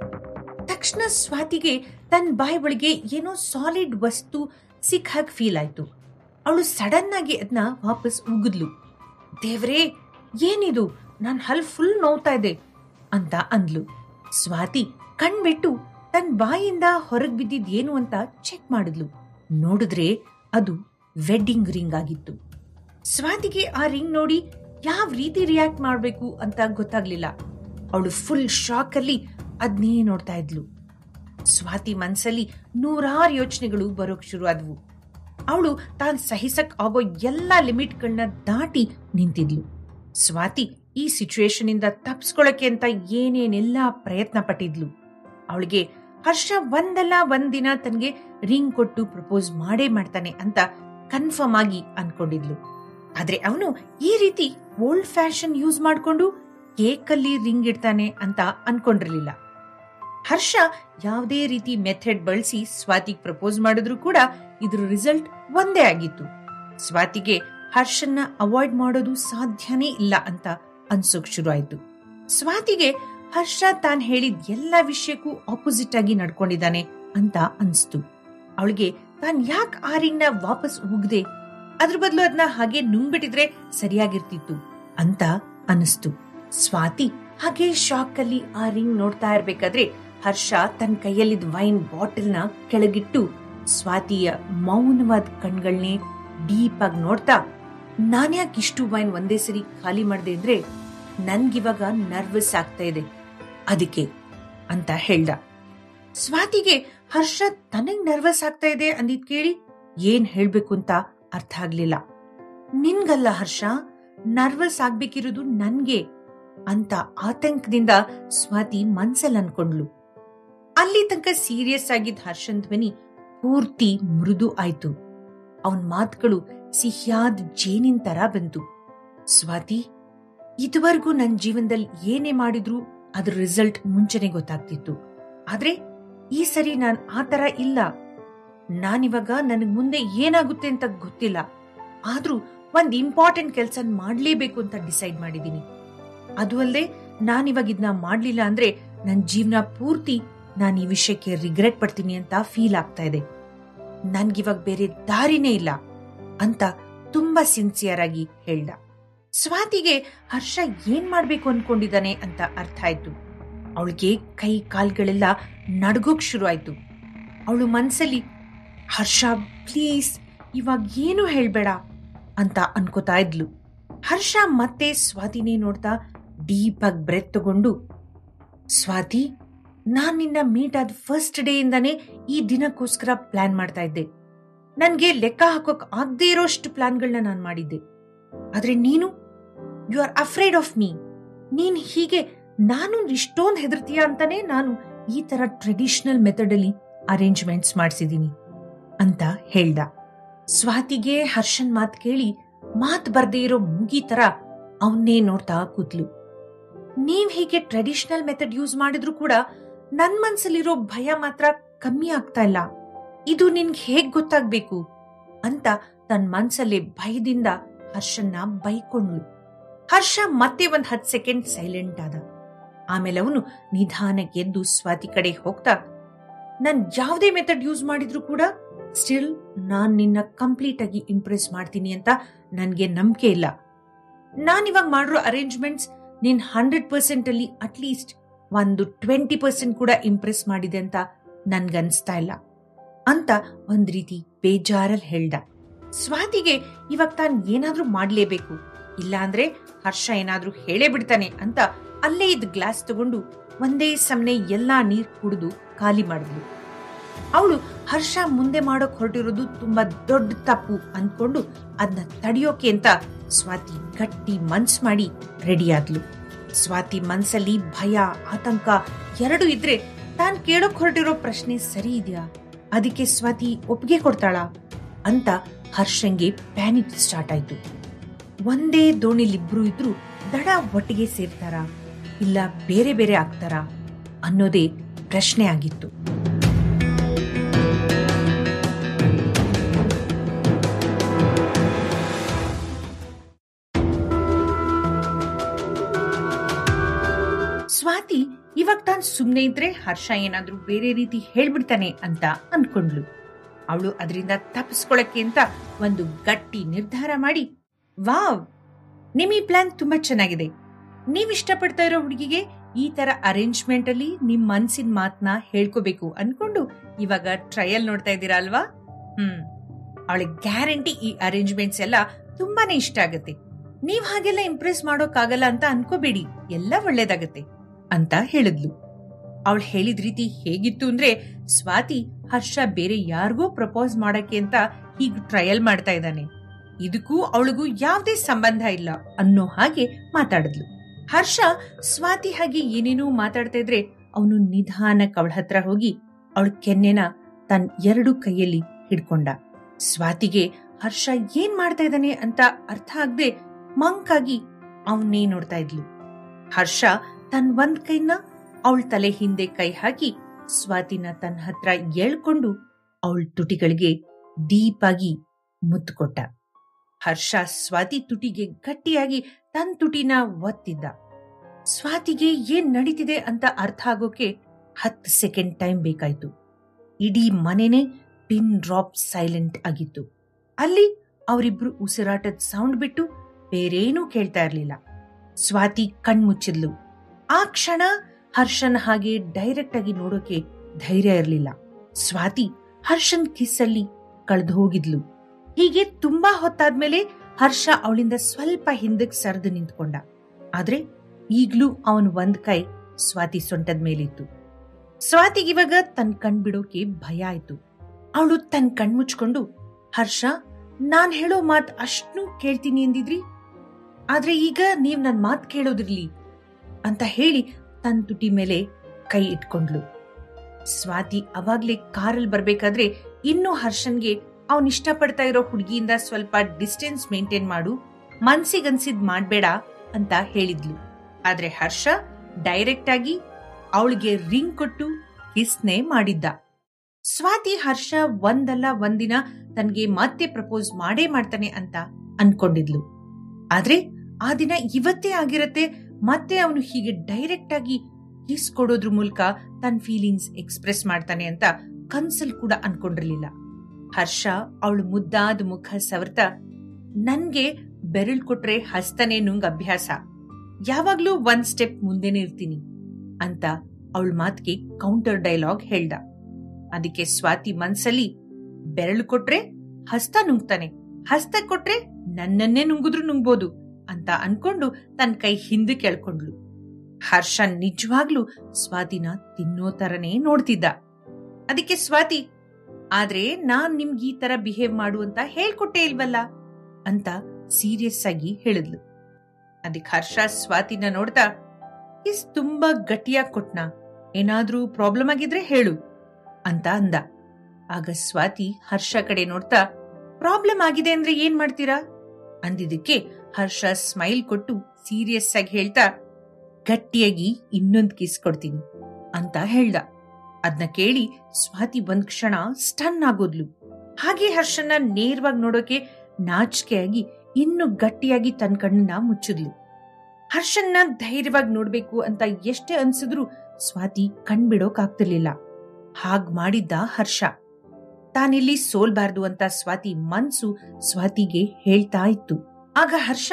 ತಕ್ಷಣ ಸ್ವಾತಿಗೆ ತನ್ನ ಬಾಯ್ ಒಳಗೆ ಏನೋ ಸಾಲಿಡ್ ವಸ್ತು ಸಿಕ್ಕ ಹಾಗೆ ಫೀಲ್ ಆಯ್ತು ಅವಳು ಸಡನ್ ಆಗಿ ಅದನ್ನ ವಾಪಸ್ ಉಗಿದ್ಲು ದೇವ್ರೇ ಏನಿದು ನನ್ ಹಲ್ ಫುಲ್ ನೋವ್ತಾ ಇದೆ ಅಂತ ಅಂದ್ಲು ಸ್ವಾತಿ ಕಣ್ಬಿಟ್ಟು ತನ್ನ ಬಾಯಿಂದ ಹೊರಗ್ ಬಿದ್ದಿದ್ ಏನು ಅಂತ ಚೆಕ್ ಮಾಡಿದ್ಲು ನೋಡಿದ್ರೆ ಅದು ವೆಡ್ಡಿಂಗ್ ರಿಂಗ್ ಆಗಿತ್ತು ಸ್ವಾತಿಗೆ ಆ ರಿಂಗ್ ನೋಡಿ ಯಾವ ರೀತಿ ರಿಯಾಕ್ಟ್ ಮಾಡ್ಬೇಕು ಅಂತ ಗೊತ್ತಾಗ್ಲಿಲ್ಲ ಅವಳು ಫುಲ್ ಶಾಕ್ ಅಲ್ಲಿ ಅದ್ನೇ ನೋಡ್ತಾ ಇದ್ಲು ಸ್ವಾತಿ ಮನ್ಸಲ್ಲಿ ನೂರಾರು ಯೋಚನೆಗಳು ಬರೋಕ್ ಶುರು ಆದ್ವು ಅವಳು ತಾನ್ ಸಹಿಸಕ್ ಆಗೋ ಎಲ್ಲಾ ಲಿಮಿಟ್ಗಳನ್ನ ದಾಟಿ ನಿಂತಿದ್ಲು ಸ್ವಾತಿ ಈ ಸಿಚುವೇಶನ್ ಇಂದ ತಪ್ಸ್ಕೊಳಕ್ಕೆ ಅಂತ ಏನೇನೆಲ್ಲಾ ಪ್ರಯತ್ನ ಪಟ್ಟಿದ್ಲು ಅವಳಿಗೆ ಹರ್ಷ ಒಂದಲ್ಲ ಒಂದಿನ ತನ್ಗೆ ರಿಂಗ್ ಕೊಟ್ಟು ಪ್ರಪೋಸ್ ಮಾಡೇ ಮಾಡ್ತಾನೆ ಅಂತ ಕನ್ಫರ್ಮ್ ಆಗಿ ಅನ್ಕೊಂಡಿದ್ಲು ಆದ್ರೆ ಅವನು ಈ ರೀತಿ ಓಲ್ಡ್ ಫ್ಯಾಷನ್ ಯೂಸ್ ಮಾಡ್ಕೊಂಡು ಕೇಕ್ ಅಲ್ಲಿ ರಿಂಗ್ ಇಡ್ತಾನೆ ಅಂತ ಅನ್ಕೊಂಡಿರ್ಲಿಲ್ಲ ಹರ್ಷ ಯಾವುದೇ ರೀತಿ ಮೆಥಡ್ ಬಳಸಿ ಸ್ವಾತಿಗ್ ಪ್ರಪೋಸ್ ಮಾಡಿದ್ರು ಕೂಡ ಇದ್ರ ರಿಸಲ್ಟ್ ಒಂದೇ ಆಗಿತ್ತು ಸ್ವಾತಿಗೆ ಹರ್ಷನ್ನ ಅವಾಯ್ಡ್ ಮಾಡೋದು ಸಾಧ್ಯನೇ ಇಲ್ಲ ಅಂತ ಅನ್ಸೋಕ್ ಶುರು ಆಯ್ತು ಸ್ವಾತಿಗೆ ಹರ್ಷ ತಾನ್ ಹೇಳಿದ ಎಲ್ಲ ವಿಷಯಕ್ಕೂ ಆಪೋಸಿಟ್ ಆಗಿ ನಡ್ಕೊಂಡಿದ್ದಾನೆ ಅಂತ ಅನ್ಸ್ತು ಅವಳಿಗೆ ತಾನ್ ಯಾಕ್ ಆ ರಿಂಗ್ ನ ವಾಪಸ್ ಉಗ್ದೆ ಅದ್ರ ಬದಲು ಅದನ್ನ ಹಾಗೆ ನುಂಗ್ಬಿಟ್ಟಿದ್ರೆ ಸರಿಯಾಗಿರ್ತಿತ್ತು ಅಂತ ಅನಿಸ್ತು ಸ್ವಾತಿ ಹಾಗೆ ಶಾಕ್ ಅಲ್ಲಿ ಆ ರಿಂಗ್ ನೋಡ್ತಾ ಇರ್ಬೇಕಾದ್ರೆ ಹರ್ಷ ತನ್ನ ಕೈಯಲ್ಲಿದ್ದ ವೈನ್ ಬಾಟಲ್ ನ ಕೆಳಗಿಟ್ಟು ಸ್ವಾತಿಯ ಮೌನವಾದ ಕಣ್ಗಳನ್ನೇ ಡೀಪ್ ಆಗಿ ನೋಡ್ತಾ ನಾನ್ಯಾಕೆ ಇಷ್ಟು ವೈನ್ ಒಂದೇ ಸರಿ ಖಾಲಿ ಮಾಡ್ದೆ ಅಂದ್ರೆ ನನ್ಗಿವಾಗ ನರ್ವಸ್ ಆಗ್ತಾ ಇದೆ ಅದಕ್ಕೆ ಅಂತ ಹೇಳ್ದ ಸ್ವಾತಿಗೆ ಹರ್ಷ ತನಗ್ ನರ್ವಸ್ ಆಗ್ತಾ ಇದೆ ಅಂದಿದ್ ಕೇಳಿ ಏನ್ ಹೇಳ್ಬೇಕು ಅಂತ ಅರ್ಥ ಆಗ್ಲಿಲ್ಲ ನಿನ್ಗಲ್ಲ ಹರ್ಷ ನರ್ವಸ್ ಆಗ್ಬೇಕಿರೋದು ನನ್ಗೆ ಅಂತ ಆತಂಕದಿಂದ ಸ್ವಾತಿ ಮನ್ಸಲ್ ಅನ್ಕೊಂಡ್ಲು ಅಲ್ಲಿ ತನಕ ಸೀರಿಯಸ್ ಆಗಿದ್ದ ಹರ್ಷನ್ ಧ್ವನಿ ಪೂರ್ತಿ ಮೃದು ಆಯ್ತು ಅವನ್ ಮಾತುಗಳು ಸಿಹಿಯಾದ ಜೇನಿನ ತರ ಬಂತು ಸ್ವಾತಿ ಇದುವರೆಗೂ ನನ್ ಜೀವನದಲ್ಲಿ ಏನೇ ಮಾಡಿದ್ರು ಅದ್ರ ರಿಸಲ್ಟ್ ಮುಂಚೆನೆ ಗೊತ್ತಾಗ್ತಿತ್ತು ಆದ್ರೆ ಈ ಸರಿ ನಾನ್ ಆ ತರ ಇಲ್ಲ ನಾನಿವಾಗ ನನಗ್ ಮುಂದೆ ಏನಾಗುತ್ತೆ ಅಂತ ಗೊತ್ತಿಲ್ಲ ಆದ್ರೂ ಒಂದ್ ಇಂಪಾರ್ಟೆಂಟ್ ಕೆಲ್ಸ ಮಾಡ್ಲೇಬೇಕು ಅಂತ ಡಿಸೈಡ್ ಮಾಡಿದೀನಿ ಅದು ಅಲ್ಲದೆ ನಾನಿವಾಗ ಇದನ್ನ ಮಾಡ್ಲಿಲ್ಲ ಅಂದ್ರೆ ನನ್ ಜೀವನ ಪೂರ್ತಿ ನಾನು ಈ ವಿಷಯಕ್ಕೆ ರಿಗ್ರೆಟ್ ಪಡ್ತೀನಿ ಅಂತ ಫೀಲ್ ಆಗ್ತಾ ಇದೆ ನನ್ಗಿವಾಗ ಬೇರೆ ದಾರಿನೇ ಇಲ್ಲ ಅಂತ ತುಂಬಾ ಸಿನ್ಸಿಯರ್ ಆಗಿ ಹೇಳ್ದ ಸ್ವಾತಿಗೆ ಹರ್ಷ ಏನ್ ಮಾಡ್ಬೇಕು ಅನ್ಕೊಂಡಿದ್ದಾನೆ ಅಂತ ಅರ್ಥ ಆಯ್ತು ಅವಳಿಗೆ ಕೈ ಕಾಲ್ಗಳೆಲ್ಲ ನಡ್ಗೋಕ್ ಶುರು ಆಯ್ತು ಅವಳು ಮನ್ಸಲ್ಲಿ ಹರ್ಷ ಪ್ಲೀಸ್ ಇವಾಗ ಏನು ಹೇಳ್ಬೇಡ ಅಂತ ಅನ್ಕೋತಾ ಇದ್ಲು ಹರ್ಷ ಮತ್ತೆ ಸ್ವಾತಿನೇ ನೋಡ್ತಾ ಡೀಪ್ ಆಗಿ ಬ್ರೆತ್ ತಗೊಂಡು ಸ್ವಾತಿ ನಾನ್ ನಿನ್ನ ಮೀಟ್ ಆದ ಫಸ್ಟ್ ಡೇ ಇಂದಾನೇ ಈ ದಿನಕ್ಕೋಸ್ಕರ ಪ್ಲಾನ್ ಮಾಡ್ತಾ ಇದ್ದೆ ನನ್ಗೆ ಲೆಕ್ಕ ಹಾಕೋಕ್ ಆಗದೆ ಇರೋಷ್ಟು ಪ್ಲಾನ್ಗಳನ್ನ ನಾನು ಮಾಡಿದ್ದೆ ಆದ್ರೆ ನೀನು you are afraid of me ನೀನ್ ಹೀಗೆ ನಾನು ಇಷ್ಟೊಂದು ಹೆದರ್ತೀಯ ಅಂತಾನೆ ನಾನು ಈ ತರ ಟ್ರೆಡಿಷನಲ್ ಮೆಥಡ್ ಅಲ್ಲಿ ಅರೇಂಜ್ಮೆಂಟ್ಸ್ ಮಾಡಿಸಿದೀನಿ ಅಂತ ಹೇಳ್ದ ಸ್ವಾತಿಗೆ ಹರ್ಷನ್ ಮಾತ್ ಕೇಳಿ ಮಾತ್ ಬರ್ದೇ ಇರೋ ಮುಗಿ ತರ ಅವನ್ನೇ ನೋಡ್ತಾ ಕೂತ್ಲು ನೀವ್ ಹೀಗೆ ಟ್ರೆಡಿಷನಲ್ ಮೆಥಡ್ ಯೂಸ್ ಮಾಡಿದ್ರು ಕೂಡ ನನ್ ಮನ್ಸಲ್ಲಿರೋ ಭಯ ಮಾತ್ರ ಕಮ್ಮಿ ಆಗ್ತಾ ಇಲ್ಲ ಇದು ನಿನ್ಗೆ ಹೇಗ್ ಗೊತ್ತಾಗ್ಬೇಕು ಅಂತ ತನ್ನ ಮನ್ಸಲ್ಲಿ ಭಯದಿಂದ ಹರ್ಷನ್ನ ಬೈಕೊಂಡ್ಲು ಹರ್ಷ ಮತ್ತೆ ಒಂದ್ ಹತ್ ಸೆಕೆಂಡ್ ಸೈಲೆಂಟ್ ಆದ ಆಮೇಲೆ ಅವನು ನಿಧಾನಕ್ಕೆ ಎದ್ದು ಸ್ವಾತಿ ಕಡೆ ಹೋಗ್ತಾ ನನ್ ಯಾವುದೇ ಮೆಥಡ್ ಯೂಸ್ ಮಾಡಿದ್ರು ಕೂಡ ಸ್ಟಿಲ್ ನಾನ್ ನಿನ್ನ ಕಂಪ್ಲೀಟ್ ಆಗಿ ಇಂಪ್ರೆಸ್ ಮಾಡ್ತೀನಿ ಅಂತ ನನ್ಗೆ ನಂಬಿಕೆ ಇಲ್ಲ ನಾನ್ ಇವಾಗ ಮಾಡಿರೋ ಅರೇಂಜ್ಮೆಂಟ್ಸ್ ನೀನ್ ಹಂಡ್ರೆಡ್ ಪರ್ಸೆಂಟ್ ಅಲ್ಲಿ ಅಟ್ಲೀಸ್ಟ್ ಒಂದು ಟ್ವೆಂಟಿ ಪರ್ಸೆಂಟ್ ಕೂಡ ಇಂಪ್ರೆಸ್ ಮಾಡಿದೆ ಅಂತ ನನ್ಗನ್ಸ್ತಾ ಇಲ್ಲ ಅಂತ ಒಂದ್ ರೀತಿ ಬೇಜಾರಲ್ಲಿ ಹೇಳ್ದ ಸ್ವಾತಿಗೆ ಇವಾಗ ತಾನ್ ಏನಾದ್ರೂ ಮಾಡ್ಲೇಬೇಕು ಇಲ್ಲ ಅಂದ್ರೆ ಹರ್ಷ ಏನಾದ್ರೂ ಹೇಳೇ ಬಿಡ್ತಾನೆ ಅಂತ ಅಲ್ಲೇ ಇದ್ದ ಗ್ಲಾಸ್ ತಗೊಂಡು ಒಂದೇ ಸಮನೆ ಎಲ್ಲಾ ನೀರ್ ಕುಡಿದು ಖಾಲಿ ಮಾಡಿದ್ಲು ಅವಳು ಹರ್ಷ ಮುಂದೆ ಮಾಡೋಕ್ ಹೊರಟಿರೋದು ತುಂಬಾ ದೊಡ್ಡ ತಪ್ಪು ಅಂದ್ಕೊಂಡು ಅದನ್ನ ತಡೆಯೋಕೆ ಅಂತ ಸ್ವಾತಿ ಗಟ್ಟಿ ಮನ್ಸ್ ಮಾಡಿ ರೆಡಿ ಆದ್ಲು ಸ್ವಾತಿ ಮನ್ಸಲ್ಲಿ ಭಯ ಆತಂಕ ಎರಡು ಇದ್ರೆ ತಾನ್ ಕೇಳೋಕ್ ಹೊರಟಿರೋ ಪ್ರಶ್ನೆ ಸರಿ ಇದೆಯಾ ಅದಕ್ಕೆ ಸ್ವಾತಿ ಒಪ್ಪಿಗೆ ಕೊಡ್ತಾಳ ಅಂತ ಹರ್ಷಂಗೆ ಪ್ಯಾನಿಕ್ ಸ್ಟಾರ್ಟ್ ಆಯ್ತು ಒಂದೇ ದೋಣಿಲಿಬ್ರು ಇದ್ರು ದಡ ಒಟ್ಟಿಗೆ ಸೇರ್ತಾರಾ ಇಲ್ಲ ಬೇರೆ ಬೇರೆ ಆಗ್ತಾರಾ ಅನ್ನೋದೇ ಪ್ರಶ್ನೆ ಆಗಿತ್ತು ಸ್ವಾತಿ ಇವಾಗ ತಾನ್ ಸುಮ್ನೆ ಇದ್ರೆ ಹರ್ಷ ಏನಾದ್ರೂ ಬೇರೆ ರೀತಿ ಹೇಳ್ಬಿಡ್ತಾನೆ ಅಂತ ಅನ್ಕೊಂಡ್ಲು ಅವಳು ಅದರಿಂದ ತಪ್ಪಿಸ್ಕೊಳಕ್ಕೆ ಅಂತ ಒಂದು ಗಟ್ಟಿ ನಿರ್ಧಾರ ಮಾಡಿ ವಾವ್ ನಿಮ್ ಈ ಪ್ಲಾನ್ ತುಂಬಾ ಚೆನ್ನಾಗಿದೆ ನೀವ್ ಇಷ್ಟಪಡ್ತಾ ಇರೋ ಹುಡುಗಿಗೆ ಈ ತರ ಅರೇಂಜ್ಮೆಂಟ್ ಅಲ್ಲಿ ನಿಮ್ ಮನ್ಸಿನ ಮಾತನ್ನ ಹೇಳ್ಕೋಬೇಕು ಅನ್ಕೊಂಡು ಇವಾಗ ಟ್ರಯಲ್ ನೋಡ್ತಾ ಇದ್ದೀರಾ ಅಲ್ವಾ ಹ್ಮ್ ಅವಳಿಗೆ ಗ್ಯಾರಂಟಿ ಈ ಅರೇಂಜ್ಮೆಂಟ್ಸ್ ಎಲ್ಲ ತುಂಬಾನೇ ಇಷ್ಟ ಆಗತ್ತೆ ನೀವ್ ಹಾಗೆಲ್ಲ ಇಂಪ್ರೆಸ್ ಮಾಡೋಕ್ಕಾಗಲ್ಲ ಅಂತ ಅನ್ಕೋಬೇಡಿ ಎಲ್ಲ ಒಳ್ಳೇದಾಗತ್ತೆ ಅಂತ ಹೇಳಿದ್ಲು ಅವಳು ಹೇಳಿದ ರೀತಿ ಹೇಗಿತ್ತು ಅಂದ್ರೆ ಸ್ವಾತಿ ಹರ್ಷ ಬೇರೆ ಯಾರಿಗೋ ಪ್ರಪೋಸ್ ಮಾಡಕ್ಕೆ ಅಂತ ಹೀಗ್ ಟ್ರಯಲ್ ಮಾಡ್ತಾ ಇದ್ದಾನೆ ಇದಕ್ಕೂ ಅವಳಿಗೂ ಯಾವುದೇ ಸಂಬಂಧ ಇಲ್ಲ ಅನ್ನೋ ಹಾಗೆ ಮಾತಾಡಿದ್ಲು ಹರ್ಷ ಸ್ವಾತಿ ಹಾಗೆ ಏನೇನೋ ಮಾತಾಡ್ತಾ ಇದ್ರೆ ಅವನು ನಿಧಾನಕ್ಕೆ ಅವಳ ಹತ್ರ ಹೋಗಿ ಅವಳ ಕೆನ್ನೆನ ತನ್ನ ಎರಡು ಕೈಯಲ್ಲಿ ಹಿಡ್ಕೊಂಡ ಸ್ವಾತಿಗೆ ಹರ್ಷ ಏನ್ ಮಾಡ್ತಾ ಇದ್ದಾನೆ ಅಂತ ಅರ್ಥ ಆಗದೆ ಮಂಕಾಗಿ ಅವನ್ನೇ ನೋಡ್ತಾ ಇದ್ಲು ಹರ್ಷ ತನ್ ಒಂದ್ ಕೈನ ಅವಳ ತಲೆ ಹಿಂದೆ ಕೈ ಹಾಕಿ ಸ್ವಾತಿನ ತನ್ನ ಹತ್ರ ಎಳ್ಕೊಂಡು ಅವಳ ತುಟಿಗಳಿಗೆ ಡೀಪ್ ಆಗಿ ಮುತ್ತು ಕೊಟ್ಟ ಹರ್ಷ ಸ್ವಾತಿ ತುಟಿಗೆ ಗಟ್ಟಿಯಾಗಿ ತನ್ ತುಟಿನ ಒತ್ತಿದ್ದ ಸ್ವಾತಿಗೆ ಏನ್ ನಡೀತಿದೆ ಅಂತ ಅರ್ಥ ಆಗೋಕೆ ಹತ್ತು ಸೆಕೆಂಡ್ ಟೈಮ್ ಬೇಕಾಯ್ತು ಇಡೀ ಮನೆನೇ ಪಿನ್ ಡ್ರಾಪ್ ಸೈಲೆಂಟ್ ಆಗಿತ್ತು ಅಲ್ಲಿ ಅವರಿಬ್ರು ಉಸಿರಾಟದ ಸೌಂಡ್ ಬಿಟ್ಟು ಬೇರೇನೂ ಕೇಳ್ತಾ ಇರ್ಲಿಲ್ಲ ಸ್ವಾತಿ ಕಣ್ಮುಚ್ಚಿದ್ಲು ಆ ಕ್ಷಣ ಹರ್ಷನ್ ಹಾಗೆ ಡೈರೆಕ್ಟ್ ಆಗಿ ನೋಡೋಕೆ ಧೈರ್ಯ ಇರಲಿಲ್ಲ ಸ್ವಾತಿ ಹರ್ಷನ್ ಕಿಸ್ಸಲ್ಲಿ ಕಳೆದು ಹೋಗಿದ್ಲು ಹೀಗೆ ತುಂಬಾ ಹೊತ್ತಾದ್ಮೇಲೆ ಹರ್ಷ ಅವಳಿಂದ ಸ್ವಲ್ಪ ಹಿಂದಕ್ಕೆ ಸರಿದು ನಿಂತ್ಕೊಂಡ ಆದ್ರೆ ಈಗ್ಲೂ ಅವನ್ ಒಂದ್ ಕೈ ಸ್ವಾತಿ ಸೊಂಟದ ಮೇಲಿತ್ತು ಸ್ವಾತಿಗಿವಾಗ ತನ್ ಕಣ್ ಬಿಡೋಕೆ ಭಯ ಆಯ್ತು ಅವಳು ತನ್ ಕಣ್ ಮುಚ್ಕೊಂಡು ಹರ್ಷ ನಾನ್ ಹೇಳೋ ಮಾತ್ ಅಷ್ಟ್ನು ಕೇಳ್ತೀನಿ ಎಂದಿದ್ರಿ ಆದ್ರೆ ಈಗ ನೀವ್ ನನ್ ಮಾತ್ ಕೇಳೋದಿರ್ಲಿ ಅಂತ ಹೇಳಿ ತನ್ ತುಟಿ ಮೇಲೆ ಕೈ ಇಟ್ಕೊಂಡ್ಲು ಸ್ವಾತಿ ಅವಾಗ್ಲೇ ಕಾರಲ್ಲಿ ಬರ್ಬೇಕಾದ್ರೆ ಇನ್ನೂ ಹರ್ಷನ್ಗೆ ಅವನ್ ಇಷ್ಟಪಡ್ತಾ ಇರೋ ಹುಡುಗಿಯಿಂದ ಸ್ವಲ್ಪ ಡಿಸ್ಟೆನ್ಸ್ ಮೇಂಟೈನ್ ಮಾಡು ಮನ್ಸಿಗನ್ಸಿದ್ ಮಾಡ್ಬೇಡ ಅಂತ ಹೇಳಿದ್ಲು ಆದ್ರೆ ಹರ್ಷ ಡೈರೆಕ್ಟ್ ಆಗಿ ಅವಳಿಗೆ ರಿಂಗ್ ಕೊಟ್ಟು ಕಿಸ್ನೆ ಮಾಡಿದ್ದ ಸ್ವಾತಿ ಹರ್ಷ ಒಂದಲ್ಲ ಒಂದಿನ ತನ್ಗೆ ಮತ್ತೆ ಪ್ರಪೋಸ್ ಮಾಡೇ ಮಾಡ್ತಾನೆ ಅಂತ ಅನ್ಕೊಂಡಿದ್ಲು ಆದ್ರೆ ಆ ದಿನ ಇವತ್ತೇ ಆಗಿರತ್ತೆ ಮತ್ತೆ ಅವನು ಹೀಗೆ ಡೈರೆಕ್ಟ್ ಆಗಿ ಕಿಸ್ ಕೊಡೋದ್ರ ಮೂಲಕ ತನ್ನ ಫೀಲಿಂಗ್ಸ್ ಎಕ್ಸ್ಪ್ರೆಸ್ ಮಾಡ್ತಾನೆ ಅಂತ ಕನ್ಸಲ್ ಕೂಡ ಅನ್ಕೊಂಡಿರ್ಲಿಲ್ಲ ಹರ್ಷ ಅವಳು ಮುದ್ದಾದ ಮುಖ ಸವರ್ತ ನನ್ಗೆ ಬೆರಳ್ ಕೊಟ್ರೆ ಹಸ್ತನೇ ನುಂಗ್ ಅಭ್ಯಾಸ ಯಾವಾಗ್ಲೂ ಒಂದ್ ಸ್ಟೆಪ್ ಮುಂದೆನೆ ಇರ್ತೀನಿ ಅಂತ ಅವಳ ಮಾತಿಗೆ ಕೌಂಟರ್ ಡೈಲಾಗ್ ಹೇಳ್ದ ಅದಕ್ಕೆ ಸ್ವಾತಿ ಮನ್ಸಲ್ಲಿ ಬೆರಳು ಕೊಟ್ರೆ ಹಸ್ತ ನುಂಗ್ತಾನೆ ಹಸ್ತ ಕೊಟ್ರೆ ನನ್ನನ್ನೇ ನುಂಗುದ್ರು ನುಂಗ್ಬೋದು ಅಂತ ಅನ್ಕೊಂಡು ತನ್ನ ಕೈ ಹಿಂದೆ ಕೆಳ್ಕೊಂಡ್ಲು ಹರ್ಷ ನಿಜವಾಗ್ಲೂ ಸ್ವಾತಿನ ತಿನ್ನೋ ತರನೇ ನೋಡ್ತಿದ್ದ ಅದಕ್ಕೆ ಸ್ವಾತಿ ಆದ್ರೆ ನಾನ್ ನಿಮ್ಗೆ ಈ ತರ ಬಿಹೇವ್ ಮಾಡು ಅಂತ ಹೇಳ್ಕೊಟ್ಟೆ ಇಲ್ವಲ್ಲ ಅಂತ ಸೀರಿಯಸ್ ಆಗಿ ಹೇಳಿದ್ಲು ಅದಕ್ಕೆ ಹರ್ಷ ಸ್ವಾತಿನ ನೋಡ್ತಾ ಇಸ್ ತುಂಬಾ ಗಟ್ಟಿಯಾಗಿ ಕೊಟ್ನಾ ಏನಾದ್ರೂ ಪ್ರಾಬ್ಲಮ್ ಆಗಿದ್ರೆ ಹೇಳು ಅಂತ ಅಂದ ಆಗ ಸ್ವಾತಿ ಹರ್ಷ ಕಡೆ ನೋಡ್ತಾ ಪ್ರಾಬ್ಲಮ್ ಆಗಿದೆ ಅಂದ್ರೆ ಏನ್ ಮಾಡ್ತೀರಾ ಅಂದಿದ್ದಕ್ಕೆ ಹರ್ಷ ಸ್ಮೈಲ್ ಕೊಟ್ಟು ಸೀರಿಯಸ್ ಆಗಿ ಹೇಳ್ತಾ ಗಟ್ಟಿಯಾಗಿ ಇನ್ನೊಂದ್ ಕಿಸ್ ಕೊಡ್ತೀನಿ ಅಂತ ಹೇಳ್ದ ಅದ್ನ ಕೇಳಿ ಸ್ವಾತಿ ಒಂದ್ ಕ್ಷಣ ಸ್ಟನ್ ಆಗೋದ್ಲು ಹಾಗೆ ಹರ್ಷನ ನೇರವಾಗಿ ನೋಡೋಕೆ ನಾಚಿಕೆಯಾಗಿ ಇನ್ನು ಗಟ್ಟಿಯಾಗಿ ತನ್ನ ಕಣ್ಣನ್ನ ಮುಚ್ಚಿದ್ಲು ಹರ್ಷನ್ನ ಧೈರ್ಯವಾಗಿ ನೋಡ್ಬೇಕು ಅಂತ ಎಷ್ಟೇ ಅನ್ಸಿದ್ರು ಸ್ವಾತಿ ಕಣ್ಬಿಡೋಕ್ ಆಗ್ತಿರ್ಲಿಲ್ಲ ಹಾಗ್ ಮಾಡಿದ್ದ ಹರ್ಷ ತಾನಿಲ್ಲಿ ಸೋಲ್ಬಾರ್ದು ಅಂತ ಸ್ವಾತಿ ಮನ್ಸು ಸ್ವಾತಿಗೆ ಹೇಳ್ತಾ ಇತ್ತು ಆಗ ಹರ್ಷ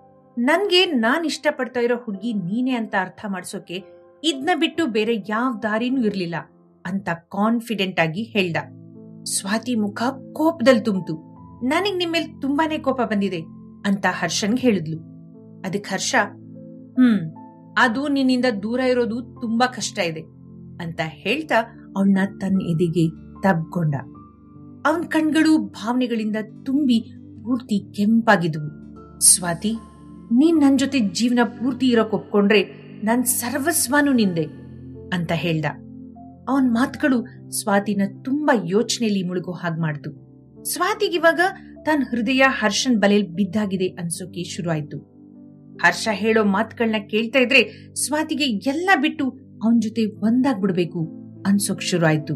ನನ್ಗೆ ನಾನ್ ಇಷ್ಟಪಡ್ತಾ ಇರೋ ಹುಡುಗಿ ನೀನೆ ಅಂತ ಅರ್ಥ ಮಾಡ್ಸೋಕೆ ಇದ್ನ ಬಿಟ್ಟು ಬೇರೆ ಯಾವ ದಾರಿನೂ ಇರ್ಲಿಲ್ಲ ಅಂತ ಕಾನ್ಫಿಡೆಂಟ್ ಆಗಿ ಹೇಳ್ದ ಸ್ವಾತಿ ಮುಖ ಕೋಪದಲ್ಲಿ ತುಂಬಿತು ನನಗ್ ನಿಮ್ಮೇಲ್ ತುಂಬಾನೇ ಕೋಪ ಬಂದಿದೆ ಅಂತ ಹರ್ಷನ್ಗೆ ಹೇಳಿದ್ಲು ಅದಕ್ ಹರ್ಷ ಹ್ಮ್ ಅದು ನಿನ್ನಿಂದ ದೂರ ಇರೋದು ತುಂಬಾ ಕಷ್ಟ ಇದೆ ಅಂತ ಹೇಳ್ತಾ ಅವಳನ್ನ ತನ್ನ ಎದೆಗೆ ತಬ್ಕೊಂಡ ಅವನ್ ಕಣ್ಗಳು ಭಾವನೆಗಳಿಂದ ತುಂಬಿ ಪೂರ್ತಿ ಕೆಂಪಾಗಿದ್ವು ಸ್ವಾತಿ ನೀನ್ ನನ್ ಜೊತೆ ಜೀವನ ಪೂರ್ತಿ ಇರೋಕ್ ಒಪ್ಕೊಂಡ್ರೆ ನನ್ ಸರ್ವಸ್ವನು ನಿಂದೆ ಅಂತ ಹೇಳ್ದ ಅವನ್ ಮಾತುಗಳು ಸ್ವಾತಿನ ತುಂಬಾ ಯೋಚನೆಯಲ್ಲಿ ಮುಳುಗೋ ಹಾಗ್ ಮಾಡ್ತು ಸ್ವಾತಿಗಿವಾಗ ತನ್ನ ಹೃದಯ ಹರ್ಷನ್ ಬಲೆಲ್ ಬಿದ್ದಾಗಿದೆ ಅನ್ಸೋಕೆ ಶುರುವಾಯ್ತು ಹರ್ಷ ಹೇಳೋ ಮಾತುಗಳನ್ನ ಕೇಳ್ತಾ ಇದ್ರೆ ಸ್ವಾತಿಗೆ ಎಲ್ಲ ಬಿಟ್ಟು ಅವನ್ ಜೊತೆ ಒಂದಾಗ್ಬಿಡ್ಬೇಕು ಅನ್ಸೋಕ್ ಶುರುವಾಯ್ತು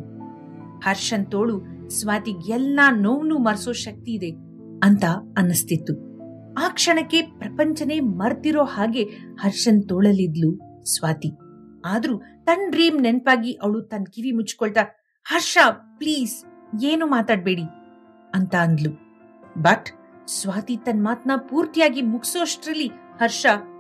ಹರ್ಷನ್ ತೋಳು ಸ್ವಾತಿಗ್ ಎಲ್ಲಾ ನೋವು ಮರ್ಸೋ ಶಕ್ತಿ ಇದೆ ಅಂತ ಅನ್ನಿಸ್ತಿತ್ತು ಆ ಕ್ಷಣಕ್ಕೆ ಪ್ರಪಂಚನೇ ಮರ್ತಿರೋ ಹಾಗೆ ಹರ್ಷನ್ ತೋಳಲಿದ್ಲು ಸ್ವಾತಿ ಆದ್ರೂ ತನ್ ಡ್ರೀಮ್ ನೆನ್ಪಾಗಿ ಅವಳು ತನ್ ಕಿವಿ ಮುಚ್ಕೊಳ್ತಾ ಹರ್ಷ ಪ್ಲೀಸ್ ಏನು ಮಾತಾಡ್ಬೇಡಿ ಅಂತ ಅಂದ್ಲು ಬಟ್ ಸ್ವಾತಿ ತನ್ ಮಾತ್ನ ಪೂರ್ತಿಯಾಗಿ ಮುಗಿಸೋಷ್ಟ್ರಲ್ಲಿ ಹರ್ಷ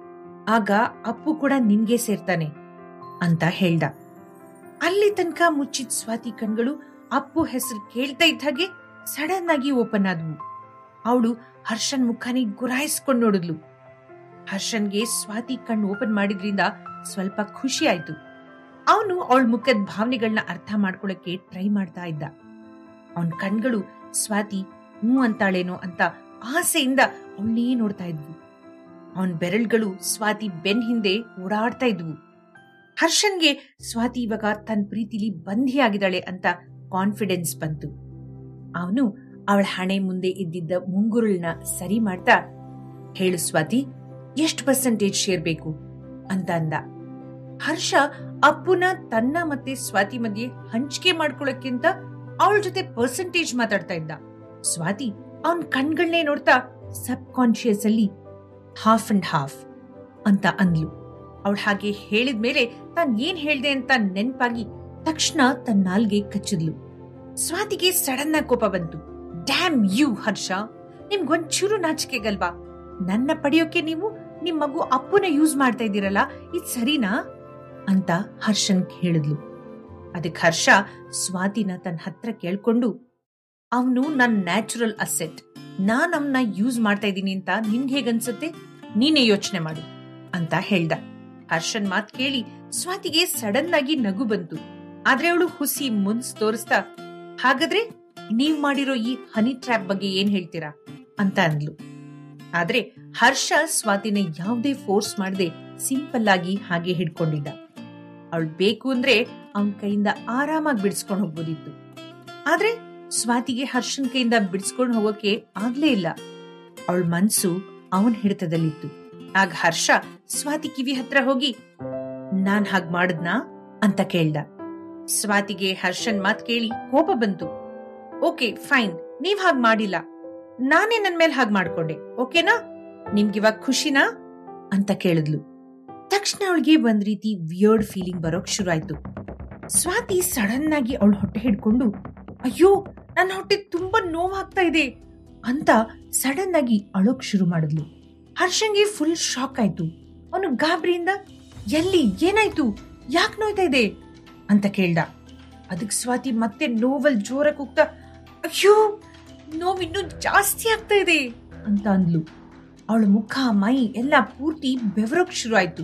ಆಗ ಅಪ್ಪು ಕೂಡ ನಿನ್ಗೆ ಸೇರ್ತಾನೆ ಅಂತ ಹೇಳ್ದ ಅಲ್ಲಿ ತನಕ ಮುಚ್ಚಿದ ಸ್ವಾತಿ ಕಣ್ಗಳು ಅಪ್ಪು ಹೆಸರು ಕೇಳ್ತಾ ಇದ್ದ ಹಾಗೆ ಸಡನ್ ಆಗಿ ಓಪನ್ ಆದ್ವು ಅವಳು ಹರ್ಷನ್ ಮುಖಾನಿ ಗುರಾಯಿಸ್ಕೊಂಡ್ ನೋಡಿದ್ಲು ಹರ್ಷನ್ಗೆ ಸ್ವಾತಿ ಕಣ್ಣು ಓಪನ್ ಮಾಡಿದ್ರಿಂದ ಸ್ವಲ್ಪ ಖುಷಿ ಆಯ್ತು ಅವನು ಅವಳ ಮುಖದ ಭಾವನೆಗಳನ್ನ ಅರ್ಥ ಮಾಡ್ಕೊಳಕ್ಕೆ ಟ್ರೈ ಮಾಡ್ತಾ ಇದ್ದ ಅವನ್ ಕಣ್ಗಳು ಸ್ವಾತಿ ಹ್ಞೂ ಅಂತಾಳೇನೋ ಅಂತ ಆಸೆಯಿಂದ ಅವಳನ್ನೇ ನೋಡ್ತಾ ಇದ್ವು ಅವನ್ ಬೆರಳುಗಳು ಸ್ವಾತಿ ಬೆನ್ ಹಿಂದೆ ಓಡಾಡ್ತಾ ಇದ್ವು ಹರ್ಷನ್ಗೆ ಸ್ವಾತಿ ಇವಾಗ ತನ್ನ ಪ್ರೀತಿಲಿ ಬಂಧಿಯಾಗಿದ್ದಾಳೆ ಅಂತ ಕಾನ್ಫಿಡೆನ್ಸ್ ಬಂತು ಅವನು ಅವಳ ಹಣೆ ಮುಂದೆ ಇದ್ದಿದ್ದ ಮುಂಗುರುಳನ್ನ ಸರಿ ಮಾಡ್ತಾ ಹೇಳು ಸ್ವಾತಿ ಎಷ್ಟು ಪರ್ಸೆಂಟೇಜ್ ಶೇರ್ ಬೇಕು ಅಂತ ಅಂದ ಹರ್ಷ ಅಪ್ಪುನ ತನ್ನ ಮತ್ತೆ ಸ್ವಾತಿ ಮಧ್ಯೆ ಹಂಚಿಕೆ ಮಾಡ್ಕೊಳಕ್ಕಿಂತ ಅವಳ ಜೊತೆ ಪರ್ಸೆಂಟೇಜ್ ಮಾತಾಡ್ತಾ ಇದ್ದ ಸ್ವಾತಿ ಅವನ್ ಕಣ್ಗಳನ್ನೇ ನೋಡ್ತಾ ಸಬ್ ಕಾನ್ಶಿಯಸ್ ಅಲ್ಲಿ ಹಾಫ್ ಅಂಡ್ ಹಾಫ್ ಅಂತ ಅಂದ್ಲು ಅವಳು ಹಾಗೆ ಹೇಳಿದ್ಮೇಲೆ ತಾನ್ ಏನ್ ಹೇಳ್ದೆ ಅಂತ ನೆನ್ಪಾಗಿ ತಕ್ಷಣ ತನ್ನ ನಾಲ್ಗೆ ಕಚ್ಚಿದ್ಲು ಸ್ವಾತಿಗೆ ಸಡನ್ ಆಗಿ ಕೋಪ ಬಂತು ಡ್ಯಾಮ್ ಯು ಹರ್ಷ ನಿಮ್ಗೊಂಚೂರು ನಾಚಿಕೆಗಲ್ವಾ ನನ್ನ ಪಡೆಯೋಕೆ ನೀವು ನಿಮ್ ಮಗು ಅಪ್ಪನ ಯೂಸ್ ಮಾಡ್ತಾ ಇದ್ದೀರಲ್ಲ ಇದ್ ಸರಿನಾ ಅಂತ ಹರ್ಷನ್ ಹೇಳಿದ್ಲು ಅದಕ್ಕೆ ಹರ್ಷ ಸ್ವಾತಿನ ತನ್ನ ಹತ್ರ ಕೇಳ್ಕೊಂಡು ಅವನು ನನ್ ನ್ಯಾಚುರಲ್ ಅಸೆಟ್ ನಾನ್ ಅವನ್ನ ಯೂಸ್ ಮಾಡ್ತಾ ಇದ್ದೀನಿ ಅಂತ ನಿನ್ಗೆ ಹೇಗನ್ಸುತ್ತೆ ನೀನೇ ಯೋಚನೆ ಮಾಡು ಅಂತ ಹೇಳ್ದ ಹರ್ಷನ್ ಮಾತ್ ಕೇಳಿ ಸ್ವಾತಿಗೆ ಸಡನ್ ಆಗಿ ನಗು ಬಂತು ಆದ್ರೆ ಅವಳು ಹುಸಿ ಮುನ್ಸ್ ತೋರಿಸ್ತಾ ಹಾಗಾದ್ರೆ ನೀವ್ ಮಾಡಿರೋ ಈ ಹನಿ ಟ್ರ್ಯಾಪ್ ಬಗ್ಗೆ ಏನ್ ಹೇಳ್ತೀರಾ ಅಂತ ಅಂದ್ಲು ಆದ್ರೆ ಹರ್ಷ ಸ್ವಾತಿನ ಯಾವುದೇ ಫೋರ್ಸ್ ಮಾಡದೆ ಸಿಂಪಲ್ ಆಗಿ ಹಾಗೆ ಹಿಡ್ಕೊಂಡಿದ್ದ ಅವಳು ಬೇಕು ಅಂದ್ರೆ ಅವನ್ ಕೈಯಿಂದ ಆರಾಮಾಗಿ ಬಿಡಿಸ್ಕೊಂಡು ಹೋಗ್ಬೋದಿತ್ತು ಆದ್ರೆ ಸ್ವಾತಿಗೆ ಹರ್ಷನ್ ಕೈಯಿಂದ ಬಿಡಿಸ್ಕೊಂಡು ಹೋಗೋಕೆ ಆಗ್ಲೇ ಇಲ್ಲ ಅವಳ ಮನ್ಸು ಅವನ್ ಹಿಡಿತದಲ್ಲಿತ್ತು ಆಗ ಹರ್ಷ ಸ್ವಾತಿ ಕಿವಿ ಹತ್ರ ಹೋಗಿ ನಾನ್ ಹಾಗ್ ಮಾಡದ್ನಾ ಅಂತ ಕೇಳ್ದ ಸ್ವಾತಿಗೆ ಹರ್ಷನ್ ಮಾತ್ ಕೇಳಿ ಕೋಪ ಬಂತು ಓಕೆ ಫೈನ್ ನೀವ್ ಹಾಗ್ ಮಾಡಿಲ್ಲ ನಾನೇ ನನ್ ಮೇಲೆ ಹಾಗ್ ಮಾಡ್ಕೊಂಡೆ ಓಕೆನಾ ನಿಮ್ಗಿವಾಗ ಖುಷಿನಾ ಅಂತ ಕೇಳಿದ್ಲು ತಕ್ಷಣ ಅವಳಿಗೆ ಒಂದ್ ರೀತಿ ವಿಯರ್ಡ್ ಫೀಲಿಂಗ್ ಬರೋಕ್ ಶುರು ಆಯ್ತು ಸ್ವಾತಿ ಸಡನ್ ಆಗಿ ಅವಳ ಹೊಟ್ಟೆ ಹಿಡ್ಕೊಂಡು ಅಯ್ಯೋ ನನ್ನ ಹೊಟ್ಟೆ ತುಂಬಾ ನೋವಾಗ್ತಾ ಇದೆ ಅಂತ ಸಡನ್ ಆಗಿ ಅಳೋಕ್ ಶುರು ಮಾಡಿದ್ಲು ಹರ್ಷಂಗೆ ಫುಲ್ ಶಾಕ್ ಆಯ್ತು ಅವನು ಗಾಬರಿಯಿಂದ ಎಲ್ಲಿ ಏನಾಯ್ತು ಯಾಕೆ ನೋಯ್ತಾ ಇದೆ ಅಂತ ಕೇಳ್ದ ಅದಕ್ ಸ್ವಾತಿ ಮತ್ತೆ ನೋವಲ್ ಜೋರ ಕೂಗ್ತಾ ಅಯ್ಯೋ ನೋವಿನ್ನೂ ಜಾಸ್ತಿ ಆಗ್ತಾ ಇದೆ ಅಂತ ಅಂದ್ಲು ಅವಳ ಮುಖ ಮೈ ಎಲ್ಲ ಪೂರ್ತಿ ಬೆವರೋಕ್ ಶುರು ಆಯ್ತು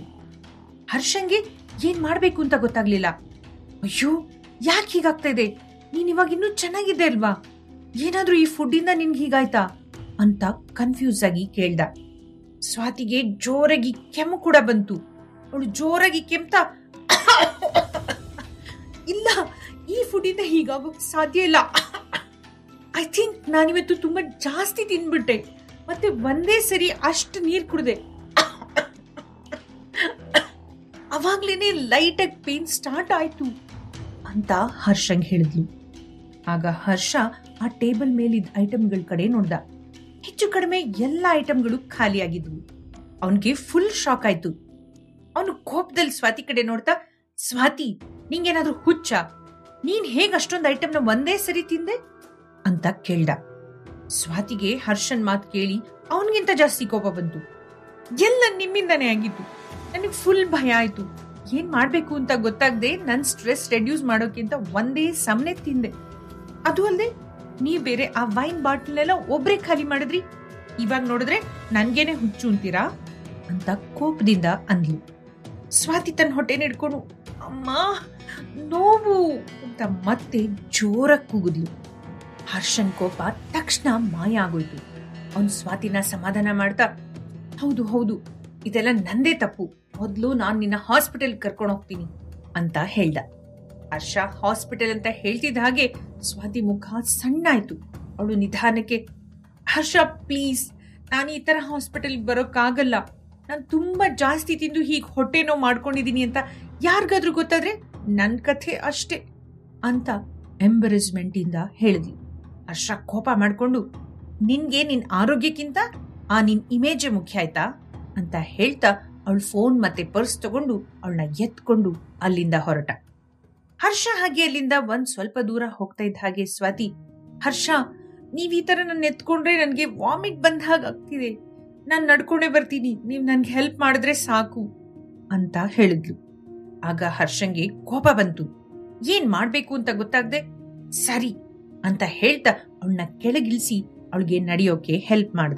ಹರ್ಷಂಗೆ ಏನ್ ಮಾಡ್ಬೇಕು ಅಂತ ಗೊತ್ತಾಗ್ಲಿಲ್ಲ ಅಯ್ಯೋ ಯಾಕೆ ಹೀಗಾಗ್ತಾ ಇದೆ ನೀನ್ ಇವಾಗ ಇನ್ನೂ ಚೆನ್ನಾಗಿದೆ ಅಲ್ವಾ ಏನಾದ್ರೂ ಈ ಫುಡ್ ಇಂದ ನಿನ್ಗೆ ಹೀಗಾಯ್ತಾ ಅಂತ ಕನ್ಫ್ಯೂಸ್ ಆಗಿ ಕೇಳ್ದ ಸ್ವಾತಿಗೆ ಜೋರಾಗಿ ಕೆಮ್ಮು ಕೂಡ ಬಂತು ಅವಳು ಜೋರಾಗಿ ಕೆಮ್ತಾ ಇಲ್ಲ ಈ ಫುಡಿಂದ ಹೀಗಾಗೋಕ್ ಸಾಧ್ಯ ಇಲ್ಲ ಐ ಥಿಂಕ್ ನಾನಿವತ್ತು ತುಂಬಾ ಜಾಸ್ತಿ ತಿನ್ಬಿಟ್ಟೆ ಮತ್ತೆ ಒಂದೇ ಸರಿ ಅಷ್ಟು ನೀರ್ ಕುಡ್ದೆ ಅವಾಗ್ಲೇನೆ ಲೈಟ್ ಆಗಿ ಪೇನ್ ಸ್ಟಾರ್ಟ್ ಆಯ್ತು ಅಂತ ಹರ್ಷಂಗ್ ಹೇಳಿದ್ಲು ಆಗ ಹರ್ಷ ಆ ಟೇಬಲ್ ಮೇಲಿದ್ದ ಐಟಮ್ಗಳ ಕಡೆ ನೋಡ್ದ ಹೆಚ್ಚು ಕಡಿಮೆ ಎಲ್ಲ ಐಟಮ್ಗಳು ಖಾಲಿಯಾಗಿದ್ವು ಅವನಿಗೆ ಫುಲ್ ಶಾಕ್ ಆಯ್ತು ಅವನು ಕೋಪದಲ್ಲಿ ಸ್ವಾತಿ ಕಡೆ ನೋಡ್ತಾ ಸ್ವಾತಿ ನಿಂಗೇನಾದ್ರೂ ಹುಚ್ಚ ನೀನ್ ಹೇಗ್ ಅಷ್ಟೊಂದು ಐಟಮ್ನ ಒಂದೇ ಸರಿ ತಿಂದೆ ಅಂತ ಕೇಳ್ದ ಸ್ವಾತಿಗೆ ಹರ್ಷನ್ ಮಾತು ಕೇಳಿ ಅವನಿಗಿಂತ ಜಾಸ್ತಿ ಕೋಪ ಬಂತು ಎಲ್ಲ ನಿಮ್ಮಿಂದಾನೇ ಆಗಿತ್ತು ನನಗೆ ಫುಲ್ ಭಯ ಆಯ್ತು ಏನ್ ಮಾಡ್ಬೇಕು ಅಂತ ಗೊತ್ತಾಗದೆ ನನ್ ಸ್ಟ್ರೆಸ್ ರೆಡ್ಯೂಸ್ ಮಾಡೋಕ್ಕಿಂತ ಒಂದೇ ಸಮನೆ ತಿಂದೆ ಅದು ಅಲ್ಲದೆ ನೀವ್ ಬೇರೆ ಆ ವೈನ್ ಬಾಟಲ್ನೆಲ್ಲ ಒಬ್ರೇ ಖಾಲಿ ಮಾಡಿದ್ರಿ ಇವಾಗ ನೋಡಿದ್ರೆ ನನ್ಗೇನೆ ಹುಚ್ಚು ಅಂತೀರಾ ಅಂತ ಕೋಪದಿಂದ ಅಂದ್ಲು ಸ್ವಾತಿ ತನ್ನ ಹೊಟ್ಟೆ ಹಿಡ್ಕೊಂಡು ಅಮ್ಮ ನೋವು ಅಂತ ಮತ್ತೆ ಜೋರಾಗಿ ಕೂಗಿದ್ಲು ಹರ್ಷನ್ ಕೋಪ ತಕ್ಷಣ ಮಾಯ ಆಗೋಯ್ತು ಅವನು ಸ್ವಾತಿನ ಸಮಾಧಾನ ಮಾಡ್ತಾ ಹೌದು ಹೌದು ಇದೆಲ್ಲ ನಂದೇ ತಪ್ಪು ಮೊದ್ಲು ನಾನ್ ನಿನ್ನ ಹಾಸ್ಪಿಟಲ್ ಕರ್ಕೊಂಡು ಹೋಗ್ತೀನಿ ಅಂತ ಹೇಳ್ದ ಹರ್ಷ ಹಾಸ್ಪಿಟಲ್ ಅಂತ ಹೇಳ್ತಿದ್ದ ಹಾಗೆ ಸ್ವಾತಿ ಮುಖ ಸಣ್ಣ ಆಯ್ತು ಅವಳು ನಿಧಾನಕ್ಕೆ ಹರ್ಷ ಪ್ಲೀಸ್ ನಾನು ಈ ತರ ಹಾಸ್ಪಿಟಲ್ ಬರೋಕ್ಕಾಗಲ್ಲ ನಾನು ತುಂಬಾ ಜಾಸ್ತಿ ತಿಂದು ಹೀಗೆ ಹೊಟ್ಟೆ ನೋವು ಮಾಡ್ಕೊಂಡಿದೀನಿ ಅಂತ ಯಾರಿಗಾದ್ರೂ ಗೊತ್ತಾದ್ರೆ ನನ್ ಕಥೆ ಅಷ್ಟೇ ಅಂತ ಎಂಬರೇಸ್ಮೆಂಟ್ ಇಂದ ಹೇಳಿದ್ಲು ಹರ್ಷ ಕೋಪ ಮಾಡ್ಕೊಂಡು ನಿನ್ಗೆ ನಿನ್ ಆರೋಗ್ಯಕ್ಕಿಂತ ಆ ನಿನ್ ಇಮೇಜೇ ಮುಖ್ಯ ಆಯ್ತಾ ಅಂತ ಹೇಳ್ತಾ ಅವಳ ಫೋನ್ ಮತ್ತೆ ಪರ್ಸ್ ತಗೊಂಡು ಅವಳನ್ನ ಎತ್ಕೊಂಡು ಅಲ್ಲಿಂದ ಹೊರಟ ಹರ್ಷ ಹಾಗೆ ಅಲ್ಲಿಂದ ಒಂದ್ ಸ್ವಲ್ಪ ದೂರ ಹೋಗ್ತಾ ಇದ್ದ ಹಾಗೆ ಸ್ವಾತಿ ಹರ್ಷ ನೀವ್ ಈ ತರ ನನ್ನ ಎತ್ಕೊಂಡ್ರೆ ನನ್ಗೆ ವಾಮಿಟ್ ಬಂದ ಹಾಗೆ ಆಗ್ತಿದೆ ನಾನ್ ನಡ್ಕೊಂಡೇ ಬರ್ತೀನಿ ನೀವ್ ನನ್ಗೆ ಹೆಲ್ಪ್ ಮಾಡಿದ್ರೆ ಸಾಕು ಅಂತ ಹೇಳಿದ್ಲು ಆಗ ಹರ್ಷಂಗೆ ಕೋಪ ಬಂತು ಏನ್ ಮಾಡ್ಬೇಕು ಅಂತ ಗೊತ್ತಾಗ್ದೆ ಸರಿ ಅಂತ ಹೇಳ್ತಾ ಅವಳನ್ನ ಕೆಳಗಿಳಿಸಿ ಅವಳಿಗೆ ನಡೆಯೋಕೆ ಹೆಲ್ಪ್ ಮಾಡ್ದ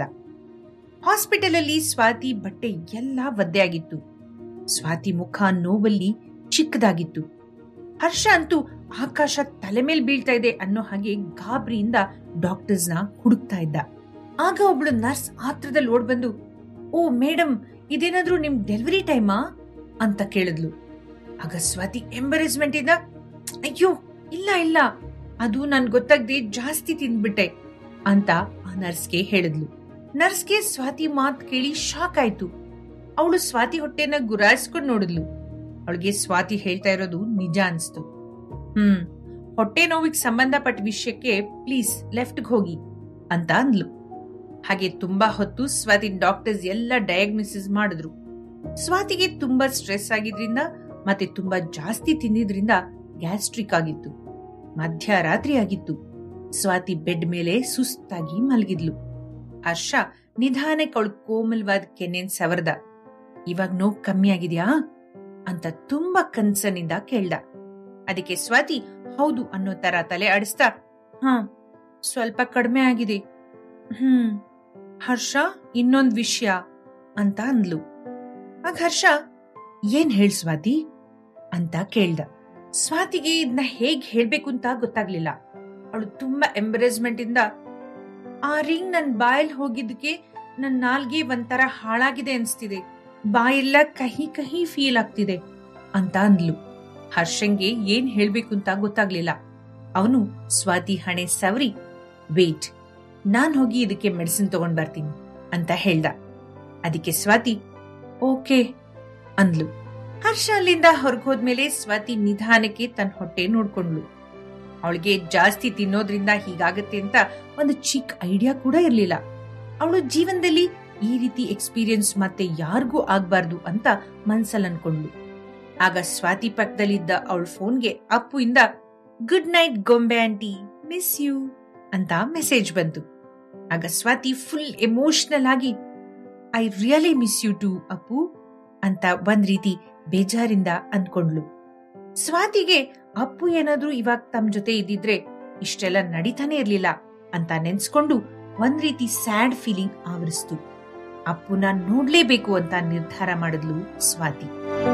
ಹಾಸ್ಪಿಟಲ್ ಅಲ್ಲಿ ಸ್ವಾತಿ ಬಟ್ಟೆ ಎಲ್ಲ ಒದ್ದೆ ಆಗಿತ್ತು ಸ್ವಾತಿ ಮುಖ ನೋವಲ್ಲಿ ಚಿಕ್ಕದಾಗಿತ್ತು ಹರ್ಷ ಅಂತೂ ಆಕಾಶ ತಲೆ ಮೇಲ್ ಬೀಳ್ತಾ ಇದೆ ಅನ್ನೋ ಹಾಗೆ ಗಾಬರಿಯಿಂದ ಡಾಕ್ಟರ್ಸ್ ನ ಹುಡುಕ್ತಾ ಇದ್ದ ಆಗ ಒಬ್ಳು ನರ್ಸ್ ಆತ್ರದಲ್ಲಿ ಓಡ್ ಬಂದು ಓ ಮೇಡಮ್ ಇದೇನಾದ್ರೂ ನಿಮ್ ಡೆಲಿವರಿ ಟೈಮಾ ಅಂತ ಕೇಳಿದ್ಲು ಆಗ ಸ್ವಾತಿ ಎಂಬರೇಸ್ಮೆಂಟ್ ಇಂದ ಅಯ್ಯೋ ಇಲ್ಲ ಇಲ್ಲ ಅದು ನನ್ ಗೊತ್ತಾಗ್ದೆ ಜಾಸ್ತಿ ತಿಂದ್ಬಿಟ್ಟೆ ಅಂತ ಆ ನರ್ಸ್ಗೆ ಹೇಳಿದ್ಲು ನರ್ಸ್ಗೆ ಸ್ವಾತಿ ಮಾತ್ ಕೇಳಿ ಶಾಕ್ ಆಯ್ತು ಅವಳು ಸ್ವಾತಿ ಹೊಟ್ಟೆನ ಗುರಾಯಿಸ್ಕೊಂಡು ನೋಡಿದ್ಲು ಅವಳಿಗೆ ಸ್ವಾತಿ ಹೇಳ್ತಾ ಇರೋದು ನಿಜ ಅನ್ಸ್ತು ಹ್ಮ್ ಹೊಟ್ಟೆ ನೋವಿಗೆ ಸಂಬಂಧಪಟ್ಟ ವಿಷಯಕ್ಕೆ ಪ್ಲೀಸ್ ಲೆಫ್ಟ್ಗೆ ಹೋಗಿ ಅಂತ ಅಂದ್ಲು ಹಾಗೆ ತುಂಬಾ ಹೊತ್ತು ಸ್ವಾತಿನ್ ಡಾಕ್ಟರ್ಸ್ ಎಲ್ಲ ಡಯಾಗ್ನೋಸಿಸ್ ಮಾಡಿದ್ರು ಸ್ವಾತಿಗೆ ತುಂಬಾ ಸ್ಟ್ರೆಸ್ ಆಗಿದ್ರಿಂದ ಮತ್ತೆ ತುಂಬಾ ಜಾಸ್ತಿ ತಿಂದಿದ್ರಿಂದ ಗ್ಯಾಸ್ಟ್ರಿಕ್ ಆಗಿತ್ತು ಮಧ್ಯರಾತ್ರಿ ಆಗಿತ್ತು ಸ್ವಾತಿ ಬೆಡ್ ಮೇಲೆ ಸುಸ್ತಾಗಿ ಮಲಗಿದ್ಲು ಹರ್ಷ ನಿಧಾನಕ್ಕೆ ಅವಳು ಕೋಮಲ್ವಾದ ಕೆನ್ನೆನ್ ಸವರ್ದ ಇವಾಗ ನೋವು ಕಮ್ಮಿ ಆಗಿದ್ಯಾ ಅಂತ ತುಂಬಾ ಕನ್ಸನಿಂದ ಕೇಳ್ದ ಅದಕ್ಕೆ ಸ್ವಾತಿ ಹೌದು ಅನ್ನೋ ತರ ತಲೆ ಆಡಿಸ್ತಾ ಹಾ ಸ್ವಲ್ಪ ಕಡಿಮೆ ಆಗಿದೆ ಹ್ಮ್ ಹರ್ಷ ಇನ್ನೊಂದ್ ವಿಷಯ ಅಂತ ಅಂದ್ಲು ಆಗ ಹರ್ಷ ಏನ್ ಹೇಳ್ ಸ್ವಾತಿ ಅಂತ ಕೇಳ್ದ ಸ್ವಾತಿಗೆ ಇದನ್ನ ಹೇಗ್ ಹೇಳ್ಬೇಕು ಅಂತ ಗೊತ್ತಾಗ್ಲಿಲ್ಲ ಅವಳು ತುಂಬಾ ಎಂಬರೇಸ್ಮೆಂಟ್ ಇಂದ ಆ ರಿಂಗ್ ನನ್ ಬಾಯಲ್ ಹೋಗಿದ್ದಕ್ಕೆ ನನ್ ನಾಲ್ಗೆ ಒಂಥರ ಹಾಳಾಗಿದೆ ಅನ್ಸ್ತಿದೆ ಬಾಯೆಲ್ಲ ಕಹಿ ಕಹಿ ಫೀಲ್ ಆಗ್ತಿದೆ ಅಂತ ಅಂದ್ಲು ಹರ್ಷಂಗೆ ಏನ್ ಹೇಳ್ಬೇಕು ಅಂತ ಗೊತ್ತಾಗ್ಲಿಲ್ಲ ಅವನು ಸ್ವಾತಿ ಹಣೆ ಸವರಿ ವೇಟ್ ನಾನ್ ಹೋಗಿ ಇದಕ್ಕೆ ಮೆಡಿಸಿನ್ ತಗೊಂಡ್ ಬರ್ತೀನಿ ಅಂತ ಹೇಳ್ದ ಅದಕ್ಕೆ ಸ್ವಾತಿ ಓಕೆ ಅಂದ್ಲು ಹರ್ಷ ಅಲ್ಲಿಂದ ಹೊರಗೋದ್ಮೇಲೆ ಸ್ವಾತಿ ನಿಧಾನಕ್ಕೆ ತನ್ನ ಹೊಟ್ಟೆ ನೋಡ್ಕೊಂಡ್ಲು ಅವಳಿಗೆ ಜಾಸ್ತಿ ತಿನ್ನೋದ್ರಿಂದ ಹೀಗಾಗತ್ತೆ ಅಂತ ಒಂದು ಚಿಕ್ಕ ಐಡಿಯಾ ಕೂಡ ಇರ್ಲಿಲ್ಲ ಅವಳು ಜೀವನದಲ್ಲಿ ಈ ರೀತಿ ಎಕ್ಸ್ಪೀರಿಯನ್ಸ್ ಮತ್ತೆ ಯಾರಿಗೂ ಆಗ್ಬಾರ್ದು ಅಂತ ಮನ್ಸಲ್ಲಿ ಅನ್ಕೊಂಡ್ಲು ಆಗ ಸ್ವಾತಿ ಪಕ್ಕದಲ್ಲಿದ್ದ ಅವಳ ಫೋನ್ಗೆ ಅಪ್ಪು ಇಂದ ಗುಡ್ ನೈಟ್ ಗೊಂಬೆ ಆಂಟಿ ಮಿಸ್ ಯು ಅಂತ ಮೆಸೇಜ್ ಬಂತು ಆಗ ಸ್ವಾತಿ ಫುಲ್ ಎಮೋಷನಲ್ ಆಗಿ I really miss you too Appu ಅಂತ ಒಂದ್ ರೀತಿ ಬೇಜಾರಿಂದ ಅಂದ್ಕೊಂಡ್ಲು ಸ್ವಾತಿಗೆ ಅಪ್ಪು ಏನಾದ್ರೂ ಇವಾಗ ತಮ್ಮ ಜೊತೆ ಇದ್ದಿದ್ರೆ ಇಷ್ಟೆಲ್ಲ ನಡೀತಾನೆ ಇರ್ಲಿಲ್ಲ ಅಂತ ನೆನ್ಸ್ಕೊಂಡು ಒಂದ್ ರೀತಿ ಸ್ಯಾಡ್ ಫೀಲಿಂಗ್ ಆವರಿಸ್ತು ಅಪ್ಪುನ ನೋಡ್ಲೇಬೇಕು ಅಂತ ನಿರ್ಧಾರ ಮಾಡಿದ್ಲು ಸ್ವಾತಿ